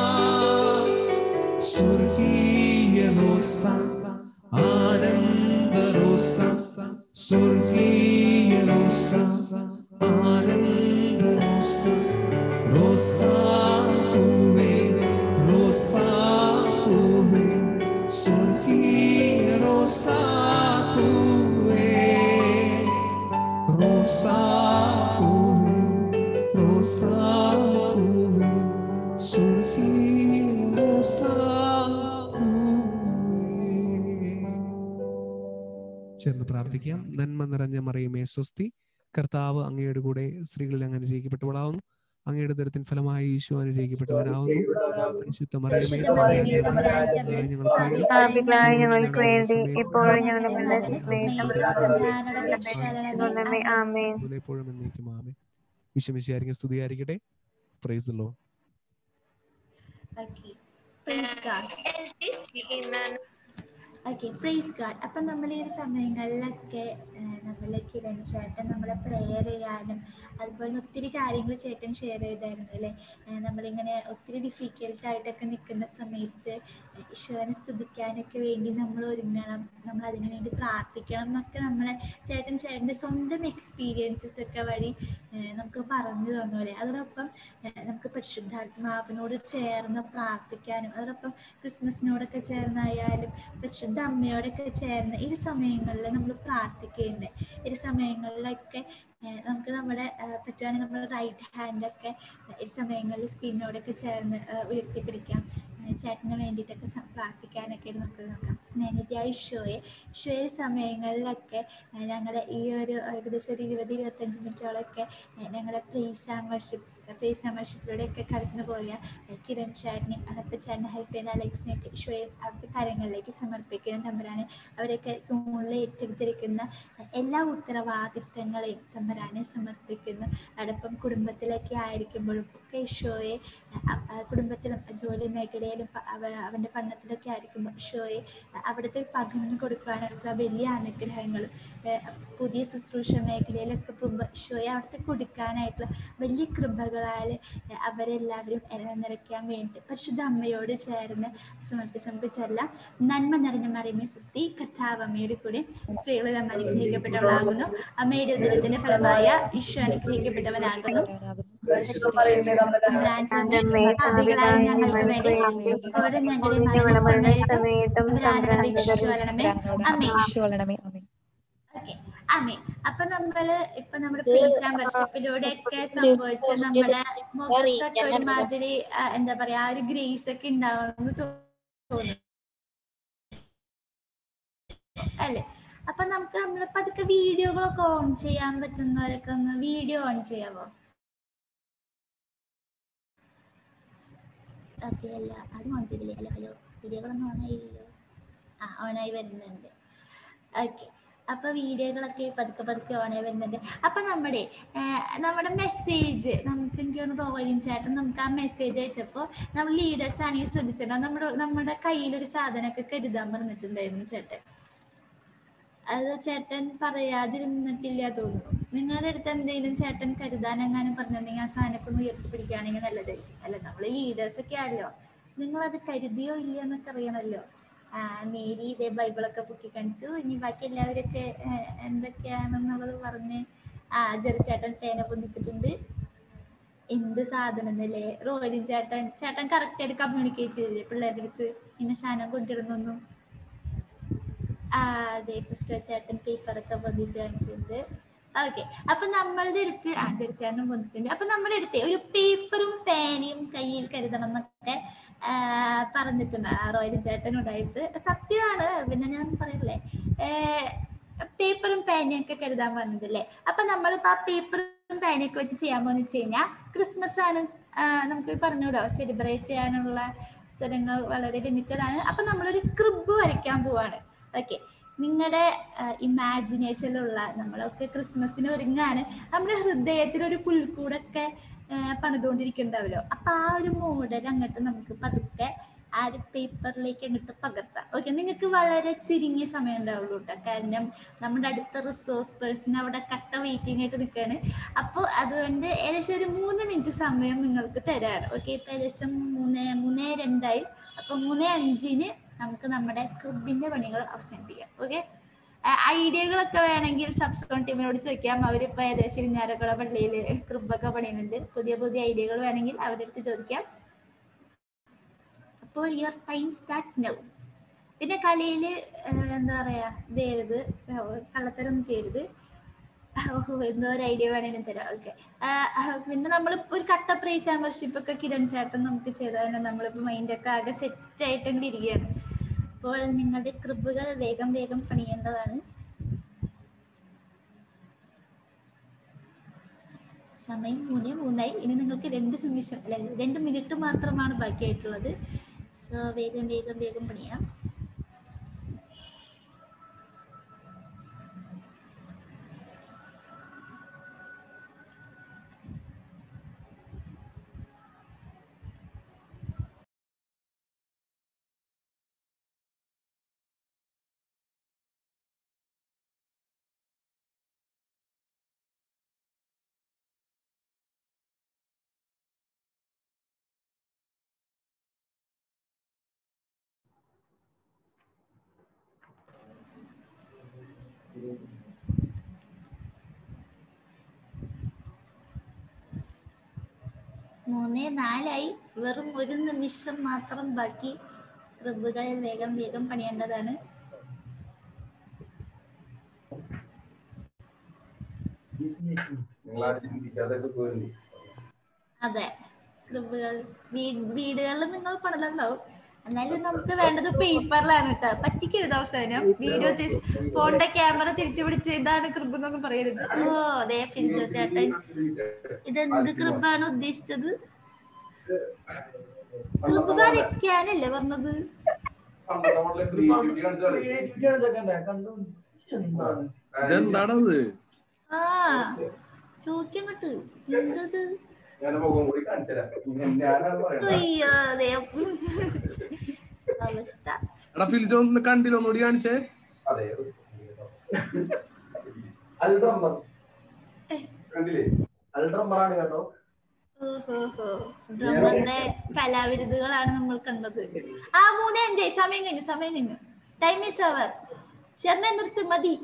സ്വർഗീയ റോസാ ആനന്ദ റോസാ സ്വർഗീയ റോസാ ആനന്ദ റോസാ റോസാ പൂവേ റോസാ പൂവേ സ്വർഗീയ റോസാ പൂവേ റോസാ പൂവേ റോസാ പൂവേ സ്വർഗീയ റോസാ ചേർന്ന് പ്രാർത്ഥിക്കാം നന്മ നിറഞ്ഞ മറിയമേ സ്വസ്തി കർത്താവ് അങ്ങയുടെ കൂടെ സ്ത്രീകളിൽ അങ്ങ് അനുഗ്രഹിക്കപ്പെട്ടവളാവുന്നു അങ്ങയുടെ ദരത്തിൻ ഫലമായി ഈശോ അനുഗ്രഹിക്കപ്പെട്ടവനാവുന്നു പരിശുദ്ധ മറിയമേ തമ്പുരാന്റെ അമ്മേ, ഞങ്ങൾക്ക് വേണ്ടി പാപികളായ ഞങ്ങൾക്ക് വേണ്ടി ഇപ്പോഴും ഞങ്ങളുടെ ആമേൻ അതുപോലെ എപ്പോഴും എന്നേക്കും ആമേ ഈശോമിശിയായിരിക്കും സ്തുതിയായിരിക്കട്ടെ praise lo okay praise god okay praise god അപ്പം നമ്മൾ ഈ ഒരു സമയങ്ങളിലൊക്കെ നമ്മളെ കിരൺ ചേട്ടൻ നമ്മളെ പ്രെയർ ചെയ്യാനും അതുപോലെ ഒത്തിരി കാര്യങ്ങൾ ചേട്ടൻ ഷെയർ ചെയ്തായിരുന്നു അല്ലേ ഏഹ് നമ്മളിങ്ങനെ ഒത്തിരി ഡിഫിക്കൽട്ട് ആയിട്ടൊക്കെ നിൽക്കുന്ന സമയത്ത് ഈശോനെ സ്തുതിക്കാനൊക്കെ വേണ്ടി നമ്മൾ ഒരുങ്ങണം നമ്മൾ അതിനു വേണ്ടി പ്രാർത്ഥിക്കണം എന്നൊക്കെ നമ്മളെ ചേട്ടൻ ചേട്ടൻ്റെ സ്വന്തം എക്സ്പീരിയൻസസ് ഒക്കെ വഴി ഏഹ് നമുക്ക് പറഞ്ഞു തന്നു അല്ലേ അതോടൊപ്പം ഏഹ് നമുക്ക് പരിശുദ്ധാത്മാവിനോട് ചേർന്ന് പ്രാർത്ഥിക്കാനും അതോടൊപ്പം ക്രിസ്മസിനോടൊക്കെ ചേർന്നായാലും പരിശുദ്ധ അമ്മയോടൊക്കെ ചേർന്ന് ഈ ഒരു സമയങ്ങളിൽ നമ്മൾ പ്രാർത്ഥിക്കേണ്ടത് ഈ ഒരു സമയങ്ങളിലൊക്കെ ഏഹ് നമുക്ക് നമ്മുടെ ഏഹ് പറ്റുവാണെങ്കിൽ നമ്മുടെ റൈറ്റ് ഹാൻഡൊക്കെ ഈ സമയങ്ങളിൽ സ്ക്രീനോടൊക്കെ ചേർന്ന് ഏഹ് ഉയർത്തിപ്പിടിക്കാം ഏഹ് ചേട്ടന് വേണ്ടിയിട്ടൊക്കെ സ- പ്രാർത്ഥിക്കാനൊക്കെ നമുക്ക് നോക്കാം സ്നേഹിതയായ ഈശോയെ ഈശോയെ സമയങ്ങളിലൊക്കെ ഏഹ് ഞങ്ങളുടെ ഈ ഒരു ഏകദേശം ഒരു ഇരുപത് ഇരുപത്തഞ്ച് മിനിറ്റോളൊക്കെ ഏഹ് ഞങ്ങളുടെ place and worships place and വർഷിപ്പിലൂടെയൊക്കെ കടന്നു പോയ ഏഹ് കിരൺ ചേട്ടനെ അനപ്പ ചേട്ടനെ ഹെൽപ്പ് ചെയ്യുന്ന അലക്സിനെയൊക്കെ ഈശോയെ അവിടുത്തെ കാര്യങ്ങളിലേക്ക് സമർപ്പിക്കുന്ന തമ്പുരാനെ അവരൊക്കെ സൂണിൽ ഏറ്റെടുത്തിരിക്കുന്ന എല്ലാ ഉത്തരവാദിത്തങ്ങളെയും തമ്പുരാനെ സമർപ്പിക്കുന്നു അതോടൊപ്പം കുടുംബത്തിലൊക്കെ ആയിരിക്കുമ്പോഴും ഒക്കെ ഈശോയെ അ- അ- കുടുംബത്തിലും ജോലി മേഖലയെ ആയാലും പ- അവ- അവന്റെ പഠനത്തിലൊക്കെ ആയിരിക്കുമ്പോൾ ഈശോയെ അവിടുത്തെ പകർന്നു കൊടുക്കാനായിട്ടുള്ള വലിയ അനുഗ്രഹങ്ങൾ പുതിയ ശുശ്രൂഷ മേഖലയിലൊക്കെ പോകുമ്പോൾ ഈശോയെ അവിടുത്തെ കൊടുക്കാനായിട്ടുള്ള വലിയ കൃപകളാൽ അവരെല്ലാവരും എ- നിറയ്ക്കാൻ വേണ്ടി പരിശുദ്ധ അമ്മയോട് ചേർന്ന് സമർപ്പിച്ച് നമുക്ക് ചെല്ലാം നന്മ നിറഞ്ഞ മറിയമേ സുസ്തി കർത്താവ് അമ്മയുടെ കൂടെ സ്ത്രീകളിൽ അമ്മ അനുഗ്രഹിക്കപ്പെട്ടവളാകുന്നു അമ്മയുടെ ഉദരത്തിന്റെ ഫലമായ ഈശോ അനുഗ്രഹിക്കപ്പെട്ടവനാകുന്നു പാപികളായ ഞങ്ങൾക്ക് വേണ്ടി ഇപ്പോഴും ഞങ്ങളുടെ മരണസമയത്തും തമ്പുരാനോട് വരണമേ അമ്മേ ഓക്കെ അമ്മേ അപ്പൊ നമ്മള് ഇപ്പൊ നമ്മുടെ പ്രീസാം വർഷപ്പിലൂടെ ഒക്കെ സംഭവിച്ച നമ്മുടെ മുഖത്തൊക്കെ ഒരുമാതിരി ആ, എന്താ പറയാ ആ ഒരു ഗ്രേസ് ഒക്കെ ഉണ്ടാവുമെന്ന് തോന്നുന്നു അല്ലേ അപ്പൊ നമുക്ക് നമ്മുടെ പതുക്കെ വീഡിയോകളൊക്കെ ഓൺ ചെയ്യാൻ പറ്റുന്നവരൊക്കെ ഒന്ന് വീഡിയോ ഓൺ ചെയ്യാവോ ഓക്കെ അല്ല അത് ഓൺ ചെയ്തില്ലേ ഹലോ ഹലോ വീഡിയോകളൊന്നും ഓൺ ആയില്ലല്ലോ ആ ഓണായി വരുന്നുണ്ട് ഓക്കെ അപ്പൊ വീഡിയോകളൊക്കെ പതുക്കെ പതുക്കെ ഓണായി വരുന്നുണ്ട് അപ്പൊ നമ്മുടെ ആ, നമ്മുടെ മെസ്സേജ് നമുക്ക് എനിക്ക് തോന്നുന്നു റോയിൻ ചേട്ടൻ നമുക്ക് ആ മെസ്സേജ് അയച്ചപ്പോൾ നമ്മൾ ലീഡേഴ്സ് ആണെങ്കിൽ ശ്രദ്ധിച്ചിട്ടുണ്ടാവും നമ്മുടെ നമ്മുടെ കയ്യിലൊരു സാധനമൊക്കെ കരുതാൻ പറഞ്ഞിട്ടുണ്ടായിരുന്നു ചേട്ടൻ അത് ചേട്ടൻ പറയാതിരുന്നിട്ടില്ല തോന്നുന്നു നിങ്ങളുടെ അടുത്ത് എന്തെങ്കിലും ചേട്ടൻ കരുതാൻ എങ്ങാനും പറഞ്ഞിട്ടുണ്ടെങ്കിൽ ആ സാധനമൊക്കെ ഒന്ന് ഉയർത്തിപ്പിടിക്കുകയാണെങ്കിൽ നല്ലതായിരിക്കും അല്ല നമ്മൾ ലീഡേഴ്സ് ഒക്കെ ആണല്ലോ നിങ്ങൾ അത് കരുതിയോ ഇല്ലയോ എന്നൊക്കെ അറിയണമല്ലോ ആ മേരി ഇതേ ബൈബിളൊക്കെ പൊക്കി കാണിച്ചു ഇനി ബാക്കി എല്ലാവരൊക്കെ ഏഹ്, എന്തൊക്കെയാണെന്നുള്ളത് പറഞ്ഞ് ആ ജെറി ചേട്ടൻ പേന പൊന്തിച്ചിട്ടുണ്ട് എന്ത് സാധനം എന്നല്ലേ റോയിലും ചേട്ടൻ ചേട്ടൻ കറക്റ്റ് ആയിട്ട് കമ്മ്യൂണിക്കേറ്റ് ചെയ്തില്ലേ പിള്ളേരുടെ അടുത്ത് ഇന്ന സാധനം കൊണ്ടിരുന്നൊന്നും ആ അതെ ക്രിസ്റ്റോ ചേട്ടൻ പേപ്പറൊക്കെ പൊന്തിച്ച് കാണിച്ചിട്ടുണ്ട് ഓക്കെ അപ്പൊ നമ്മളുടെ അടുത്ത് ആ ചെറുച്ചേട്ടനും പൊന്തിച്ചിട്ടുണ്ട് അപ്പൊ നമ്മുടെ അടുത്ത് ഒരു പേപ്പറും പേനയും കയ്യിൽ കരുതണം എന്നൊക്കെ ആ, പറഞ്ഞിട്ടുണ്ട് ആ റോയൽ ചേട്ടൻ ഉണ്ടായിട്ട് സത്യമാണ് പിന്നെ ഞാൻ പറയില്ലേ പേപ്പറും പേനയൊക്കെ കരുതാൻ പറഞ്ഞിട്ടില്ലേ അപ്പൊ നമ്മളിപ്പോ ആ പേപ്പറും പേനയൊക്കെ വെച്ച് ചെയ്യാൻ പോകുന്ന വെച്ച് കഴിഞ്ഞാൽ ക്രിസ്മസ് ആണ് ആ, നമുക്ക് പറഞ്ഞൂടോ സെലിബ്രേറ്റ് ചെയ്യാനുള്ള സ്ഥലങ്ങൾ വളരെ ലിമിറ്റഡ് ആണ് അപ്പൊ നമ്മളൊരു ക്രിബ് വരയ്ക്കാൻ പോവാണ് ഓക്കെ നിങ്ങളുടെ ഇമാജിനേഷനിലുള്ള നമ്മളൊക്കെ ക്രിസ്മസിന് ഒരുങ്ങാണ് നമ്മുടെ ഹൃദയത്തിൽ ഒരു പുൽക്കൂടൊക്കെ ആ, പണിതുകൊണ്ടിരിക്കുന്നുണ്ടാവല്ലോ അപ്പൊ ആ ഒരു മോഡൽ അങ്ങോട്ട് നമുക്ക് പതുക്കെ ആ ഒരു പേപ്പറിലേക്ക് അങ്ങോട്ട് പകർത്താം ഓക്കെ നിങ്ങൾക്ക് വളരെ ചുരുങ്ങിയ സമയം ഉണ്ടാവുള്ളൂ കേട്ടോ കാരണം നമ്മുടെ അടുത്ത റിസോഴ്സ് പേഴ്സൺ അവിടെ കട്ട വെയിറ്റിംഗ് ആയിട്ട് നിൽക്കുകയാണ് അപ്പോൾ അതുകൊണ്ട് ഏകദേശം ഒരു മൂന്ന് മിനിറ്റ് സമയം നിങ്ങൾക്ക് തരാണ് ഓക്കെ ഇപ്പൊ ഏകദേശം മൂന്ന് മൂന്ന് രണ്ടായി അപ്പൊ മൂന്ന് അഞ്ചിന് നമുക്ക് നമ്മുടെ ക്രിബിന്റെ പണികൾ അവസാനിപ്പിക്കാം ഓക്കെ ഐഡിയകളൊക്കെ വേണമെങ്കിൽ സബ്സ്കോൺ ടീമിനോട് ചോദിക്കാം അവരിപ്പോ ഏകദേശം ഇരിഞ്ഞാലക്കുട പള്ളിയിൽ ക്രിബൊക്കെ പണിയുന്നുണ്ട് പുതിയ പുതിയ ഐഡിയകൾ വേണമെങ്കിൽ അവരുടെ അടുത്ത് ചോദിക്കാം അപ്പോൾ യുവർ ടൈം സ്റ്റാർട്ട്സ് നൗ പിന്നെ കളിയിൽ എന്താ പറയാ ഇതേരുത് കള്ളത്തരം ചെയ്യരുത് ഓഹോ എന്തോ ഒരു ഐഡിയ വേണമെങ്കിലും തരാം ഓക്കെ പിന്നെ നമ്മൾ ഒരു കട്ട പ്രൈസ് മെമ്പർഷിപ്പ് ഒക്കെ കിരൺ ചേട്ടൻ നമുക്ക് ചെയ്തതിന് നമ്മളിപ്പോൾ മൈൻഡൊക്കെ ആകെ സെറ്റ് ആയിട്ടെങ്കിലും ഇരിക്കുകയാണ് അപ്പോൾ നിങ്ങളുടെ ക്രിബുകൾ വേഗം വേഗം പണിയേണ്ടതാണ് സമയം മൂന്ന് മൂന്നായി ഇനി നിങ്ങൾക്ക് രണ്ട് നിമിഷം അല്ലെ രണ്ട് മിനിറ്റ് മാത്രമാണ് ബാക്കിയായിട്ടുള്ളത് സോ വേഗം വേഗം വേഗം പണിയാം മൂന്ന് നാലായി വെറും ഒരു നിമിഷം മാത്രം ബാക്കി ക്രിബുകൾ വേഗം വേഗം പണിയേണ്ടതാണ് അതെ ക്രിബുകൾ വീടുകളിൽ നിങ്ങൾ പണിതുണ്ടാവും എന്നാലും നമുക്ക് വേണ്ടത് പേപ്പറിലാണ് കേട്ടോ പറ്റിക്കരുത് അവസാനം വീഡിയോ ഫോണിന്റെ ക്യാമറ തിരിച്ചു പിടിച്ച് ഇതാണ് ക്രിബ് എന്നൊന്നും പറയരുത് ഓ അതെ ഫിൻജോ ചേട്ടൻ ഇതെന്ത് ക്രിബാണ് ഉദ്ദേശിച്ചത് ക്രിബ് വരയ്ക്കാനല്ലേ പറഞ്ഞത് ഇതെന്താണത് ആ ചോദിക്കങ്ങോട്ട് എന്തത് ഞാൻ മുഖം കൂടി കാണിച്ചുതരാം ഞാനാണ് പറയുന്നത് അയ്യോ ദൈവം. അവസ്ഥ എടാ ഫിൽജോ ഒന്ന് കണ്ടില്ല ഒന്നുകൂടി കാണിച്ചേ അതെ അൽഡ്രമ്മർ കണ്ടില്ലേ അൽഡ്രമ്മറാണ് കേട്ടോ ഓഹോഹോ. ഡ്രമ്മറിന്റെ കലാവിരുതുകളാണ് നമ്മൾ കണ്ടത് ആ മൂന്ന് അഞ്ചായി സമയം കഴിഞ്ഞു സമയം കഴിഞ്ഞു ടൈം ഈസ് ഓവർ ശരണ നിർത്ത് മതി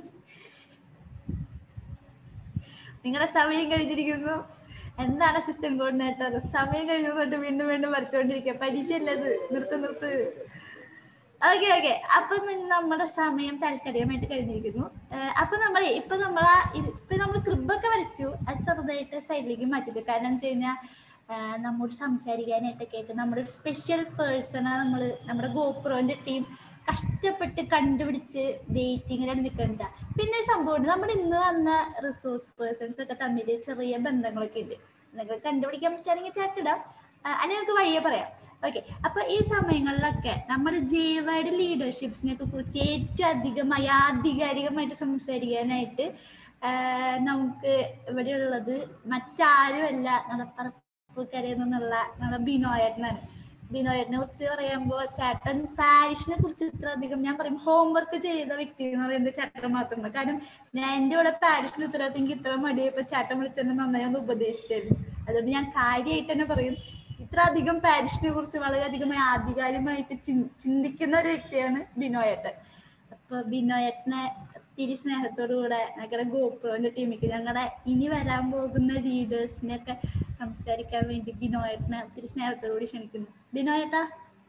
നിങ്ങളുടെ സമയം കഴിഞ്ഞിരിക്കുന്നു എന്താണ് അസിസ്റ്റന്റ് കോർഡിനേറ്റർ സമയം കഴിഞ്ഞു തൊട്ട് വീണ്ടും വീണ്ടും വരച്ചോണ്ടിരിക്കുക പരീക്ഷ അല്ലത് നിർത്ത് നിർത്ത് ഓക്കെ ഓക്കെ അപ്പൊ നി- നമ്മുടെ സമയം താൽക്കാലികമായിട്ട് കഴിഞ്ഞിരിക്കുന്നു ഏഹ് അപ്പൊ നമ്മൾ ഇപ്പൊ നമ്മൾ ഇപ്പൊ നമ്മൾ ക്രിബൊക്കെ വരച്ചു അത് ചെറുതായിട്ട് സൈഡിലേക്ക് മാറ്റിച്ചു കാരണം വെച്ച് കഴിഞ്ഞാൽ നമ്മോട് സംസാരിക്കാനായിട്ടൊക്കെ ആയിട്ട് നമ്മുടെ ഒരു സ്പെഷ്യൽ പേഴ്സണെ നമ്മൾ നമ്മുടെ ഗോപ്രോന്റെ ടീം കഷ്ടപ്പെട്ട് കണ്ടുപിടിച്ച് വെയിറ്റിങ്ങിലാണ് നിൽക്കണ്ട പിന്നെ ഒരു സംഭവമുണ്ട് നമ്മുടെ ഇന്ന് വന്ന റിസോഴ്സ് പേഴ്സൺസ് ഒക്കെ തമ്മിൽ ചെറിയ ബന്ധങ്ങളൊക്കെ ഉണ്ട് നിങ്ങൾക്ക് കണ്ടുപിടിക്കാൻ പറ്റുകയാണെങ്കിൽ ചേർത്തിടാം അല്ലെങ്കിൽ നമുക്ക് വഴിയെ പറയാം ഓക്കെ അപ്പൊ ഈ സമയങ്ങളിലൊക്കെ നമ്മുടെ ജൈവയുടെ ലീഡർഷിപ്സിനെ കുറിച്ച് ഏറ്റവും അധികമായി ആധികാരികമായിട്ട് സംസാരിക്കാനായിട്ട് ആഹ് നമുക്ക് ഇവിടെ ഉള്ളത് മറ്റാരുമല്ല നമ്മുടെ പറപ്പുകരയിൽ നിന്നുള്ള നമ്മുടെ ബിനോയേട്ടനാണ് ബിനോയേട്ടനെ കുറിച്ച് പറയുമ്പോൾ ചേട്ടൻ പാരിഷിനെ കുറിച്ച് ഇത്ര അധികം ഞാൻ പറയും ഹോംവർക്ക് ചെയ്ത വ്യക്തി എന്ന് പറയുന്നത് ചേട്ടൻ മാത്രമാണ് കാരണം ഞാൻ എൻ്റെ കൂടെ പാരിഷിന് ഉത്തരവാദിത്തം എനിക്ക് ഇത്ര മടിയപ്പോ ചേട്ടൻ വിളിച്ചെന്നെ നന്നായി ഒന്ന് ഉപദേശിച്ചായിരുന്നു അതുകൊണ്ട് ഞാൻ കാര്യമായിട്ട് തന്നെ പറയും ഇത്ര അധികം പാരിഷിനെ കുറിച്ച് വളരെയധികമായി ആധികാരികമായിട്ട് ചിൻ- ചിന്തിക്കുന്ന ഒരു വ്യക്തിയാണ് ബിനോയേട്ടൻ അപ്പൊ ബിനോയേട്ടനെ ഒത്തിരി സ്നേഹത്തോടു കൂടെ ഞങ്ങളുടെ ഗോപ്രോന്റെ ടീമിക്ക് ഞങ്ങളുടെ ഇനി വരാൻ പോകുന്ന ലീഡേഴ്സിനെ ഒക്കെ സംസാരിക്കാൻ വേണ്ടി ബിനോയേട്ടനെ ഒത്തിരി സ്നേഹത്തോടു കൂടി ക്ഷണിക്കുന്നു ബിനോയേട്ടാ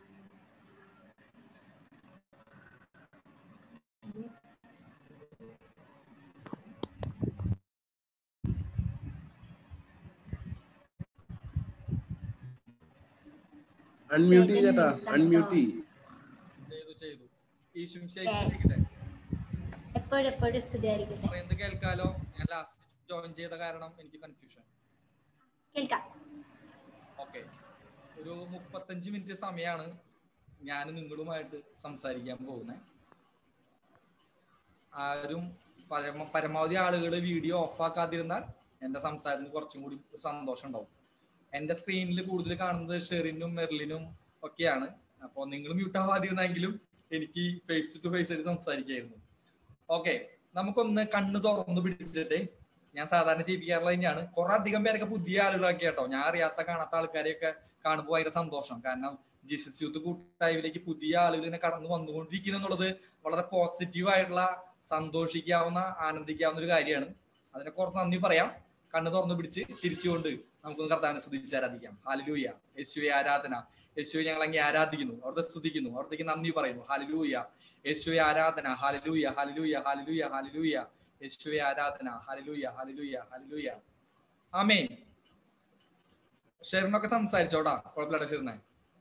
അൺമ്യൂട്ട് ചെയ്തേട്ടാ അൺമ്യൂട്ട് ചെയ്യ് ചെയ്തു ചെയ്തു ഈ ശുംശേഷിക്കട്ടെ എപ്പോഴും എപ്പോഴും സ്തുതിയായിരിക്കട്ടെ പറയുന്നത് കേൾക്കാലോ ഞാൻ ലാസ്റ്റ് ജോയിൻ ചെയ്ത കാരണം എനിക്ക് കൺഫ്യൂഷൻ കേൾക്കാം ഓക്കെ ഒരു മുപ്പത്തഞ്ച് മിനിറ്റ് സമയമാണ് ഞാൻ നിങ്ങളുമായിട്ട് സംസാരിക്കാൻ പോകുന്നത് ആരും പരമ പരമാവധി ആളുകൾ വീഡിയോ ഓഫാക്കാതിരുന്നാൽ എന്റെ സംസാരത്തിന് കുറച്ചും കൂടി ഒരു സന്തോഷം ഉണ്ടാവും എന്റെ സ്ക്രീനിൽ കൂടുതൽ കാണുന്നത് ഷെറിനും മെർലിനും ഒക്കെയാണ് അപ്പോൾ നിങ്ങൾ മ്യൂട്ട് ആവാതിരുന്നെങ്കിലും എനിക്ക് ഫേസ് ടു ഫേസ് ആയിട്ട് സംസാരിക്കായിരുന്നു ഓക്കെ നമുക്കൊന്ന് കണ്ണ് തുറന്നു പിടിച്ചിട്ട് ഞാൻ സാധാരണ ചെയ്യിപ്പിക്കാറുള്ളത് തന്നെയാണ് കുറെ അധികം പേരൊക്കെ പുതിയ ആളുകളൊക്കെ കേട്ടോ ഞാൻ അറിയാത്ത കാണാത്ത ആൾക്കാരെയൊക്കെ കാണുമ്പോൾ ഭയങ്കര സന്തോഷം കാരണം ജിസസ് യൂത്ത് കൂട്ടായ്മയിലേക്ക് പുതിയ ആളുകൾ ഇങ്ങനെ കടന്നു വന്നുകൊണ്ടിരിക്കുന്നു എന്നുള്ളത് വളരെ പോസിറ്റീവ് ആയിട്ടുള്ള സന്തോഷിക്കാവുന്ന ആനന്ദിക്കാവുന്ന ഒരു കാര്യമാണ് അതിനെ കുറച്ച് നന്ദി പറയാം കണ്ണ് തുറന്നു പിടിച്ച് ചിരിച്ചുകൊണ്ട് നമുക്കൊന്ന് കർത്താവിനെ സ്തുതിച്ച് ആരാധിക്കാം ഹാലലൂയ യേശുവെ ആരാധന യേശുവെ ഞങ്ങൾ അങ്ങേ ആരാധിക്കുന്നു അവിടുത്തെ സ്തുതിക്കുന്നു അവിടത്തേക്ക് നന്ദി പറയുന്നു ഹാലലൂയ യേശുവെ ആരാധന ഹാലലൂയ ഹാലലൂയ ഹാലലൂയ ഹാലലൂയ യേശുവെ ആരാധന ഹാലലൂയ ഹാലലൂയ ഹാലലൂയ ആമേൻ ഷെറിനൊക്കെ സംസാരിച്ചോടാ കുഴപ്പമില്ല ഷെറിനെ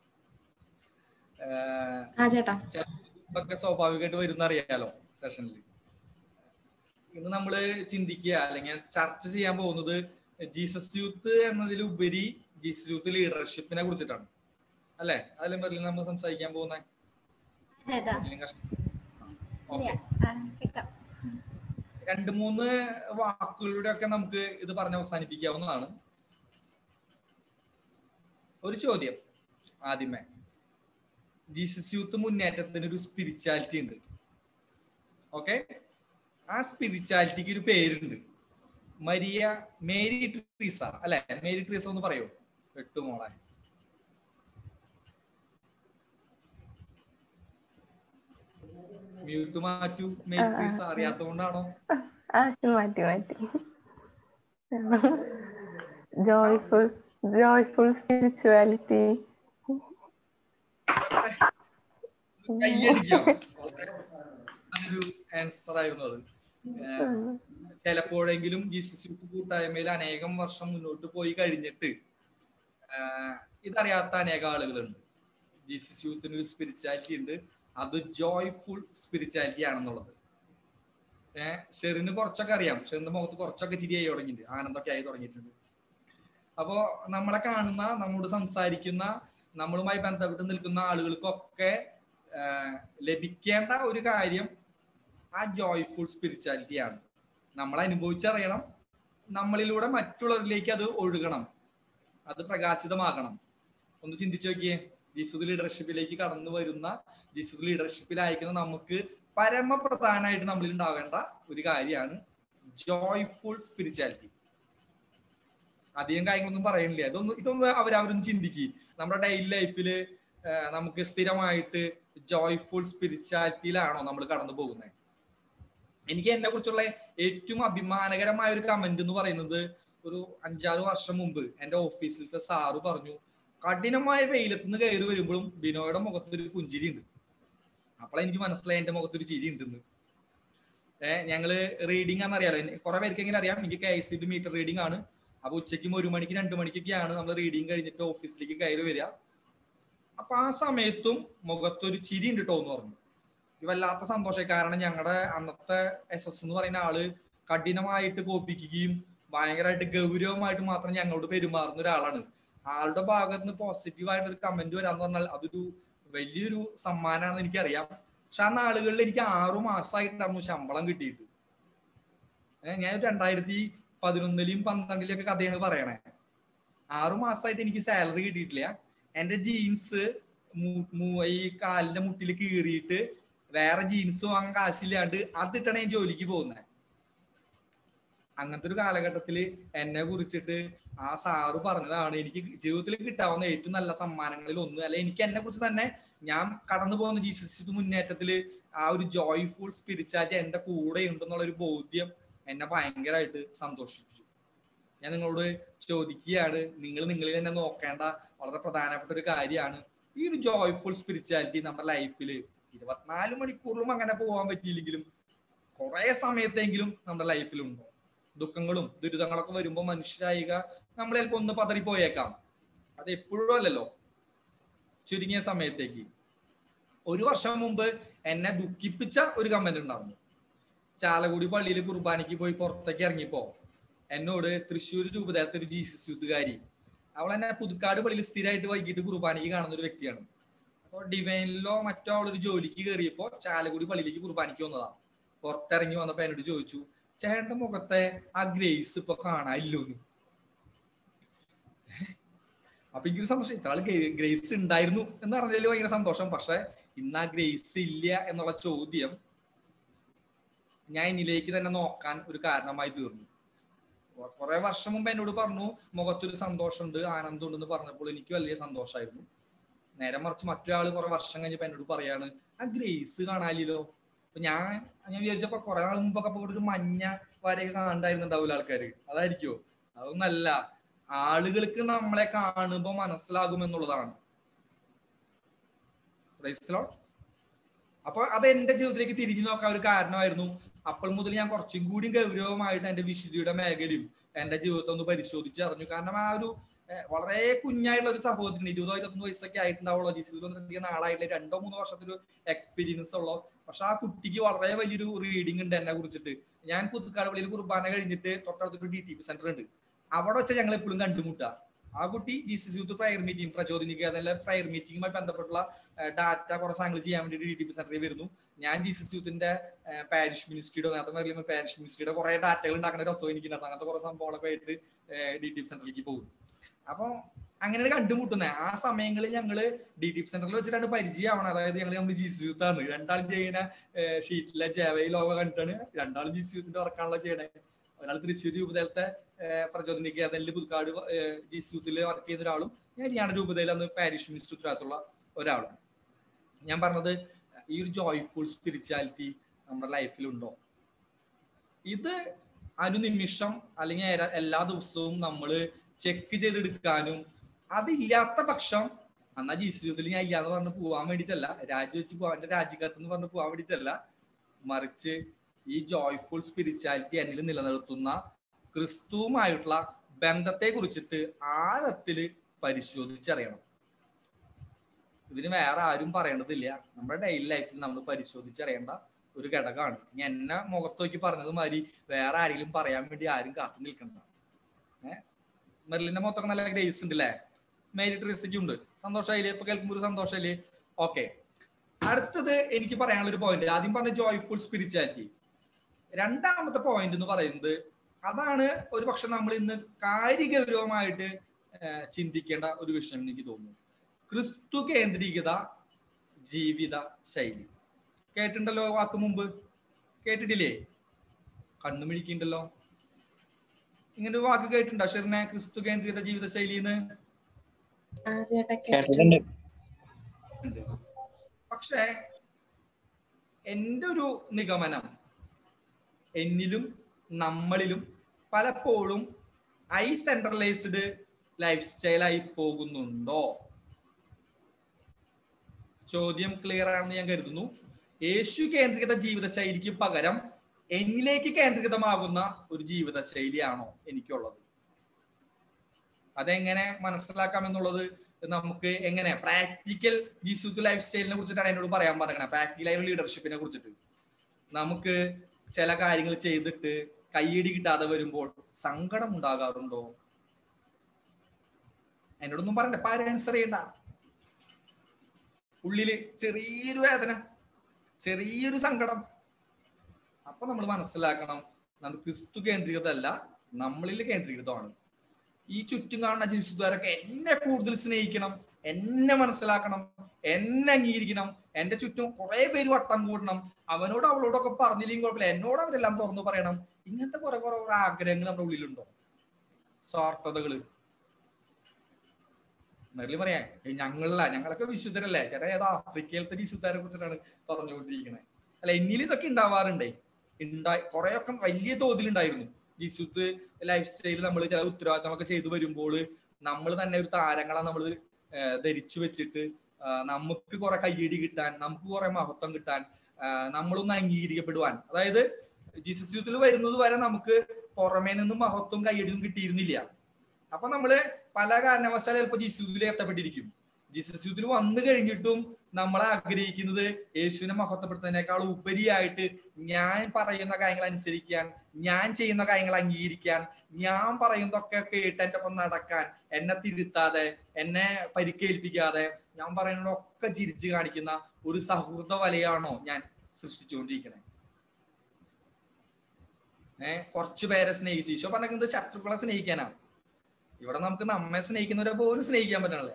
ആ ചേട്ടാ ഒക്കെ സ്വാഭാവികമായിട്ട് വരുന്ന അറിയാലോ സെഷനിൽ ഇന്ന് നമ്മള് ചിന്തിക്കുക അല്ലെങ്കിൽ ചർച്ച ചെയ്യാൻ പോകുന്നത് ജീസസ് യൂത്ത് എന്നതിലുപരി ജീസസ് യൂത്ത് ലീഡർഷിപ്പിനെ കുറിച്ചിട്ടാണ് അല്ലെ അതിലെ മെറിൽ നമ്മൾ സംസാരിക്കാൻ പോകുന്നത് ചേട്ടാ ഓക്കെ ആ, കേൾക്കാം രണ്ട് മൂന്ന് വാക്കുകളുടെ ഒക്കെ നമുക്ക് ഇത് പറഞ്ഞ് അവസാനിപ്പിക്കാവുന്നതാണ് ഒരു ചോദ്യം ആദ്യമേ ജീസസ് യൂത്ത് മുന്നേറ്റത്തിന് ഒരു സ്പിരിച്വാലിറ്റി ഉണ്ട് ഓക്കെ ആ സ്പിരിച്വാലിറ്റിക്ക് ഒരു പേരുണ്ട് മരിയ മേരി ട്രീസ അല്ലെ മേരി ട്രീസ ഒന്ന് പറയോ എട്ടു മോളെ മ്യൂട്ട് മാറ്റൂ മേരി ആ, ആ, ട്രീസ ആ. അറിയാത്തതുകൊണ്ടാണോ ആ മാറ്റി മാറ്റി ജോയ്ഫുൾ ജോയ്ഫുൾ സ്പിരിച്വാലിറ്റി കയ്യടിക്കാം അതൊരു ആൻസർ ആയിരുന്നു അത് ഏഹ് ചിലപ്പോഴെങ്കിലും ജീസസ് യൂത്ത് കൂട്ടായ്മയിൽ അനേകം വർഷം മുന്നോട്ട് പോയി കഴിഞ്ഞിട്ട് ആഹ് ഇതറിയാത്ത അനേക ആളുകളുണ്ട് ജീസസ് യൂത്തിന് ഒരു സ്പിരിച്വാലിറ്റി ഉണ്ട് അത് ജോയ്ഫുൾ സ്പിരിച്വാലിറ്റി ആണെന്നുള്ളത് ഏഹ് ഷെറിന് കുറച്ചൊക്കെ അറിയാം ഷെറിന്റെ മുഖത്ത് കുറച്ചൊക്കെ ചിരിയായി തുടങ്ങിയിട്ടുണ്ട് ആനന്ദമൊക്കെ ആയി തുടങ്ങിയിട്ടുണ്ട് അപ്പോ നമ്മളെ കാണുന്ന നമ്മോട് സംസാരിക്കുന്ന നമ്മളുമായി ബന്ധപ്പെട്ട് നിൽക്കുന്ന ആളുകൾക്കൊക്കെ ആഹ് ലഭിക്കേണ്ട ഒരു കാര്യം ആ ജോയ്ഫുൾ സ്പിരിച്വാലിറ്റി ആണ് നമ്മൾ അനുഭവിച്ചറിയണം നമ്മളിലൂടെ മറ്റുള്ളവരിലേക്ക് അത് ഒഴുകണം അത് പ്രകാശിതമാകണം ഒന്ന് ചിന്തിച്ചു നോക്കിയേ ജിസുദ് ലീഡർഷിപ്പിലേക്ക് കടന്നു വരുന്ന ജിസുദ് ലീഡർഷിപ്പിലായിരിക്കുന്ന നമുക്ക് പരമപ്രധാനമായിട്ട് നമ്മളിൽ ഉണ്ടാവേണ്ട ഒരു കാര്യമാണ് ജോയ്ഫുൾ സ്പിരിച്വാലിറ്റി അധികം കാര്യങ്ങളൊന്നും പറയുന്നില്ല ഇതൊന്നും ഇതൊന്നും അവരവരൊന്നും ചിന്തിക്കി നമ്മുടെ ഡെയിലി ലൈഫിൽ നമുക്ക് സ്ഥിരമായിട്ട് ജോയ്ഫുൾ സ്പിരിച്വാലിറ്റിയിലാണോ നമ്മൾ കടന്നു പോകുന്നത് എനിക്ക് എന്നെ കുറിച്ചുള്ള ഏറ്റവും അഭിമാനകരമായ ഒരു കമന്റ് എന്ന് പറയുന്നത് ഒരു അഞ്ചാറ് വർഷം മുമ്പ് എന്റെ ഓഫീസിലത്തെ സാറ് പറഞ്ഞു കഠിനമായ വെയിലത്ത് നിന്ന് കയറി വരുമ്പോഴും ബിനോയുടെ മുഖത്ത് ഒരു പുഞ്ചിരി ഉണ്ട് അപ്പോൾ എനിക്ക് മനസ്സിലായി എന്റെ മുഖത്ത് ഒരു ചിരി ഉണ്ടെന്ന് ഏഹ് ഞങ്ങള് റീഡിംഗ് ആണെന്നറിയാലോ കുറെ പേർക്കെങ്കിലും അറിയാം എനിക്ക് കെ എസ് മീറ്റർ റീഡിംഗ് ആണ് അപ്പൊ ഉച്ചയ്ക്കും ഒരു മണിക്ക് രണ്ടു മണിക്കൊക്കെയാണ് നമ്മൾ റീഡിംഗ് കഴിഞ്ഞിട്ട് ഓഫീസിലേക്ക് കയറി വരിക അപ്പൊ ആ സമയത്തും മുഖത്തൊരു ചിരി ഉണ്ട് കേട്ടോ എന്ന് പറഞ്ഞു ഈ വല്ലാത്ത സന്തോഷം കാരണം ഞങ്ങളുടെ അന്നത്തെ എസ് എസ് എന്ന് പറയുന്ന ആള് കഠിനമായിട്ട് കോപ്പിക്കുകയും ഭയങ്കരമായിട്ട് ഗൗരവമായിട്ട് മാത്രം ഞങ്ങളോട് പെരുമാറുന്ന ഒരാളാണ് ആളുടെ ഭാഗത്ത് നിന്ന് പോസിറ്റീവായിട്ട് ഒരു കമന്റ് വരാന്ന് പറഞ്ഞാൽ അതൊരു വലിയൊരു സമ്മാനമാണെന്ന് എനിക്കറിയാം പക്ഷെ ആ നാളുകളിൽ എനിക്ക് ആറു മാസമായിട്ടായിരുന്നു ശമ്പളം കിട്ടിയിട്ട് ഏഹ് ഞാൻ രണ്ടായിരത്തി പതിനൊന്നിലും പന്ത്രണ്ടിലും ഒക്കെ കഥയാണ് പറയണേ ആറു മാസമായിട്ട് എനിക്ക് സാലറി കിട്ടിയിട്ടില്ല എന്റെ ജീൻസ് ഈ കാലിന്റെ മുട്ടിൽ കീറിയിട്ട് വേറെ ജീൻസ് വാങ്ങാൻ കാശില്ലാണ്ട് അതിട്ടാണ് ഞാൻ ജോലിക്ക് പോകുന്നത് അങ്ങനത്തെ ഒരു കാലഘട്ടത്തില് എന്നെ കുറിച്ചിട്ട് ആ സാറ് പറഞ്ഞതാണ് എനിക്ക് ജീവിതത്തിൽ കിട്ടാവുന്ന ഏറ്റവും നല്ല സമ്മാനങ്ങളിൽ ഒന്ന് അല്ലെ എനിക്ക് എന്നെ കുറിച്ച് തന്നെ ഞാൻ കടന്നു പോകുന്ന ജീസസ് മുന്നേറ്റത്തില് ആ ഒരു ജോയ്ഫുൾ സ്പിരിച്വാലിറ്റി എന്റെ കൂടെ ഉണ്ടെന്നുള്ള ഒരു ബോധ്യം എന്നെ ഭയങ്കരമായിട്ട് സന്തോഷിപ്പിച്ചു ഞാൻ നിങ്ങളോട് ചോദിക്കുകയാണ് നിങ്ങൾ നിങ്ങളിൽ തന്നെ നോക്കേണ്ട വളരെ പ്രധാനപ്പെട്ട ഒരു കാര്യമാണ് ഈ ഒരു ജോയ്ഫുൾ സ്പിരിച്വാലിറ്റി നമ്മുടെ ലൈഫിൽ ഇരുപത്തിനാല് മണിക്കൂറിലും അങ്ങനെ പോകാൻ പറ്റിയില്ലെങ്കിലും കുറെ സമയത്തെങ്കിലും നമ്മുടെ ലൈഫിലുണ്ടോ ദുഃഖങ്ങളും ദുരിതങ്ങളൊക്കെ വരുമ്പോൾ മനുഷ്യരായിക നമ്മൾ ചിലപ്പോ ഒന്ന് പതറിപ്പോയേക്കാം അത് എപ്പോഴും അല്ലല്ലോ ചുരുങ്ങിയ സമയത്തേക്ക് ഒരു വർഷം മുമ്പ് എന്നെ ദുഃഖിപ്പിച്ച ഒരു കമന്റ് ഉണ്ടായിരുന്നു ചാലക്കുടി പള്ളിയിൽ കുർബാനയ്ക്ക് പോയി പുറത്തേക്ക് ഇറങ്ങിയപ്പോ എന്നോട് തൃശ്ശൂർ രൂപതയിലത്തെ ഒരു ജീസസ് യൂത്തുകാരി അവൾ എന്നെ പുതുക്കാട് പള്ളിയിൽ സ്ഥിരമായിട്ട് വൈകിട്ട് കുർബാനയ്ക്ക് കാണുന്ന ഒരു വ്യക്തിയാണ് അപ്പോൾ ഡിവൈനിലോ മറ്റോ അവളൊരു ജോലിക്ക് കയറിയപ്പോ ചാലക്കുടി പള്ളിയിലേക്ക് കുർബാനയ്ക്ക് വന്നതാണ് പുറത്തിറങ്ങി വന്നപ്പോ എന്നോട് ചോദിച്ചു ചേട്ടന്റെ മുഖത്തെ ആ ഗ്രേസ് ഇപ്പൊ കാണാനില്ലോന്ന് അപ്പൊ എനിക്കൊരു സന്തോഷം ഇത്ര ആള് ഗ്രേസ് ഉണ്ടായിരുന്നു എന്ന് പറഞ്ഞതിൽ ഭയങ്കര സന്തോഷം പക്ഷെ ഇന്ന് ആ ഗ്രേസ് ഇല്ല എന്നുള്ള ചോദ്യം ഞാൻ എന്നിലേക്ക് തന്നെ നോക്കാൻ ഒരു കാരണമായി തീർന്നു കുറെ വർഷം മുമ്പ് എന്നോട് പറഞ്ഞു മുഖത്തൊരു സന്തോഷമുണ്ട് ആനന്ദമുണ്ട് എന്ന് പറഞ്ഞപ്പോൾ എനിക്ക് വലിയ സന്തോഷമായിരുന്നു നേരെ മറിച്ച് മറ്റൊരാൾ കുറെ വർഷം കഴിഞ്ഞപ്പോ എന്നോട് പറയാണ് ആ ഗ്രേസ് കാണാനില്ലോ അപ്പൊ ഞാൻ ഞാൻ വിചാരിച്ചപ്പോ കുറെ നാൾ മുമ്പൊക്കെ ഇപ്പൊ ഒരു മഞ്ഞ വരയൊക്കെ കാണണ്ടായിരുന്നുണ്ടാവില്ല ആൾക്കാര് അതായിരിക്കോ അതൊന്നല്ല ആളുകൾക്ക് നമ്മളെ കാണുമ്പോ മനസ്സിലാകും എന്നുള്ളതാണ് അപ്പൊ അത് എന്റെ ജീവിതത്തിലേക്ക് തിരിഞ്ഞു നോക്കാൻ ഒരു കാരണമായിരുന്നു അപ്പോൾ മുതൽ ഞാൻ കുറച്ചും കൂടി ഗൗരവമായിട്ട് എന്റെ വിശുദ്ധിയുടെ മേഖലയും എന്റെ ജീവിതത്തെ ഒന്ന് പരിശോധിച്ച് അറിഞ്ഞു കാരണം ആ ഒരു വളരെ കുഞ്ഞായിട്ടുള്ള ഒരു സഹോദരൻ ഇരുപതോ ഇരുപത്തൊന്ന് വയസ്സൊക്കെ ആയിട്ടുണ്ടാവുള്ളൂ ജിസിൽ വന്നിട്ടുണ്ടെങ്കിൽ നാളായിട്ടില്ല രണ്ടോ മൂന്നോ വർഷത്തെ ഒരു എക്സ്പീരിയൻസ് ഉള്ളൂ പക്ഷെ ആ കുട്ടിക്ക് വളരെ വലിയൊരു റീഡിംഗ് ഉണ്ട് എന്നെ കുറിച്ചിട്ട് ഞാൻ പുതുക്കാട് പള്ളിയിൽ കുർബാന കഴിഞ്ഞിട്ട് തൊട്ടടുത്തൊരു ഡി ടി പി സെന്റർ ഉണ്ട് അവിടെ വെച്ചാൽ ഞങ്ങൾ എപ്പോഴും കണ്ടുമുട്ടുക ആ കുട്ടി ജിസിസ് യൂത്ത് പ്രയർ മീറ്റിംഗ് പ്രചോദനിക്കുക അതല്ല പ്രയർ മീറ്റിംഗുമായി ബന്ധപ്പെട്ടുള്ള ഡാറ്റ കുറെ സാധനങ്ങൾ ചെയ്യാൻ വേണ്ടി ഡി ടി പി സെന്ററിൽ വരുന്നു ഞാൻ ജിസിസ് യൂത്തിന്റെ പാരിഷ് മിനിസ്ട്രിയുടെ നേരത്തെ പറയുമ്പോൾ പാരിഷ് മിനിസ്ട്രിയുടെ കുറെ ഡാറ്റകൾ ഉണ്ടാക്കുന്ന രസവും എനിക്ക് അങ്ങനത്തെ കുറെ സംഭവങ്ങളൊക്കെ ആയിട്ട് ഡി ടി പി സെന്ററിലേക്ക് പോകും അപ്പൊ അങ്ങനെ കണ്ടുമുട്ടുന്നത് ആ സമയങ്ങളിൽ ഞങ്ങള് ഡി ടി പി സെന്ററിൽ വെച്ചിട്ടാണ് പരിചയമാവണം അതായത് ഞങ്ങൾ നമ്മൾ ജിസ് യൂത്ത് ആണ് രണ്ടാളും ചെയ്യുന്ന ഷീറ്റിലെ ജേവയിൽ ലോക കണ്ടിട്ടാണ് രണ്ടാളും ജിസ് യൂത്തിന്റെ വർക്കാണല്ലോ ചെയ്യണേ ഒരാൾ തൃശ്ശൂർ രൂപതയിലത്തെ പ്രചോദനിക്കുക അതിൽ പുതുക്കാട് ജിസ് യൂത്തിൽ വർക്ക് ചെയ്യുന്ന ഒരാളും ഞാൻ ഇരിയാണ് രൂപതയിൽ അന്ന് പാരിഷ് മിനിസ്റ്റർ ഉത്തരവാദിത്തമുള്ള ഒരാളും ഞാൻ പറഞ്ഞത് ഈ ഒരു ജോയ്ഫുൾ സ്പിരിച്വാലിറ്റി നമ്മുടെ ലൈഫിലുണ്ടോ ഇത് അനുനിമിഷം അല്ലെങ്കിൽ എല്ലാ ദിവസവും നമ്മൾ ചെക്ക് ചെയ്തെടുക്കാനും അതില്ലാത്ത പക്ഷം എന്നാ ജീവിതത്തിൽ ഞാൻ ഇല്ലാന്ന് പറഞ്ഞ് പോവാൻ വേണ്ടിയിട്ടല്ല രാജിവെച്ച് പോവാൻ എന്റെ രാജിക്കകത്ത് പറഞ്ഞ് പോവാൻ വേണ്ടിയിട്ടല്ല മറിച്ച് ഈ ജോയ്ഫുൾ സ്പിരിച്വാലിറ്റി എന്നിൽ നിലനിർത്തുന്ന ക്രിസ്തുവുമായിട്ടുള്ള ബന്ധത്തെ കുറിച്ചിട്ട് ആഴത്തില് പരിശോധിച്ചറിയണം ഇതിന് വേറെ ആരും പറയേണ്ടതില്ല നമ്മുടെ ഡെയിലി ലൈഫിൽ നമ്മൾ പരിശോധിച്ചറിയേണ്ട ഒരു ഘടകമാണ് ഇനി എന്നെ മുഖത്ത് നോക്കി പറഞ്ഞത് മാതിരി വേറെ ആരെങ്കിലും പറയാൻ വേണ്ടി ആരും കാത്തു നിൽക്കണ്ട ഏഹ് മെർലിന്റെ മൊത്തം നല്ല ഗ്രേസ് ഉണ്ട് അല്ലേ മെരിറ്റ് റിസ്ക് ഉണ്ട് സന്തോഷമായില്ലേ ഇപ്പൊ കേൾക്കുമ്പോൾ ഒരു സന്തോഷമായില്ലേ ഓക്കെ അടുത്തത് എനിക്ക് പറയാനുള്ള ഒരു പോയിന്റ് ആദ്യം പറഞ്ഞ ജോയ്ഫുൾ സ്പിരിച്വാലിറ്റി രണ്ടാമത്തെ പോയിന്റ് എന്ന് പറയുന്നത് അതാണ് ഒരു പക്ഷെ നമ്മൾ ഇന്ന് കാര്യഗൗരവമായിട്ട് ഏഹ്, ചിന്തിക്കേണ്ട ഒരു വിഷയം എനിക്ക് തോന്നുന്നു ക്രിസ്തു കേന്ദ്രീകൃത ജീവിത ശൈലി കേട്ടിട്ടുണ്ടല്ലോ വാക്ക് മുമ്പ് കേട്ടിട്ടില്ലേ കണ്ണു മിഴിക്കുണ്ടല്ലോ ഇങ്ങനെ ഒരു വാക്ക് കേട്ടിട്ടുണ്ടോ ഷെറിനെ ക്രിസ്തു കേന്ദ്രീകൃത ജീവിത ശൈലിന്ന് ആ ചേട്ടാ കേട്ടിട്ടുണ്ട് ഉണ്ട് പക്ഷേ എൻ്റെ ഒരു നിഗമനം എന്നിലും നമ്മളിലും പലപ്പോഴും ഐ സെൻട്രലൈസ്ഡ് ലൈഫ് സ്റ്റൈലായി പോകുന്നുണ്ടോ ചോദ്യം ക്ലിയർ ആണെന്ന് ഞാൻ കരുതുന്നു യേശു കേന്ദ്രീകൃത ജീവിത ശൈലിക്ക് പകരം എന്നിലേക്ക് കേന്ദ്രീകൃതമാകുന്ന ഒരു ജീവിത ശൈലിയാണോ എനിക്കുള്ളത് അതെങ്ങനെ മനസ്സിലാക്കാം എന്നുള്ളത് നമുക്ക് എങ്ങനെ പ്രാക്ടിക്കൽ ജീസുക്ക് ലൈഫ് സ്റ്റൈലിനെ കുറിച്ചിട്ടാണ് എന്നോട് പറയാൻ പറഞ്ഞത് പ്രാക്ടിക്കലായ ലീഡർഷിപ്പിനെ കുറിച്ചിട്ട് നമുക്ക് ചില കാര്യങ്ങൾ ചെയ്തിട്ട് കയ്യടി കിട്ടാതെ വരുമ്പോൾ സങ്കടം ഉണ്ടാകാറുണ്ടോ എന്നോടൊന്നും പറയണ്ട ഇപ്പൊ ആൻസർ ചെയ്യണ്ട ഉള്ളില് ചെറിയൊരു വേദന ചെറിയൊരു സങ്കടം അപ്പൊ നമ്മൾ മനസ്സിലാക്കണം നമ്മൾ ക്രിസ്തു കേന്ദ്രീകൃതമല്ല നമ്മളിൽ കേന്ദ്രീകൃതമാണ് ഈ ചുറ്റും കാണുന്ന ജിൻസുകാരൊക്കെ എന്നെ കൂടുതൽ സ്നേഹിക്കണം എന്നെ മനസ്സിലാക്കണം എന്നെ അംഗീകരിക്കണം എന്റെ ചുറ്റും കുറെ പേര് വട്ടം കൂടണം അവനോട് അവളോടൊക്കെ പറഞ്ഞില്ലെങ്കിൽ കുഴപ്പമില്ല എന്നോട് അവരെല്ലാം തുറന്നു പറയണം ഇങ്ങനത്തെ കുറെ കുറെ കുറെ ആഗ്രഹങ്ങൾ നമ്മുടെ ഉള്ളിലുണ്ടോ സ്വാർത്ഥതകള് മെറിലി പറയാ "ഏയ് ഞങ്ങളല്ല ഞങ്ങളൊക്കെ വിശുദ്ധരല്ലേ ചേട്ടാ ഏതോ ആഫ്രിക്കയിലത്തെ വിശുദ്ധരെ കുറിച്ചിട്ടാണ് പറഞ്ഞുകൊണ്ടിരിക്കണേ അല്ല എന്നിൽ ഇതൊക്കെ ഉണ്ടാവാറുണ്ടേ ഉണ്ടായി കുറെയൊക്കെ വലിയ തോതിലുണ്ടായിരുന്നു വിശുദ്ധ ലൈഫ് സ്റ്റൈൽ നമ്മൾ ചില ഉത്തരവാദിത്തമൊക്കെ ചെയ്തു വരുമ്പോൾ നമ്മൾ തന്നെ ഒരു താരങ്ങളെ നമ്മൾ ധരിച്ചു വെച്ചിട്ട് ആ, നമുക്ക് കുറെ കയ്യടി കിട്ടാൻ നമുക്ക് കുറെ മഹത്വം കിട്ടാൻ ആ, നമ്മളൊന്ന് അംഗീകരിക്കപ്പെടുവാൻ അതായത് ജീസസ് യൂത്തിൽ വരുന്നത് വരെ നമുക്ക് പുറമേ നിന്നും മഹത്വം കയ്യടിയൊന്നും കിട്ടിയിരുന്നില്ല അപ്പൊ നമ്മള് പല കാരണവശാൽ ചിലപ്പോൾ ജീസസ് യൂത്തിൽ എത്തപ്പെട്ടിരിക്കും ജീസസ് യൂത്തിൽ വന്നു കഴിഞ്ഞിട്ടും നമ്മൾ ആഗ്രഹിക്കുന്നത് യേശുവിനെ മഹത്വപ്പെടുത്തുന്നതിനേക്കാൾ ഉപരിയായിട്ട് ഞാൻ പറയുന്ന കാര്യങ്ങൾ അനുസരിക്കാൻ ഞാൻ ചെയ്യുന്ന കാര്യങ്ങൾ അംഗീകരിക്കാൻ ഞാൻ പറയുന്നതൊക്കെ കേട്ട് എന്റെ ഒപ്പം നടക്കാൻ എന്നെ തിരുത്താതെ എന്നെ പരിക്കേൽപ്പിക്കാതെ ഞാൻ പറയുന്നതൊക്കെ ചിരിച്ചു കാണിക്കുന്ന ഒരു സൗഹൃദ വലയാണോ ഞാൻ സൃഷ്ടിച്ചുകൊണ്ടിരിക്കണേ ഏഹ് കുറച്ചു പേരെ സ്നേഹിച്ചു ഈശോ പറഞ്ഞത് ശത്രുക്കളെ സ്നേഹിക്കാനാണ് ഇവിടെ നമുക്ക് നമ്മെ സ്നേഹിക്കുന്നവരെ പോലും സ്നേഹിക്കാൻ പറ്റണില്ല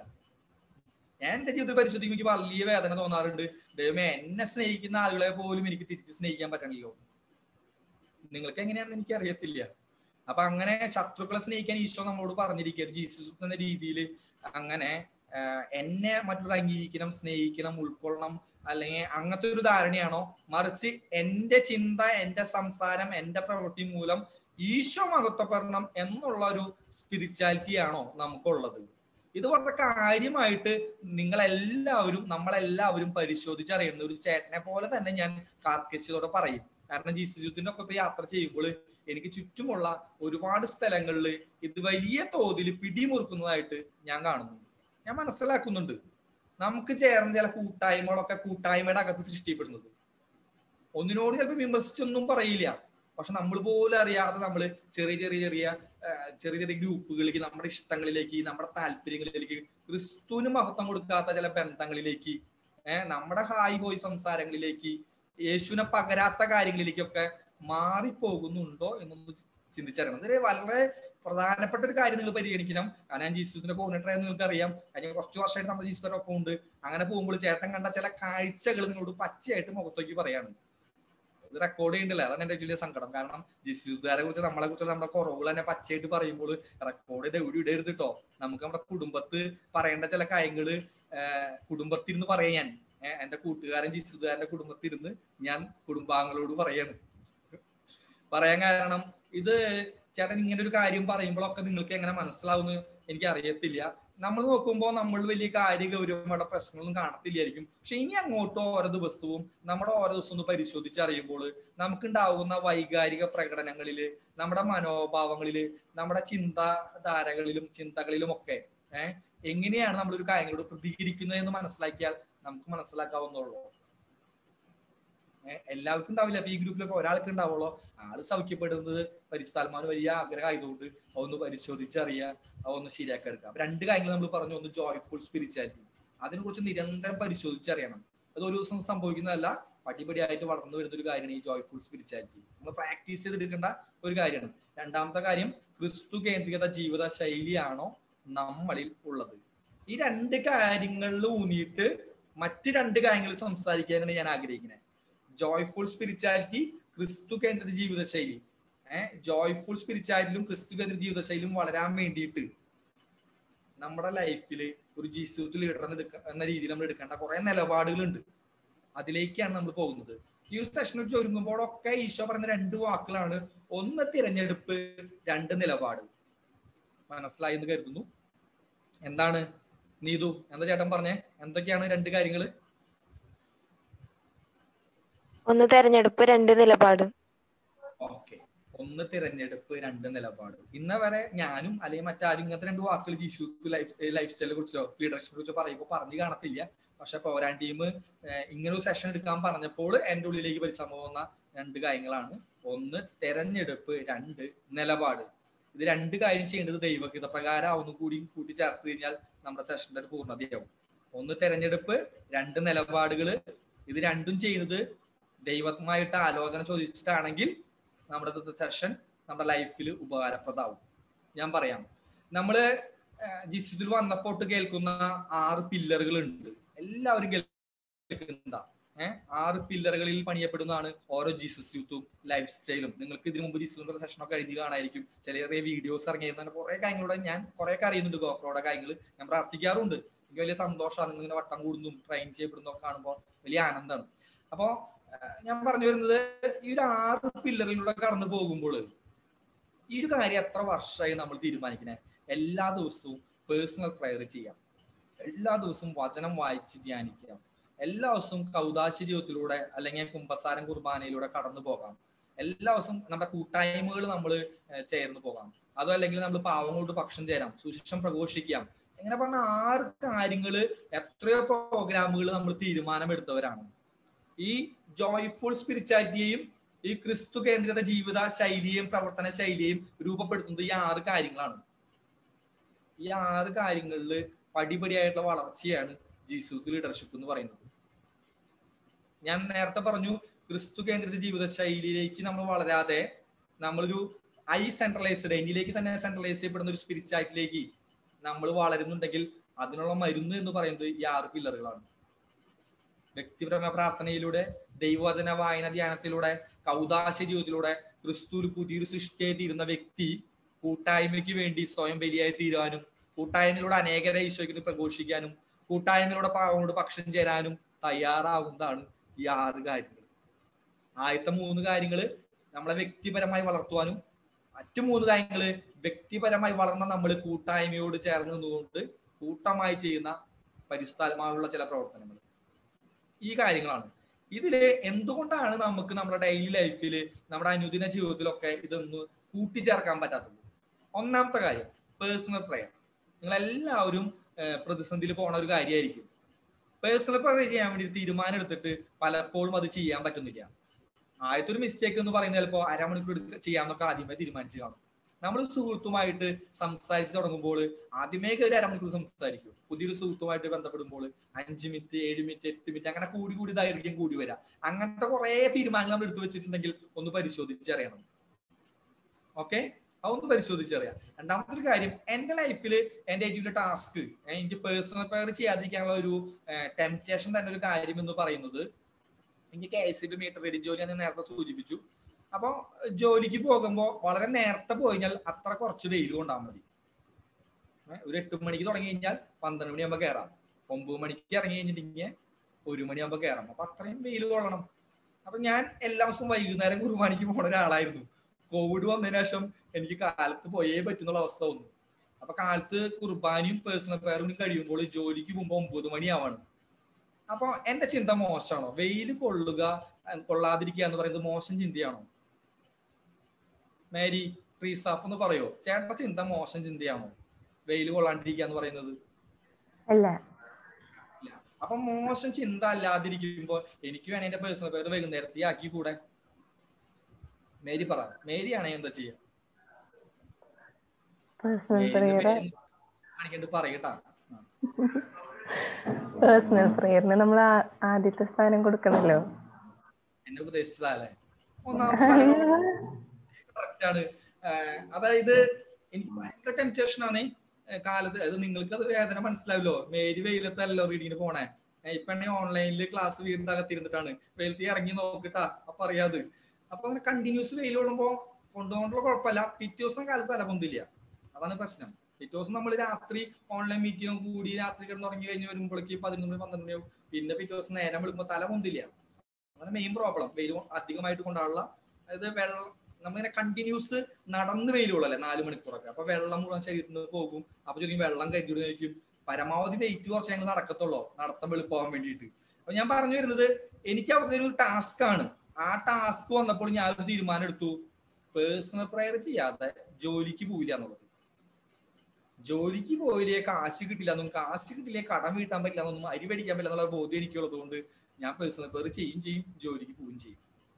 ഞാൻ എന്റെ ജീവിതത്തിൽ പരിശോധിക്കുമ്പോൾ എനിക്ക് വലിയ വേദന തോന്നാറുണ്ട് ദൈവമേ എന്നെ സ്നേഹിക്കുന്ന ആളുകളെ പോലും എനിക്ക് തിരിച്ച് സ്നേഹിക്കാൻ പറ്റണില്ലോ നിങ്ങൾക്ക് എങ്ങനെയാണെന്ന് എനിക്ക് അറിയത്തില്ല അപ്പൊ അങ്ങനെ ശത്രുക്കളെ സ്നേഹിക്കാൻ ഈശോ നമ്മളോട് പറഞ്ഞിരിക്കുക ജീസസ് എന്ന രീതിയിൽ അങ്ങനെ ആഹ് എന്നെ മറ്റുള്ള അംഗീകരിക്കണം സ്നേഹിക്കണം ഉൾക്കൊള്ളണം അല്ലെങ്കിൽ അങ്ങനത്തെ ഒരു ധാരണയാണോ മറിച്ച് എന്റെ ചിന്ത എന്റെ സംസാരം എന്റെ പ്രവൃത്തി മൂലം ഈശോ മഹത്വപ്പെടണം എന്നുള്ള ഒരു സ്പിരിച്വാലിറ്റി ആണോ നമുക്കുള്ളത് ഇത് വളരെ കാര്യമായിട്ട് നിങ്ങളെല്ലാവരും നമ്മളെല്ലാവരും പരിശോധിച്ചറിയുന്ന ഒരു ചേട്ടനെ പോലെ തന്നെ ഞാൻ കാർക്കശ്യത്തോടെ പറയും കാരണം ജീസസ് യൂത്തിന്റെ ഒക്കെ ഇപ്പൊ യാത്ര ചെയ്യുമ്പോൾ എനിക്ക് ചുറ്റുമുള്ള ഒരുപാട് സ്ഥലങ്ങളിൽ ഇത് വലിയ തോതിൽ പിടിമുറുക്കുന്നതായിട്ട് ഞാൻ കാണുന്നു ഞാൻ മനസ്സിലാക്കുന്നുണ്ട് നമുക്ക് ചേർന്ന ചില കൂട്ടായ്മകളൊക്കെ കൂട്ടായ്മയുടെ അകത്ത് സൃഷ്ടിക്കപ്പെടുന്നത് ഒന്നിനോട് ചിലപ്പോൾ വിമർശിച്ചൊന്നും പറയില്ല പക്ഷെ നമ്മൾ പോലും അറിയാതെ നമ്മൾ ചെറിയ ചെറിയ ചെറിയ ആ, ചെറിയ ചെറിയ ഗ്രൂപ്പുകളിലേക്ക് നമ്മുടെ ഇഷ്ടങ്ങളിലേക്ക് നമ്മുടെ താല്പര്യങ്ങളിലേക്ക് ക്രിസ്തുവിന് മഹത്വം കൊടുക്കാത്ത ചില ബന്ധങ്ങളിലേക്ക് ഏഹ് നമ്മുടെ ഹായ് ഹോയ് സംസാരങ്ങളിലേക്ക് യേശുവിനെ പകരാത്ത കാര്യങ്ങളിലേക്കൊക്കെ മാറിപ്പോകുന്നുണ്ടോ എന്നൊന്ന് ചിന്തിച്ചറിയണം ഇതൊരു വളരെ പ്രധാനപ്പെട്ട ഒരു കാര്യം നിങ്ങൾ പരിഗണിക്കണം കാരണം ഞാൻ ജീസസിന്റെ കോർഡിനേറ്റർ നിങ്ങൾക്ക് അറിയാം കഴിഞ്ഞ കുറച്ച് വർഷമായിട്ട് നമ്മുടെ ജീസസിന്റെ ഒപ്പം ഉണ്ട് അങ്ങനെ പോകുമ്പോൾ ചേട്ടൻ കണ്ട ചില കാഴ്ചകൾ നിങ്ങളോട് പച്ചയായിട്ട് മുഖത്തേക്ക് പറയാണ് ഇത് റെക്കോർഡ് ചെയ്യണ്ടല്ലോ അതാണ് എന്റെ വലിയ സങ്കടം കാരണം ജിസുദാരെ കുറിച്ച് നമ്മളെ കുറിച്ച് നമ്മുടെ കുറവുകൾ തന്നെ പച്ചയായിട്ട് പറയുമ്പോൾ റെക്കോർഡ് ചെയ്ത് എവിടെ ഇടരുത് കേട്ടോ നമുക്ക് നമ്മുടെ കുടുംബത്ത് പറയേണ്ട ചില കാര്യങ്ങള് ആഹ് കുടുംബത്തിരുന്ന് പറയാൻ ഞാൻ ഏഹ് എന്റെ കൂട്ടുകാരൻ ജിസുദാരന്റെ കുടുംബത്തിരുന്ന് ഞാൻ കുടുംബാംഗങ്ങളോട് പറയാണ് പറയാൻ കാരണം ഇത് ചേട്ടൻ ഇങ്ങനെ ഒരു കാര്യം പറയുമ്പോഴൊക്കെ നിങ്ങൾക്ക് എങ്ങനെ മനസ്സിലാവുമെന്ന് എനിക്ക് അറിയത്തില്ല നമ്മൾ നോക്കുമ്പോൾ നമ്മൾ വലിയ കാര്യ ഗൗരവമായിട്ട് പ്രശ്നങ്ങളൊന്നും കാണത്തില്ലായിരിക്കും പക്ഷെ ഇനി അങ്ങോട്ട് ഓരോ ദിവസവും നമ്മുടെ ഓരോ ദിവസം ഒന്ന് പരിശോധിച്ചറിയുമ്പോൾ നമുക്കുണ്ടാവുന്ന വൈകാരിക പ്രകടനങ്ങളില് നമ്മുടെ മനോഭാവങ്ങളില് നമ്മുടെ ചിന്താധാരകളിലും ചിന്തകളിലും ഒക്കെ ഏഹ് എങ്ങനെയാണ് നമ്മൾ ഒരു കാര്യങ്ങളോട് പ്രതികരിക്കുന്നത് എന്ന് മനസ്സിലാക്കിയാൽ നമുക്ക് മനസ്സിലാക്കാവുന്നുള്ളൂ ഏഹ് എല്ലാവർക്കും ഉണ്ടാവില്ല അപ്പൊ ഈ ഗ്രൂപ്പിലൊക്കെ ഒരാൾക്ക് ഉണ്ടാവുള്ളൂ ആള് സൗഖ്യപ്പെടുന്നത് പരിസ്ഥാൽമാന് വലിയ ആഗ്രഹം ആയതുകൊണ്ട് അതൊന്ന് പരിശോധിച്ചറിയുക അതൊന്ന് ശരിയാക്കി എടുക്കുക അപ്പൊ രണ്ട് കാര്യങ്ങൾ നമ്മൾ പറഞ്ഞു ഒന്ന് ജോയ്ഫുൾ സ്പിരിച്വാലിറ്റി അതിനെ കുറിച്ച് നിരന്തരം പരിശോധിച്ചറിയണം അത് ഒരു ദിവസം സംഭവിക്കുന്നതല്ല പടിപടിയായിട്ട് വളർന്നു വരുന്ന ഒരു കാര്യമാണ് ഈ ജോയ്ഫുൾ സ്പിരിച്വാലിറ്റി നമ്മൾ പ്രാക്ടീസ് ചെയ്തെടുക്കേണ്ട ഒരു കാര്യമാണ് രണ്ടാമത്തെ കാര്യം ക്രിസ്തു കേന്ദ്രീകൃത ജീവിത ശൈലിയാണോ നമ്മളിൽ ഉള്ളത് ഈ രണ്ട് കാര്യങ്ങളിൽ ഊന്നിയിട്ട് മറ്റ് രണ്ട് കാര്യങ്ങൾ സംസാരിക്കാനാണ് ഞാൻ ആഗ്രഹിക്കുന്നത് ജോയ്ഫുൾ സ്പിരിച്വാലിറ്റി ക്രിസ്തു കേന്ദ്രിത ജീവിതശൈലി ഏഹ് ജോയ്ഫുൾ സ്പിരിച്വാലിറ്റിയിലും ക്രിസ്തു കേന്ദ്രിത ജീവിതശൈലിയും വളരാൻ വേണ്ടിയിട്ട് നമ്മുടെ ലൈഫിൽ ഒരു ജീസൂത്ത് ലീഡർ എന്ന രീതിയിൽ നമ്മൾ എടുക്കേണ്ട കുറെ നിലപാടുകളുണ്ട് അതിലേക്കാണ് നമ്മൾ പോകുന്നത് ഈ ഒരു സെഷൻ വെച്ച് ഒരുങ്ങുമ്പോഴൊക്കെ ഈശോ പറഞ്ഞ രണ്ട് വാക്കുകളാണ് ഒന്ന് തിരഞ്ഞെടുപ്പ് രണ്ട് നിലപാട് മനസ്സിലായി എന്ന് കരുതുന്നു എന്താണ് നീതു എന്താ ചേട്ടൻ പറഞ്ഞേ എന്തൊക്കെയാണ് രണ്ട് കാര്യങ്ങള് ഒന്ന് തെരഞ്ഞെടുപ്പ് രണ്ട് നിലപാട് ഓക്കെ ഒന്ന് തിരഞ്ഞെടുപ്പ് രണ്ട് നിലപാട് ഇന്ന് വരെ ഞാനും അല്ലെങ്കിൽ മറ്റാരും ഇങ്ങനത്തെ രണ്ട് വാക്കുകൾ ജീശു ലൈഫ് ലൈഫ് സ്റ്റൈലിനെ കുറിച്ചോ ലീഡർഷിപ്പിനെ കുറിച്ചോ പറയുമ്പോൾ പറഞ്ഞു കാണത്തില്ല പക്ഷെ പോരാൻ ടീം ഇങ്ങനെ ഒരു സെഷൻ എടുക്കാൻ പറഞ്ഞപ്പോൾ എന്റെ ഉള്ളിലേക്ക് പരിശ്രമം വന്ന രണ്ട് കാര്യങ്ങളാണ് ഒന്ന് തെരഞ്ഞെടുപ്പ് രണ്ട് നിലപാട് ഇത് രണ്ട് കാര്യം ചെയ്യേണ്ടത് ദൈവഹിത പ്രകാരം ഒന്നും കൂടി കൂട്ടിച്ചേർത്ത് കഴിഞ്ഞാൽ നമ്മുടെ സെഷന്റെ ഒരു പൂർണ്ണതയാവും ഒന്ന് തെരഞ്ഞെടുപ്പ് രണ്ട് നിലപാടുകള് ഇത് രണ്ടും ചെയ്യുന്നത് ദൈവമായിട്ട് ആലോചന ചോദിച്ചിട്ടാണെങ്കിൽ നമ്മുടെ സെഷൻ നമ്മുടെ ലൈഫിൽ ഉപകാരപ്രദമാവും ഞാൻ പറയാം നമ്മള് ജിസ്റ്റിൽ വന്നപ്പോട്ട് കേൾക്കുന്ന ആറ് പില്ലറുകൾ ഉണ്ട് എല്ലാവരും കേൾക്കുന്ന ഏഹ് ആറ് പില്ലറുകളിൽ പണിയപ്പെടുന്നതാണ് ഓരോ ജീസസ് യൂത്തും ലൈഫ് സ്റ്റൈലും നിങ്ങൾക്ക് ഇതിനു മുമ്പ് ജീസസ് സെഷനൊക്കെ കഴിഞ്ഞ് കാണായിരിക്കും ചില ചെറിയ വീഡിയോസ് ഇറങ്ങിയിരുന്ന കുറെ കാര്യങ്ങളൂടെ ഞാൻ കുറെ അറിയുന്നുണ്ട് ഗോപ്രോയുടെ കാര്യങ്ങൾ ഞാൻ പ്രാർത്ഥിക്കാറുണ്ട് എനിക്ക് വലിയ സന്തോഷമാണ് നിങ്ങൾ ഇങ്ങനെ വട്ടം കൂടുന്നതും ട്രെയിൻ ചെയ്യപ്പെടുന്നതും കാണുമ്പോൾ വലിയ ആനന്ദമാണ് അപ്പോ ഞാൻ പറഞ്ഞു വരുന്നത് ഈ ഒരു ആറ് പില്ലറിലൂടെ കടന്നു പോകുമ്പോൾ ഈ ഒരു കാര്യം എത്ര വർഷമായി നമ്മൾ തീരുമാനിക്കണേ എല്ലാ ദിവസവും പേഴ്സണൽ പ്രയർ ചെയ്യാം എല്ലാ ദിവസവും വചനം വായിച്ച് ധ്യാനിക്കാം എല്ലാ ദിവസവും കൗതാശ ജീവിതത്തിലൂടെ അല്ലെങ്കിൽ കുംഭസാരം കുർബാനയിലൂടെ കടന്നു പോകാം എല്ലാ ദിവസവും നമ്മുടെ കൂട്ടായ്മകൾ നമ്മൾ ചേർന്ന് പോകാം അതോ അല്ലെങ്കിൽ നമ്മൾ പാവങ്ങളോട് പക്ഷം ചേരാം സുശിക്ഷം പ്രഘോഷിക്കാം ഇങ്ങനെ പറഞ്ഞ ആറ് കാര്യങ്ങള് എത്രയോ പ്രോഗ്രാമുകൾ നമ്മൾ തീരുമാനമെടുത്തവരാണ് ഈ ജോയ്ഫുൾ സ്പിരിച്വാലിറ്റിയെയും ഈ ക്രിസ്തു കേന്ദ്രിത ജീവിത ശൈലിയെയും പ്രവർത്തന ശൈലിയെയും രൂപപ്പെടുത്തുന്നത് ഈ ആറ് കാര്യങ്ങളാണ് ഈ ആറ് കാര്യങ്ങളിൽ പടിപടിയായിട്ടുള്ള വളർച്ചയാണ് ജീസൂത്ത് ലീഡർഷിപ്പ് എന്ന് പറയുന്നത് ഞാൻ നേരത്തെ പറഞ്ഞു ക്രിസ്തു കേന്ദ്രിത ജീവിത ശൈലിയിലേക്ക് നമ്മൾ വളരാതെ നമ്മളൊരു ഐ സെൻട്രലൈസ്ഡ് എന്നിലേക്ക് തന്നെ സെൻട്രലൈസ് ചെയ്യപ്പെടുന്ന ഒരു സ്പിരിച്വാലിറ്റിയിലേക്ക് നമ്മൾ വളരുന്നുണ്ടെങ്കിൽ അതിനുള്ള മരുന്ന് എന്ന് പറയുന്നത് ഈ ആറ് പില്ലറുകളാണ് വ്യക്തിപരമായ പ്രാർത്ഥനയിലൂടെ ദൈവവചന വായന ധ്യാനത്തിലൂടെ കൗതാശ ജീവിതത്തിലൂടെ ക്രിസ്തുവിൽ പുതിയൊരു സൃഷ്ടിയായി തീരുന്ന വ്യക്തി കൂട്ടായ്മയ്ക്ക് വേണ്ടി സ്വയം ബലിയായി തീരാനും കൂട്ടായ്മയിലൂടെ അനേകരെ ഈശോയ്ക്ക് പ്രഘോഷിക്കാനും കൂട്ടായ്മയിലൂടെ പാവങ്ങളോട് പക്ഷം ചേരാനും തയ്യാറാവുന്നതാണ് ഈ ആറ് കാര്യങ്ങൾ ആദ്യത്തെ മൂന്ന് കാര്യങ്ങള് നമ്മളെ വ്യക്തിപരമായി വളർത്തുവാനും മറ്റു മൂന്ന് കാര്യങ്ങള് വ്യക്തിപരമായി വളർന്ന നമ്മൾ കൂട്ടായ്മയോട് ചേർന്ന് നിന്നുകൊണ്ട് കൂട്ടമായി ചെയ്യുന്ന പരിസ്ഥാലമായുള്ള ചില പ്രവർത്തനങ്ങൾ ഈ കാര്യങ്ങളാണ് ഇതില് എന്തുകൊണ്ടാണ് നമുക്ക് നമ്മുടെ ഡെയിലി ലൈഫിൽ നമ്മുടെ അനുദിന ജീവിതത്തിലൊക്കെ ഇതൊന്ന് കൂട്ടിച്ചേർക്കാൻ പറ്റാത്തത് ഒന്നാമത്തെ കാര്യം പേഴ്സണൽ പ്രയർ നിങ്ങൾ എല്ലാവരും പ്രതിസന്ധിയിൽ പോണ ഒരു കാര്യമായിരിക്കും പേഴ്സണൽ പ്രയർ ചെയ്യാൻ വേണ്ടി തീരുമാനം എടുത്തിട്ട് പലപ്പോഴും അത് ചെയ്യാൻ പറ്റുന്നില്ല ആദ്യത്തെ ഒരു മിസ്റ്റേക്ക് എന്ന് പറയുന്നത് ചിലപ്പോൾ അരമണിക്കൂർ ചെയ്യാന്നൊക്കെ ആദ്യമേ തീരുമാനിച്ചു കാണും നമ്മൾ സുഹൃത്തുമായിട്ട് സംസാരിച്ച് തുടങ്ങുമ്പോൾ ആദ്യമേ കയറി അരമണിക്കൂർ സംസാരിക്കും പുതിയൊരു സുഹൃത്തുമായിട്ട് ബന്ധപ്പെടുമ്പോൾ അഞ്ച് മിനിറ്റ് ഏഴ് മിനിറ്റ് എട്ട് മിനിറ്റ് അങ്ങനെ കൂടി കൂടി ദൈർഘ്യം കൂടി വരാം അങ്ങനത്തെ കുറെ തീരുമാനങ്ങൾ നമ്മൾ എടുത്തു വെച്ചിട്ടുണ്ടെങ്കിൽ ഒന്ന് പരിശോധിച്ചറിയണം ഓക്കെ അതൊന്ന് പരിശോധിച്ചറിയാം രണ്ടാമത്തെ ഒരു കാര്യം എന്റെ ലൈഫിൽ എന്റെ ഏറ്റവും വലിയ ടാസ്ക് എനിക്ക് പേഴ്സണൽ പ്രയർ ചെയ്യാതിരിക്കാനുള്ള ഒരു ടെംപ്റ്റേഷൻ തന്നെ ഒരു കാര്യം എന്ന് പറയുന്നത് എനിക്ക് K S B meter reading ജോലി ഞാൻ നേരത്തെ സൂചിപ്പിച്ചു അപ്പൊ ജോലിക്ക് പോകുമ്പോൾ വളരെ നേരത്തെ പോയി കഴിഞ്ഞാൽ അത്ര കുറച്ച് വെയിൽ കൊണ്ടാൽ മതി ഒരു എട്ട് മണിക്ക് തുടങ്ങി കഴിഞ്ഞാൽ പന്ത്രണ്ട് മണിയാകുമ്പോൾ കയറാം ഒമ്പത് മണിക്ക് ഇറങ്ങി കഴിഞ്ഞിട്ടുണ്ടെങ്കിൽ ഒരു മണിയാകുമ്പോൾ കയറാം അപ്പൊ അത്രയും വെയിൽ കൊള്ളണം അപ്പൊ ഞാൻ എല്ലാ ദിവസവും വൈകുന്നേരം കുർബാനയ്ക്ക് പോണ ഒരാളായിരുന്നു കോവിഡ് വന്നതിന് ശേഷം എനിക്ക് കാലത്ത് പോയേ പറ്റുന്നുള്ള അവസ്ഥ വന്നു അപ്പൊ കാലത്ത് കുർബാനയും പേഴ്സണൽ പ്രയറും കഴിയുമ്പോൾ ജോലിക്ക് പോകുമ്പോൾ ഒമ്പത് മണിയാവാണ് അപ്പൊ എന്റെ ചിന്ത മോശമാണോ വെയിൽ കൊള്ളുക കൊള്ളാതിരിക്കുക എന്ന് പറയുന്നത് മോശം ചിന്തയാണോ മേരി ട്രീസാപ്പ് എന്ന് പറയോ ചേട്ടന്റെ ചിന്ത മോശം ചിന്തയാണോ വെയിൽ കൊള്ളാണ്ടിരിക്കുക എന്ന് പറയുന്നത് അല്ല അപ്പൊ മോശം ചിന്ത അല്ലാതിരിക്കുമ്പോ എനിക്ക് വേണേ എന്റെ പേഴ്സണൽ പേര് വൈകുന്നേരത്തെ ആക്കി കൂടെ മേരി പറ മേരിയാണെ എന്താ ചെയ്യാ പേഴ്സണൽ പ്രയർ കാണിക്കണ്ട് പറയട്ടാ പേഴ്സണൽ പ്രയറിന് നമ്മൾ ആദ്യത്തെ സ്ഥാനം കൊടുക്കണല്ലോ എന്നെ ഉപദേശിച്ചതല്ലേ ഒന്നാമത്തെ സ്ഥാനം കറക്റ്റ് ആണ് അതായത് എനിക്ക് ഭയങ്കര ടെംപ്റ്റേഷൻ ആണ് ഏഹ് കാലത്ത് അത് നിങ്ങൾക്ക് അത് വേദന മനസ്സിലാവില്ലോ മേരി വെയിലത്തല്ലോ റീഡിങ്ങിന് പോണേ ഏഹ് ഇപ്പൊ ഓൺലൈനിൽ ക്ലാസ് വീടിന്റെ അകത്തിരുന്നിട്ടാണ് വെയിലത്തി ഇറങ്ങി നോക്കിട്ടാ അപ്പൊ അറിയാത് അപ്പൊ അങ്ങനെ കണ്ടിന്യൂസ് വെയിൽ കൊള്ളുമ്പോ കൊണ്ടുപോകുന്നുള്ള കുഴപ്പമില്ല പിറ്റേ ദിവസം കാലത്ത് തല പൊന്തില്ല അതാണ് പ്രശ്നം പിറ്റേ ദിവസം നമ്മൾ രാത്രി ഓൺലൈൻ മീറ്റിംഗ് കൂടി രാത്രി കിടന്ന് ഉറങ്ങി കഴിഞ്ഞ് വരുമ്പോഴേക്ക് പതിനൊന്ന് മണി പന്ത്രണ്ട് മണിയാവും പിന്നെ പിറ്റേ ദിവസം നേരം വിളിക്കുമ്പോൾ തല പൊന്തില്ല അതാണ് മെയിൻ പ്രോബ്ലം വെയിൽ അധികമായിട്ട് കൊണ്ടാനുള്ള അതായത് വെള്ളം നമ്മളിങ്ങനെ കണ്ടിന്യൂസ് നടന്ന് വെയിൽ കൊള്ളല്ലേ നാല് മണിക്കൂറൊക്കെ അപ്പൊ വെള്ളം മുഴുവൻ ശരീരത്തിൽ നിന്ന് പോകും അപ്പൊ ചോദിക്കും വെള്ളം കഴിക്കും പരമാവധി വെയിറ്റ് കുറച്ച് ഞങ്ങൾ നടക്കത്തുള്ളൂ നടത്തം വെളുപ്പാവാൻ വേണ്ടിയിട്ട് അപ്പൊ ഞാൻ പറഞ്ഞു വരുന്നത് എനിക്ക് അവിടുത്തെ ഒരു ടാസ്ക് ആണ് ആ ടാസ്ക് വന്നപ്പോൾ ഞാൻ ഒരു തീരുമാനം എടുത്തു പേഴ്സണൽ പ്രയർ ചെയ്യാതെ ജോലിക്ക് പോവില്ല എന്നുള്ളത് ജോലിക്ക് പോയില്ലേ കാശ് കിട്ടില്ല എന്നും കാശ് കിട്ടില്ലേ കടം വീട്ടാൻ പറ്റില്ല എന്നൊന്നും അരി മേടിക്കാൻ പറ്റില്ല എന്നുള്ള ബോധ്യം എനിക്കുള്ളത് കൊണ്ട് ഞാൻ പേഴ്സണൽ പ്രയർ ചെയ്യും ചെയ്യും ജോലിക്ക് പോവുകയും ചെയ്യും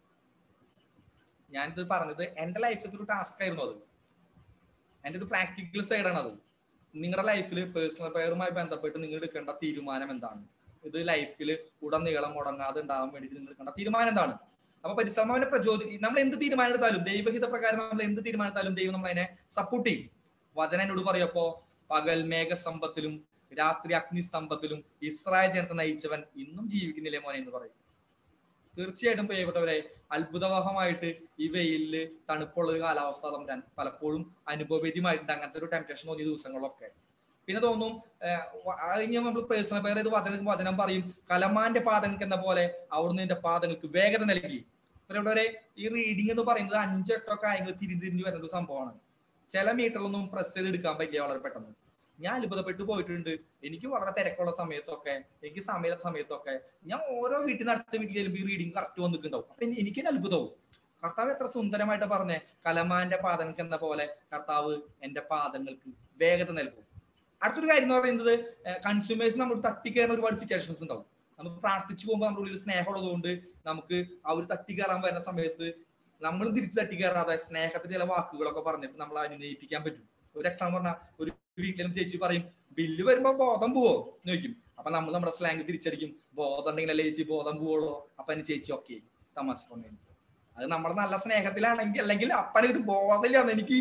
ഞാനിത് പറഞ്ഞത് എന്റെ ലൈഫിൽ ഒരു ടാസ്ക് ആയിരുന്നു അത് എന്റെ ഒരു പ്രാക്ടിക്കൽ സൈഡാണ് അത് നിങ്ങളുടെ ലൈഫിൽ പേഴ്സണൽ പ്രയറുമായി ബന്ധപ്പെട്ട് നിങ്ങൾ എടുക്കേണ്ട തീരുമാനം എന്താണ് ഇത് ലൈഫിൽ ഉടനീളം മുടങ്ങാതെ ഉണ്ടാവാൻ വേണ്ടിയിട്ട് നിങ്ങൾ എടുക്കേണ്ട തീരുമാനം എന്താണ് അപ്പൊ പരിശ്രമനെ പ്രചോദി നമ്മൾ എന്ത് തീരുമാനം എടുത്താലും ദൈവഹിത പ്രകാരം നമ്മൾ എന്ത് തീരുമാനം എടുത്താലും ദൈവം നമ്മളതിനെ സപ്പോർട്ട് ചെയ്യും വചന എന്നോട് പറയപ്പോ പകൽ മേഘസ്തംഭത്തിലും രാത്രി അഗ്നിസ്തംഭത്തിലും ഇസ്രായേൽ ജനത്തെ നയിച്ചവൻ ഇന്നും ജീവിക്കുന്നില്ലേ മോനെ എന്ന് പറയും തീർച്ചയായിട്ടും പ്രിയപ്പെട്ടവരെ അത്ഭുതവഹമായിട്ട് ഈ വെയിലില് തണുപ്പുള്ള ഒരു കാലാവസ്ഥ തമ്മിൽ പലപ്പോഴും അനുഭവവേദ്യമായിട്ടുണ്ട് അങ്ങനത്തെ ഒരു ടെംപ്റ്റേഷൻ തോന്നിയ ദിവസങ്ങളിലൊക്കെ പിന്നെ തോന്നും കഴിഞ്ഞ നമ്മൾ പേഴ്സണൽ പേര് ഇത് വചനം വചനം പറയും കലമാന്റെ പാദങ്ങൾക്ക് എന്ന പോലെ അവിടുന്ന് എന്റെ പാദങ്ങൾക്ക് വേഗത നൽകി പ്രിയപ്പെട്ടവരെ ഈ റീഡിംഗ് എന്ന് പറയുന്നത് അഞ്ചെട്ടോ കാര്യങ്ങൾ തിരിതിരിഞ്ഞു വരുന്ന ഒരു സംഭവമാണ് ചില മീറ്ററിലൊന്നും പ്രസ് ചെയ്ത് എടുക്കാൻ പറ്റില്ല വളരെ പെട്ടെന്ന് ഞാൻ അത്ഭുതപ്പെട്ടു പോയിട്ടുണ്ട് എനിക്ക് വളരെ തിരക്കുള്ള സമയത്തൊക്കെ എനിക്ക് സമയത്ത സമയത്തൊക്കെ ഞാൻ ഓരോ വീട്ടിൽ നിന്ന് അടുത്ത വീട്ടിൽ ചെല്ലുമ്പോൾ ഈ റീഡിങ് കറക്റ്റ് വന്നിട്ടുണ്ടാവും അപ്പൊ എനിക്ക് അത്ഭുതവും കർത്താവ് എത്ര സുന്ദരമായിട്ട് പറഞ്ഞേ കലമാന്റെ പാദങ്ങൾക്ക് എന്ന പോലെ കർത്താവ് എന്റെ പാദങ്ങൾക്ക് വേഗത നൽകും അടുത്തൊരു കാര്യം എന്ന് പറയുന്നത് കൺസ്യൂമേഴ്സ് നമ്മൾ തട്ടിക്കയറുന്ന ഒരുപാട് സിറ്റുവേഷൻസ് ഉണ്ടാവും നമുക്ക് പ്രാർത്ഥിച്ചു പോകുമ്പോൾ നമ്മുടെ ഉള്ളിൽ സ്നേഹമുള്ളത് കൊണ്ട് നമുക്ക് അവർ തട്ടിക്കയറാൻ വരുന്ന സമയത്ത് നമ്മൾ തിരിച്ച് തട്ടിക്കയറാതെ സ്നേഹത്തിന്റെ ചില വാക്കുകളൊക്കെ പറഞ്ഞിട്ട് നമ്മൾ അനുനയിപ്പിക്കാൻ പറ്റും ഒരു എക്സാം പറഞ്ഞാൽ ഒരു വീട്ടിലും ചേച്ചി പറയും ബില്ല് വരുമ്പോ ബോധം പോവോ എന്ന് ചോദിക്കും അപ്പൊ നമ്മൾ നമ്മുടെ സ്ലാങ് തിരിച്ചടിക്കും ബോധം ഉണ്ടെങ്കിൽ അല്ലേ ചേച്ചി ബോധം പോവുള്ളൂ അപ്പൊ അതിന് ചേച്ചി ഓക്കെ തമാശ പറഞ്ഞു അത് നമ്മുടെ നല്ല സ്നേഹത്തിലാണെങ്കിൽ അല്ലെങ്കിൽ അപ്പനെ ഒരു ബോധമില്ലാന്ന് എനിക്ക്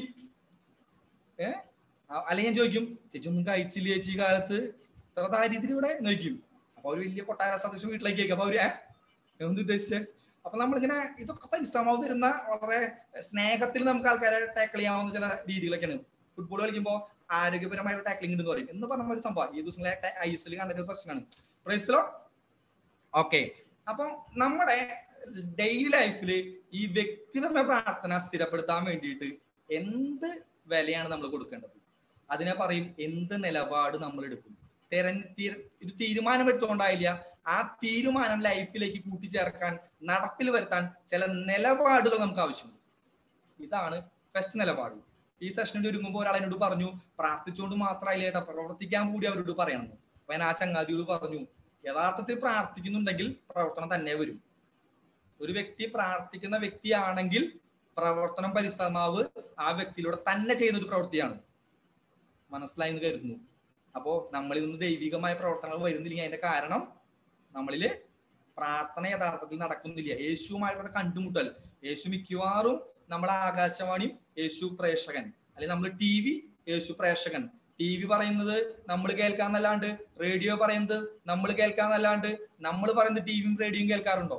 ഏഹ് അല്ലെങ്കിൽ ഞാൻ ചോദിക്കും ചേച്ചി ഒന്നും കഴിച്ചില്ല ചേച്ചി ഈ കാലത്ത് ഇത്ര ദാരിദ്ര്യം ഇവിടെ ചോദിക്കും അപ്പൊ ഒരു വലിയ കൊട്ടാര സദസ്യം വീട്ടിലേക്ക് കേൾക്കും അപ്പൊ അവര് എന്ത് ഉദ്ദേശിച്ചേ അപ്പൊ നമ്മളിങ്ങനെ ഇതൊക്കെ പരിശ്രമം തരുന്ന വളരെ സ്നേഹത്തിൽ നമുക്ക് ആൾക്കാരെ ടാക്കിൾ ചെയ്യാവുന്ന ചില രീതികളൊക്കെയാണ് ഫുട്ബോൾ കളിക്കുമ്പോൾ ആരോഗ്യപരമായ ടാക്ലിംഗ് എന്ന് പറയും എന്ന് പറഞ്ഞ ഒരു സംഭവം ഈ ദിവസങ്ങളെ ഐ എസ് എൽ കണ്ടൊരു പ്രശ്നമാണ് പ്രൈസ്ലോ ഓക്കെ അപ്പം നമ്മുടെ ഡെയിലി ലൈഫിൽ ഈ വ്യക്തിപരമായ പ്രാർത്ഥന സ്ഥിരപ്പെടുത്താൻ വേണ്ടിയിട്ട് എന്ത് വിലയാണ് നമ്മൾ കൊടുക്കേണ്ടത് അതിനെ പറയും എന്ത് നിലപാട് നമ്മൾ എടുക്കും തെരഞ്ഞ ഒരു തീരുമാനം എടുത്തുകൊണ്ടായില്ല ആ തീരുമാനം ലൈഫിലേക്ക് കൂട്ടിച്ചേർക്കാൻ നടപ്പിൽ വരുത്താൻ ചില നിലപാടുകൾ നമുക്ക് ആവശ്യമുണ്ട് ഇതാണ് ഫസ്റ്റ് നിലപാട് ഈ സെഷനിൽ ഒരുങ്ങുമ്പോൾ ഒരാൾ എന്നോട് പറഞ്ഞു പ്രാർത്ഥിച്ചുകൊണ്ട് മാത്രമായില്ല ഏട്ടാ പ്രവർത്തിക്കാൻ കൂടി അവരോട് പറയണം അപ്പൊ ഞാൻ ആ ചങ്ങാതിയോട് പറഞ്ഞു യഥാർത്ഥത്തിൽ പ്രാർത്ഥിക്കുന്നുണ്ടെങ്കിൽ പ്രവർത്തനം തന്നെ വരും ഒരു വ്യക്തി പ്രാർത്ഥിക്കുന്ന വ്യക്തിയാണെങ്കിൽ പ്രവർത്തനം പരിശ്രമാവ് ആ വ്യക്തിയിലൂടെ തന്നെ ചെയ്യുന്ന ഒരു പ്രവൃത്തിയാണ് മനസ്സിലായി എന്ന് കരുതുന്നു അപ്പോ നമ്മളിൽ നിന്ന് ദൈവികമായ പ്രവർത്തനങ്ങൾ വരുന്നില്ലെങ്കിൽ അതിന്റെ കാരണം നമ്മളില് പ്രാർത്ഥന യഥാർത്ഥത്തിൽ നടക്കുന്നില്ല യേശുവുമായിട്ടുള്ള കണ്ടുമുട്ടൽ യേശു മിക്കവാറും നമ്മൾ ആകാശവാണിയും യേശു പ്രേക്ഷകൻ അല്ലെങ്കിൽ നമ്മൾ ടി വി യേശു പ്രേക്ഷകൻ ടി വി പറയുന്നത് നമ്മൾ കേൾക്കാന്നല്ലാണ്ട് റേഡിയോ പറയുന്നത് നമ്മൾ കേൾക്കാന്നല്ലാണ്ട് നമ്മൾ പറയുന്നത് ടി വിയും റേഡിയോയും കേൾക്കാറുണ്ടോ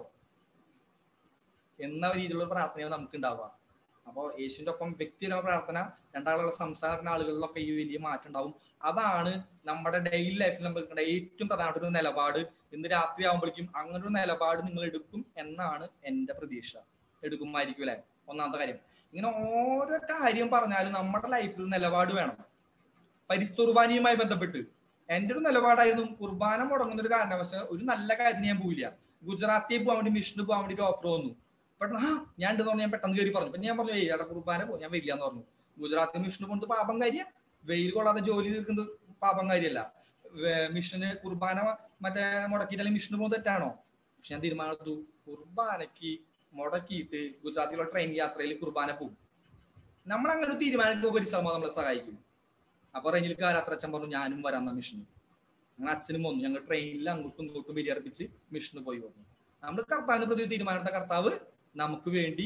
എന്ന രീതിയിലുള്ള പ്രാർത്ഥനയാണ് നമുക്ക് ഉണ്ടാവുക അപ്പോൾ യേശുവിന്റെ ഒപ്പം വ്യക്തിപരമായ പ്രാർത്ഥന രണ്ടാളുള്ള സംസാരിക്കുന്ന ആളുകളിലൊക്കെ ഈ വലിയ മാറ്റം ഉണ്ടാവും അതാണ് നമ്മുടെ ഡെയിലി ലൈഫിൽ നമ്മൾ എടുക്കേണ്ട ഏറ്റവും പ്രധാനപ്പെട്ട ഒരു നിലപാട് ഇന്ന് രാത്രി ആകുമ്പോഴേക്കും അങ്ങനെ ഒരു നിലപാട് നിങ്ങൾ എടുക്കും എന്നാണ് എന്റെ പ്രതീക്ഷ എടുക്കുമായിരിക്കും അല്ലെ ഒന്നാമത്തെ കാര്യം ഇങ്ങനെ ഓരോ കാര്യം പറഞ്ഞാലും നമ്മുടെ ലൈഫിൽ ഒരു നിലപാട് വേണം പരിസ്ഥുർബാനിയുമായി ബന്ധപ്പെട്ട് എന്റെ ഒരു നിലപാടായിരുന്നു കുർബാന മുടങ്ങുന്ന ഒരു കാരണവശാൽ ഒരു നല്ല കാര്യത്തിന് ഞാൻ പോയില്ല ഗുജറാത്തിൽ പോകാൻ വേണ്ടി മിഷന് പോകാൻ വേണ്ടിട്ട് ഓഫർ വന്നു പെട്ടെന്ന് ആ ഞാൻ ഉണ്ടെന്ന് പറഞ്ഞ് ഞാൻ പെട്ടെന്ന് കയറി പറഞ്ഞു പിന്നെ ഞാൻ പറഞ്ഞു ഏയ് എടാ കുർബാന പോ ഞാൻ വരില്ല എന്ന് പറഞ്ഞു ഗുജറാത്തിൽ മിഷന് കൊണ്ട് പാപം കാര്യം വെയിൽ കൊള്ളാതെ ജോലി തീർക്കുന്നത് പാപം കാര്യമല്ല മിഷന് കുർബാന മറ്റേ മുടക്കിയിട്ട് മിഷന് പോകുന്നത് തെറ്റാണോ പക്ഷെ ഞാൻ തീരുമാനമെടുത്തു കുർബാനക്ക് മുടക്കിയിട്ട് ഗുജറാത്തിലുള്ള ട്രെയിൻ യാത്രയിൽ കുർബാന പോകും നമ്മൾ അങ്ങനെ ഒരു തീരുമാനത്തിൽ പരിശ്രമം നമ്മളെ സഹായിക്കും അപ്പൊ റെനിൽക്കാർ അത്ര അച്ഛൻ പറഞ്ഞു ഞാനും വരാന്ന മിഷന് അങ്ങനെ അച്ഛനും വന്നു ഞങ്ങൾ ട്രെയിനിൽ അങ്ങോട്ടും ഇങ്ങോട്ടും ബലിയർപ്പിച്ച് മിഷന് പോയി വന്നു നമ്മൾ കർത്താവിന് പ്രതി തീരുമാനമെടുത്ത കർത്താവ് നമുക്ക് വേണ്ടി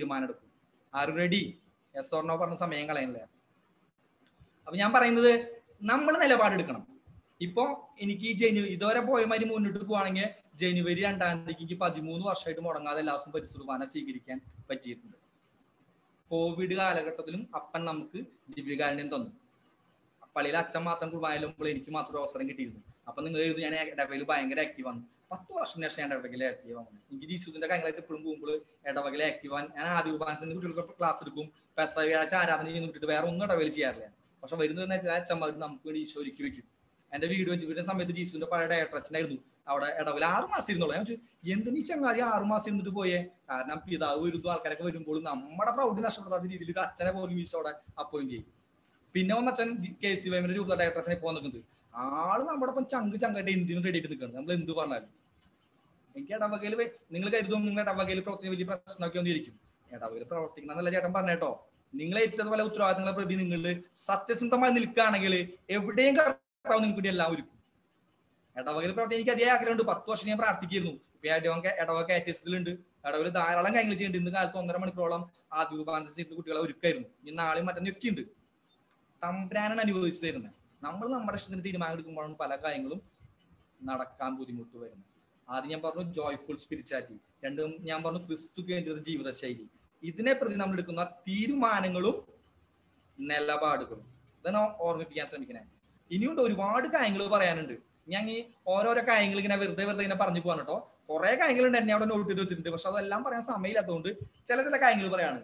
തീരുമാനമെടുക്കും ആര് റെഡി എസ് ഓർണോ പറഞ്ഞ സമയം കളയണില്ല അപ്പൊ ഞാൻ പറയുന്നത് നമ്മൾ നിലപാടെടുക്കണം ഇപ്പൊ എനിക്ക് ഈ ജനു ഇതുവരെ പോയ മാതിരി മുന്നോട്ട് പോവാണെങ്കിൽ ജനുവരി രണ്ടാം തീയതിക്ക് എനിക്ക് പതിമൂന്ന് വർഷമായിട്ട് മുടങ്ങാതെ എല്ലാ ദിവസവും പരിസ്ഥിതി കുർബാന സ്വീകരിക്കാൻ പറ്റിയിട്ടുണ്ട് കോവിഡ് കാലഘട്ടത്തിലും അപ്പൻ നമുക്ക് ദിവ്യകാരുണ്യം തന്നു പള്ളിയിൽ അച്ഛൻ മാത്രം കുർബാനയിലുമ്പോൾ എനിക്ക് മാത്രം ഒരു അവസരം കിട്ടിയിരുന്നു അപ്പൊ നിങ്ങൾ എഴുതി ഞാൻ ഇടവയിൽ ഭയങ്കര ആക്റ്റീവ് ആണ് പത്ത് വർഷത്തിന് ശേഷം ഞാൻ ഇടവകയിൽ ആക്റ്റീവ് ആണ് എനിക്ക് ജീസുവിന്റെ കാര്യങ്ങളായിട്ട് എപ്പോഴും പോകുമ്പോൾ ഇടവകയിൽ ആക്റ്റീവ് ആണ് ഞാൻ ആദ്യ കുർബാനസിന്റെ കുട്ടികൾക്ക് ക്ലാസ് എടുക്കും പെസ വ്യാഴാഴ്ച ആരാധന ചെയ്യുന്ന വിട്ടിട്ട് വേറെ ഒന്നും ഇടവയിൽ ചെയ്യാറില്ല പക്ഷെ വരുന്നത് വെച്ചാൽ അച്ഛന്മാർ നമുക്ക് വേണ്ടി ഈശോ ഒരുക്കി വെക്കും എന്റെ വീഡിയോ വെച്ചിട്ട് സമയത്ത് ജീസുവിന്റെ പഴയ ഡയറക്ടർ അച്ഛനായിരുന്നു അവിടെ ഇടവയിൽ ആറ് മാസം ഇരുന്നുള്ളൂ ഞാൻ ചോദിച്ചു എന്തിനീ ചങ്ങാതി ആറ് മാസം ഇരുന്നിട്ട് പോയേ കാരണം പിതാവ് വരുന്നു ആൾക്കാരൊക്കെ വരുമ്പോൾ നമ്മുടെ പ്രൗഢി നഷ്ടപ്പെടാത്ത രീതിയിൽ ഒരു അച്ഛനെ പോലും ഈശോ അവിടെ അപ്പോയിന്റ് ചെയ്യും പിന്നെ ഒന്ന് അച്ഛൻ കെ സി വൈമിന്റെ രൂപ ഡയറക്ടർ അച്ഛനെ പോകാൻ നിൽക്കുന്നത് ആള് നമ്മുടെ ഒപ്പം ചങ്ക് ചങ്കായിട്ട് എന്തിനും റെഡി ആയിട്ട് നിൽക്കുന്നത് നമ്മൾ എന്ത് പറഞ്ഞാലും എനിക്ക് ഇടവകയിൽ നിങ്ങൾ കരുതും നിങ്ങൾ ഇടവകയിൽ പ്രവർത്തിക്കുന്ന വലിയ പ്രശ്നമൊക്കെ ഒന്നിരിക്കും ഇടവകയിൽ പ്രവർത്തിക്കണമെന്നല്ല ചേട്ടൻ പറഞ്ഞേട്ടോ നിങ്ങൾ ഏറ്റവും പല ഉത്തരവാദിത്തങ്ങളെ പ്രതി നിങ്ങൾ സത്യസന്ധമായി നിൽക്കുകയാണെങ്കിൽ എവിടെയും കർത്താവ് നിങ്ങൾക്ക് വേണ്ടി എല്ലാം ഒരുക്കും ഇടവകയിൽ പ്രവർത്തിക്കാൻ എനിക്ക് അതേ ആഗ്രഹമുണ്ട് പത്ത് വർഷം ഞാൻ പ്രാർത്ഥിക്കുന്നു ഇപ്പൊ ഇടവക ഇടവക കാറ്റസിലുണ്ട് ഇടവകയിൽ ധാരാളം കാര്യങ്ങൾ ചെയ്യുന്നുണ്ട് ഇന്ന് കാലത്ത് ഒന്നര മണിക്കൂറോളം ആദ്യ ഉപാധി ചെയ്ത് കുട്ടികളെ ഒരുക്കായിരുന്നു ഇനി നാളെയും മറ്റന്നൊക്കെ ഉണ്ട് തമ്പുരാനാണ് അനുവദിച്ചു തരുന്നത് നമ്മൾ നമ്മുടെ ഇഷ്ടത്തിന് തീരുമാനം എടുക്കുമ്പോഴാണ് പല കാര്യങ്ങളും നടക്കാൻ ബുദ്ധിമുട്ട് വരുന്നത് ആദ്യം ഞാൻ പറഞ്ഞു ജോയ്ഫുൾ സ്പിരിച്വാലിറ്റി രണ്ടും ഞാൻ പറഞ്ഞു ക്രിസ്തു കേന്ദ്രിത ജീവിതശൈലി ഇതിനെ പ്രതി നമ്മൾ എടുക്കുന്ന തീരുമാനങ്ങളും നിലപാടുകളും ഇതാണ് ഓർമ്മിപ്പിക്കാൻ ശ്രമിക്കണേ ഇനിയുണ്ട് ഒരുപാട് കാര്യങ്ങൾ പറയാനുണ്ട് ഞാൻ ഈ ഓരോരോ കാര്യങ്ങൾ ഇങ്ങനെ വെറുതെ വെറുതെ ഇങ്ങനെ പറഞ്ഞു പോകാൻ കേട്ടോ കുറെ കാര്യങ്ങളുണ്ട് എന്നെ അവിടെ നോട്ട് ചെയ്ത് വെച്ചിട്ടുണ്ട് പക്ഷെ അതെല്ലാം പറയാൻ സമയമില്ലാത്തതുകൊണ്ട് ചില ചില കാര്യങ്ങൾ പറയാണ്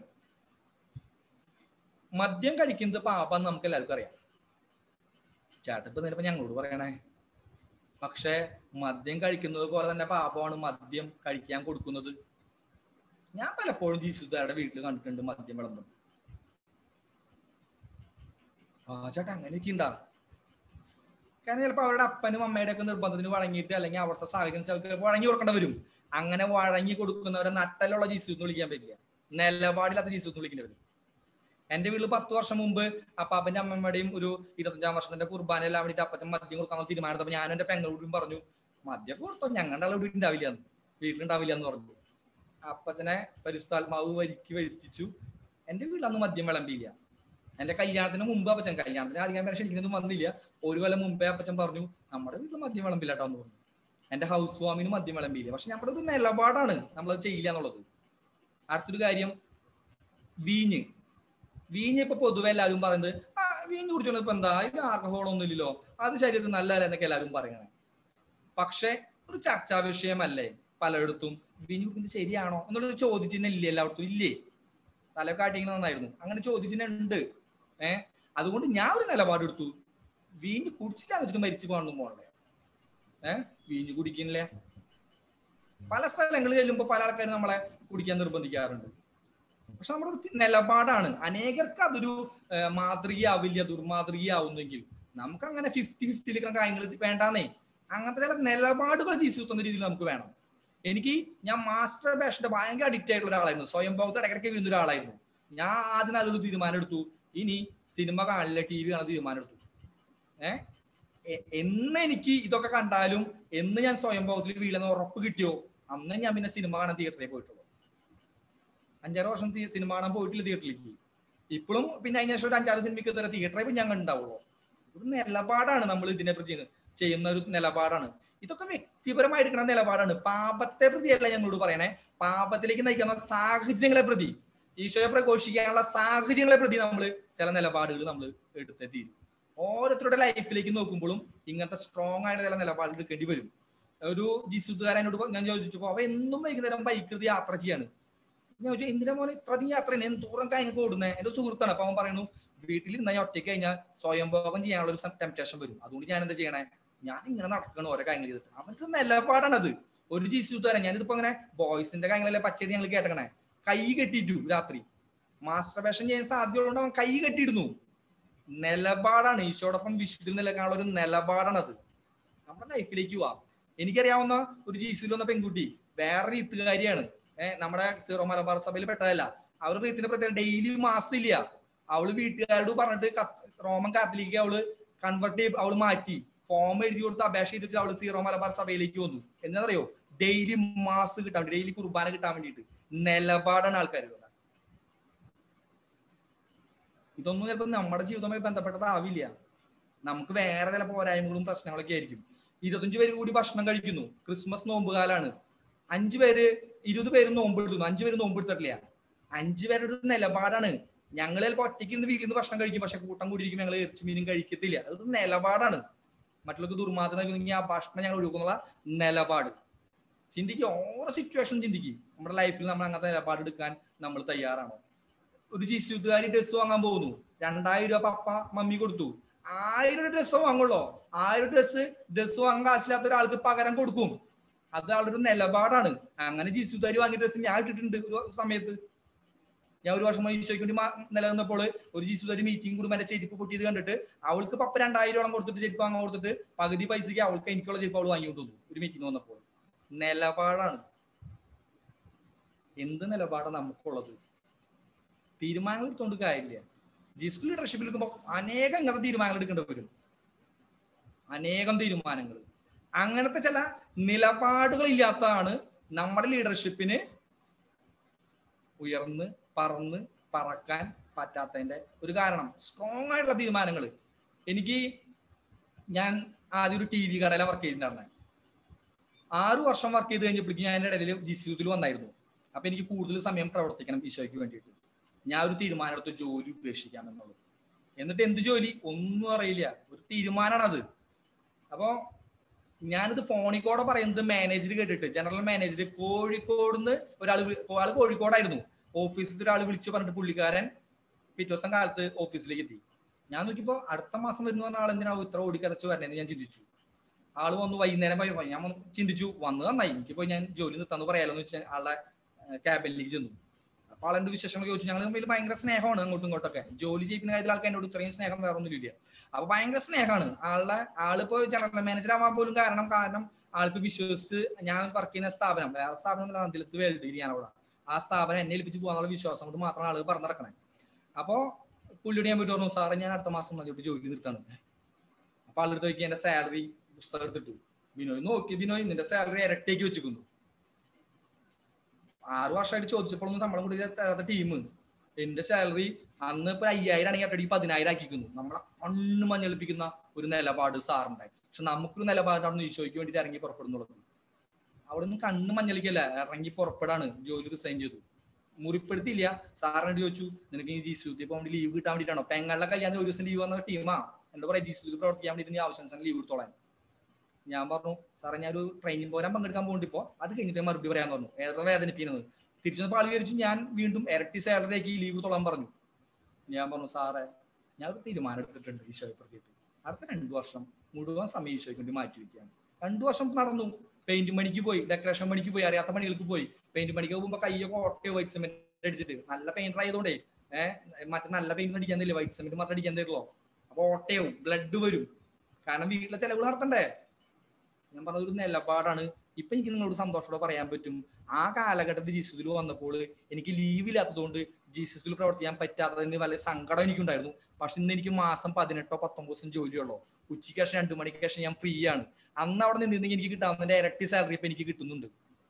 മദ്യം കഴിക്കുന്നത് പാപം നമുക്ക് എല്ലാവർക്കും അറിയാം ചേട്ടൻ ഇപ്പൊ നേരിപ്പോ ഞങ്ങളോട് പറയണേ പക്ഷെ മദ്യം കഴിക്കുന്നത് പോലെ തന്നെ പാപമാണ് മദ്യം കഴിക്കാൻ കൊടുക്കുന്നത് ഞാൻ പലപ്പോഴും ജീസുദാരുടെ വീട്ടിൽ കണ്ടിട്ടുണ്ട് മദ്യം വിളമ്പുന്നത് ആ ചേട്ടാ അങ്ങനെയൊക്കെ ഉണ്ടാ കാരണം ചിലപ്പോ അവരുടെ അപ്പനും അമ്മയുടെ ഒക്കെ നിർബന്ധത്തിന് വഴങ്ങിയിട്ട് അല്ലെങ്കിൽ അവിടുത്തെ സാഹചര്യം ചിലപ്പോൾ വഴങ്ങി കൊടുക്കേണ്ടി വരും അങ്ങനെ വഴങ്ങി കൊടുക്കുന്നവരെ നട്ടലുള്ള ജീസു എന്ന് വിളിക്കാൻ പറ്റില്ല നിലപാടില്ലാത്ത ജീസു എന്ന് വിളിക്കേണ്ടി വരും എന്റെ വീട്ടിൽ പത്ത് വർഷം മുമ്പ് അപ്പാപ്പന്റെ അമ്മമ്മയുടെയും ഒരു ഇരുപത്തഞ്ചാം വർഷത്തിന്റെ കുർബാന എല്ലാം വേണ്ടിയിട്ട് അപ്പച്ചൻ മദ്യം കൊടുക്കാൻ തീരുമാനത്തപ്പോ ഞാൻ എന്റെ പെങ്ങളോടും പറഞ്ഞു മദ്യം കൊടുത്തോ ഞങ്ങളുടെ ആളെ വീട്ടിൽ ഉണ്ടാവില്ല വീട്ടിലുണ്ടാവില്ല എന്ന് പറഞ്ഞു അപ്പച്ചനെ പരിസ്ഥാത്മാവ് വരിക്ക് വരുത്തിച്ചു എന്റെ വീട്ടിൽ അന്ന് മദ്യം വിളമ്പിയില്ല എന്റെ കല്യാണത്തിന് മുമ്പ് അപ്പച്ചൻ കല്യാണത്തിന് അധികം പേരെ ക്ഷണിക്കുന്നൊന്നും വന്നില്ല ഒരു കൊല്ലം മുമ്പേ അപ്പച്ചൻ പറഞ്ഞു നമ്മുടെ വീട്ടിൽ മദ്യം വിളമ്പില്ല കേട്ടോ എന്ന് പറഞ്ഞു എന്റെ ഹൗസ് വാമിന് മദ്യം വിളമ്പിയില്ല പക്ഷെ നമ്മുടെ ഇത് നിലപാടാണ് നമ്മളത് ചെയ്യില്ല എന്നുള്ളത് അടുത്തൊരു കാര്യം വീഞ്ഞ് വീഞ്ഞ് ഇപ്പൊ പൊതുവെ എല്ലാവരും പറയുന്നത് ആ വീഞ്ഞ് കുടിച്ചോണ്ട് ഇപ്പൊ എന്താ ഇത് ആൽക്കഹോൾ ഒന്നും ഇല്ലല്ലോ അത് ശരീരത്തിന് നല്ലതല്ല എന്നൊക്കെ എല്ലാവരും പറയണേ പക്ഷെ ഒരു ചർച്ചാ വിഷയമല്ലേ പലയിടത്തും വീഞ്ഞ് കുടിക്കുന്നത് ശരിയാണോ എന്നുള്ളൊരു ചോദിച്ചിന് ഇല്ലേ എല്ലായിടത്തും ഇല്ലേ തലക്കാട്ടിങ്ങനെ നന്നായിരുന്നു അങ്ങനെ ചോദിച്ചിന് ഉണ്ട് ഏഹ് അതുകൊണ്ട് ഞാൻ ഒരു നിലപാടെടുത്തു വീഞ്ഞ് കുടിച്ചിട്ടാന്ന് വെച്ചിട്ട് മരിച്ചു പോകണം പോകണ്ടേ ഏഹ് വീഞ്ഞ് കുടിക്കുന്നില്ല പല സ്ഥലങ്ങളിൽ ചെല്ലുമ്പോൾ പല ആൾക്കാരും നമ്മളെ കുടിക്കാൻ നിർബന്ധിക്കാറുണ്ട് പക്ഷെ നമ്മുടെ ഒരു നിലപാടാണ് അനേകർക്ക് അതൊരു മാതൃകയാവില്ല ദുർമാതൃകയാവുന്നെങ്കിൽ നമുക്ക് അങ്ങനെ ഫിഫ്റ്റി ഫിഫ്റ്റിയിൽ കാര്യങ്ങൾ വേണ്ടാന്നേ അങ്ങനത്തെ ചില നിലപാടുകൾ ജീവിക്കുന്ന രീതിയിൽ നമുക്ക് വേണം എനിക്ക് ഞാൻ മാസ്റ്റർ ബാഷിന്റെ ഭയങ്കര അഡിക്റ്റ് ആയിട്ടുള്ള ഒരാളായിരുന്നു സ്വയം ഭോഗത്ത് ഇടയ്ക്കിടയ്ക്ക് വീഴുന്ന ഒരാളായിരുന്നു ഞാൻ ആദ്യം നല്ലൊരു തീരുമാനം എടുത്തു ഇനി സിനിമ കാണില്ല ടി വി കാണാൻ തീരുമാനം എടുത്തു ഏഹ് എന്ന് എനിക്ക് ഇതൊക്കെ കണ്ടാലും എന്ന് ഞാൻ സ്വയം ഭോഗത്തിൽ വീഴുന്ന ഉറപ്പ് കിട്ടിയോ അന്ന് ഞാൻ പിന്നെ സിനിമ കാണാൻ തിയേറ്ററിൽ പോയിട്ടുള്ളൂ അഞ്ചാറ് വർഷം സിനിമ കാണാൻ പോയിട്ടില്ല തിയേറ്ററിലേക്ക് ഇപ്പോഴും പിന്നെ അതിന് ശേഷം ഒരു അഞ്ചാറ് സിനിമയ്ക്ക് തരാം തിയേറ്ററിൽ ഞാൻ ഉണ്ടാവുള്ളൂ ഒരു നിലപാടാണ് നമ്മൾ ഇതിനെ പ്രതി ചെയ്യുന്ന ഒരു നിലപാടാണ് ഇതൊക്കെ വ്യക്തിപരമായി എടുക്കുന്ന നിലപാടാണ് പാപത്തെ പ്രതിയല്ല ഞങ്ങളോട് പറയണേ പാപത്തിലേക്ക് നയിക്കുന്ന സാഹചര്യങ്ങളെ പ്രതി ഈശോയെ പ്രഘോഷിക്കാനുള്ള സാഹചര്യങ്ങളെ പ്രതി നമ്മൾ ചില നിലപാടുകൾ നമ്മൾ എടുത്തേ തീരും ഓരോരുത്തരുടെ ലൈഫിലേക്ക് നോക്കുമ്പോഴും ഇങ്ങനത്തെ സ്ട്രോങ് ആയിട്ട് ചില നിലപാടുകൾ എടുക്കേണ്ടി വരും ഒരു ജിസുദ്ധാരനോട് ഞാൻ ചോദിച്ചപ്പോ അവ എന്നും വൈകുന്നേരം ബൈക്ക് യാത്ര ചെയ്യാണ് ഞാൻ ചോദിച്ചു എന്തിനാ മോനെ ഇത്ര അധികം യാത്ര ചെയ്യുന്നത് എന്തോരം കാര്യങ്ങൾക്ക് ഓടുന്നത് എന്റെ സുഹൃത്താണ് അപ്പൊ അവൻ പറയുന്നു വീട്ടിൽ ഇരുന്ന ഒറ്റയ്ക്ക് കഴിഞ്ഞാൽ സ്വയംഭോഗം ചെയ്യാനുള്ള ഒരു ടെംപ്റ്റേഷൻ വരും അതുകൊണ്ട് ഞാൻ എന്താ ചെയ്യണേ ഞാൻ ഇങ്ങനെ നടക്കണം ഓരോ കാര്യങ്ങൾ ചെയ്തിട്ട് അവർക്ക് നിലപാടാണ് അത് ഒരു ജിസുദ്ധാരൻ ഞാനിതിപ്പോ അങ്ങനെ ബോയ്സിന്റെ കാര്യങ്ങളല്ലേ പച്ചരി ഞങ്ങൾ കേട്ടക്കണേ കൈ കെട്ടിയിട്ടു രാത്രി മാസ്റ്റർ വേഷം ചെയ്യാൻ സാധ്യതയുള്ളതുകൊണ്ട് അവൻ കൈ കെട്ടിയിരുന്നു നിലപാടാണ് ഈശോടൊപ്പം വിശുദ്ധി നിലക്കാനുള്ള ഒരു നിലപാടാണ് അത് നമ്മുടെ ലൈഫിലേക്ക് പോവാം എനിക്കറിയാവുന്ന ഒരു ജീസുവിൽ വന്ന പെൺകുട്ടി വേറെ ഇത്തുകാരിയാണ് ഏഹ് നമ്മുടെ സീറോ മലബാർ സഭയിൽ പെട്ടതല്ല അവർ റീത്തിന്റെ പ്രത്യേകം ഡെയിലി മാസം ഇല്ല അവള് വീട്ടുകാരോട് പറഞ്ഞിട്ട് റോമൻ കാത്തലിക്ക് അവള് കൺവേർട്ട് ചെയ്ത് അവള് മാറ്റി ഫോം എഴുതി കൊടുത്ത് അപേക്ഷ ചെയ്തിട്ട് അവള് സീറോ മലബാർ സഭയിലേക്ക് വന്നു എന്നറിയോ ഡെയിലി മാസ് കിട്ടാൻ വേണ്ടി ഡെയിലി കുർബാന കിട്ടാൻ വേണ്ടിയിട്ട് നിലപാടാണ് ആൾക്കാർ ഇതൊന്നും ചിലപ്പോൾ നമ്മുടെ ജീവിതവുമായി ബന്ധപ്പെട്ടതാവില്ല നമുക്ക് വേറെ ചില പോരായ്മകളും പ്രശ്നങ്ങളൊക്കെ ആയിരിക്കും ഇരുപത്തഞ്ച് പേര് കൂടി ഭക്ഷണം കഴിക്കുന്നു ക്രിസ്മസ് നോമ്പ് കാലാണ് അഞ്ചു പേര് ഇരുപത് പേര് നോമ്പ് എടുത്തുന്നു അഞ്ചു പേര് നോമ്പ് എടുത്തിട്ടില്ല അഞ്ചു പേരുടെ ഒരു നിലപാടാണ് ഞങ്ങൾ ചിലപ്പോൾ ഒറ്റയ്ക്ക് ഇരുന്ന് വീട്ടിൽ നിന്ന് ഭക്ഷണം കഴിക്കും പക്ഷെ കൂട്ടം കൂടിയിരിക്കും ഞങ്ങൾ ഇറച്ചി മീനും കഴിക്കത്തില്ല അതൊരു നിലപാടാണ് മറ്റുള്ളവർക്ക് ദുർമാർഗം നൽകുന്നെങ്കിൽ ആ ഭക്ഷണം ഞങ്ങൾ ഒഴുകുന്നുള്ള നിലപാട് ചിന്തിക്കുക ഓരോ സിറ്റുവേഷൻ ചിന്തിക്കും നമ്മുടെ ലൈഫിൽ നമ്മൾ അങ്ങനത്തെ നിലപാട് എടുക്കാൻ നമ്മൾ തയ്യാറാണോ ഒരു ജിസുകാരി ഡ്രസ്സ് വാങ്ങാൻ പോകുന്നു രണ്ടായിരം രൂപ പപ്പ മമ്മി കൊടുത്തു ആയിരം ഡ്രസ്സ് വാങ്ങുള്ളൂ ആയിരം ഡ്രസ്സ് ഡ്രസ്സ് വാങ്ങാൻ കാശില്ലാത്ത ഒരാൾക്ക് പകരം കൊടുക്കും അത് ആളുടെ ഒരു നിലപാടാണ് അങ്ങനെ ജിസുകാരി വാങ്ങിയ ഡ്രസ്സ് ഞാൻ ഇട്ടിട്ടുണ്ട് ഒരു സമയത്ത് ഞാൻ ഒരു വർഷം ഈശോയ്ക്ക് വേണ്ടി മാ- നിലനിന്നപ്പോൾ ഒരു ജിസുകാരി മീറ്റിംഗ് കൂടുമ്പോൾ എന്റെ ചെരുപ്പ് പൊട്ടിയത് കണ്ടിട്ട് അവൾക്ക് പപ്പ രണ്ടായിരം രൂപ കൊടുത്തിട്ട് ചെരുപ്പ് വാങ്ങാൻ കൊടുത്തിട്ട് പകുതി പൈസക്ക് അവൾക്ക് എനിക്കുള്ള ചെരുപ്പ് അവൾ വാങ്ങി കൊടുത്തു ഒരു മീറ്റിംഗ് വന്നപ്പോൾ നിലപാടാണ് എന്ത് നിലപാടാണ് നമുക്കുള്ളത് തീരുമാനങ്ങൾ എടുത്തോണ്ട് കാര്യമില്ല ജിസ്കു ലീഡർഷിപ്പിൽ എടുക്കുമ്പോൾ അനേകം ഇങ്ങനത്തെ തീരുമാനങ്ങൾ എടുക്കേണ്ടി വരും അനേകം തീരുമാനങ്ങൾ അങ്ങനത്തെ ചില നിലപാടുകൾ ഇല്ലാത്തതാണ് നമ്മുടെ ലീഡർഷിപ്പിന് ഉയർന്ന് പറന്ന് പറക്കാൻ പറ്റാത്തതിന്റെ ഒരു കാരണം സ്ട്രോങ് ആയിട്ടുള്ള തീരുമാനങ്ങൾ എനിക്ക് ഞാൻ ആദ്യം ഒരു ടി വി കടയിലെ വർക്ക് ചെയ്തിട്ടുണ്ടായിരുന്നെ ആറു വർഷം വർക്ക് ചെയ്ത് കഴിഞ്ഞപ്പോഴേക്കും ഞാൻ എൻ്റെ ഇടയിൽ ജി സി വന്നായിരുന്നു അപ്പൊ എനിക്ക് കൂടുതൽ സമയം പ്രവർത്തിക്കണം ഈശോയ്ക്ക് വേണ്ടിയിട്ട് ഞാൻ ഒരു തീരുമാനം എടുത്ത് ജോലി ഉപേക്ഷിക്കാം എന്നുള്ളത് എന്നിട്ട് എന്ത് ജോലി ഒന്നും അറിയില്ല ഒരു തീരുമാനമാണ് അത് അപ്പോ ഞാനിത് ഫോണിൽ കൂടെ പറയുന്നത് മാനേജർ കേട്ടിട്ട് ജനറൽ മാനേജർ കോഴിക്കോട് നിന്ന് ഒരാൾ ആള് കോഴിക്കോടായിരുന്നു ഓഫീസിൽ ഒരാൾ വിളിച്ചു പറഞ്ഞിട്ട് പുള്ളിക്കാരൻ പിറ്റേ ദിവസം കാലത്ത് ഓഫീസിലേക്ക് എത്തി ഞാൻ നോക്കിയപ്പോ അടുത്ത മാസം വരുന്ന പറഞ്ഞ ആൾ എന്തിനാ ഇത്ര ഓടിക്കതച്ച് വരണേന്ന് ഞാൻ ചിന്തിച്ചു ആള് വന്നു വൈകുന്നേരം പോയി പോയി. ഞാൻ വന്ന് ചിന്തിച്ചു വന്ന് നന്നായി എനിക്ക് പോയി ഞാൻ ജോലി നിർത്താന്ന് പറയാലോ എന്ന് വെച്ചാൽ ആളെ ക്യാബിനിലേക്ക് ചെന്നു അപ്പൊ ആളെന്റെ വിശേഷങ്ങൾ ചോദിച്ചു ഞങ്ങൾ തമ്മിൽ ഭയങ്കര സ്നേഹമാണ് അങ്ങോട്ടും ഇങ്ങോട്ടൊക്കെ ജോലി ചെയ്യുന്ന കാര്യത്തിൽ ആൾക്ക് എന്നോട് ഇത്രയും സ്നേഹം വേറെ ഒന്നുമില്ല അപ്പൊ ഭയങ്കര സ്നേഹമാണ് ആളുടെ ആളിപ്പോ ജനറൽ മാനേജർ ആവാൻ പോലും കാരണം കാരണം ആൾക്ക് വിശ്വസിച്ച് ഞാൻ വർക്ക് ചെയ്യുന്ന സ്ഥാപനം വേറെ സ്ഥാപനം അതിലത്ത് വേൾഡ് ഞാൻ അവിടെ ആ സ്ഥാപനം എന്നെ ഏൽപ്പിച്ച് പോകാനുള്ള വിശ്വാസം കൊണ്ട് മാത്രമാണ് ആള് പറഞ്ഞു നടക്കണേ അപ്പോ പുള്ളിയോട് ഞാൻ പോയിട്ട് പറഞ്ഞു സാറേ ഞാൻ അടുത്ത മാസം മതിയോട്ട് ജോലി നിർത്താണ് അപ്പൊ ആളെടുത്ത് നോക്കി എന്റെ സാലറി പുസ്തകം എടുത്തിട്ടു ബിനോയ് നോക്കി ബിനോയ് നിന്റെ സാലറി ഇരട്ടേക്ക് വെച്ചിരിക്കുന്നു ആറു വർഷമായിട്ട് ചോദിച്ചപ്പോഴൊന്നും ശമ്പളം കൂടി തരാത്ത ടീം എന്റെ സാലറി അന്ന് ഇപ്പൊ അയ്യായിരം ആണെങ്കിൽ അട്ടടി പതിനായിരം ആക്കിക്കുന്നു നമ്മളെ കണ്ണ് മഞ്ഞളിപ്പിക്കുന്ന ഒരു നിലപാട് സാറിന്റെ പക്ഷെ നമുക്കൊരു നിലപാടാണ് ഈശോയ്ക്ക് വേണ്ടിയിട്ട് ഇറങ്ങി പുറപ്പെടുന്നുള്ളത് അവിടെ നിന്ന് കണ്ണ് മഞ്ഞളിക്കല്ല ഇറങ്ങി പുറപ്പെടാണ് ജോലി റിസൈൻ ചെയ്തു മുറിപ്പെടുത്തിയില്ല സാറിനോട് ചോദിച്ചു നിനക്ക് ഈ ജി സുത്തി പോകാൻ വേണ്ടി ലീവ് കിട്ടാൻ വേണ്ടിയിട്ടാണോ പെങ്ങളുടെ കല്യാണം ഒരു ദിവസം ലീവ് വന്ന ടീമാ എന്താ പറയാ ജി സുത്തി പ്രവർത്തിക്കാൻ വേണ്ടിയിട്ട് നീ ആവശ്യം ലീവ് എടുത്തോളാൻ ഞാൻ പറഞ്ഞു സാറേ ഞാൻ ഒരു ട്രെയിനിങ് പോരാൻ പങ്കെടുക്കാൻ പോകുന്നുണ്ട് ഇപ്പോ അത് കഴിഞ്ഞിട്ട് മറുപടി പറയാന്ന് പറഞ്ഞു ഏറെ വേദനിപ്പിക്കുന്നത് തിരിച്ചു വന്നപ്പോൾ ആൾ വിചാരിച്ചു ഞാൻ വീണ്ടും ഇരട്ടി സാലറിക്ക് ലീവ് തൊള്ളാൻ പറഞ്ഞു ഞാൻ പറഞ്ഞു സാറേ ഞാൻ ഒരു തീരുമാനം എടുത്തിട്ടുണ്ട് ഈശോയെ പ്രതിയിട്ട് അടുത്ത രണ്ടു വർഷം മുഴുവൻ സമയം ഈശോയ്ക്ക് വേണ്ടി മാറ്റി വെക്കുകയാണ് രണ്ടു വർഷം നടന്നു പെയിന്റ് പണിക്ക് പോയി ഡെക്കറേഷൻ പണിക്ക് പോയി അറിയാത്ത പണികൾക്ക് പോയി പെയിന്റ് പണിക്ക് പോകുമ്പോ കയ്യൊക്കെ ഓട്ടയോ വൈറ്റ് സിമെന്റ് അടിച്ചിട്ട് നല്ല പെയിന്റർ ആയതുകൊണ്ടേ ഏഹ് മറ്റേ നല്ല പെയിന്റ് അടിക്കാൻ തരില്ല വൈറ്റ് സിമെന്റ് മാത്രം അടിക്കാൻ തരുള്ളൂ അപ്പൊ ഓട്ടയും ബ്ലഡ് വരും കാരണം വീട്ടിലെ ചെലവ് നടത്തണ്ടേ ഞാൻ പറഞ്ഞ ഒരു നിലപാടാണ് ഇപ്പൊ എനിക്ക് നിങ്ങളോട് സന്തോഷത്തോടെ പറയാൻ പറ്റും ആ കാലഘട്ടത്തിൽ ജീസസിൽ വന്നപ്പോൾ എനിക്ക് ലീവ് ഇല്ലാത്തതുകൊണ്ട് ജീസസിൽ പ്രവർത്തിക്കാൻ പറ്റാത്തതിന് വലിയ സങ്കടം എനിക്കുണ്ടായിരുന്നു പക്ഷെ ഇന്ന് എനിക്ക് മാസം പതിനെട്ടോ പത്തൊമ്പത് ദിവസം ജോലിയുള്ളൂ ഉച്ചയ്ക്ക് ശേഷം രണ്ടു മണിക്ക് ശേഷം ഞാൻ ഫ്രീ ആണ് അന്ന് അവിടെ നിന്നിരുന്നെങ്കിൽ എനിക്ക് കിട്ടാവുന്നതിന്റെ ഇരട്ടി സാലറി ഇപ്പൊ എനിക്ക് കിട്ടുന്നുണ്ട്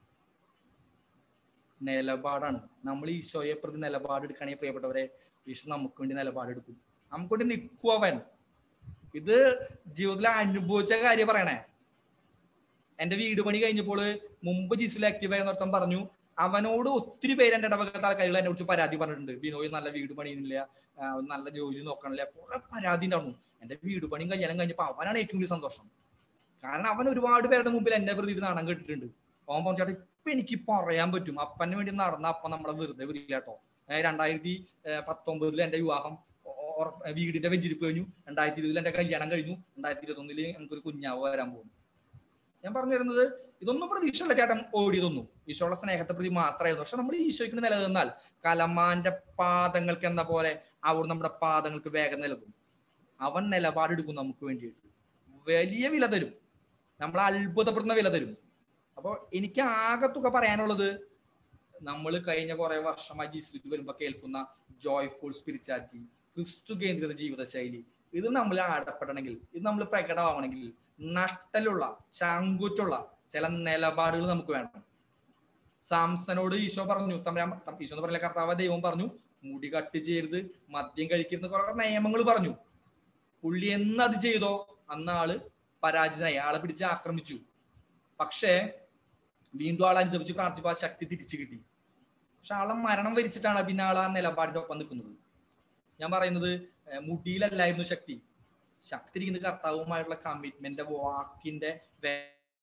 നിലപാടാണ് നമ്മൾ ഈശോയെ പ്രതി നിലപാട് എടുക്കുകയാണെങ്കിൽ പ്രിയപ്പെട്ടവരെ ഈശോ നമുക്ക് വേണ്ടി നിലപാടെടുക്കും നമുക്ക് വേണ്ടി നിൽക്കും അവൻ ഇത് ജീവിതത്തിൽ അനുഭവിച്ച കാര്യം പറയണേ എന്റെ വീട് പണി കഴിഞ്ഞപ്പോൾ മുമ്പ് ജിസിൽ ആക്റ്റീവ് ആയി നിർത്തം പറഞ്ഞു അവനോട് ഒത്തിരി പേര് എന്റെ ഇടവകത്തെ ആൾക്കാരുകൾ എന്നെ കുറിച്ച് പരാതി പറഞ്ഞിട്ടുണ്ട് ബിനോയ് നല്ല വീട് പണിയുന്നില്ല ആ, നല്ല ജോലി നോക്കണില്ല കുറെ പരാതി ഉണ്ടായിരുന്നു എന്റെ വീട് പണിയും കല്യാണം കഴിഞ്ഞപ്പോ അവനാണ് ഏറ്റവും വലിയ സന്തോഷം കാരണം അവൻ ഒരുപാട് പേരുടെ മുമ്പിൽ എന്നെ വെറുതെ ഇരുന്ന് നാണം കെട്ടിട്ടുണ്ട് അവൻ പറഞ്ഞു ചേട്ടാ ഇപ്പൊ എനിക്ക് പറയാൻ പറ്റും അപ്പന് വേണ്ടി നടന്ന അപ്പ നമ്മളെ വെറുതെ വരില്ല കേട്ടോ ഏഹ് രണ്ടായിരത്തി ഏഹ് പത്തൊമ്പതിൽ എന്റെ വിവാഹം ഒ- ഉറ- വീടിന്റെ വെഞ്ചിരിപ്പ് കഴിഞ്ഞു രണ്ടായിരത്തി ഇരുപതിൽ എന്റെ കല്യാണം കഴിഞ്ഞു രണ്ടായിരത്തി ഇരുപത്തി ഒന്നില് എനിക്കൊരു കുഞ്ഞാവ് വരാൻ പോകുന്നു ഞാൻ പറഞ്ഞു തരുന്നത് ഇതൊന്നും പ്രതീക്ഷയല്ല ചേട്ടൻ ഓടിയതൊന്നും ഈശോയുടെ സ്നേഹത്തെ പ്രതി മാത്രമായിരുന്നു പക്ഷെ നമ്മൾ ഈശോയ്ക്ക് നിലനിന്നാൽ കലമാന്റെ പാദങ്ങൾക്ക് എന്ന പോലെ അവർ നമ്മുടെ പാദങ്ങൾക്ക് വേഗം നൽകും അവൻ നിലപാടെടുക്കും നമുക്ക് വേണ്ടിയിട്ട് വലിയ വില തരും നമ്മൾ അത്ഭുതപ്പെടുന്ന വില തരും അപ്പൊ എനിക്ക് ആകെ തുക പറയാനുള്ളത് നമ്മൾ കഴിഞ്ഞ കുറെ വർഷമായി ജീവിതത്തിൽ വരുമ്പോ കേൾക്കുന്ന ജോയ്ഫുൾ സ്പിരിച്വാലിറ്റി ക്രിസ്തു കേന്ദ്രിത ജീവിതശൈലി ഇത് നമ്മൾ ആടപ്പെടണമെങ്കിൽ ഇത് നമ്മൾ പ്രകടമാവണമെങ്കിൽ നഷ്ടലുള്ള ചങ്കുറ്റുള്ള ചില നിലപാടുകൾ നമുക്ക് വേണം സാംസനോട് ഈശോ പറഞ്ഞു തമ്പുരാൻ തം- ഈശോ എന്ന് പറഞ്ഞ കർത്താവ് ദൈവം പറഞ്ഞു മുടി കട്ട് ചെയ്യരുത് മദ്യം കഴിക്കരുത് കുറെ നിയമങ്ങൾ പറഞ്ഞു പുള്ളി എന്ന് അത് ചെയ്തോ അന്ന് ആള് പരാജിതനായി ആളെ പിടിച്ച് ആക്രമിച്ചു പക്ഷേ വീണ്ടും ആൾ അനുദപിച്ച് പ്രാർത്ഥിപ്പ് ആ ശക്തി തിരിച്ചു കിട്ടി പക്ഷെ ആളെ മരണം വരിച്ചിട്ടാണ് പിന്നെ ആൾ ആ നിലപാടിന്റെ ഒപ്പം നിൽക്കുന്നത് ഞാൻ പറയുന്നത് ഏർ മുടിയിലല്ലായിരുന്നു ശക്തി ശക്തി ഇരിക്കുന്നത് കർത്താവുമായിട്ടുള്ള കമ്മിറ്റ്മെന്റ് വാക്കിന്റെ വേ-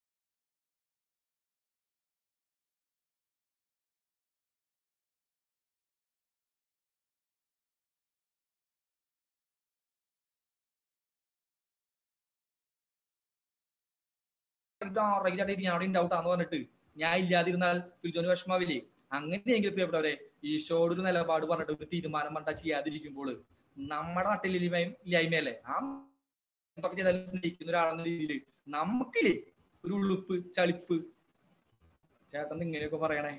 ഞാൻ അവിടെ ഉണ്ടാവട്ടാന്ന് പറഞ്ഞിട്ട് ഞാൻ ഇല്ലാതിരുന്നാൽ ഫിൽജോന് വിഷമാവില്ലേ അങ്ങനെയെങ്കിൽ പ്രിയപ്പെട്ടവരെ ഈശോയുടെ ഒരു നിലപാട് പറഞ്ഞിട്ട് ഒരു തീരുമാനം പറഞ്ഞാൽ ചെയ്യാതിരിക്കുമ്പോൾ നമ്മുടെ നാട്ടിൽ ഇല്ലായ്മ ഇല്ലായ്മയല്ലേ ആ എന്തൊക്കെ ചെയ്താലും സ്നേഹിക്കുന്ന ഒരാളെന്ന രീതിയിൽ നമുക്കില്ലേ ഒരു ഉളുപ്പ് ചളിപ്പ് ചേട്ടൻ ഇങ്ങനെയൊക്കെ പറയണേ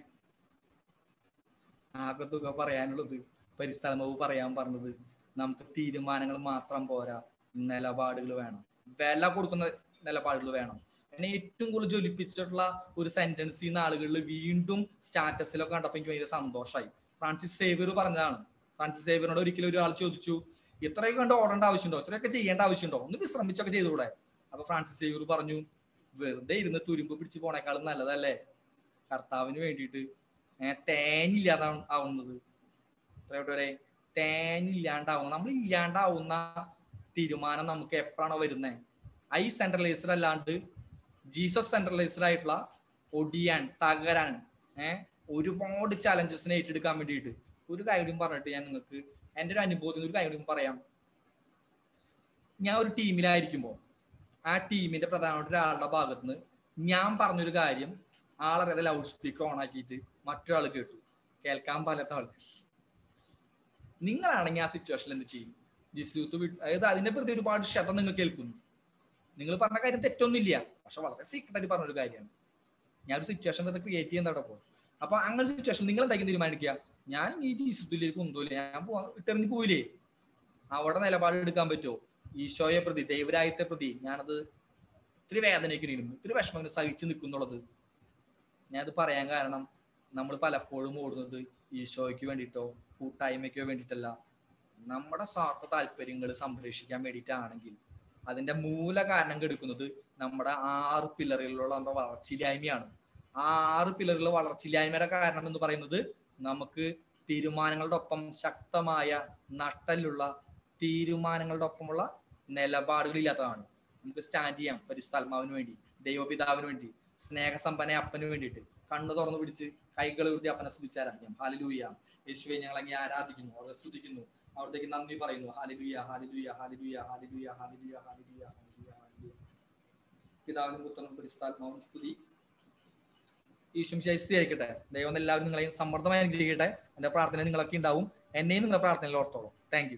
ആകെ തുക പറയാനുള്ളത് പരിസ്ഥലമവ് പറയാൻ പറഞ്ഞത് നമുക്ക് തീരുമാനങ്ങൾ മാത്രം പോരാ നിലപാടുകൾ വേണം വില കൊടുക്കുന്ന നിലപാടുകൾ വേണം എന്നെ ഏറ്റവും കൂടുതൽ ജ്വലിപ്പിച്ചിട്ടുള്ള ഒരു സെന്റൻസ് ഈ നാളുകളിൽ വീണ്ടും സ്റ്റാറ്റസിലൊക്കെ കണ്ടപ്പോൾ എനിക്ക് ഭയങ്കര സന്തോഷമായി ഫ്രാൻസിസ് സേവിയർ പറഞ്ഞതാണ് ഫ്രാൻസിസ് സേവിയറിനോട് ഒരിക്കലും ഒരാൾ ചോദിച്ചു ഇത്രയൊക്കെ കണ്ട് ഓടേണ്ട ആവശ്യമുണ്ടോ ഇത്രയൊക്കെ ചെയ്യേണ്ട ആവശ്യമുണ്ടോ ഒന്ന് വിശ്രമിച്ചൊക്കെ ചെയ്തുകൂടെ അപ്പൊ ഫ്രാൻസിസ് സേവിയർ പറഞ്ഞു വെറുതെ ഇരുന്ന് തുരുമ്പ് പിടിച്ച് പോണേക്കാളും നല്ലതല്ലേ കർത്താവിന് വേണ്ടിയിട്ട് ഏർ തേനില്ലാതെ ആവുന്നത് പ്രിയപ്പെട്ടവരെ തേനില്ലാണ്ടാവുന്നത് നമ്മൾ ഇല്ലാണ്ടാവുന്ന തീരുമാനം നമുക്ക് എപ്പോഴാണോ വരുന്നത് ഐ സെൻട്രലൈസ്ഡ് അല്ലാണ്ട് ജീസസ് സെൻട്രലൈസ്ഡ് ആയിട്ടുള്ള ഒടിയാൻ തകരാൻ ഏഹ് ഒരുപാട് ചലഞ്ചസിനെ ഏറ്റെടുക്കാൻ വേണ്ടിയിട്ട് ഒരു കാര്യം പറഞ്ഞിട്ട് ഞാൻ നിങ്ങൾക്ക് എൻ്റെ ഒരു അനുഭവത്തിൽ ഒരു കാര്യം പറയാം ഞാൻ ഒരു ടീമിലായിരിക്കുമ്പോൾ ആ ടീമിന്റെ പ്രധാനപ്പെട്ട ഒരാളുടെ ഭാഗത്ത് നിന്ന് ഞാൻ പറഞ്ഞൊരു കാര്യം ആളറിയാതെ ലൗഡ് സ്പീക്കർ ഓൺ ആക്കിയിട്ട് മറ്റൊരാൾ കേട്ടു കേൾക്കാൻ പാലാത്ത ആൾക്ക് നിങ്ങളാണെങ്കിൽ ആ സിറ്റുവേഷനിൽ എന്ത് ചെയ്യും ജിസൂത്ത് വിട്ട് അതായത് അതിനെ പ്രതി ഒരുപാട് ക്ഷതം നിങ്ങൾ കേൾക്കുന്നു നിങ്ങൾ പറഞ്ഞ കാര്യം തെറ്റൊന്നുമില്ല പക്ഷെ വളരെ സീക്രട്ട് ആയിട്ട് പറഞ്ഞൊരു കാര്യമാണ് ഞാൻ ഒരു സിറ്റുവേഷൻ വെറുതെ ക്രിയേറ്റ് ചെയ്യുന്ന അവിടെ പോകും അപ്പൊ അങ്ങനെ സിറ്റുവേഷൻ നിങ്ങൾ എന്തായാലും തീരുമാനിക്കുക ഞാൻ ഈ ജീസുത്തിലേക്ക് കൊണ്ടുപോയില്ല ഞാൻ പോവാ ഇട്ടെറിഞ്ഞ് പോയില്ലേ അവിടെ നിലപാട് എടുക്കാൻ പറ്റുമോ ഈശോയെ പ്രതി ദൈവരായത്തെ പ്രതി ഞാനത് ഇത്തിരി വേദനയ്ക്കണിരുന്നു ഇത്തിരി വിഷമം സഹിച്ചു നിൽക്കുന്നുള്ളത് ഞാനത് പറയാൻ കാരണം നമ്മൾ പലപ്പോഴും ഓടുന്നത് ഈശോയ്ക്ക് വേണ്ടിയിട്ടോ കൂട്ടായ്മയ്ക്കോ വേണ്ടിയിട്ടല്ല നമ്മുടെ സ്വാർത്ഥ താല്പര്യങ്ങൾ സംരക്ഷിക്കാൻ വേണ്ടിയിട്ടാണെങ്കിൽ അതിന്റെ മൂല കാരണം കെടുക്കുന്നത് നമ്മുടെ ആറ് പില്ലറുകളിലുള്ള നമ്മുടെ വളർച്ചയില്ലായ്മയാണ് ആ ആറ് പില്ലറുകളുടെ വളർച്ചയില്ലായ്മയുടെ കാരണം എന്ന് പറയുന്നത് നമുക്ക് തീരുമാനങ്ങളുടെ ഒപ്പം ശക്തമായ നട്ടലുള്ള തീരുമാനങ്ങളുടെ ഒപ്പമുള്ള നിലപാടുകളില്ലാത്തതാണ് നമുക്ക് സ്റ്റാൻഡ് ചെയ്യാം പരിസ്ഥാത്മാവിന് വേണ്ടി ദൈവപിതാവിന് വേണ്ടി സ്നേഹസമ്പന്ന അപ്പന് വേണ്ടിയിട്ട് കണ്ണു തുറന്നു പിടിച്ച് കൈകൾ ഉയർത്തി അപ്പനെ സ്തുതിച്ചാരാധിക്കാം ഹാലിലൂയ യേശുവെ ഞങ്ങൾ അങ്ങേ ആരാധിക്കുന്നു അവരെ സ്തുതിക്കുന്നു അവിടത്തേക്ക് നന്ദി പറയുന്നു hallelujah hallelujah hallelujah hallelujah hallelujah hallelujah hallelujah hallelujah പിതാവിനും പുത്രനും പരിസ്ഥാത്മാവിനും സ്തുതി ഈശും സ്തുതി ആയിക്കട്ടെ ദൈവം എല്ലാവരും നിങ്ങളെയും സമ്മർദ്ദമായി അനുഗ്രഹിക്കട്ടെ എന്റെ പ്രാർത്ഥന നിങ്ങളൊക്കെ ഉണ്ടാവും എന്നെയും നിങ്ങളുടെ പ്രാർത്ഥനയിൽ ഓർത്തോളൂ thank you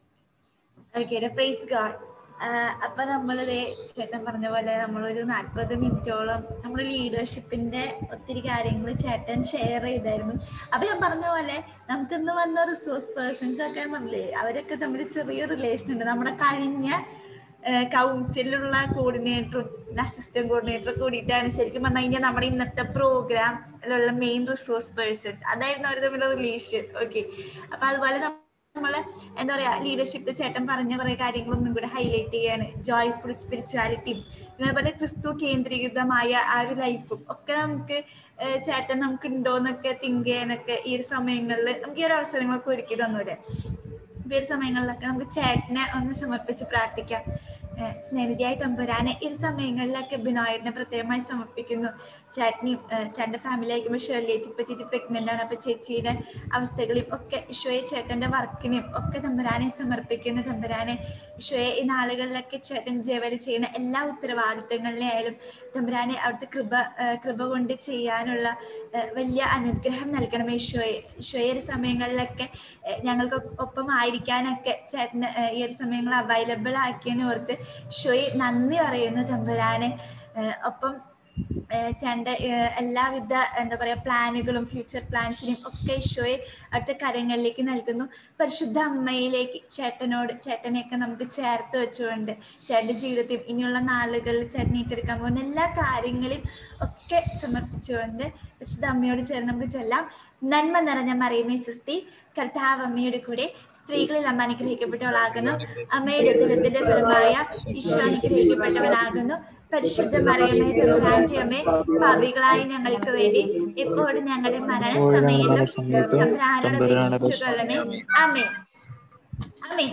okay praise God അപ്പൊ നമ്മളിത് ചേട്ടൻ പറഞ്ഞ പോലെ നമ്മളൊരു നാൽപ്പത് മിനിറ്റോളം നമ്മൾ ലീഡർഷിപ്പിന്റെ ഒത്തിരി കാര്യങ്ങൾ ചേട്ടൻ ഷെയർ ചെയ്തായിരുന്നു അപ്പൊ ഞാൻ പറഞ്ഞ പോലെ നമുക്കിന്ന് വന്ന റിസോഴ്സ് പേഴ്സൺസ് ഒക്കെ പറഞ്ഞില്ലേ അവരൊക്കെ തമ്മിൽ ചെറിയ റിലേഷൻ ഉണ്ട് നമ്മുടെ കഴിഞ്ഞ കൗൺസിലുള്ള കോർഡിനേറ്ററും അസിസ്റ്റന്റ് കോർഡിനേറ്ററും കൂടിയിട്ടാണ് ശരിക്കും പറഞ്ഞു കഴിഞ്ഞാൽ നമ്മുടെ ഇന്നത്തെ പ്രോഗ്രാമിലുള്ള മെയിൻ റിസോഴ്സ് പേഴ്സൺസ് അതായിരുന്നു അവർ തമ്മിലുള്ള റിലേഷൻ ഓക്കെ അപ്പൊ അതുപോലെ നമ്മള് എന്താ പറയാ ലീഡർഷിപ്പ് ചേട്ടൻ പറഞ്ഞ കുറെ കാര്യങ്ങളൊന്നും കൂടെ ഹൈലൈറ്റ് ചെയ്യാണ് ജോയ്ഫുൾ സ്പിരിച്വാലിറ്റിയും പിന്നെ അതുപോലെ ക്രിസ്തു കേന്ദ്രീകൃതമായ ആ ഒരു ലൈഫും ഒക്കെ നമുക്ക് ചേട്ടൻ നമുക്ക് ഉണ്ടോന്നൊക്കെ തിങ്ക് ചെയ്യാനൊക്കെ ഈ ഒരു സമയങ്ങളിൽ നമുക്ക് ഈ ഒരു അവസരങ്ങളൊക്കെ ഒരുക്കി തന്നൂരെ ഈ ഒരു സമയങ്ങളിലൊക്കെ നമുക്ക് ചേട്ടനെ ഒന്ന് സമർപ്പിച്ച് പ്രാർത്ഥിക്കാം സ്നേഹിതയായി തമ്പുരാനെ ഈ ഒരു സമയങ്ങളിലൊക്കെ ബിനോയിഡിനെ പ്രത്യേകമായി സമർപ്പിക്കുന്നു ചേട്ടനെയും ചേട്ടൻ്റെ ഫാമിലി ആയിരിക്കുമ്പോൾ ഷേർലി ചേച്ചി ഇപ്പൊ ചേച്ചി പ്രഗ്നന്റ് ആണ് അപ്പൊ ചേച്ചിയുടെ അവസ്ഥകളെയും ഒക്കെ ഈശോയെ ചേട്ടന്റെ വർക്കിനെയും ഒക്കെ തമ്പുരാനെ സമർപ്പിക്കുന്നു തമ്പുരാനെ ഈശോയെ ഈ നാളുകളിലൊക്കെ ചേട്ടൻ ജേവല് ചെയ്യുന്ന എല്ലാ ഉത്തരവാദിത്തങ്ങളിലെ ആയാലും തമ്പുരാനെ അവിടുത്തെ കൃപ കൃപ കൊണ്ട് ചെയ്യാനുള്ള വലിയ അനുഗ്രഹം നൽകണം ഈശോയെ ഈശോയെ ഒരു സമയങ്ങളിലൊക്കെ ഞങ്ങൾക്ക് ഒപ്പം ആയിരിക്കാനൊക്കെ ചേട്ടന് ഈ ഒരു സമയങ്ങൾ അവൈലബിൾ ആക്കിയതിനെ ഓർത്ത് ഈശോയെ നന്ദി പറയുന്നു തമ്പുരാനെ ഒപ്പം ചേട്ടൻ്റെ എല്ലാവിധ എന്താ പറയുക പ്ലാനുകളും ഫ്യൂച്ചർ പ്ലാൻസിനെയും ഒക്കെ ഈശോയെ അടുത്ത കരങ്ങളിലേക്ക് നൽകുന്നു പരിശുദ്ധ അമ്മയിലേക്ക് ചേട്ടനോട് ചേട്ടനെയൊക്കെ നമുക്ക് ചേർത്ത് വെച്ചുകൊണ്ട് ചേട്ടൻ്റെ ജീവിതത്തിൽ ഇനിയുള്ള നാളുകളിൽ ചേട്ടൻ ഏറ്റെടുക്കാൻ പോകുന്ന എല്ലാ കാര്യങ്ങളെയും ഒക്കെ സമർപ്പിച്ചുകൊണ്ട് പരിശുദ്ധ അമ്മയോട് ചേർന്ന് നമുക്ക് ചെല്ലാം നന്മ നിറഞ്ഞ മറിയമേ സുസ്തി കർത്താവ് അമ്മയുടെ കൂടെ സ്ത്രീകളിൽ അമ്മ അനുഗ്രഹിക്കപ്പെട്ടവളാകുന്നു അമ്മയുടെ ഉദരത്തിന്റെ ഫലമായ ഈശോ അനുഗ്രഹിക്കപ്പെട്ടവനാകുന്നു പരിശുദ്ധ മറിയമേ തമ്പുരാന്റെ അമ്മേ പാപികളായ ഞങ്ങൾക്ക് വേണ്ടി എപ്പോഴും ഞങ്ങളുടെ മരണസമയത്തും തമ്പുരാനോട് അപേക്ഷിച്ചുകൊള്ളണമേ ആമേ ആമേ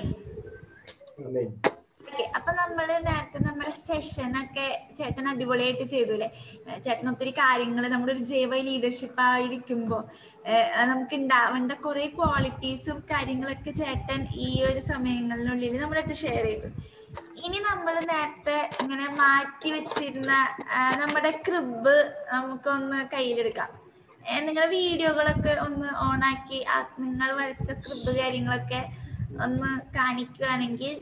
ഓക്കെ അപ്പൊ നമ്മള് നേരത്തെ നമ്മുടെ സെഷൻ ഒക്കെ ചേട്ടൻ അടിപൊളിയായിട്ട് ചെയ്തു അല്ലെ ചേട്ടൻ ഒത്തിരി കാര്യങ്ങൾ നമ്മുടെ ഒരു ജൈവ ലീഡർഷിപ്പ് ആയിരിക്കുമ്പോ ഏഹ് നമുക്ക് ഉണ്ടാവേണ്ട കുറെ ക്വാളിറ്റീസും കാര്യങ്ങളൊക്കെ ചേട്ടൻ ഈ ഒരു സമയങ്ങളിനുള്ളിൽ നമ്മളായിട്ട് ഷെയർ ചെയ്തു ഇനി നമ്മൾ നേരത്തെ ഇങ്ങനെ മാറ്റി വെച്ചിരുന്ന ആ, നമ്മുടെ ക്രിബ് നമുക്കൊന്ന് കയ്യിലെടുക്കാം നിങ്ങളുടെ വീഡിയോകളൊക്കെ ഒന്ന് ഓണാക്കി നിങ്ങൾ വരച്ച ക്രിബ് കാര്യങ്ങളൊക്കെ ഒന്ന് കാണിക്കുകയാണെങ്കിൽ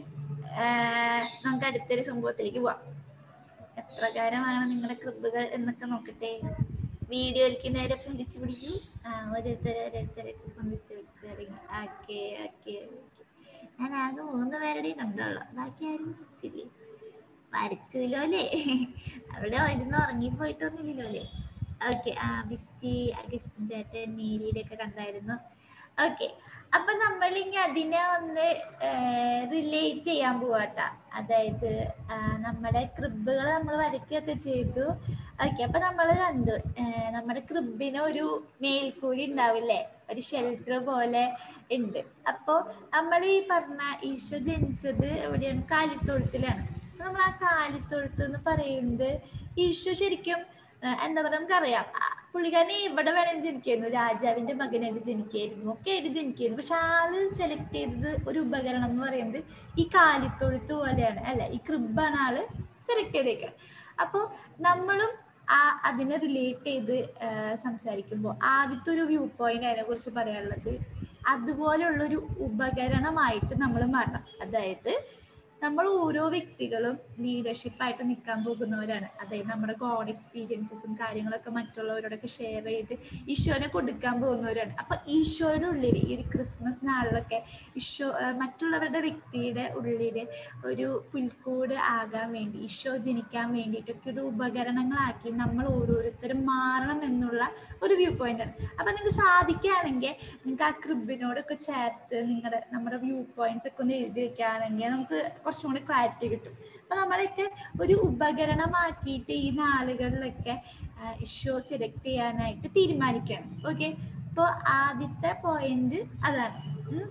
ആഹ് നമുക്ക് അടുത്തൊരു സംഭവത്തിലേക്ക് പോവാം എപ്രകാരമാണ് നിങ്ങളുടെ ക്രിബുകൾ എന്നൊക്കെ നോക്കട്ടെ വീഡിയോയിലേക്ക് നേരെ പൊന്തിച്ച് പിടിക്കൂ ആ ഓരോരുത്തരെ ഓരോരുത്തരെ പൊന്തിച്ച് വെച്ചിറങ്ങി ഓക്കെ ഓക്കെ ഞാൻ ആകെ മൂന്ന് പേരുടെ കണ്ടുള്ളൂ ബാക്കി ആരും വരച്ചില്ലേ വരച്ചില്ലോ അല്ലേ അവിടെ ഇരുന്ന് ഉറങ്ങിപ്പോയിട്ടൊന്നുമില്ലല്ലോ അല്ലേ ഓക്കെ ആ ബിസ്റ്റി അഗസ്റ്റിൻ ചേട്ടൻ മേരിയുടെ ഒക്കെ കണ്ടായിരുന്നു ഓക്കെ അപ്പൊ നമ്മൾ ഇനി അതിനെ ഒന്ന് റിലേറ്റ് ചെയ്യാൻ പോവാട്ടാ അതായത് ആ, നമ്മുടെ ക്രിബുകൾ നമ്മൾ വരയ്ക്കുകയൊക്കെ ചെയ്തു ഓക്കെ അപ്പൊ നമ്മൾ കണ്ടു ആ, നമ്മുടെ ക്രിബിന് ഒരു മേൽക്കൂരി ഉണ്ടാവില്ലേ ഒരു ഷെൽട്ടർ പോലെ ഉണ്ട് അപ്പോ നമ്മൾ ഈ പറഞ്ഞ ഈശോ ജനിച്ചത് എവിടെയാണ് കാലിത്തൊഴുത്തിലാണ് അപ്പൊ നമ്മൾ ആ കാലിത്തൊഴുത്ത് എന്ന് പറയുന്നത് ഈശോ ശരിക്കും ആ, എന്താ പറയാ നമുക്കറിയാം ആ, പുള്ളിക്കാരനെ ഇവിടെ വേണമെങ്കിൽ ജനിക്കായിരുന്നു രാജാവിന്റെ മകനായിട്ട് ജനിക്കായിരുന്നു ഒക്കെ ആയിട്ട് ജനിക്കായിരുന്നു പക്ഷെ ആള് സെലക്ട് ചെയ്തത് ഒരു ഉപകരണം എന്ന് പറയുന്നത് ഈ കാലിത്തൊഴുത്ത് പോലെയാണ് അല്ലെ ഈ ക്രിബാണ് ആള് സെലക്ട് ചെയ്തേക്കുന്നത് അപ്പോൾ നമ്മളും ആ അതിനെ റിലേറ്റ് ചെയ്ത് സംസാരിക്കുമ്പോൾ ആദ്യത്തെ ഒരു വ്യൂ പോയിന്റ് അതിനെ കുറിച്ച് പറയാനുള്ളത് അതുപോലെയുള്ളൊരു ഉപകരണമായിട്ട് നമ്മൾ മാറണം അതായത് നമ്മൾ ഓരോ വ്യക്തികളും ലീഡർഷിപ്പായിട്ട് നിൽക്കാൻ പോകുന്നവരാണ് അതായത് നമ്മുടെ ഗോഡ് എക്സ്പീരിയൻസസും കാര്യങ്ങളൊക്കെ മറ്റുള്ളവരോടൊക്കെ ഷെയർ ചെയ്ത് ഈശോനെ കൊടുക്കാൻ പോകുന്നവരാണ് അപ്പൊ ഈശോയുടെ ഉള്ളിൽ ഈ ഒരു ക്രിസ്മസ് നാളിലൊക്കെ ഈശോ ആ, മറ്റുള്ളവരുടെ വ്യക്തിയുടെ ഉള്ളിൽ ഒരു പുൽക്കൂട് ആകാൻ വേണ്ടി ഈശോ ജനിക്കാൻ വേണ്ടിയിട്ടൊക്കെ ഒരു ഉപകരണങ്ങളാക്കി നമ്മൾ ഓരോരുത്തരും മാറണം എന്നുള്ള ഒരു വ്യൂ പോയിന്റ് ആണ് അപ്പൊ നിങ്ങൾക്ക് സാധിക്കുകയാണെങ്കിൽ നിങ്ങൾക്ക് ആ ക്രിബിനോടൊക്കെ ചേർത്ത് നിങ്ങളുടെ നമ്മുടെ വ്യൂ പോയിന്റ്സ് ഒക്കെ ഒന്ന് എഴുതി വെക്കുകയാണെങ്കിൽ നമുക്ക് കുറച്ചും കൂടി ക്ലാരിറ്റി കിട്ടും അപ്പൊ നമ്മളൊക്കെ ഒരു ഉപകരണമാക്കിയിട്ട് ഈ നാളുകളിലൊക്കെ ഇഷ്യൂ സെലക്ട് ചെയ്യാനായിട്ട് തീരുമാനിക്കണം ഓക്കെ അപ്പോൾ ആദ്യത്തെ പോയിന്റ് അതാണ്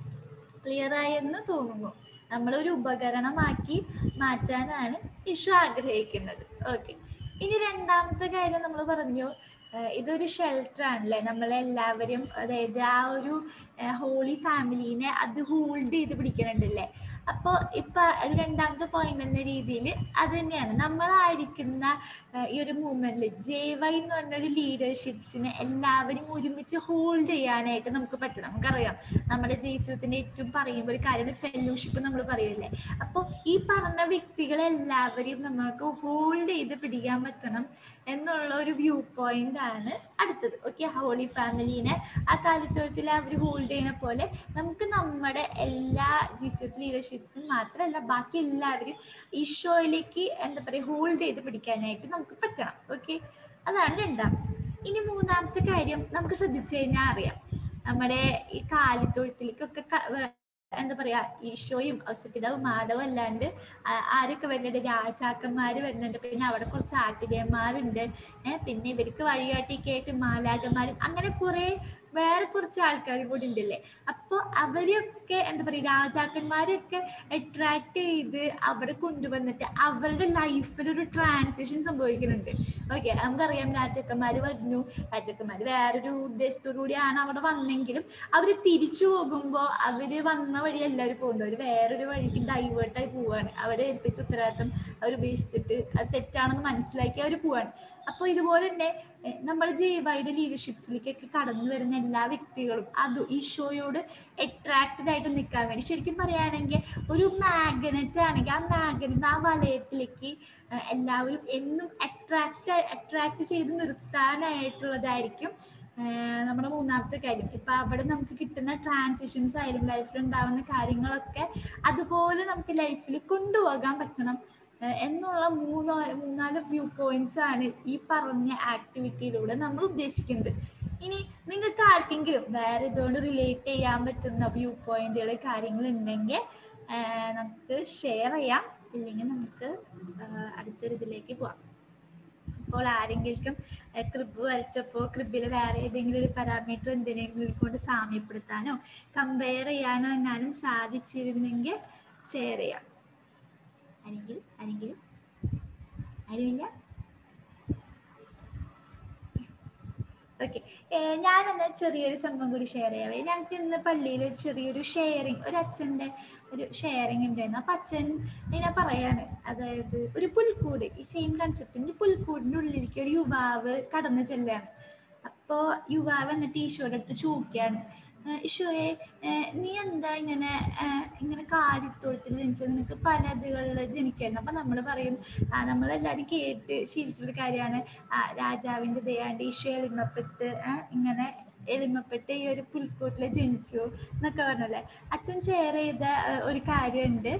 ക്ലിയർ ആയെന്ന് തോന്നുന്നു നമ്മളൊരു ഉപകരണമാക്കി മാറ്റാനാണ് ഇഷ്യൂ ആഗ്രഹിക്കുന്നത് ഓക്കെ ഇനി രണ്ടാമത്തെ കാര്യം നമ്മൾ പറഞ്ഞു ആഹ് ഇതൊരു ഷെൽട്ടർ ആണല്ലേ നമ്മളെല്ലാവരും അതായത് ആ ഒരു ഹോളി ഫാമിലീനെ അത് ഹോൾഡ് ചെയ്ത് പിടിക്കുന്നുണ്ടല്ലേ അപ്പോൾ ഇപ്പൊ ഒരു രണ്ടാമത്തെ പോയിന്റ് എന്ന രീതിയിൽ അത് തന്നെയാണ് നമ്മളായിരിക്കുന്ന ആഹ് ഈ ഒരു മൂവ്മെന്റിൽ ജെ വൈ എന്ന് പറഞ്ഞൊരു ലീഡർഷിപ്സിനെ എല്ലാവരും ഒരുമിച്ച് ഹോൾഡ് ചെയ്യാനായിട്ട് നമുക്ക് പറ്റണം നമുക്കറിയാം നമ്മുടെ ജെയ്സുത്തിന്റെ ഏറ്റവും പറയുമ്പോൾ ഒരു കാര്യം ഫെലോഷിപ്പ് നമ്മൾ പറയില്ലേ അപ്പോൾ ഈ പറഞ്ഞ വ്യക്തികളെല്ലാവരെയും നമുക്ക് ഹോൾഡ് ചെയ്ത് പിടിക്കാൻ പറ്റണം എന്നുള്ള ഒരു വ്യൂ പോയിന്റ് ആണ് അടുത്തത് ഓക്കെ ഹോളി ഫാമിലീനെ ആ കാലത്തോളത്തിൽ അവർ ഹോൾഡ് ചെയ്യണ പോലെ നമുക്ക് നമ്മുടെ എല്ലാ ജീസസ് ലീഡർഷിപ്സും മാത്രമല്ല ബാക്കി എല്ലാവരും ഈശോയിലേക്ക് എന്താ പറയുക ഹോൾഡ് ചെയ്ത് പിടിക്കാനായിട്ട് നമുക്ക് പറ്റണം ഓക്കെ അതാണ് രണ്ടാമത്തെ ഇനി മൂന്നാമത്തെ കാര്യം നമുക്ക് ശ്രദ്ധിച്ചു കഴിഞ്ഞാൽ അറിയാം നമ്മുടെ ഈ കാലിത്തൊഴുത്തിലേക്കൊക്കെ ക- വേ- എന്താ പറയാ ഈശോയും ഔസപിതാവും മാധവും അല്ലാണ്ട് ആ- ആരൊക്കെ വരുന്നുണ്ട് രാജാക്കന്മാര് വരുന്നുണ്ട് പിന്നെ അവിടെ കുറച്ച് ആട്ടിടയന്മാരുണ്ട് ഏഹ് പിന്നെ ഇവർക്ക് വഴികാട്ടിയൊക്കെ ആയിട്ട് മാലാകന്മാരും അങ്ങനെ കുറെ വേറെ കുറച്ച് ആൾക്കാരും കൂടി ഉണ്ടല്ലേ അപ്പൊ അവരെയൊക്കെ എന്താ പറയാ രാജാക്കന്മാരെയൊക്കെ അട്രാക്ട് ചെയ്ത് അവിടെ കൊണ്ടുവന്നിട്ട് അവരുടെ ലൈഫിൽ ഒരു ട്രാൻസിഷൻ സംഭവിക്കുന്നുണ്ട് ഓക്കെ നമുക്കറിയാം രാജാക്കന്മാര് വരുന്നു രാജാക്കന്മാര് വേറൊരു ഉദ്ദേശത്തോടു കൂടിയാണ് അവിടെ വന്നെങ്കിലും അവര് തിരിച്ചു പോകുമ്പോ അവര് വന്ന വഴി എല്ലാവരും പോകുന്നത് അവര് വേറൊരു വഴിക്ക് ഡൈവേർട്ടായി പോവാണ് അവരെ ഏൽപ്പിച്ച ഉത്തരവാദിത്തം അവർ ഉപേക്ഷിച്ചിട്ട് അത് തെറ്റാണെന്ന് മനസ്സിലാക്കി അവർ പോവാണ് അപ്പൊ ഇതുപോലെ തന്നെ എ, നമ്മുടെ ജൈവയുടെ ലീഡർഷിപ്സിലേക്കൊക്കെ കടന്നു വരുന്ന എല്ലാ വ്യക്തികളും അത് ഈശോയോട് അട്രാക്റ്റഡ് ആയിട്ട് നിൽക്കാൻ വേണ്ടി ശരിക്കും പറയുകയാണെങ്കിൽ ഒരു മാഗ്നറ്റ് ആണെങ്കിൽ ആ മാഗ്നറ്റ് ആ വലയത്തിലേക്ക് എ, എല്ലാവരും എന്നും അട്രാക്ട് അട്രാക്ട് ചെയ്ത് നിർത്താനായിട്ടുള്ളതായിരിക്കും ഏഹ് നമ്മുടെ മൂന്നാമത്തെ കാര്യം ഇപ്പൊ അവിടെ നമുക്ക് കിട്ടുന്ന ട്രാൻസിഷൻസ് ആയാലും ലൈഫിൽ ഉണ്ടാവുന്ന കാര്യങ്ങളൊക്കെ അതുപോലെ നമുക്ക് ലൈഫിൽ കൊണ്ടുപോകാൻ പറ്റണം ഏഹ് എന്നുള്ള മൂന്നോ മൂന്നാല് വ്യൂ പോയിന്റ്സ് ആണ് ഈ പറഞ്ഞ ആക്ടിവിറ്റിയിലൂടെ നമ്മൾ ഉദ്ദേശിക്കുന്നത് ഇനി നിങ്ങൾക്ക് ആർക്കെങ്കിലും വേറെ ഇതുകൊണ്ട് റിലേറ്റ് ചെയ്യാൻ പറ്റുന്ന വ്യൂ പോയിന്റുകൾ കാര്യങ്ങൾ ഉണ്ടെങ്കിൽ നമുക്ക് ഷെയർ ചെയ്യാം ഇല്ലെങ്കിൽ നമുക്ക് ആ, അടുത്തൊരു ഇതിലേക്ക് പോവാം ഇപ്പോൾ ആരെങ്കിലും ക്രിബ് വരച്ചപ്പോൾ ക്രിബിൽ വേറെ ഏതെങ്കിലും ഒരു പാരാമീറ്റർ എന്തിനെങ്കിലും കൊണ്ട് സാമ്യപ്പെടുത്താനോ കമ്പയർ ചെയ്യാനോ എങ്ങാനും സാധിച്ചിരുന്നെങ്കിൽ ഷെയർ ചെയ്യാം ആരെങ്കിലും ആരെങ്കിലും ആരുമില്ല ഓക്കെ ഞാൻ എന്നാ ചെറിയൊരു സംഭവം കൂടി ഷെയർ ചെയ്യാവേ ഞങ്ങൾക്ക് ഇന്ന് പള്ളിയിൽ ഒരു ചെറിയൊരു ഷെയറിങ് ഒരു അച്ഛൻ്റെ ഒരു ഷെയറിങ് ഉണ്ടായിരുന്നു അപ്പൊ അച്ഛൻ ഇങ്ങനെ പറയാണ് അതായത് ഒരു പുൽക്കൂട് ഈ സെയിം കൺസെപ്റ്റിന് പുൽക്കൂടിൻ്റെ ഉള്ളിലേക്ക് ഒരു യുവാവ് കടന്നു ചെല്ലാണ് അപ്പോ യുവാവ് എന്നിട്ട് ഈശോയുടെ അടുത്ത് ചോദിക്കാണ് "ഏഹ് ഈശോയെ ഏഹ് നീ എന്താ ഇങ്ങനെ ഏഹ് ഇങ്ങനെ കാര്യത്തോഴത്തിൽ ജനിച്ചത് നിനക്ക് പല ഇതുകളിൽ ജനിക്കായിരുന്നു അപ്പൊ നമ്മൾ പറയും ആ, നമ്മളെല്ലാരും കേട്ട് ശീലിച്ചൊരു കാര്യമാണ് രാജാവിന്റെ ദയാണ്ട് ഈശോ എളിമപ്പെട്ട് ഏഹ് ഇങ്ങനെ എളിമപ്പെട്ട് ഈ ഒരു പുൽക്കൂട്ടിൽ ജനിച്ചു എന്നൊക്കെ പറഞ്ഞല്ലേ അച്ഛൻ ഷെയർ ചെയ്ത ഏഹ് ഒരു കാര്യമുണ്ട്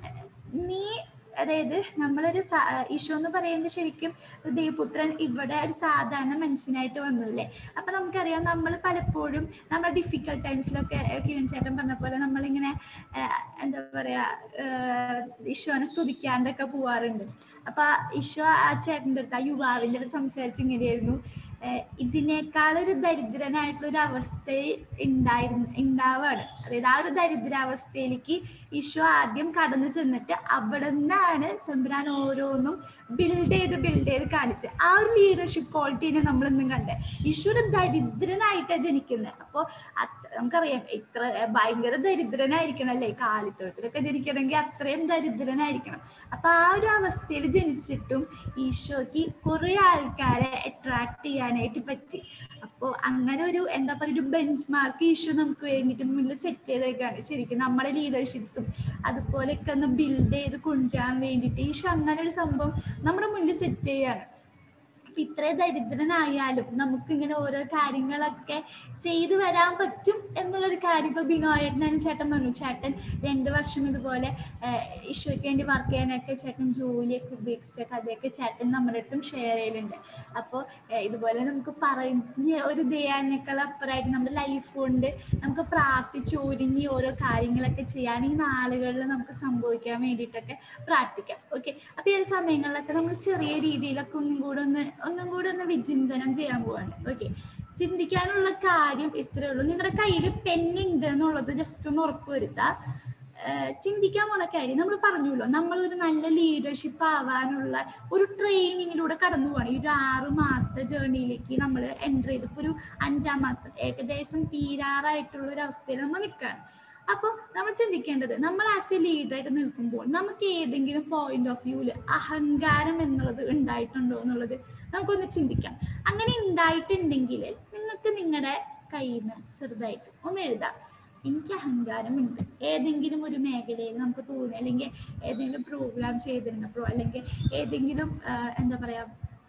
നീ അതായത് നമ്മളൊരു സ- ഏഹ് ഈശോ എന്ന് പറയുന്നത് ശരിക്കും ദൈവപുത്രൻ ഇവിടെ ഒരു സാധാരണ മനുഷ്യനായിട്ട് വന്നുല്ലേ അപ്പൊ നമുക്കറിയാം നമ്മൾ പലപ്പോഴും നമ്മുടെ ഡിഫിക്കൽട്ട് ടൈംസിലൊക്കെ കിരൺ ചേട്ടൻ പറഞ്ഞ പോലെ നമ്മളിങ്ങനെ ഏഹ് എന്താ പറയാ ഏഹ് ഈശോനെ സ്തുതിക്കാണ്ടൊക്കെ പോവാറുണ്ട് അപ്പൊ ഈശോ ആ ചേട്ടൻ്റെ അടുത്ത് ആ യുവാവിൻ്റെ അടുത്ത് സംസാരിച്ച് ഇങ്ങനെയായിരുന്നു ഏഹ് ഇതിനേക്കാൾ ഒരു ദരിദ്രനായിട്ടുള്ള ഒരു അവസ്ഥ ഉണ്ടായിരുന്നു ഉണ്ടാവാണ് അതായത് ആ ഒരു ദരിദ്രാവസ്ഥയിലേക്ക് ഈശോ ആദ്യം കടന്നു ചെന്നിട്ട് അവിടെ നിന്നാണ് തമ്പുരാൻ ഓരോന്നും ബിൽഡ് ചെയ്ത് ബിൽഡ് ചെയ്ത് കാണിച്ച് ആ ഒരു ലീഡർഷിപ്പ് ക്വാളിറ്റീനെ നമ്മൾ ഇന്നും കണ്ടേ ഈശോ ഒരു ദരിദ്രനായിട്ടാണ് ജനിക്കുന്നത് അപ്പോൾ നമുക്കറിയാം ഇത്ര ഭയങ്കര ദരിദ്രനായിരിക്കണം അല്ലേ കാലിത്തൊഴുത്തിലൊക്കെ ജനിക്കണമെങ്കിൽ അത്രയും ദരിദ്രനായിരിക്കണം അപ്പൊ ആ ഒരു അവസ്ഥയിൽ ജനിച്ചിട്ടും ഈശോയ്ക്ക് കുറെ ആൾക്കാരെ അട്രാക്ട് ചെയ്യാനായിട്ട് പറ്റി അപ്പോൾ അങ്ങനെ ഒരു എന്താ പറയുക ഒരു ബെഞ്ച് മാർക്ക് ഈശോ നമുക്ക് വേണ്ടിയിട്ട് മുന്നിൽ സെറ്റ് ചെയ്തേക്കാണ് ശരിക്കും നമ്മുടെ ലീഡർഷിപ്സും അതുപോലെയൊക്കെ ഒന്ന് ബിൽഡ് ചെയ്ത് കൊണ്ടുവരാൻ വേണ്ടിയിട്ട് ഈശോ അങ്ങനെ ഒരു സംഭവം നമ്മുടെ മുന്നിൽ സെറ്റ് ചെയ്യാണ് അപ്പൊ ഇത്രയും ദരിദ്രനായാലും നമുക്ക് ഇങ്ങനെ ഓരോ കാര്യങ്ങളൊക്കെ ചെയ്തു വരാൻ പറ്റും എന്നുള്ളൊരു കാര്യം ഇപ്പൊ ബിനോയേട്ടനും ചേട്ടൻ പറഞ്ഞു ചേട്ടൻ രണ്ട് വർഷം ഇതുപോലെ ഏഹ്, ഈശോയ്ക്ക് വേണ്ടി വർക്ക് ചെയ്യാനൊക്കെ ചേട്ടൻ ജോലിയൊക്കെ ഉപേക്ഷിച്ച കഥയൊക്കെ ചേട്ടൻ നമ്മുടെ അടുത്തും ഷെയർ ചെയ്യലുണ്ട് അപ്പോൾ ഇതുപോലെ നമുക്ക് പറഞ്ഞ് ഒരു ദയാനേക്കാൾ അപ്പുറമായിട്ട് നമ്മുടെ ലൈഫ് കൊണ്ട് നമുക്ക് പ്രാർത്ഥിച്ച് ഒരുങ്ങി ഓരോ കാര്യങ്ങളൊക്കെ ചെയ്യാൻ ഈ നാളുകളിൽ നമുക്ക് സംഭവിക്കാൻ വേണ്ടിയിട്ടൊക്കെ പ്രാർത്ഥിക്കാം ഓക്കെ അപ്പൊ ഈ ഒരു സമയങ്ങളിലൊക്കെ നമ്മൾ ചെറിയ രീതിയിലൊക്കെ ഒന്നും കൂടെ ഒന്ന് ഒന്നും കൂടെ ഒന്ന് വിചിന്തനം ചെയ്യാൻ പോവാണ് ഓക്കെ ചിന്തിക്കാനുള്ള കാര്യം ഇത്രയേ ഉള്ളൂ നിങ്ങളുടെ കയ്യിൽ പെന്നുണ്ട് എന്നുള്ളത് ജസ്റ്റ് ഒന്ന് ഉറപ്പുവരുത്താ ഏഹ് ചിന്തിക്കാൻ പോണ കാര്യം നമ്മൾ പറഞ്ഞല്ലോ നമ്മളൊരു നല്ല ലീഡർഷിപ്പ് ആവാനുള്ള ഒരു ട്രെയിനിങ്ങിലൂടെ കടന്നു പോവാണ് ഈ ഒരു ആറ് മാസത്തെ ജേർണിയിലേക്ക് നമ്മൾ എൻ്റർ ചെയ്ത് ഇപ്പൊ ഒരു അഞ്ചാം മാസത്തെ ഏകദേശം തീരാറായിട്ടുള്ള ഒരു അവസ്ഥയിൽ നമ്മൾ നിൽക്കുകയാണ് അപ്പോൾ നമ്മൾ ചിന്തിക്കേണ്ടത് നമ്മൾ ആസ് എ ലീഡറായിട്ട് നിൽക്കുമ്പോൾ നമുക്ക് ഏതെങ്കിലും പോയിന്റ് ഓഫ് വ്യൂവിൽ അഹങ്കാരം എന്നുള്ളത് ഉണ്ടായിട്ടുണ്ടോ എന്നുള്ളത് നമുക്കൊന്ന് ചിന്തിക്കാം അങ്ങനെ ഉണ്ടായിട്ടുണ്ടെങ്കിൽ നിങ്ങൾക്ക് നിങ്ങളുടെ കയ്യിൽ നിന്ന് ചെറുതായിട്ട് ഒന്ന് എഴുതാം എനിക്ക് അഹങ്കാരമുണ്ട് ഏതെങ്കിലും ഒരു മേഖലയിൽ നമുക്ക് തോന്നി അല്ലെങ്കിൽ ഏതെങ്കിലും പ്രോഗ്രാം ചെയ്തിരുന്നപ്പോഴോ അല്ലെങ്കിൽ ഏതെങ്കിലും ആ, എന്താ പറയാ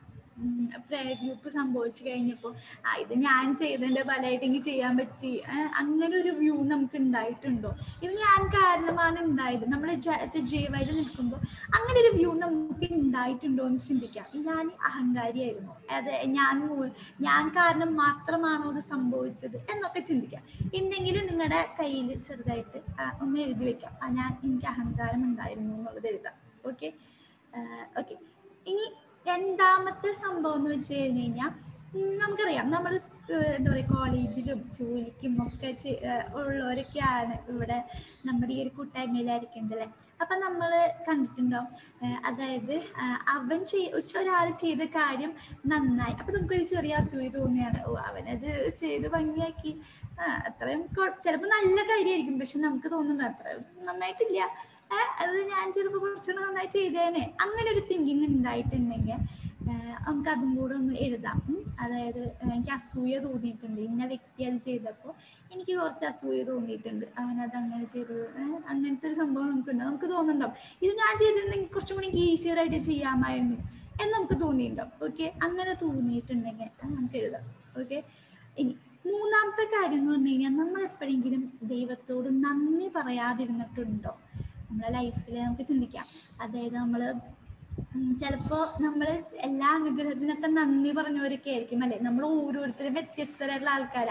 പ്രയർ ഗ്രൂപ്പ് സംഭവിച്ചു കഴിഞ്ഞപ്പോൾ ആ ഇത് ഞാൻ ചെയ്തതിന്റെ ഫലമായിട്ട് എനിക്ക് ചെയ്യാൻ പറ്റി ആ, അങ്ങനെ ഒരു വ്യൂ നമുക്ക് ഉണ്ടായിട്ടുണ്ടോ ഇത് ഞാൻ കാരണമാണ് ഉണ്ടായത് നമ്മൾ ജൈവായിട്ട് നിൽക്കുമ്പോൾ അങ്ങനെ ഒരു വ്യൂ നമുക്ക് ഉണ്ടായിട്ടുണ്ടോ എന്ന് ചിന്തിക്കാം ഞാൻ അഹങ്കാരിയായിരുന്നു അത് ഞാൻ മൂ- ഞാൻ കാരണം മാത്രമാണോ ഇത് സംഭവിച്ചത് എന്നൊക്കെ ചിന്തിക്കാം ഉണ്ടെങ്കിൽ നിങ്ങളുടെ കയ്യിൽ ചെറുതായിട്ട് ആ, ഒന്ന് എഴുതി വെക്കാം ആ ഞാൻ എനിക്ക് അഹങ്കാരം ഉണ്ടായിരുന്നു എന്നുള്ളത് എഴുതാം ഓക്കെ ഓക്കെ ഇനി രണ്ടാമത്തെ സംഭവം എന്ന് വെച്ച് കഴിഞ്ഞ് കഴിഞ്ഞാൽ നമുക്കറിയാം നമ്മൾ എന്താ പറയുക കോളേജിലും ജോലിക്കും ഒക്കെ ചെ- ഏഹ് ഉള്ളവരൊക്കെയാണ് ഇവിടെ നമ്മുടെ ഈ ഒരു കൂട്ടായ്മയിലായിരിക്കുന്നത് അല്ലേ അപ്പം നമ്മൾ കണ്ടിട്ടുണ്ടാവും ഏഹ് അതായത് ആഹ് അവൻ ചെയ് ഒരാൾ ചെയ്ത കാര്യം നന്നായി അപ്പം നമുക്കൊരു ചെറിയ അസൂയ തോന്നിയാണ് ഓ അവനത് ചെയ്ത് ഭംഗിയാക്കി ആ അത്രയും ചിലപ്പോൾ നല്ല കാര്യമായിരിക്കും പക്ഷെ നമുക്ക് തോന്നുന്നു അത്ര നന്നായിട്ടില്ല ഏഹ് അത് ഞാൻ ചിലപ്പോൾ കുറച്ചുകൂടെ നന്നായി ചെയ്തേനെ അങ്ങനെ ഒരു തിങ്കിങ് ഉണ്ടായിട്ടുണ്ടെങ്കിൽ ഏഹ് നമുക്ക് അതും കൂടെ ഒന്ന് എഴുതാം ഉം. അതായത് ഏഹ് എനിക്ക് അസൂയ തോന്നിയിട്ടുണ്ട് ഇന്ന വ്യക്തി അത് ചെയ്തപ്പോൾ എനിക്ക് കുറച്ച് അസൂയ തോന്നിയിട്ടുണ്ട് അവനത് അങ്ങനെ ചെയ്തു ഏഹ് അങ്ങനത്തെ ഒരു സംഭവം നമുക്കുണ്ട് നമുക്ക് തോന്നുന്നുണ്ടാവും ഇത് ഞാൻ ചെയ്തിരുന്നെങ്കിൽ കുറച്ചും കൂടി എനിക്ക് ഈസിയർ ആയിട്ട് ചെയ്യാമായിരുന്നു എന്ന് നമുക്ക് തോന്നിയിട്ടുണ്ടാവും ഓക്കെ അങ്ങനെ തോന്നിയിട്ടുണ്ടെങ്കിൽ അത് നമുക്ക് എഴുതാം ഓക്കെ ഇനി മൂന്നാമത്തെ കാര്യം എന്ന് പറഞ്ഞു കഴിഞ്ഞാൽ നമ്മൾ എപ്പോഴെങ്കിലും ദൈവത്തോട് നന്ദി പറയാതിരുന്നിട്ടുണ്ടോ നമ്മുടെ ലൈഫിൽ നമുക്ക് ചിന്തിക്കാം അതായത് നമ്മൾ ചിലപ്പോൾ നമ്മൾ എല്ലാ അനുഗ്രഹത്തിനൊക്കെ നന്ദി പറഞ്ഞവരൊക്കെ ആയിരിക്കും അല്ലെ നമ്മൾ ഓരോരുത്തരും വ്യത്യസ്തരായിട്ടുള്ള ആൾക്കാരാ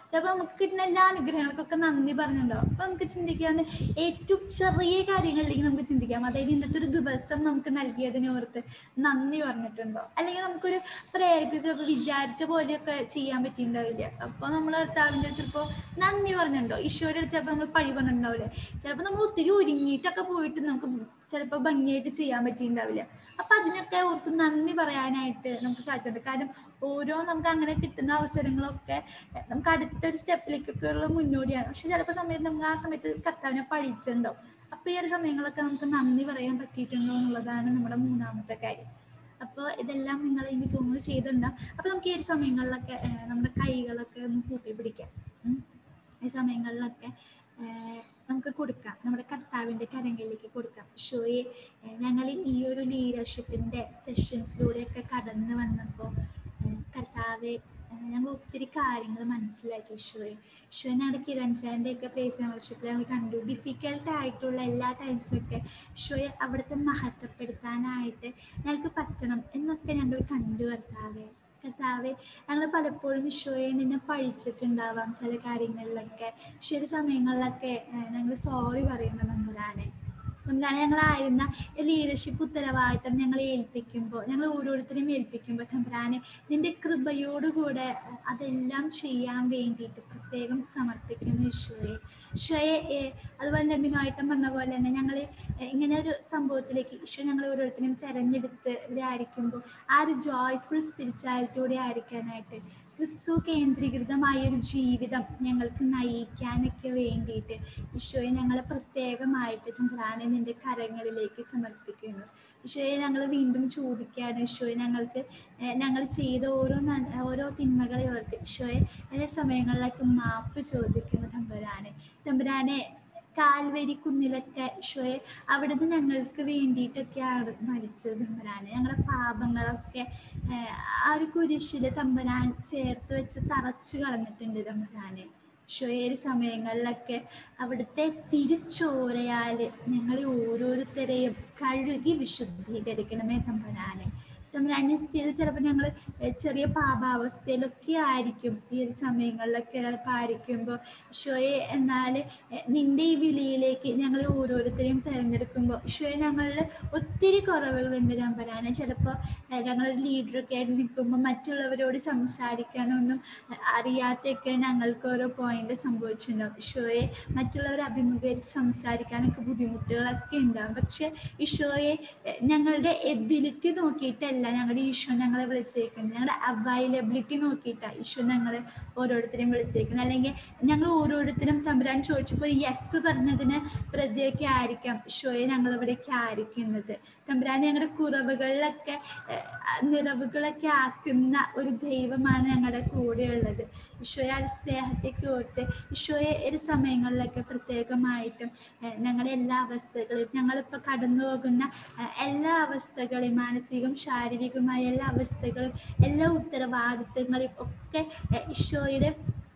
ചിലപ്പോൾ നമുക്ക് കിട്ടുന്ന എല്ലാ അനുഗ്രഹങ്ങൾക്കൊക്കെ നന്ദി പറഞ്ഞിട്ടുണ്ടാവും അപ്പൊ നമുക്ക് ചിന്തിക്കാവുന്ന ഏറ്റവും ചെറിയ കാര്യങ്ങളിലേക്ക് നമുക്ക് ചിന്തിക്കാം അതായത് ഇന്നത്തെ ഒരു ദിവസം നമുക്ക് നൽകിയതിനെ ഓർത്ത് നന്ദി പറഞ്ഞിട്ടുണ്ടോ അല്ലെങ്കിൽ നമുക്കൊരു പ്രേരക്ക് ചിലപ്പോൾ വിചാരിച്ച പോലെയൊക്കെ ചെയ്യാൻ പറ്റിയിട്ടുണ്ടാവില്ല അപ്പൊ നമ്മൾ കർത്താവിൻ്റെ ചിലപ്പോൾ നന്ദി പറഞ്ഞിട്ടുണ്ടോ ഈശോയുടെ ചിലപ്പോൾ നമ്മൾ പഴി പറഞ്ഞിട്ടുണ്ടാവില്ലേ ചിലപ്പോൾ നമ്മൾ ഒത്തിരി ഒരുങ്ങിയിട്ടൊക്കെ പോയിട്ട് നമുക്ക് ചിലപ്പോൾ ഭംഗിയായിട്ട് ചെയ്യാൻ പറ്റിയിട്ടുണ്ടാവില്ല അപ്പൊ അതിനൊക്കെ ഓർത്ത് നന്ദി പറയാനായിട്ട് നമുക്ക് സാധിച്ചിട്ടുണ്ട് കാരണം ഓരോ നമുക്ക് അങ്ങനെ കിട്ടുന്ന അവസരങ്ങളൊക്കെ നമുക്ക് അടുത്തൊരു സ്റ്റെപ്പിലേക്കൊക്കെ ഉള്ള മുന്നോടിയാണ് പക്ഷെ ചിലപ്പോൾ സമയത്ത് നമുക്ക് ആ സമയത്ത് കർത്താവിനെ പഴിച്ചിട്ടുണ്ടാവും അപ്പൊ ഈ ഒരു സമയങ്ങളൊക്കെ നമുക്ക് നന്ദി പറയാൻ പറ്റിയിട്ടുണ്ടോ എന്നുള്ളതാണ് നമ്മുടെ മൂന്നാമത്തെ കാര്യം അപ്പോൾ ഇതെല്ലാം നിങ്ങൾ എനിക്ക് തോന്നുന്നു ചെയ്തിട്ടുണ്ടാവും അപ്പൊ നമുക്ക് ഈ ഒരു സമയങ്ങളിലൊക്കെ ഏഹ്, നമ്മുടെ കൈകളൊക്കെ ഒന്ന് കൂട്ടി പിടിക്കാം ഉം. ഈ സമയങ്ങളിലൊക്കെ ഏഹ്, നമുക്ക് കൊടുക്കാം നമ്മുടെ കർത്താവിൻ്റെ കരങ്ങളിലേക്ക് കൊടുക്കാം ഷോയെ ഞങ്ങൾ ഈ ഒരു ലീഡർഷിപ്പിൻ്റെ സെഷൻസിലൂടെയൊക്കെ കടന്നു വന്നപ്പോൾ കർത്താവെ ഏഹ്, ഞങ്ങൾ ഒത്തിരി കാര്യങ്ങൾ മനസ്സിലാക്കി ഷോയെ ഷോ ഞങ്ങളുടെ കിരൺ ചാൻ്റെ ഒക്കെ പ്ലേസ് വർഷിപ്പിൽ ഞങ്ങൾ കണ്ടു ഡിഫിക്കൽട്ട് ആയിട്ടുള്ള എല്ലാ ടൈംസിലൊക്കെ ഷോയെ അവിടുത്തെ മഹത്വപ്പെടുത്താനായിട്ട് ഞങ്ങൾക്ക് പറ്റണം എന്നൊക്കെ ഞങ്ങൾ കണ്ടു കർത്താവെ കർത്താവെ ഞങ്ങൾ പലപ്പോഴും ഈശോയെ നിന്നെ പഴിച്ചിട്ടുണ്ടാവാം ചില കാര്യങ്ങളിലൊക്കെ ശരി സമയങ്ങളിലൊക്കെ ഞങ്ങൾ സോറി പറയുന്ന നമ്പറാണ് നമ്പറാണ് ഞങ്ങളായിരുന്ന ലീഡർഷിപ്പ് ഉത്തരവാദിത്തം ഞങ്ങളെ ഏൽപ്പിക്കുമ്പോൾ ഞങ്ങൾ ഓരോരുത്തരെയും ഏൽപ്പിക്കുമ്പോൾ തമ്പുരാനെ നിന്റെ കൃപയോടുകൂടെ അഹ് അതെല്ലാം ചെയ്യാൻ വേണ്ടിയിട്ട് പ്രത്യേകം സമർപ്പിക്കുന്നു ഈശോയെ ഈശോയെ ഏഹ് അതുപോലെ നബിനായിട്ടും പറഞ്ഞ പോലെ തന്നെ ഞങ്ങൾ ഇങ്ങനെ ഒരു സംഭവത്തിലേക്ക് ഈശോ ഞങ്ങൾ ഓരോരുത്തരെയും തെരഞ്ഞെടുത്ത് ഇവിടെ ആയിരിക്കുമ്പോൾ ആ ഒരു ജോയ്ഫുൾ സ്പിരിച്വാലിറ്റിയോടെ ആയിരിക്കാനായിട്ട് ക്രിസ്തു കേന്ദ്രീകൃതമായ ഒരു ജീവിതം ഞങ്ങൾക്ക് നയിക്കാനൊക്കെ വേണ്ടിയിട്ട് ഈശോയെ ഞങ്ങളെ പ്രത്യേകമായിട്ട് തമ്പുരാനെ നിന്റെ കരങ്ങളിലേക്ക് സമർപ്പിക്കുന്നു ഈശോയെ ഞങ്ങൾ വീണ്ടും ചോദിക്കുകയാണ് ഈശോയെ ഞങ്ങൾക്ക് ഏഹ് ഞങ്ങൾ ചെയ്ത ഓരോ നന്മ- ഓരോ തിന്മകളെ ഓർത്ത് ഈശോയെ എല്ലാ സമയങ്ങളിലൊക്കെ മാപ്പ് ചോദിക്കുന്നു തമ്പുരാനെ തമ്പുരാനെ കാൽവരി കുന്നിലൊക്കെ ഈശോയെ അവിടുന്ന് ഞങ്ങൾക്ക് വേണ്ടിയിട്ടൊക്കെയാണ് മരിച്ചത് തമ്പുരാനെ ഞങ്ങളുടെ പാപങ്ങളൊക്കെ ഏഹ് ആ ഒരു കുരിശിൽ തമ്പുരാൻ ചേർത്ത് വെച്ച് തറച്ചു കളഞ്ഞിട്ടുണ്ട് തമ്പുരാനെ ഈശോയെ ഒരു സമയങ്ങളിലൊക്കെ അവിടുത്തെ തിരിച്ചോരയാൽ ഞങ്ങളെ ഓരോരുത്തരെയും കഴുകി വിശുദ്ധീകരിക്കണമേ തമ്പുരാനെ തമ്പുരാനെ സ്റ്റിൽ ചിലപ്പോൾ ഞങ്ങൾ ചെറിയ പാപാവസ്ഥയിലൊക്കെ ആയിരിക്കും ഈ ഒരു സമയങ്ങളിലൊക്കെ ചിലപ്പോൾ ആയിരിക്കുമ്പോൾ ഈശോയെ എന്നാൽ നിന്റെ ഈ വിളിയിലേക്ക് ഞങ്ങൾ ഓരോരുത്തരെയും തിരഞ്ഞെടുക്കുമ്പോൾ ഈശോയെ ഞങ്ങളിൽ ഒത്തിരി കുറവുകളുണ്ട് തമ്പുരാനെ ചിലപ്പോൾ ഞങ്ങൾ ലീഡറൊക്കെ ആയിട്ട് നിൽക്കുമ്പോൾ മറ്റുള്ളവരോട് സംസാരിക്കാനൊന്നും അറിയാത്തൊക്കെ ഞങ്ങൾക്ക് ഓരോ പോയിന്റ് സംഭവിച്ചിട്ടുണ്ടാവും ഈശോയെ മറ്റുള്ളവരെ അഭിമുഖീകരിച്ച് സംസാരിക്കാനൊക്കെ ബുദ്ധിമുട്ടുകളൊക്കെ ഉണ്ടാവും പക്ഷെ ഈശോയെ എഹ്, ഞങ്ങളുടെ എബിലിറ്റി നോക്കിയിട്ടല്ല ഞങ്ങളുടെ ഈശോ ഞങ്ങളെ വിളിച്ചേക്കുന്നത് ഞങ്ങളുടെ അവൈലബിലിറ്റി നോക്കിയിട്ടാണ് ഈശോ ഞങ്ങളെ ഓരോരുത്തരെയും വിളിച്ചേക്കുന്നത് അല്ലെങ്കിൽ ഞങ്ങൾ ഓരോരുത്തരും തമ്പുരാൻ ചോദിച്ചപ്പോൾ യെസ് പറഞ്ഞതിന് പ്രതിയൊക്കെ ആയിരിക്കാം ഈശോയെ ഞങ്ങൾ ഇവിടേക്ക് ആയിരിക്കുന്നത് തമ്പുരാൻ ഞങ്ങളുടെ കുറവുകളിലൊക്കെ ഏഹ്, നിറവുകളൊക്കെ ആക്കുന്ന ഒരു ദൈവമാണ് ഞങ്ങളുടെ കൂടെയുള്ളത് ഈശോയെ ആ ഒരു സ്നേഹത്തേക്ക് ഓർത്ത് ഈശോയെ ഒരു സമയങ്ങളിലൊക്കെ പ്രത്യേകമായിട്ടും ഏഹ്, ഞങ്ങളുടെ എല്ലാ അവസ്ഥകളെയും ഞങ്ങളിപ്പോൾ കടന്നു പോകുന്ന ഏഹ്, എല്ലാ അവസ്ഥകളെയും മാനസികം ശാരീരികമായ എല്ലാ അവസ്ഥകളും എല്ലാ ഉത്തരവാദിത്തങ്ങളെയും ഒക്കെ ഏഹ്, ഈശോയുടെ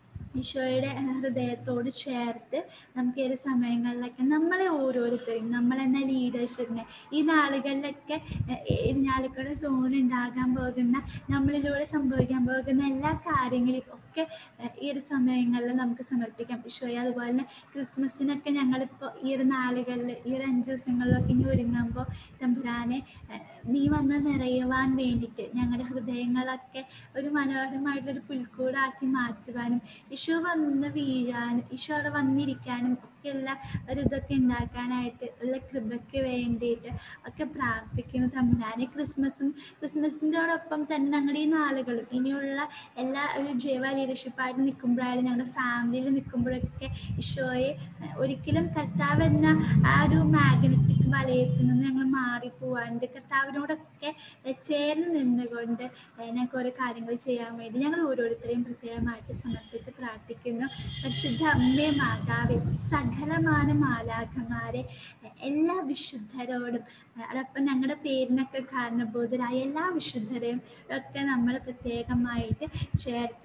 ഈശോയുടെ ഹൃദയത്തോട് ചേർത്ത് നമുക്ക് ഈ ഒരു സമയങ്ങളിലൊക്കെ നമ്മളെ ഓരോരുത്തരെയും നമ്മളെന്ന ലീഡർഷിപ്പിനെ ഈ നാളുകളിലൊക്കെ ഇരിഞ്ഞാലക്കുട സോൺ ഉണ്ടാകാൻ പോകുന്ന നമ്മളിലൂടെ സംഭവിക്കാൻ പോകുന്ന എല്ലാ കാര്യങ്ങളും ഒക്കെ ഏഹ്, ഈ ഒരു സമയങ്ങളിൽ നമുക്ക് സമർപ്പിക്കാം ഈശോയെ അതുപോലെ തന്നെ ക്രിസ്മസിനൊക്കെ ഞങ്ങളിപ്പോൾ ഈ ഒരു നാളുകളിൽ ഈ ഒരു അഞ്ച് ദിവസങ്ങളിലൊക്കെ ഇനി ഒരുങ്ങുമ്പോൾ തമ്പുരാനെ ഏഹ്, നീ വന്ന് നിറയുവാൻ വേണ്ടിയിട്ട് ഞങ്ങളുടെ ഹൃദയങ്ങളൊക്കെ ഒരു മനോഹരമായിട്ടൊരു പുൽക്കൂടാക്കി മാറ്റുവാനും ഈശോ വന്ന് വീഴാനും ഈശോ അവിടെ വന്നിരിക്കാനും ഒക്കെയുള്ള ഒരു ഇതൊക്കെ ഉണ്ടാക്കാനായിട്ട് ഉള്ള കൃപയ്ക്ക് വേണ്ടിയിട്ട് ഒക്കെ പ്രാർത്ഥിക്കുന്നു തമ്പുരാനെ ക്രിസ്മസും ക്രിസ്മസിൻ്റെയോടൊപ്പം തന്നെ ഞങ്ങളുടെ ഈ നാളുകളും ഇനിയുള്ള എല്ലാ ഒരു ജൈവ ലീഡർഷിപ്പായിട്ട് നിൽക്കുമ്പോഴായാലും ഞങ്ങളുടെ ഫാമിലിയിൽ നിൽക്കുമ്പോഴൊക്കെ ഈശോയെ ഏഹ്, ഒരിക്കലും കർത്താവ് എന്ന ആ ഒരു മാഗ്നറ്റിക് വലയത്തിൽ നിന്ന് ഞങ്ങൾ മാറിപ്പോവാണ്ട് കർത്താവിനോടൊക്കെ ഏഹ്, ചേർന്ന് നിന്നുകൊണ്ട് ഏഹ്, ഞങ്ങൾക്ക് ഓരോ കാര്യങ്ങൾ ചെയ്യാൻ വേണ്ടി ഞങ്ങൾ ഓരോരുത്തരെയും പ്രത്യേകമായിട്ട് സമർപ്പിച്ച് പ്രാർത്ഥിക്കുന്നു പരിശുദ്ധ അമ്മേ മാതാവേ സകലമാന മാലാഖമാരെ ഏഹ്, എല്ലാ വിശുദ്ധരോടും ഏഹ്, അതോടൊപ്പം ഞങ്ങളുടെ പേരിനൊക്കെ കാരണബോധരായ എല്ലാ വിശുദ്ധരെയും ഒക്കെ നമ്മൾ പ്രത്യേകമായിട്ട് ചേർത്ത് വെച്ചുകൊണ്ട്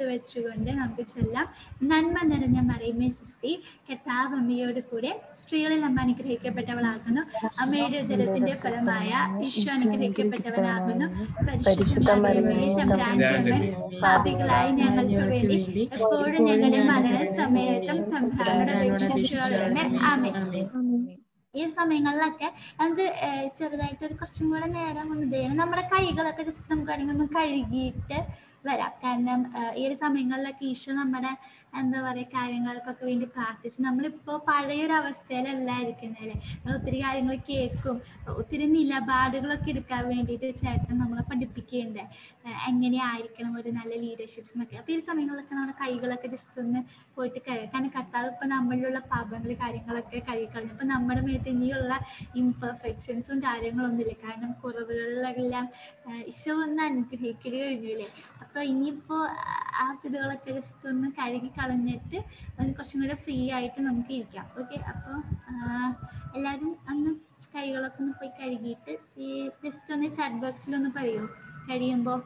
കൊണ്ട് നമുക്ക് ചൊല്ലാം നന്മ നിറഞ്ഞ മറിയമേ സുസ്തി കർത്താവ് അമ്മയോട് കൂടെ സ്ത്രീകളിൽ അമ്മ അനുഗ്രഹിക്കപ്പെട്ടവളാകുന്നു അമ്മയുടെ ഉദരത്തിന്റെ ഫലമായ ഈശോ അനുഗ്രഹിക്കപ്പെട്ടവനാകുന്നു പരിശുദ്ധ മറിയമേ തമ്പുരാന്റെ അമ്മ പാപികളായി ഞങ്ങൾക്ക് വേണ്ടി എപ്പോഴും ഞങ്ങളുടെ മരണ സമയത്തും തമ്പുരാനോട് അപേക്ഷിച്ചുകൊള്ളണമേ ആമേ ഈ സമയങ്ങളിലൊക്കെ നമുക്ക് ഏഹ് ചെറുതായിട്ട് ഒരു കുറച്ചും കൂടെ നേരം ഒന്ന് ദൈവം നമ്മുടെ കൈകളൊക്കെ ജസ്റ്റ് നമുക്ക് വേണമെങ്കിൽ ഒന്ന് കഴുകിയിട്ട് വരാം കാരണം ഏഹ് ഈ ഒരു സമയങ്ങളിലൊക്കെ ഈശോ നമ്മുടെ എന്താ പറയുക കാര്യങ്ങൾക്കൊക്കെ വേണ്ടി പ്രാർത്ഥിച്ച് നമ്മളിപ്പോൾ പഴയൊരു അവസ്ഥയിലല്ല ഇരിക്കുന്നതല്ലേ നമ്മൾ ഒത്തിരി കാര്യങ്ങൾ കേൾക്കും ഒത്തിരി നിലപാടുകളൊക്കെ എടുക്കാൻ വേണ്ടിയിട്ട് ചേട്ടൻ നമ്മളെ പഠിപ്പിക്കേണ്ടത് എങ്ങനെയായിരിക്കണം ഒരു നല്ല ലീഡർഷിപ്സ് എന്നൊക്കെ അപ്പോൾ ഈ സമയങ്ങളിലൊക്കെ നമ്മുടെ കൈകളൊക്കെ ജസ്റ്റ് ഒന്ന് പോയിട്ട് കഴുകുക കാരണം കർത്താവ് ഇപ്പം നമ്മളിലുള്ള പാപങ്ങൾ കാര്യങ്ങളൊക്കെ കഴുകിക്കളഞ്ഞു അപ്പം നമ്മുടെ മേത്ത് ഇനിയുള്ള ഇംപെർഫെക്ഷൻസും കാര്യങ്ങളൊന്നുമില്ല കാരണം കുറവുകളിലെല്ലാം ആഹ് ഈശോ ഒന്ന് അനുഗ്രഹിക്കൽ കഴിഞ്ഞില്ലേ അപ്പോൾ ഇനിയിപ്പോൾ ആ ഇതുകളൊക്കെ ജസ്റ്റ് ഒന്ന് കഴുകി കളഞ്ഞിട്ട് ഒന്ന് കുറച്ചും കൂടെ ഫ്രീ ആയിട്ട് നമുക്ക് ഇരിക്കാം ഓക്കെ അപ്പോൾ എല്ലാവരും അന്ന് കൈകളൊക്കെ ഒന്ന് പോയി കഴുകിയിട്ട് ഈ ജസ്റ്റ് ഒന്ന് ചാറ്റ് ബോക്സിൽ ഒന്ന് പറയുമോ കഴിയുമ്പോൾ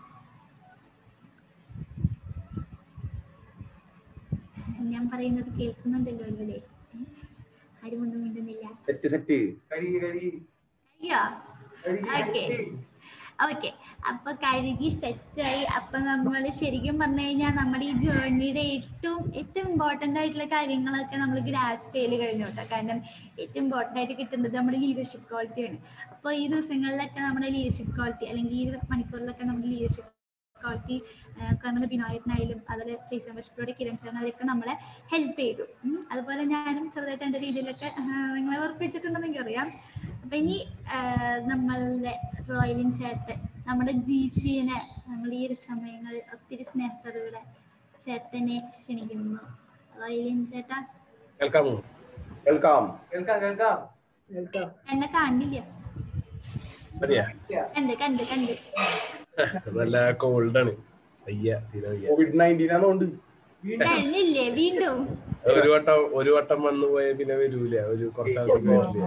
ഞാൻ പറയുന്നത് കേൾക്കുന്നുണ്ടല്ലോ ഇവിടെ ആരും ഒന്നും മിണ്ടുന്നില്ല സെറ്റ് സെറ്റ് കഴുകി കഴുകി അയ്യോ ഓക്കെ ഓക്കെ അപ്പൊ കഴുകി സെറ്റായി അപ്പൊ നമ്മൾ ശരിക്കും പറഞ്ഞു കഴിഞ്ഞാൽ നമ്മുടെ ഈ ജേർണിയുടെ ഏറ്റവും ഏറ്റവും ഇമ്പോർട്ടൻ്റ് ആയിട്ടുള്ള കാര്യങ്ങളൊക്കെ നമ്മൾ ഗ്രാസ്പ് ചെയ്ത് കഴിഞ്ഞു കേട്ടോ കാരണം ഏറ്റവും ഇമ്പോർട്ടൻ്റ് ആയിട്ട് കിട്ടുന്നത് നമ്മുടെ ലീഡർഷിപ്പ് ക്വാളിറ്റിയാണ് അപ്പോൾ ഈ ദിവസങ്ങളിലൊക്കെ നമ്മുടെ ലീഡർഷിപ്പ് ക്വാളിറ്റി അല്ലെങ്കിൽ ഈ മണിക്കൂറിലൊക്കെ നമ്മുടെ ലീഡർഷിപ്പ് ക്വാളിറ്റി കാരണം ബിനോയത്തിനായാലും അതുപോലെ ഫേസ് മെമ്പർഷിപ്പിലൂടെ കിരൺ ചേർന്ന് അവരൊക്കെ നമ്മളെ ഹെൽപ്പ് ചെയ്തു ഉം. അതുപോലെ ഞാനും ചെറുതായിട്ട് എൻ്റെ രീതിയിലൊക്കെ ആ, നിങ്ങളെ ഉറപ്പിച്ചിട്ടുണ്ടെന്ന് എനിക്കറിയാം അപ്പൊ ഇനി ആ, നമ്മളുടെ റോയലിൻ ചേട്ടൻ നമ്മുടെ ജി സിനെ നമ്മൾ ഈ ഒരു സമയങ്ങളിൽ ഒത്തിരി സ്നേഹത്തോടുകൂടെ ചേട്ടനെ ക്ഷണിക്കുന്നു റോയലിൻ ചേട്ടാ കേൾക്കാമോ കേൾക്കാം കേൾക്കാം കേൾക്കാം എന്നെ കാണില്ല മതിയാ കണ്ട് കണ്ട് കണ്ട് നല്ല കോൾഡാണ് വയ്യ തീരെ വയ്യ കോവിഡ് നയൻറ്റീൻ ആണെന്നുണ്ട് കഴിഞ്ഞില്ലേ വീണ്ടും ഒരു വട്ടം ഒരു വട്ടം വന്നു പോയ പിന്നെ വരൂല ഒരു കുറച്ചാളത്തേക്ക് വരില്ല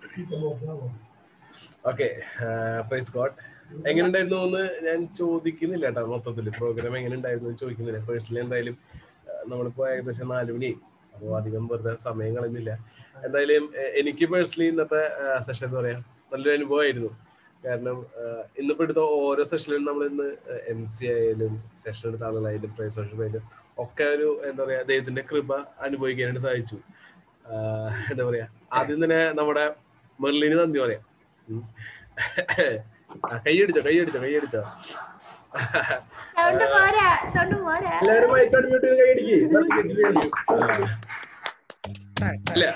ഓക്കെ പ്രൈസ് ഗോഡ് എങ്ങനെയുണ്ടായിരുന്നു എന്ന് ഞാൻ ചോദിക്കുന്നില്ല കേട്ടോ മൊത്തത്തിൽ പ്രോഗ്രാം എങ്ങനെ ഉണ്ടായിരുന്നു എന്ന് ചോദിക്കുന്നില്ല പേഴ്സണലി എന്തായാലും ആ, നമ്മളിപ്പോ ഏകദേശം നാല് മണി അപ്പോൾ അധികം വെറുതെ സമയം കളയുന്നില്ല എന്തായാലും എ- എനിക്ക് പേഴ്സണലി ഇന്നത്തെ സെഷൻ എന്താ പറയാ നല്ലൊരു അനുഭവമായിരുന്നു കാരണം ആ, ഇന്നിപ്പോ എടുത്ത ഓരോ സെഷനിലും നമ്മൾ ഇന്ന് എം സി ആയാലും സെഷൻ എടുത്ത ആളുകളായാലും പ്രൈസ് ആയാലും ഒക്കെ ഒരു എന്താ പറയാ ദൈവത്തിന്റെ കൃപ അനുഭവിക്കാനായിട്ട് സാധിച്ചു ആ, എന്താ പറയാ ആദ്യം തന്നെ നമ്മുടെ മെർലിന് നന്ദി പറയാം ഉം. ആ, കൈയടിച്ചോ കൈയടിച്ചോ കൈയടിച്ചോ സൗണ്ട് പോരാ സൗണ്ട് പോരാ എല്ലാവരും മൈക്ക് അടിഞ്ഞിട്ട് കൈയടിക്ക് ഇല്ല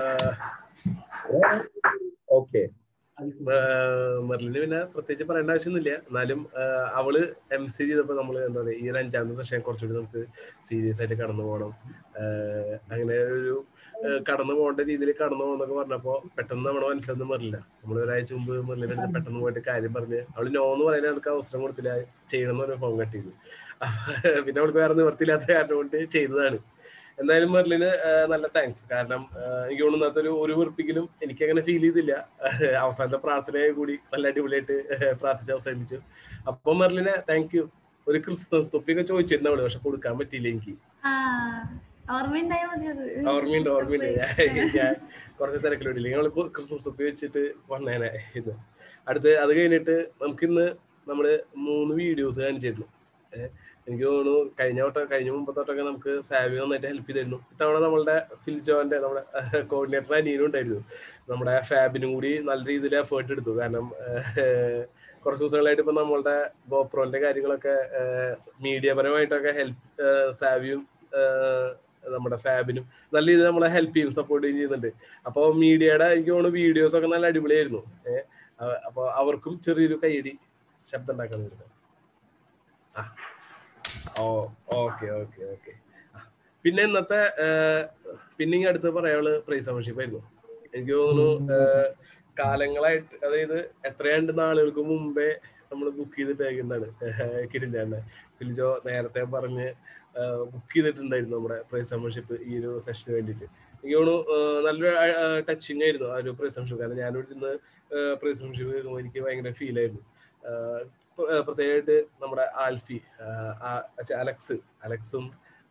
ഓക്കെ മെർലിന് പിന്നെ പ്രത്യേകിച്ച് പറയേണ്ട ആവശ്യമൊന്നുമില്ല എന്നാലും ആ, അവള് എം സി ചെയ്തപ്പോ നമ്മള് എന്താ പറയാ ഈ ഒരു അഞ്ചാമത്തെ സെഷൻ കുറച്ചുകൂടി നമുക്ക് സീരിയസ് ആയിട്ട് കടന്നു പോകണം ആ, അങ്ങനെ ഒരു ആ, കടന്നു പോകേണ്ട രീതിയിൽ കടന്നു പോകുന്നൊക്കെ പറഞ്ഞപ്പോ പെട്ടെന്ന് നമ്മുടെ മനസ്സിലൊന്നും മെറില്ല നമ്മൾ ഒരാഴ്ച മുമ്പ് മെറിലിന്റെ അടുത്ത് പെട്ടെന്ന് പോയിട്ട് കാര്യം പറഞ്ഞ് അവള് നോ എന്ന് പറയാൻ അവൾക്ക് അവസരം കൊടുത്തില്ല ചെയ്യണം എന്ന് പറഞ്ഞ ഫോൺ കട്ട് ചെയ്തു അപ്പൊ പിന്നെ അവൾക്ക് വേറെ നിവർത്തിയില്ലാത്ത കാരണം കൊണ്ട് ചെയ്തതാണ് എന്തായാലും മെർലിന് നല്ല താങ്ക്സ് കാരണം ആ, എനിക്ക് തോന്നുന്നു ഇന്നത്തെ ഒരു ഒരു വെറുപ്പിക്കലും എനിക്ക് അങ്ങനെ ഫീൽ ചെയ്തില്ല അവസാനത്തെ പ്രാർത്ഥനയായി കൂടി നല്ല അടിപൊളിയായിട്ട് പ്രാർത്ഥിച്ച് അവസാനിപ്പിച്ചു അപ്പൊ മെർലിനെ താങ്ക് യു ഒരു ക്രിസ്മസ് തൊപ്പിയൊക്കെ ചോദിച്ചിരുന്നു അവള് പക്ഷെ കൊടുക്കാൻ പറ്റിയില്ല എനിക്ക് ആ ഓർമ്മയുണ്ടായാൽ മതി അത് ഓർമ്മയുണ്ട് ഓർമ്മയുണ്ട് ഞാൻ- ഞാൻ കുറച്ച് തിരക്കിലോട്ടില്ല ഞങ്ങൾ ക്രിസ്മസ് തൊപ്പി വെച്ചിട്ട് വന്നേനെ ഇന്ന് അടുത്ത് അത് കഴിഞ്ഞിട്ട് നമുക്കിന്ന് നമ്മള് മൂന്ന് വീഡിയോസ് കാണിച്ചിരുന്നു ഏഹ് എനിക്ക് തോന്നുന്നു കഴിഞ്ഞ വട്ടം കഴിഞ്ഞ മുമ്പത്തോട്ടൊക്കെ നമുക്ക് സാവി നന്നായിട്ട് ഹെൽപ്പ് ചെയ്തിരുന്നു ഇത്തവണ നമ്മളുടെ ഫിൽജോന്റെ നമ്മുടെ കോർഡിനേറ്റർ അനിയനും ഉണ്ടായിരുന്നു നമ്മുടെ ഫാബിനും കൂടി നല്ല രീതിയിൽ എഫേർട്ട് എടുത്തു കാരണം ഏഹ്, കുറച്ച് ദിവസങ്ങളായിട്ട് ഇപ്പൊ നമ്മളുടെ ഗോപ്രോന്റെ കാര്യങ്ങളൊക്കെ മീഡിയ പരമായിട്ടൊക്കെ ഹെൽപ്പ് സാവിയും ഏഹ്, നമ്മുടെ ഫാബിനും നല്ല രീതിയിൽ നമ്മളെ ഹെൽപ്പ് ചെയ്യും സപ്പോർട്ട് ചെയ്യും ചെയ്യുന്നുണ്ട് അപ്പോൾ മീഡിയയുടെ എനിക്ക് തോന്നുന്നു വീഡിയോസ് ഒക്കെ നല്ല അടിപൊളിയായിരുന്നു ഏഹ് അപ്പോൾ അവർക്കും ചെറിയൊരു കൈയടി ശബ്ദം ഉണ്ടാക്കാൻ വേണ്ടി ആ ഓ ഓക്കെ ഓക്കെ ഓക്കെ പിന്നെ ഇന്നത്തെ ഏഹ്, പിന്നെ ഇങ്ങ് അടുത്ത് പറയാനുള്ളത് പ്രൈസ് മെമ്പർഷിപ്പ് ആയിരുന്നു എനിക്ക് തോന്നുന്നു ഏഹ്, കാലങ്ങളായിട്ട് അതായത് എത്രയാണ്ട് നാളുകൾക്ക് മുമ്പേ നമ്മൾ ബുക്ക് ചെയ്തിട്ടേക്കുന്നതാണ് കിരിഞ്ഞാണ്ട് ഫിലിജോ നേരത്തെ പറഞ്ഞ് ബുക്ക് ചെയ്തിട്ടുണ്ടായിരുന്നു നമ്മുടെ പ്രൈസ് മെമ്പർഷിപ്പ് ഈ ഒരു സെഷന് വേണ്ടിയിട്ട് എനിക്ക് തോന്നുന്നു ഏഹ്, നല്ലൊരു ടച്ചിങ് ആയിരുന്നു ആ ഒരു പ്രൈസ് മെമ്പർഷിപ്പ് കാരണം ഞാനിവിടെ നിന്ന് പ്രൈസ് മെമ്പർഷിപ്പ് കേൾക്കുമ്പോൾ എനിക്ക് ഭയങ്കര ഫീൽ ആയിരുന്നു ഏഹ്, പ്ര- ഏഹ് പ്രത്യേകമായിട്ട് നമ്മുടെ ആൽഫി ആഹ് ആ- അച്ഛ അലക്സ് അലക്സും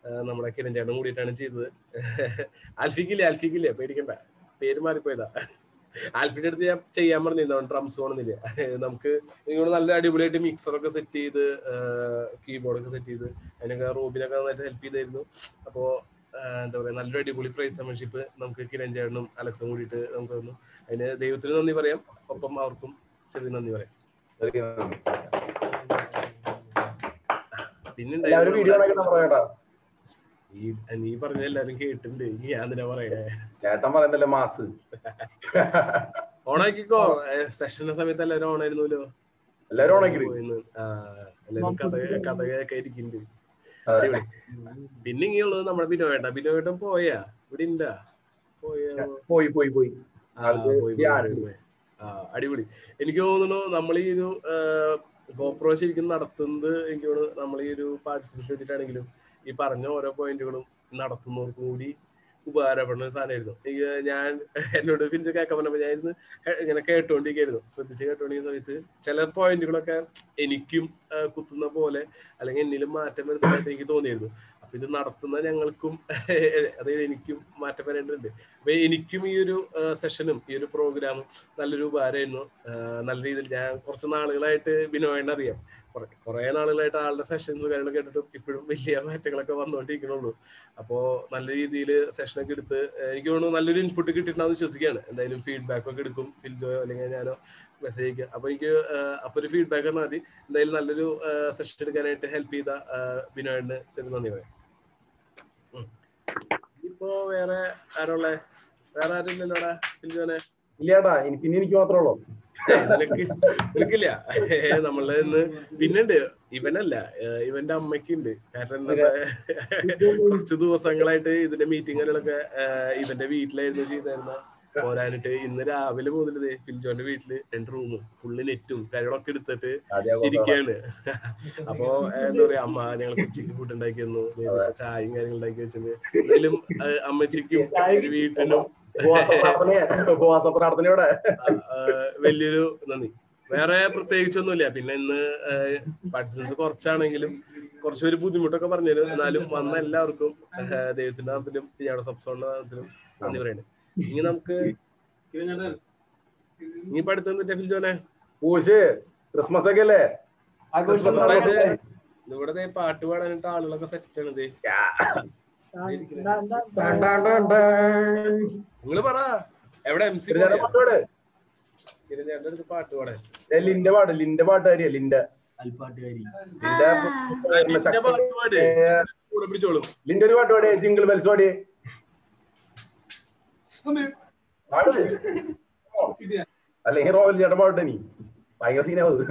നമ്മുടെ കിരൺ ചേട്ടൻ കൂടിയിട്ടാണ് ചെയ്തത് ആൽഫിക്കില്ലേ ആൽഫിക്കില്ലേ പേടിക്കണ്ട പേര് മാറിപ്പോയതാ ആൽഫിന്റെ അടുത്ത് ഞാൻ ചെയ്യാൻ പറഞ്ഞിരുന്നു ഡ്രംസ് വേണമെന്നില്ല നമുക്ക് നിങ്ങൾ നല്ല അടിപൊളിയായിട്ട് മിക്സർ ഒക്കെ സെറ്റ് ചെയ്ത് കീബോർഡ് ഒക്കെ സെറ്റ് ചെയ്ത് അതിനൊക്കെ റൂബിനൊക്കെ നന്നായിട്ട് ഹെൽപ്പ് ചെയ്തായിരുന്നു അപ്പോ എന്താ പറയാ നല്ലൊരു അടിപൊളി പ്രൈസ് ചാമ്പ്യൻഷിപ്പ് നമുക്ക് കിരൺ ചേട്ടനും അലക്സും കൂടിയിട്ട് നമുക്ക് തന്നു അതിന് ദൈവത്തിന് നന്ദി പറയാം ഒപ്പം അവർക്കും ചെറിയ നന്ദി പറയാം പിന്നെ എല്ലാവരും വീഡിയോ ഉണ്ടായിരുന്നു ഈ നീ പറഞ്ഞ എല്ലാരും കേട്ടിട്ടുണ്ട് ഇനി ഞാൻ എന്തിനാ പറയണേ ചേട്ടൻ പറയുന്നല്ലേ മാസ് ഓണാക്കിക്കോ സെഷന്റെ സമയത്ത് എല്ലാരും ഓണായിരുന്നല്ലോ എല്ലാരും ഓണാക്കി ആ എല്ലാരും കഥ കഥയൊക്കെ ഇരിക്കുന്നുണ്ട് അടിപൊളി പിന്നെ ഇങ്ങനെയുള്ളത് നമ്മുടെ ബിനോവേട്ട ബിനോവേട്ടൻ പോയാ ഇവിടെ ഉണ്ടാ പോയാ പോയി പോയി പോയി ആ, പോയി, പോയി, പോയി, പോയി. ആ, അടിപൊളി എനിക്ക് തോന്നുന്നു നമ്മൾ ഈ ഒരു ഗോപ്രോ ശരിക്കും നടത്തുന്നത് എനിക്ക് തോന്നുന്നു നമ്മൾ ഈ ഒരു പാർട്ടിസിപ്പേഷൻ വെച്ചിട്ടാണെങ്കിലും ഈ പറഞ്ഞ ഓരോ പോയിന്റുകളും നടത്തുന്നവർക്കും കൂടി ഉപകാരപ്പെടുന്ന ഒരു സാധനമായിരുന്നു എനിക്ക് ഞാൻ എന്നോട് പിന്നെ കേൾക്കാൻ പറഞ്ഞപ്പോ ഞാൻ ഇരുന്ന് കേ- ഇങ്ങനെ കേട്ടോണ്ടിരിക്കായിരുന്നു ശ്രദ്ധിച്ച് കേട്ടോണ്ടിരിക്കുന്ന സമയത്ത് ചില പോയിന്റുകളൊക്കെ എനിക്കും ആ, കുത്തുന്ന പോലെ അല്ലെങ്കിൽ എന്നിലും മാറ്റം വരുന്നതായിട്ട് എനിക്ക് തോന്നിയിരുന്നു അപ്പൊ ഇത് നടത്തുന്ന ഞങ്ങൾക്കും അതായത് എനിക്കും മാറ്റം വരേണ്ടതുണ്ട് അപ്പൊ എനിക്കും ഈ ഒരു സെഷനും ഈ ഒരു പ്രോഗ്രാമും നല്ലൊരു ഉപകാരമായിരുന്നു ആ, നല്ല രീതിയിൽ ഞാൻ കുറച്ച് നാളുകളായിട്ട് ബിനോയനെ അറിയാം കുറെ കുറെ നാളുകളായിട്ട് ആളുടെ സെഷൻസ് കാര്യങ്ങളൊക്കെ കേട്ടിട്ടും ഇപ്പോഴും വലിയ മാറ്റങ്ങളൊക്കെ വന്നുകൊണ്ടിരിക്കണുള്ളൂ അപ്പോ നല്ല രീതിയിൽ സെഷനൊക്കെ എടുത്ത് ആ, എനിക്ക് തോന്നുന്നു നല്ലൊരു ഇൻപുട്ട് കിട്ടിയിട്ടുണ്ടെന്ന് വിശ്വസിക്കുകയാണ് എന്തായാലും ഫീഡ്ബാക്ക് ഒക്കെ എടുക്കും ഫിൽജോയോ അല്ലെങ്കിൽ ഞാനോ മെസ്സേജ് അയക്കുക അപ്പൊ എനിക്ക് ആ, അപ്പൊ ഒരു ഫീഡ്ബാക്ക് എന്നാൽ മതി എന്തായാലും നല്ലൊരു സെഷൻ എടുക്കാനായിട്ട് ഹെൽപ്പ് ചെയ്ത ആ, ബിനോയിന് ചെറിയ നന്ദി പറയാം ഉം. ഇപ്പോ വേറെ ആരുള്ള വേറെ ആരില്ലല്ലോടാ ഫിൽജോനെ ഇല്ലാടാ എനിക്ക് ഇനി എനിക്ക് മാത്രമേ ഉള്ളൂ ഏയ് നിനക്ക് നിനക്കില്ല ഏ, നമ്മള് ഇന്ന് പിന്നുണ്ട് ഇവനല്ല ഏ, ഇവന്റെ അമ്മയ്ക്കുണ്ട് കാരണം എന്താ കുറച്ച് ദിവസങ്ങളായിട്ട് ഇതിന്റെ മീറ്റിങ്ങുകളൊക്കെ ഇവന്റെ വീട്ടിലായിരുന്നു ചെയ്തായിരുന്ന പോരാനിട്ട് ഇന്ന് രാവിലെ മുതൽ ദേ ഫിൽജോന്റെ വീട്ടില് രണ്ട് റൂമും ഫുള്ള് നെറ്റും കാര്യങ്ങളൊക്കെ എടുത്തിട്ട് ഇരിക്കുകയാണ് അപ്പൊ ഏ, എന്താ പറയാ അമ്മ ഞങ്ങൾ ഉച്ചയ്ക്ക് ഫുഡ് ഉണ്ടാക്കി തന്നു ദേ ഇപ്പൊ ചായയും കാര്യങ്ങളും ഉണ്ടാക്കി വെച്ചിട്ടുണ്ട് എന്തായാലും ഏ, അമ്മച്ചിക്കും ഒരു വീട്ടിനും ഉപവാസ പ്രാർത്ഥനയോടെ ആ, വലിയൊരു നന്ദി വേറെ പ്രത്യേകിച്ചൊന്നുമില്ല പിന്നെ ഇന്ന് പാർട്ടിസിപ്പൻസ് കുറച്ചാണെങ്കിലും കുറച്ചുപേര് ബുദ്ധിമുട്ടൊക്കെ പറഞ്ഞുതരും എന്നാലും വന്ന എല്ലാവർക്കും ആ, ദൈവത്തിന്റെ നാമത്തിലും ഞങ്ങളുടെ സബ്സോണിന്റെ നാമത്തിലും നന്ദി പറയണേ ഇനി നമുക്ക് ഇനി ഇപ്പൊ അടുത്ത് എന്നിട്ട് ഫിൽജോനെ പൂശ് ക്രിസ്മസ് ഒക്കെ അല്ലേ ക്രിസ്മസ് ആയിട്ട് ഇവിടെ ദേ പാട്ട് പാടാനായിട്ട് ആളുകളൊക്കെ സെറ്റ് ആണ് ദേ നിങ്ങള് പറ എവിടെ എം സി കിരഞ്ഞേട്ടൻ പാട്ട് പാട്. കിരഞ്ഞേട്ടൻ്റെ അടുത്ത് പാട്ട് പാടാൻ ഏ, ലിന്റെ പാട് ലിന്റെ പാട്ടുകാരിയാ ലിന്റെ ലിന്റെ ലിന്റെ പാട്ട് പാട്. കൂടെ പിടിച്ചോളും ലിന്റെ ഒരു പാട്ട് പാടിയേ ജിംഗിൾ ബെൽസ് പാടിയേ പാട്. അല്ലെങ്കിൽ റോയൽ ചേട്ടൻ പാട്ടെ നീ ഭയങ്കര സീനാവത്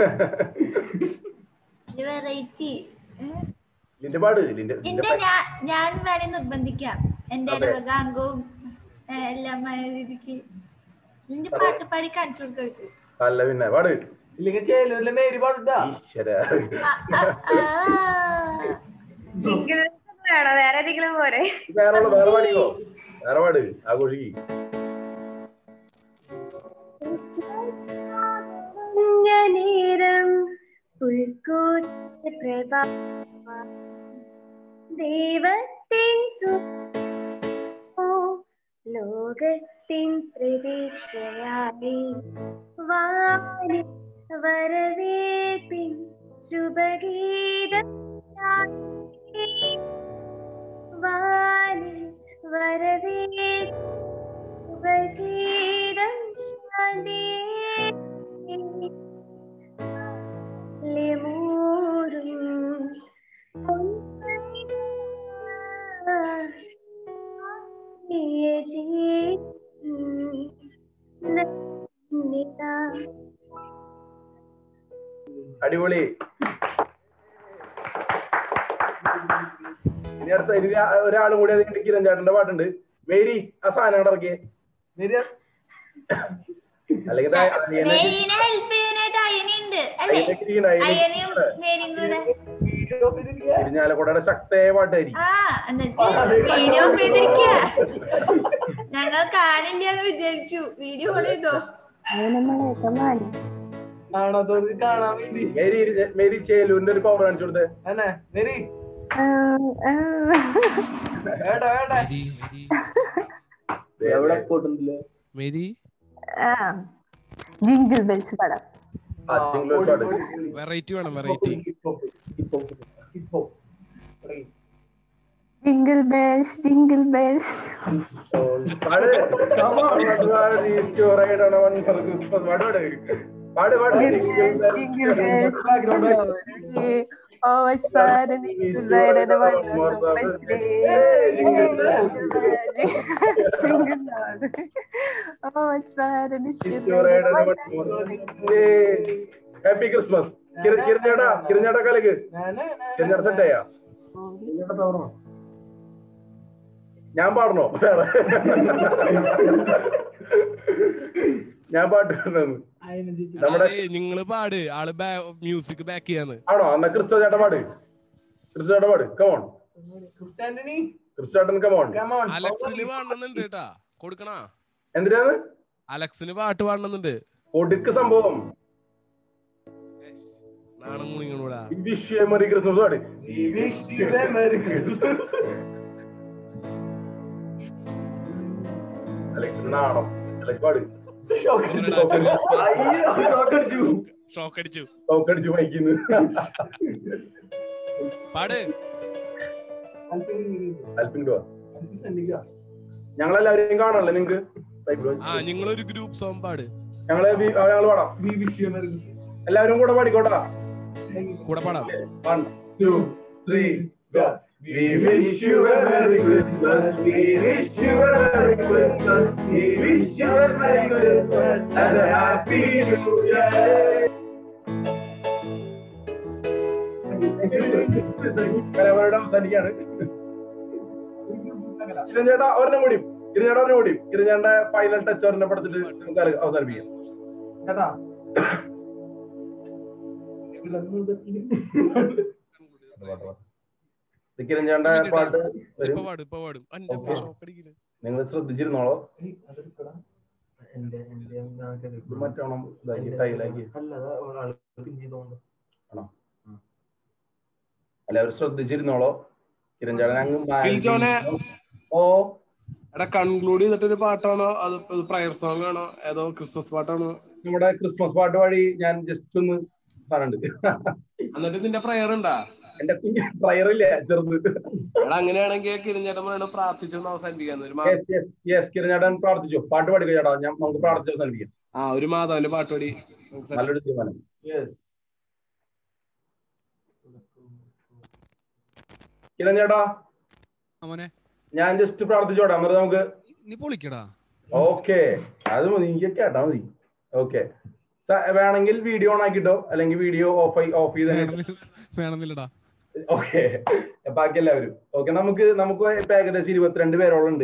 വെറൈറ്റി ലിന്റെ പാട് ലിന്റെ എന്റെ ഞാൻ ഞാൻ വേണേ നിർബന്ധിക്കാം എന്റെ അതെ. ഇടവക അംഗവും ഏ, എല്ലാം ആയ രീതിക്ക് നിന്റെ പാട്ട് പാടി കാണിച്ചു കൊടുക്കരുത് അല്ല പിന്നെ പാട് ഇല്ലെങ്കിൽ ചേലൂരിലെ മേരി പാടിട്ടാ ഈശ്വര വേണോ വേറെ ഏതെങ്കിലും പോരെ വേറെ ഉള്ള വേറെ പാടിക്കോ വേറെ പാട് ആഘോഷിക്ക് നേരം പുൽക്കൂട്ട് പ്രഭാ ദൈവത്തിൻ സു- ഓ, ലോകത്തിൻ പ്രതീക്ഷയായി വാനി വരവേൽപ്പിൻ ശുഭഗീതം വാനി വരവേൽപ്പിൻ ശുഭഗീതം ശാന്തിയേ ലെമൂരും അടിപൊളി ഇനി അടുത്ത ഇനി ആ- ഒരാളും കൂടി അത് കിരൺ ചേട്ടന്റെ പാട്ടുണ്ട് മേരി ആ സാധനം അങ്ങട് ഇറക്കിയേ മേരി ആ- അല്ലെങ്കിൽ ദാ അനിയനെ മേരിനെ ഹെൽപ്പ് ചെയ്യാനായിട്ട് അയനുണ്ട് അല്ലേ അനിയനെ ഇരിക്കണ, അനിയനെ അയനയും മേരിയും കൂടെ ഇരിഞ്ഞാലക്കുടയുടെ ശക്തമായ പാട്ടായിരിക്കും ആ എന്നിട്ട് വീഡിയോ ഓഫ് ചെയ്തിരിക്കുക ഞങ്ങൾ കാണില്ല എന്ന് വിചാരിച്ചു വീഡിയോ ഓൺ ചെയ്തോ മേരി ഇരിഞ്ഞ- മേരി ചേലൂരിന്റെ ഒരു പവർ കാണിച്ചു കൊടുത്തേ മേരി എവിടെ പോയിട്ടുണ്ടല്ലോ മേരി ജിങ്കിൾ ബെൽസ് പടം വെറൈറ്റി വേണം variety jingle bells jingle bells Jingle bells, oh, much fun and it's to ride and a one was so much play. Jingle bells, oh, much fun and it's to ride and a one was so much play. Happy Christmas കിരഞ്ഞേട്ടാ കിരഞ്ഞേട്ടാ കലക്ക് കിരഞ്ഞേട്ട സെറ്റായാ ഞാൻ പാടണോ ഞാൻ പാട്ട് നമ്മുടെ നിങ്ങള് പാട് ആള് മ്യൂസിക് ബാക്ക് ചെയ്യാന്ന് ആണോ എന്നാ ക്രിസ്തു ചേട്ടൻ പാട് ക്രിസ്തു ചേട്ടൻ പാട് കമോൺ ക്രിസ്തു ചേട്ടൻ കമോൺ അലക്സിന് പാടണമെന്നുണ്ട് കേട്ടാ കൊടുക്കണ എന്തിനാണ് അലക്സിന് പാട്ട് പാടണമെന്നുണ്ട് ഒടുക്ക് സംഭവം നാണം കുണിങ്ങളൂടാ വിഷ് മെറി ക്രിസ്മസ് പാട് മെറി ക്രിസ്മസ് അലക്സ് നാണം അലക്സ് പാട് ഷോക്ക് അടിച്ചു ഷോക്കടിച്ചു മൈക്കിന്ന് പാട് അൽപ്പിണ്ടോ ഞങ്ങളെല്ലാവരെയും കാണാനല്ലേ നിങ്ങക്ക് ആ നിങ്ങളൊരു ഗ്രൂപ്പ് സോങ് പാട് ഞങ്ങള് വി- ആ, ഞങ്ങള് പാടാം എല്ലാവരും കൂടെ പാടിക്കോട്ടാ കൂടെ പാടാം one two three We wish you a Merry Christmas. We wish you a Merry Christmas. We wish you a Merry Christmas and a Happy New Year. കലവരുടെ അവസാനിക്കാണ് കിരഞ്ഞേട്ടാ ഒരെണ്ണം കൂടി കിരഞ്ഞേട്ടാ ഒരെണ്ണം കൂടി കിരഞ്ഞേട്ട ഫൈനൽ ടച്ച് ഒരെണ്ണം പഠിച്ചിട്ട് നമുക്ക് അത് അവസാനിപ്പിക്കാം ചേട്ടാ കിരഞ്ഞേട്ട പാട്ട് വരും ഇപ്പൊ പാടും ഇപ്പൊ പാടും അന്റെ Okay. ഷോക്ക് അടിക്കില്ല നിങ്ങൾ ശ്രദ്ധിച്ചിരുന്നോളോ ഇത് മറ്റോണം ഇതാക്കി ടൈലാക്കി ആണോ എല്ലാവരും ശ്രദ്ധിച്ചിരുന്നോളോ കിരൺചാടൻ അങ്ങ് ഫിൽ ജോനെ ഓ എടാ കൺക്ലൂഡ് ചെയ്തിട്ട് ഒരു പാട്ടാണോ അത് പ്രയർ സോങ് ആണോ ഏതോ ക്രിസ്മസ് പാട്ടാണോ നമ്മുടെ ക്രിസ്മസ് പാട്ട് വഴി ഞാൻ ജസ്റ്റ് ഒന്ന് പറഞ്ഞിട്ടുണ്ട് എന്നിട്ട് നിന്റെ പ്രയർ ഉണ്ടാ എന്റെ കുഞ്ഞ് പ്രയറില്ല ചെറുത് എടാ അങ്ങനെയാണെങ്കിൽ കിരിഞ്ഞേട്ടൻ പറയണ പ്രാർത്ഥിച്ചൊന്ന് അവസാനിപ്പിക്കാന്ന് ഒരു മാ- യെസ് യെസ് യെസ് കിരൺചാടൻ പ്രാർത്ഥിച്ചു പാട്ട് പാടിക്കോ ചേട്ടാ ഞാൻ നമുക്ക് പ്രാർത്ഥിച്ച് അവസാനിപ്പിക്കാം ആ ഒരു മാതാവിന്റെ പാട്ട് പാടി നമുക്ക് set നല്ലൊരു തീരുമാനം കിരൺ ചേട്ടാ മോനെ ഞാൻ ജസ്റ്റ് പ്രാർത്ഥിച്ചോട്ടെ എന്നിട്ട് നമുക്ക് നീ പൊളിക്കടാ ഓക്കെ അത് മതി എനിക്ക് കേട്ടാ മതി ഓക്കെ വേണമെങ്കിൽ വീഡിയോ ഓൺ ആക്കിട്ടോ അല്ലെങ്കിൽ വീഡിയോ ഓഫ് ഓഫ് ചെയ്ത് വേണമെന്നില്ലടാ ഓക്കെ ബാക്കി എല്ലാവരും ഓക്കെ നമുക്ക് നമുക്ക് ഇപ്പൊ ഏകദേശം ഇരുപത്തിരണ്ട് പേരോളം ഉണ്ട്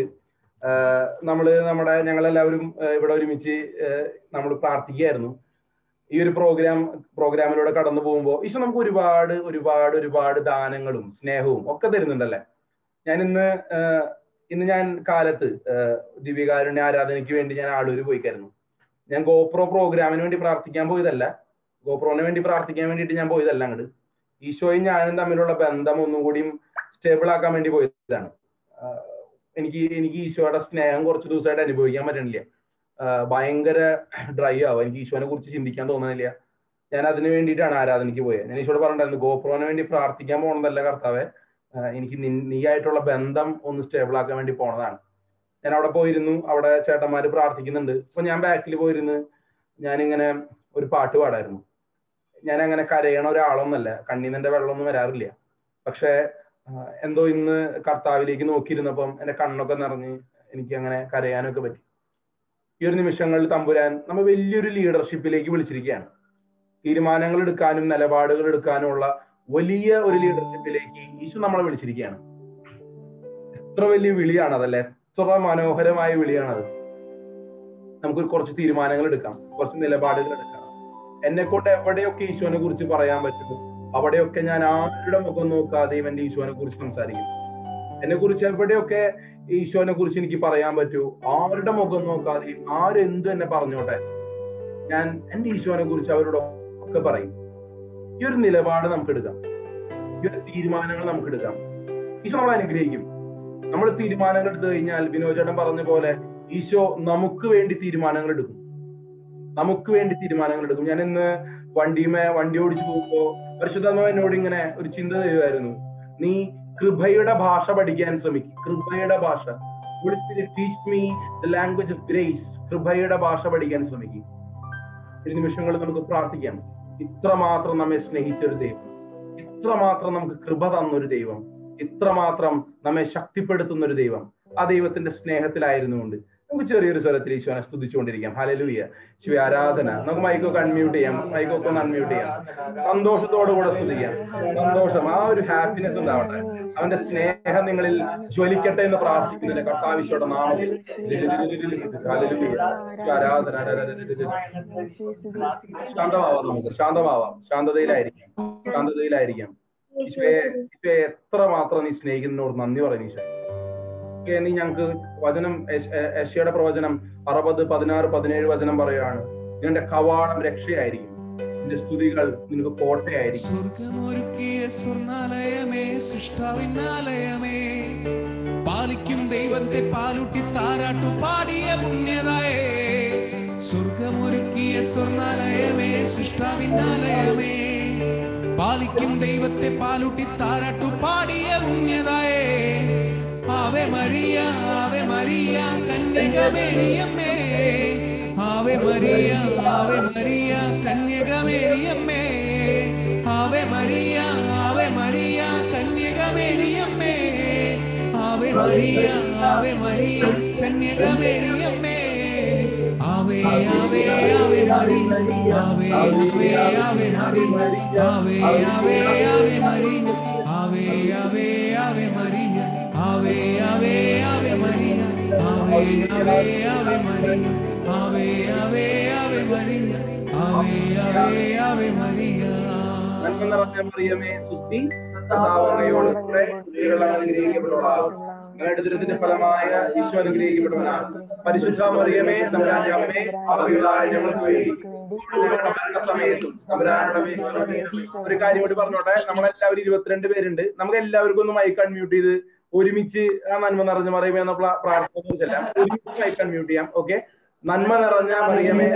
നമ്മള് നമ്മുടെ ഞങ്ങളെല്ലാവരും ആ, ഇവിടെ ഒരുമിച്ച് നമ്മൾ പ്രാർത്ഥിക്കുകയായിരുന്നു ഈ ഒരു പ്രോഗ്രാം പ്രോഗ്രാമിലൂടെ കടന്നു പോകുമ്പോൾ ഈശോ നമുക്ക് ഒരുപാട് ഒരുപാട് ഒരുപാട് ദാനങ്ങളും സ്നേഹവും ഒക്കെ തരുന്നുണ്ടല്ലേ ഞാൻ ഇന്ന് ആ, ഇന്ന് ഞാൻ കാലത്ത് ആ, ദിവ്യകാരുണ്യ ആരാധനയ്ക്ക് വേണ്ടി ഞാൻ ആളൂര് പോയിക്കായിരുന്നു ഞാൻ ഗോപ്രോ പ്രോഗ്രാമിന് വേണ്ടി പ്രാർത്ഥിക്കാൻ പോയതല്ല ഗോപ്രോന് വേണ്ടി പ്രാർത്ഥിക്കാൻ വേണ്ടിയിട്ട് ഞാൻ പോയതല്ല അങ്ങോട്ട് ഈശോയും ഞാനും തമ്മിലുള്ള ബന്ധം ഒന്നും കൂടിയും സ്റ്റേബിൾ ആക്കാൻ വേണ്ടി പോയതാണ് ആഹ് എനിക്ക് എനിക്ക് ഈശോയുടെ സ്നേഹം കുറച്ച് ദിവസമായിട്ട് അനുഭവിക്കാൻ പറ്റണില്ല ആഹ് ഭയങ്കര ഡ്രൈ ആവും എനിക്ക് ഈശോനെ കുറിച്ച് ചിന്തിക്കാൻ തോന്നുന്നില്ല ഞാൻ അതിന് വേണ്ടിയിട്ടാണ് ആരാധനയ്ക്ക് പോയത് ഞാൻ ഈശോട് പറഞ്ഞിട്ടുണ്ടായിരുന്നു ഗോപ്രോന് വേണ്ടി പ്രാർത്ഥിക്കാൻ പോകണതല്ല കർത്താവെ ആഹ് എനിക്ക് നിൻ- നീയായിട്ടുള്ള ബന്ധം ഒന്ന് സ്റ്റേബിൾ ആക്കാൻ വേണ്ടി പോണതാണ് ഞാൻ അവിടെ പോയിരുന്നു അവിടെ ചേട്ടന്മാര് പ്രാർത്ഥിക്കുന്നുണ്ട് അപ്പൊ ഞാൻ ബാക്കിൽ പോയിരുന്ന് ഞാനിങ്ങനെ ഒരു പാട്ട് പാടായിരുന്നു ഞാൻ അങ്ങനെ കരയണ ഒരാളൊന്നല്ല കണ്ണീന്നെന്റെ വെള്ളമൊന്നും വരാറില്ല പക്ഷെ ആഹ് എന്തോ ഇന്ന് കർത്താവിലേക്ക് നോക്കിയിരുന്നപ്പം എന്റെ കണ്ണൊക്കെ നിറഞ്ഞ് എനിക്ക് അങ്ങനെ കരയാനൊക്കെ പറ്റി ഈ ഒരു നിമിഷങ്ങളിൽ തമ്പുരാൻ നമ്മ വലിയൊരു ലീഡർഷിപ്പിലേക്ക് വിളിച്ചിരിക്കുകയാണ് തീരുമാനങ്ങൾ എടുക്കാനും നിലപാടുകൾ എടുക്കാനും ഉള്ള വലിയ ഒരു ലീഡർഷിപ്പിലേക്ക് ഈശോ നമ്മളെ വിളിച്ചിരിക്കുകയാണ് എത്ര വലിയ വിളിയാണ് അതല്ലേ എത്ര മനോഹരമായ വിളിയാണത് നമുക്ക് കുറച്ച് തീരുമാനങ്ങൾ എടുക്കാം കുറച്ച് നിലപാടുകൾ എടുക്കാം എന്നെ കൊണ്ട് എവിടെയൊക്കെ ഈശോനെ കുറിച്ച് പറയാൻ പറ്റുമോ അവിടെയൊക്കെ ഞാൻ ആരുടെ മുഖം നോക്കാതെയും എന്റെ ഈശോനെ കുറിച്ച് സംസാരിക്കും എന്നെ കുറിച്ച് എവിടെയൊക്കെ ഈശോനെ കുറിച്ച് എനിക്ക് പറയാൻ പറ്റൂ ആരുടെ മുഖം നോക്കാതെയും ആരെന്തും എന്നെ പറഞ്ഞോട്ടെ ഞാൻ എന്റെ ഈശോനെ കുറിച്ച് അവരോട് ഒക്കെ പറയും ഈ ഒരു നിലപാട് നമുക്ക് എടുക്കാം ഈ ഒരു തീരുമാനങ്ങൾ നമുക്ക് എടുക്കാം ഈശോ നമ്മളെ അനുഗ്രഹിക്കും നമ്മൾ തീരുമാനങ്ങൾ എടുത്തു കഴിഞ്ഞാൽ വിനോദ് ചേട്ടൻ പറഞ്ഞ പോലെ ഈശോ നമുക്ക് വേണ്ടി തീരുമാനങ്ങൾ എടുക്കും നമുക്ക് വേണ്ടി തീരുമാനങ്ങൾ എടുക്കും ഞാൻ ഇന്ന് വണ്ടിയുമേ വണ്ടി ഓടിച്ചു പോകുമ്പോ പരിശുദ്ധമ്മ എന്നോട് ഇങ്ങനെ ഒരു ചിന്ത തരുമായിരുന്നു നീ കൃപയുടെ ഭാഷ പഠിക്കാൻ ശ്രമിക്കും കൃപയുടെ ഭാഷ teach me the language of grace കൃപയുടെ ഭാഷ പഠിക്കാൻ ശ്രമിക്കും ഒരു നിമിഷങ്ങളിൽ നമുക്ക് പ്രാർത്ഥിക്കാം ഇത്രമാത്രം നമ്മെ സ്നേഹിച്ചൊരു ദൈവം ഇത്രമാത്രം നമുക്ക് കൃപ തന്നൊരു ദൈവം ഇത്രമാത്രം നമ്മെ ശക്തിപ്പെടുത്തുന്ന ഒരു ദൈവം ആ ദൈവത്തിന്റെ സ്നേഹത്തിലായിരുന്നുകൊണ്ട് നമുക്ക് ചെറിയൊരു സ്വരത്തിൽ ഈശോനെ സ്തുതിച്ചുകൊണ്ടിരിക്കാം ഹലലൂയ ശിവ ആരാധന നമുക്ക് മൈക്കൊക്കെ അൺമ്യൂട്ട് ചെയ്യാം മൈക്കൊക്കെ ഒന്ന് അൺമ്യൂട്ട് ചെയ്യാം സന്തോഷത്തോടു കൂടെ സ്തുതിക്കാം സന്തോഷം ആ ഒരു ഹാപ്പിനെസ് ഉണ്ടാവട്ടെ അവന്റെ സ്നേഹം നിങ്ങളിൽ ജ്വലിക്കട്ടെ എന്ന് പ്രാർത്ഥിക്കുന്നില്ല കർത്താവിശോടെ നാമത്തിൽ ഹല്ലേലൂയ. ശിവ ആരാധന ശാന്തമാവാം നമുക്ക് ശാന്തമാവാം ശാന്തതയിലായിരിക്കാം ശാന്തതയിലായിരിക്കാം ഈശോയെ ഈശോയെ എത്ര മാത്രം നീ സ്നേഹിക്കുന്നതിനോട് നന്ദി പറയുന്നു ഈശോ ഈശോയെ, നീ ഞങ്ങൾക്ക് വചനം യശയുടെ പ്രവചനം അറുപത് പതിനാറ് പതിനേഴ് വചനം പറയുകയാണ് നിന്റെ കവാടം രക്ഷയായിരിക്കും നിന്റെ സ്തുതികൾ നിനക്ക് കോട്ടയായിരിക്കും സ്വർഗമൊരുക്കിയ സ്വർണാലയമേ സൃഷ്ടാവിനാലയമേ പാലിക്കും ദൈവത്തെ പാലൂട്ടി താരാട്ടു പാടിയ പുണ്യതായേ സ്വർഗമൊരുക്കിയ സ്വർണാലയമേ സൃഷ്ടാവിനാലയമേ പാലിക്കും ദൈവത്തെ പാലൂട്ടി താരാട്ടു പാടിയ പുണ്യതായേ ആവെ മരിയ ആവെ മരിയ കന്യകമേരിയമ്മേ ആവെ മരിയ ആവെ മരിയ കന്യകമേരിയമ്മേ ആവെ മരിയ ആവെ മരിയ കന്യകമേരിയമ്മേ ആവെ മരിയ ആവെ മരിയ കന്യകമേരിയമ്മേ ആവേ ആവേ ആവേ മരി ആവേ ആവേ ആവേ മരി ആവേ ആവേ ആവേ മരി ആവേ ആവേ ആവേ മരി ആവേ ആവേ ആവേ മരി ആവേ ആവേ ആവേ മരി ആവേ ആവേ ആവേ മരി ആവേ ആവേ ആവേ മരിയ നന്മ നിറഞ്ഞ മറിയമേ സുസ്തി കർത്താവങ്ങയോട് കൂടെ സ്ത്രീകൾ അനുഗ്രഹിക്കപ്പെട്ടവളാകും അങ്ങയുടെ ദുരിതത്തിന്റെ ഫലമായ ഈശോ അനുഗ്രഹിക്കപ്പെട്ടവനാണ് പരിശുദ്ധ മറിയമേ നമ്മുടെ അമ്മേ അവകളായ ഞങ്ങൾക്ക് വേണ്ടി ഞങ്ങളുടെ മരണസമയത്തും തമ്പുരാനുടെ മേൽ ഒരു കാര്യം കൂടി പറഞ്ഞോട്ടെ നമ്മളെല്ലാവരും ഇരുപത്തിരണ്ട് പേരുണ്ട് നമുക്ക് എല്ലാവർക്കും ഒന്ന് മൈക്ക് അൺമ്യൂട്ട് ചെയ്ത് ഒരുമിച്ച് ആ നന്മ നിറഞ്ഞ മറിയമേ എന്ന പ്ര- പ്രാർത്ഥന കുറിച്ചല്ല ഒരുമിച്ച് മൈക്ക് അൺമ്യൂട്ട് ചെയ്യാം ഓക്കെ നന്മ നിറഞ്ഞ മറിയമേ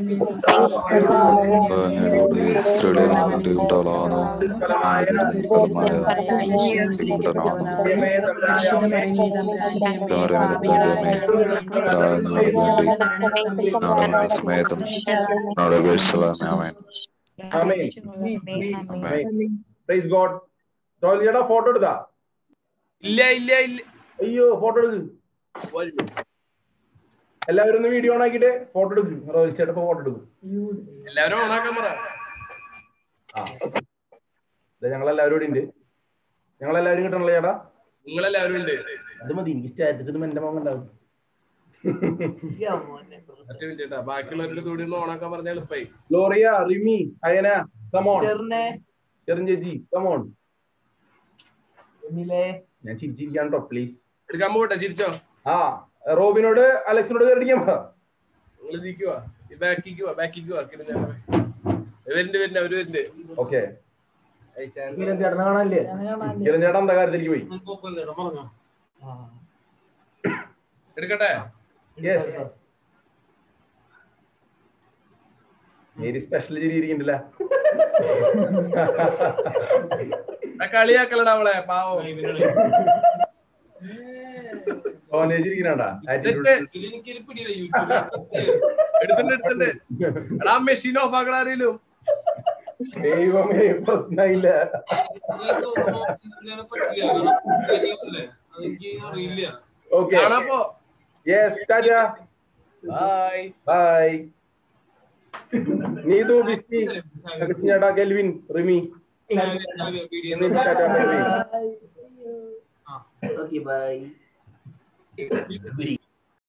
സമയത്തും നമ്മുടെ അപേക്ഷിച്ചതാമേൻ പ്രൈസ് ഗോഡ് ചേട്ടാ ഫോട്ടോ എടുത്താ ഇല്ല ഇല്ല ഇല്ല അയ്യോ ഫോട്ടോ എടുക്ക് എല്ലാവരും ഒന്ന് വീഡിയോ ഓൺ ആക്കിയിട്ട് ഫോട്ടോ എടുക്കും റോഹിത് ചേട്ടാ ഫോട്ടോ എടുക്കും എല്ലാവരും ഓണാക്കാൻ പറ ഞങ്ങൾ എല്ലാവരും ഇവിടെ ഉണ്ട് ഞങ്ങൾ എല്ലാവരും കിട്ടണല്ലോ ചേട്ടാ നിങ്ങളെല്ലാവരും ഉണ്ട് അത് മതി എനിക്ക് സ്റ്റാറ്റസ് ഇടുമ്പോ എന്റെ മോൻ ഉണ്ടാവും ഒറ്റ മിനിറ്റ് കേട്ടാ ബാക്കിയുള്ളവരുടെ കൂടി ഒന്ന് ഓണാക്കാൻ പറഞ്ഞാൽ എളുപ്പമായി ഗ്ലോറിയ റിമി അയന കമോൺ ചെറുനെ. ചെറിൻ ചേച്ചി കമോൺ ഞാൻ ചിരിച്ചിരിക്കാൻ കേട്ടോ പ്ലീസ് എടുക്കാൻ പോട്ടെ ചിരിച്ചോ ആ റോബിനോട് അലക്സിനോട് കയറിക്കാൻ പറ നിങ്ങൾ ഇതിക്കുവാ ബാക്കിക്ക് വാ ബാക്കിക്ക് വാ കിടന്ന് വരുന്നുണ്ട് വരുന്നുണ്ട് അവര് വരുന്നുണ്ട് ഓക്കെ അയച്ചാൽ ചേട്ടനെ കാണാനില്ലേ കിരൺ ചേട്ടൻ എന്താ കാര്യത്തിലേക്ക് പോയി എടുക്കട്ടെ യെസ് മേരി സ്പെഷ്യൽ ചിരി ഇരിക്കണ്ടല്ല ആ കളിയാക്കലടാ അവളെ പാവോ കോളേജ് ഇരിക്കണടാ സെറ്റ്. എടുത്തിട്ടുണ്ട് എടുത്തിട്ടുണ്ട് എടാ മെഷീൻ ഓഫ് ആക്കണ അറിയില്ലോ ദൈവമേ പ്രശ്നമില്ല ഓക്കെ കാണാപ്പോ yes tata bye bye Neethu ബിസ്റ്റി ചേട്ടാ Kelvin Rimi tata bye by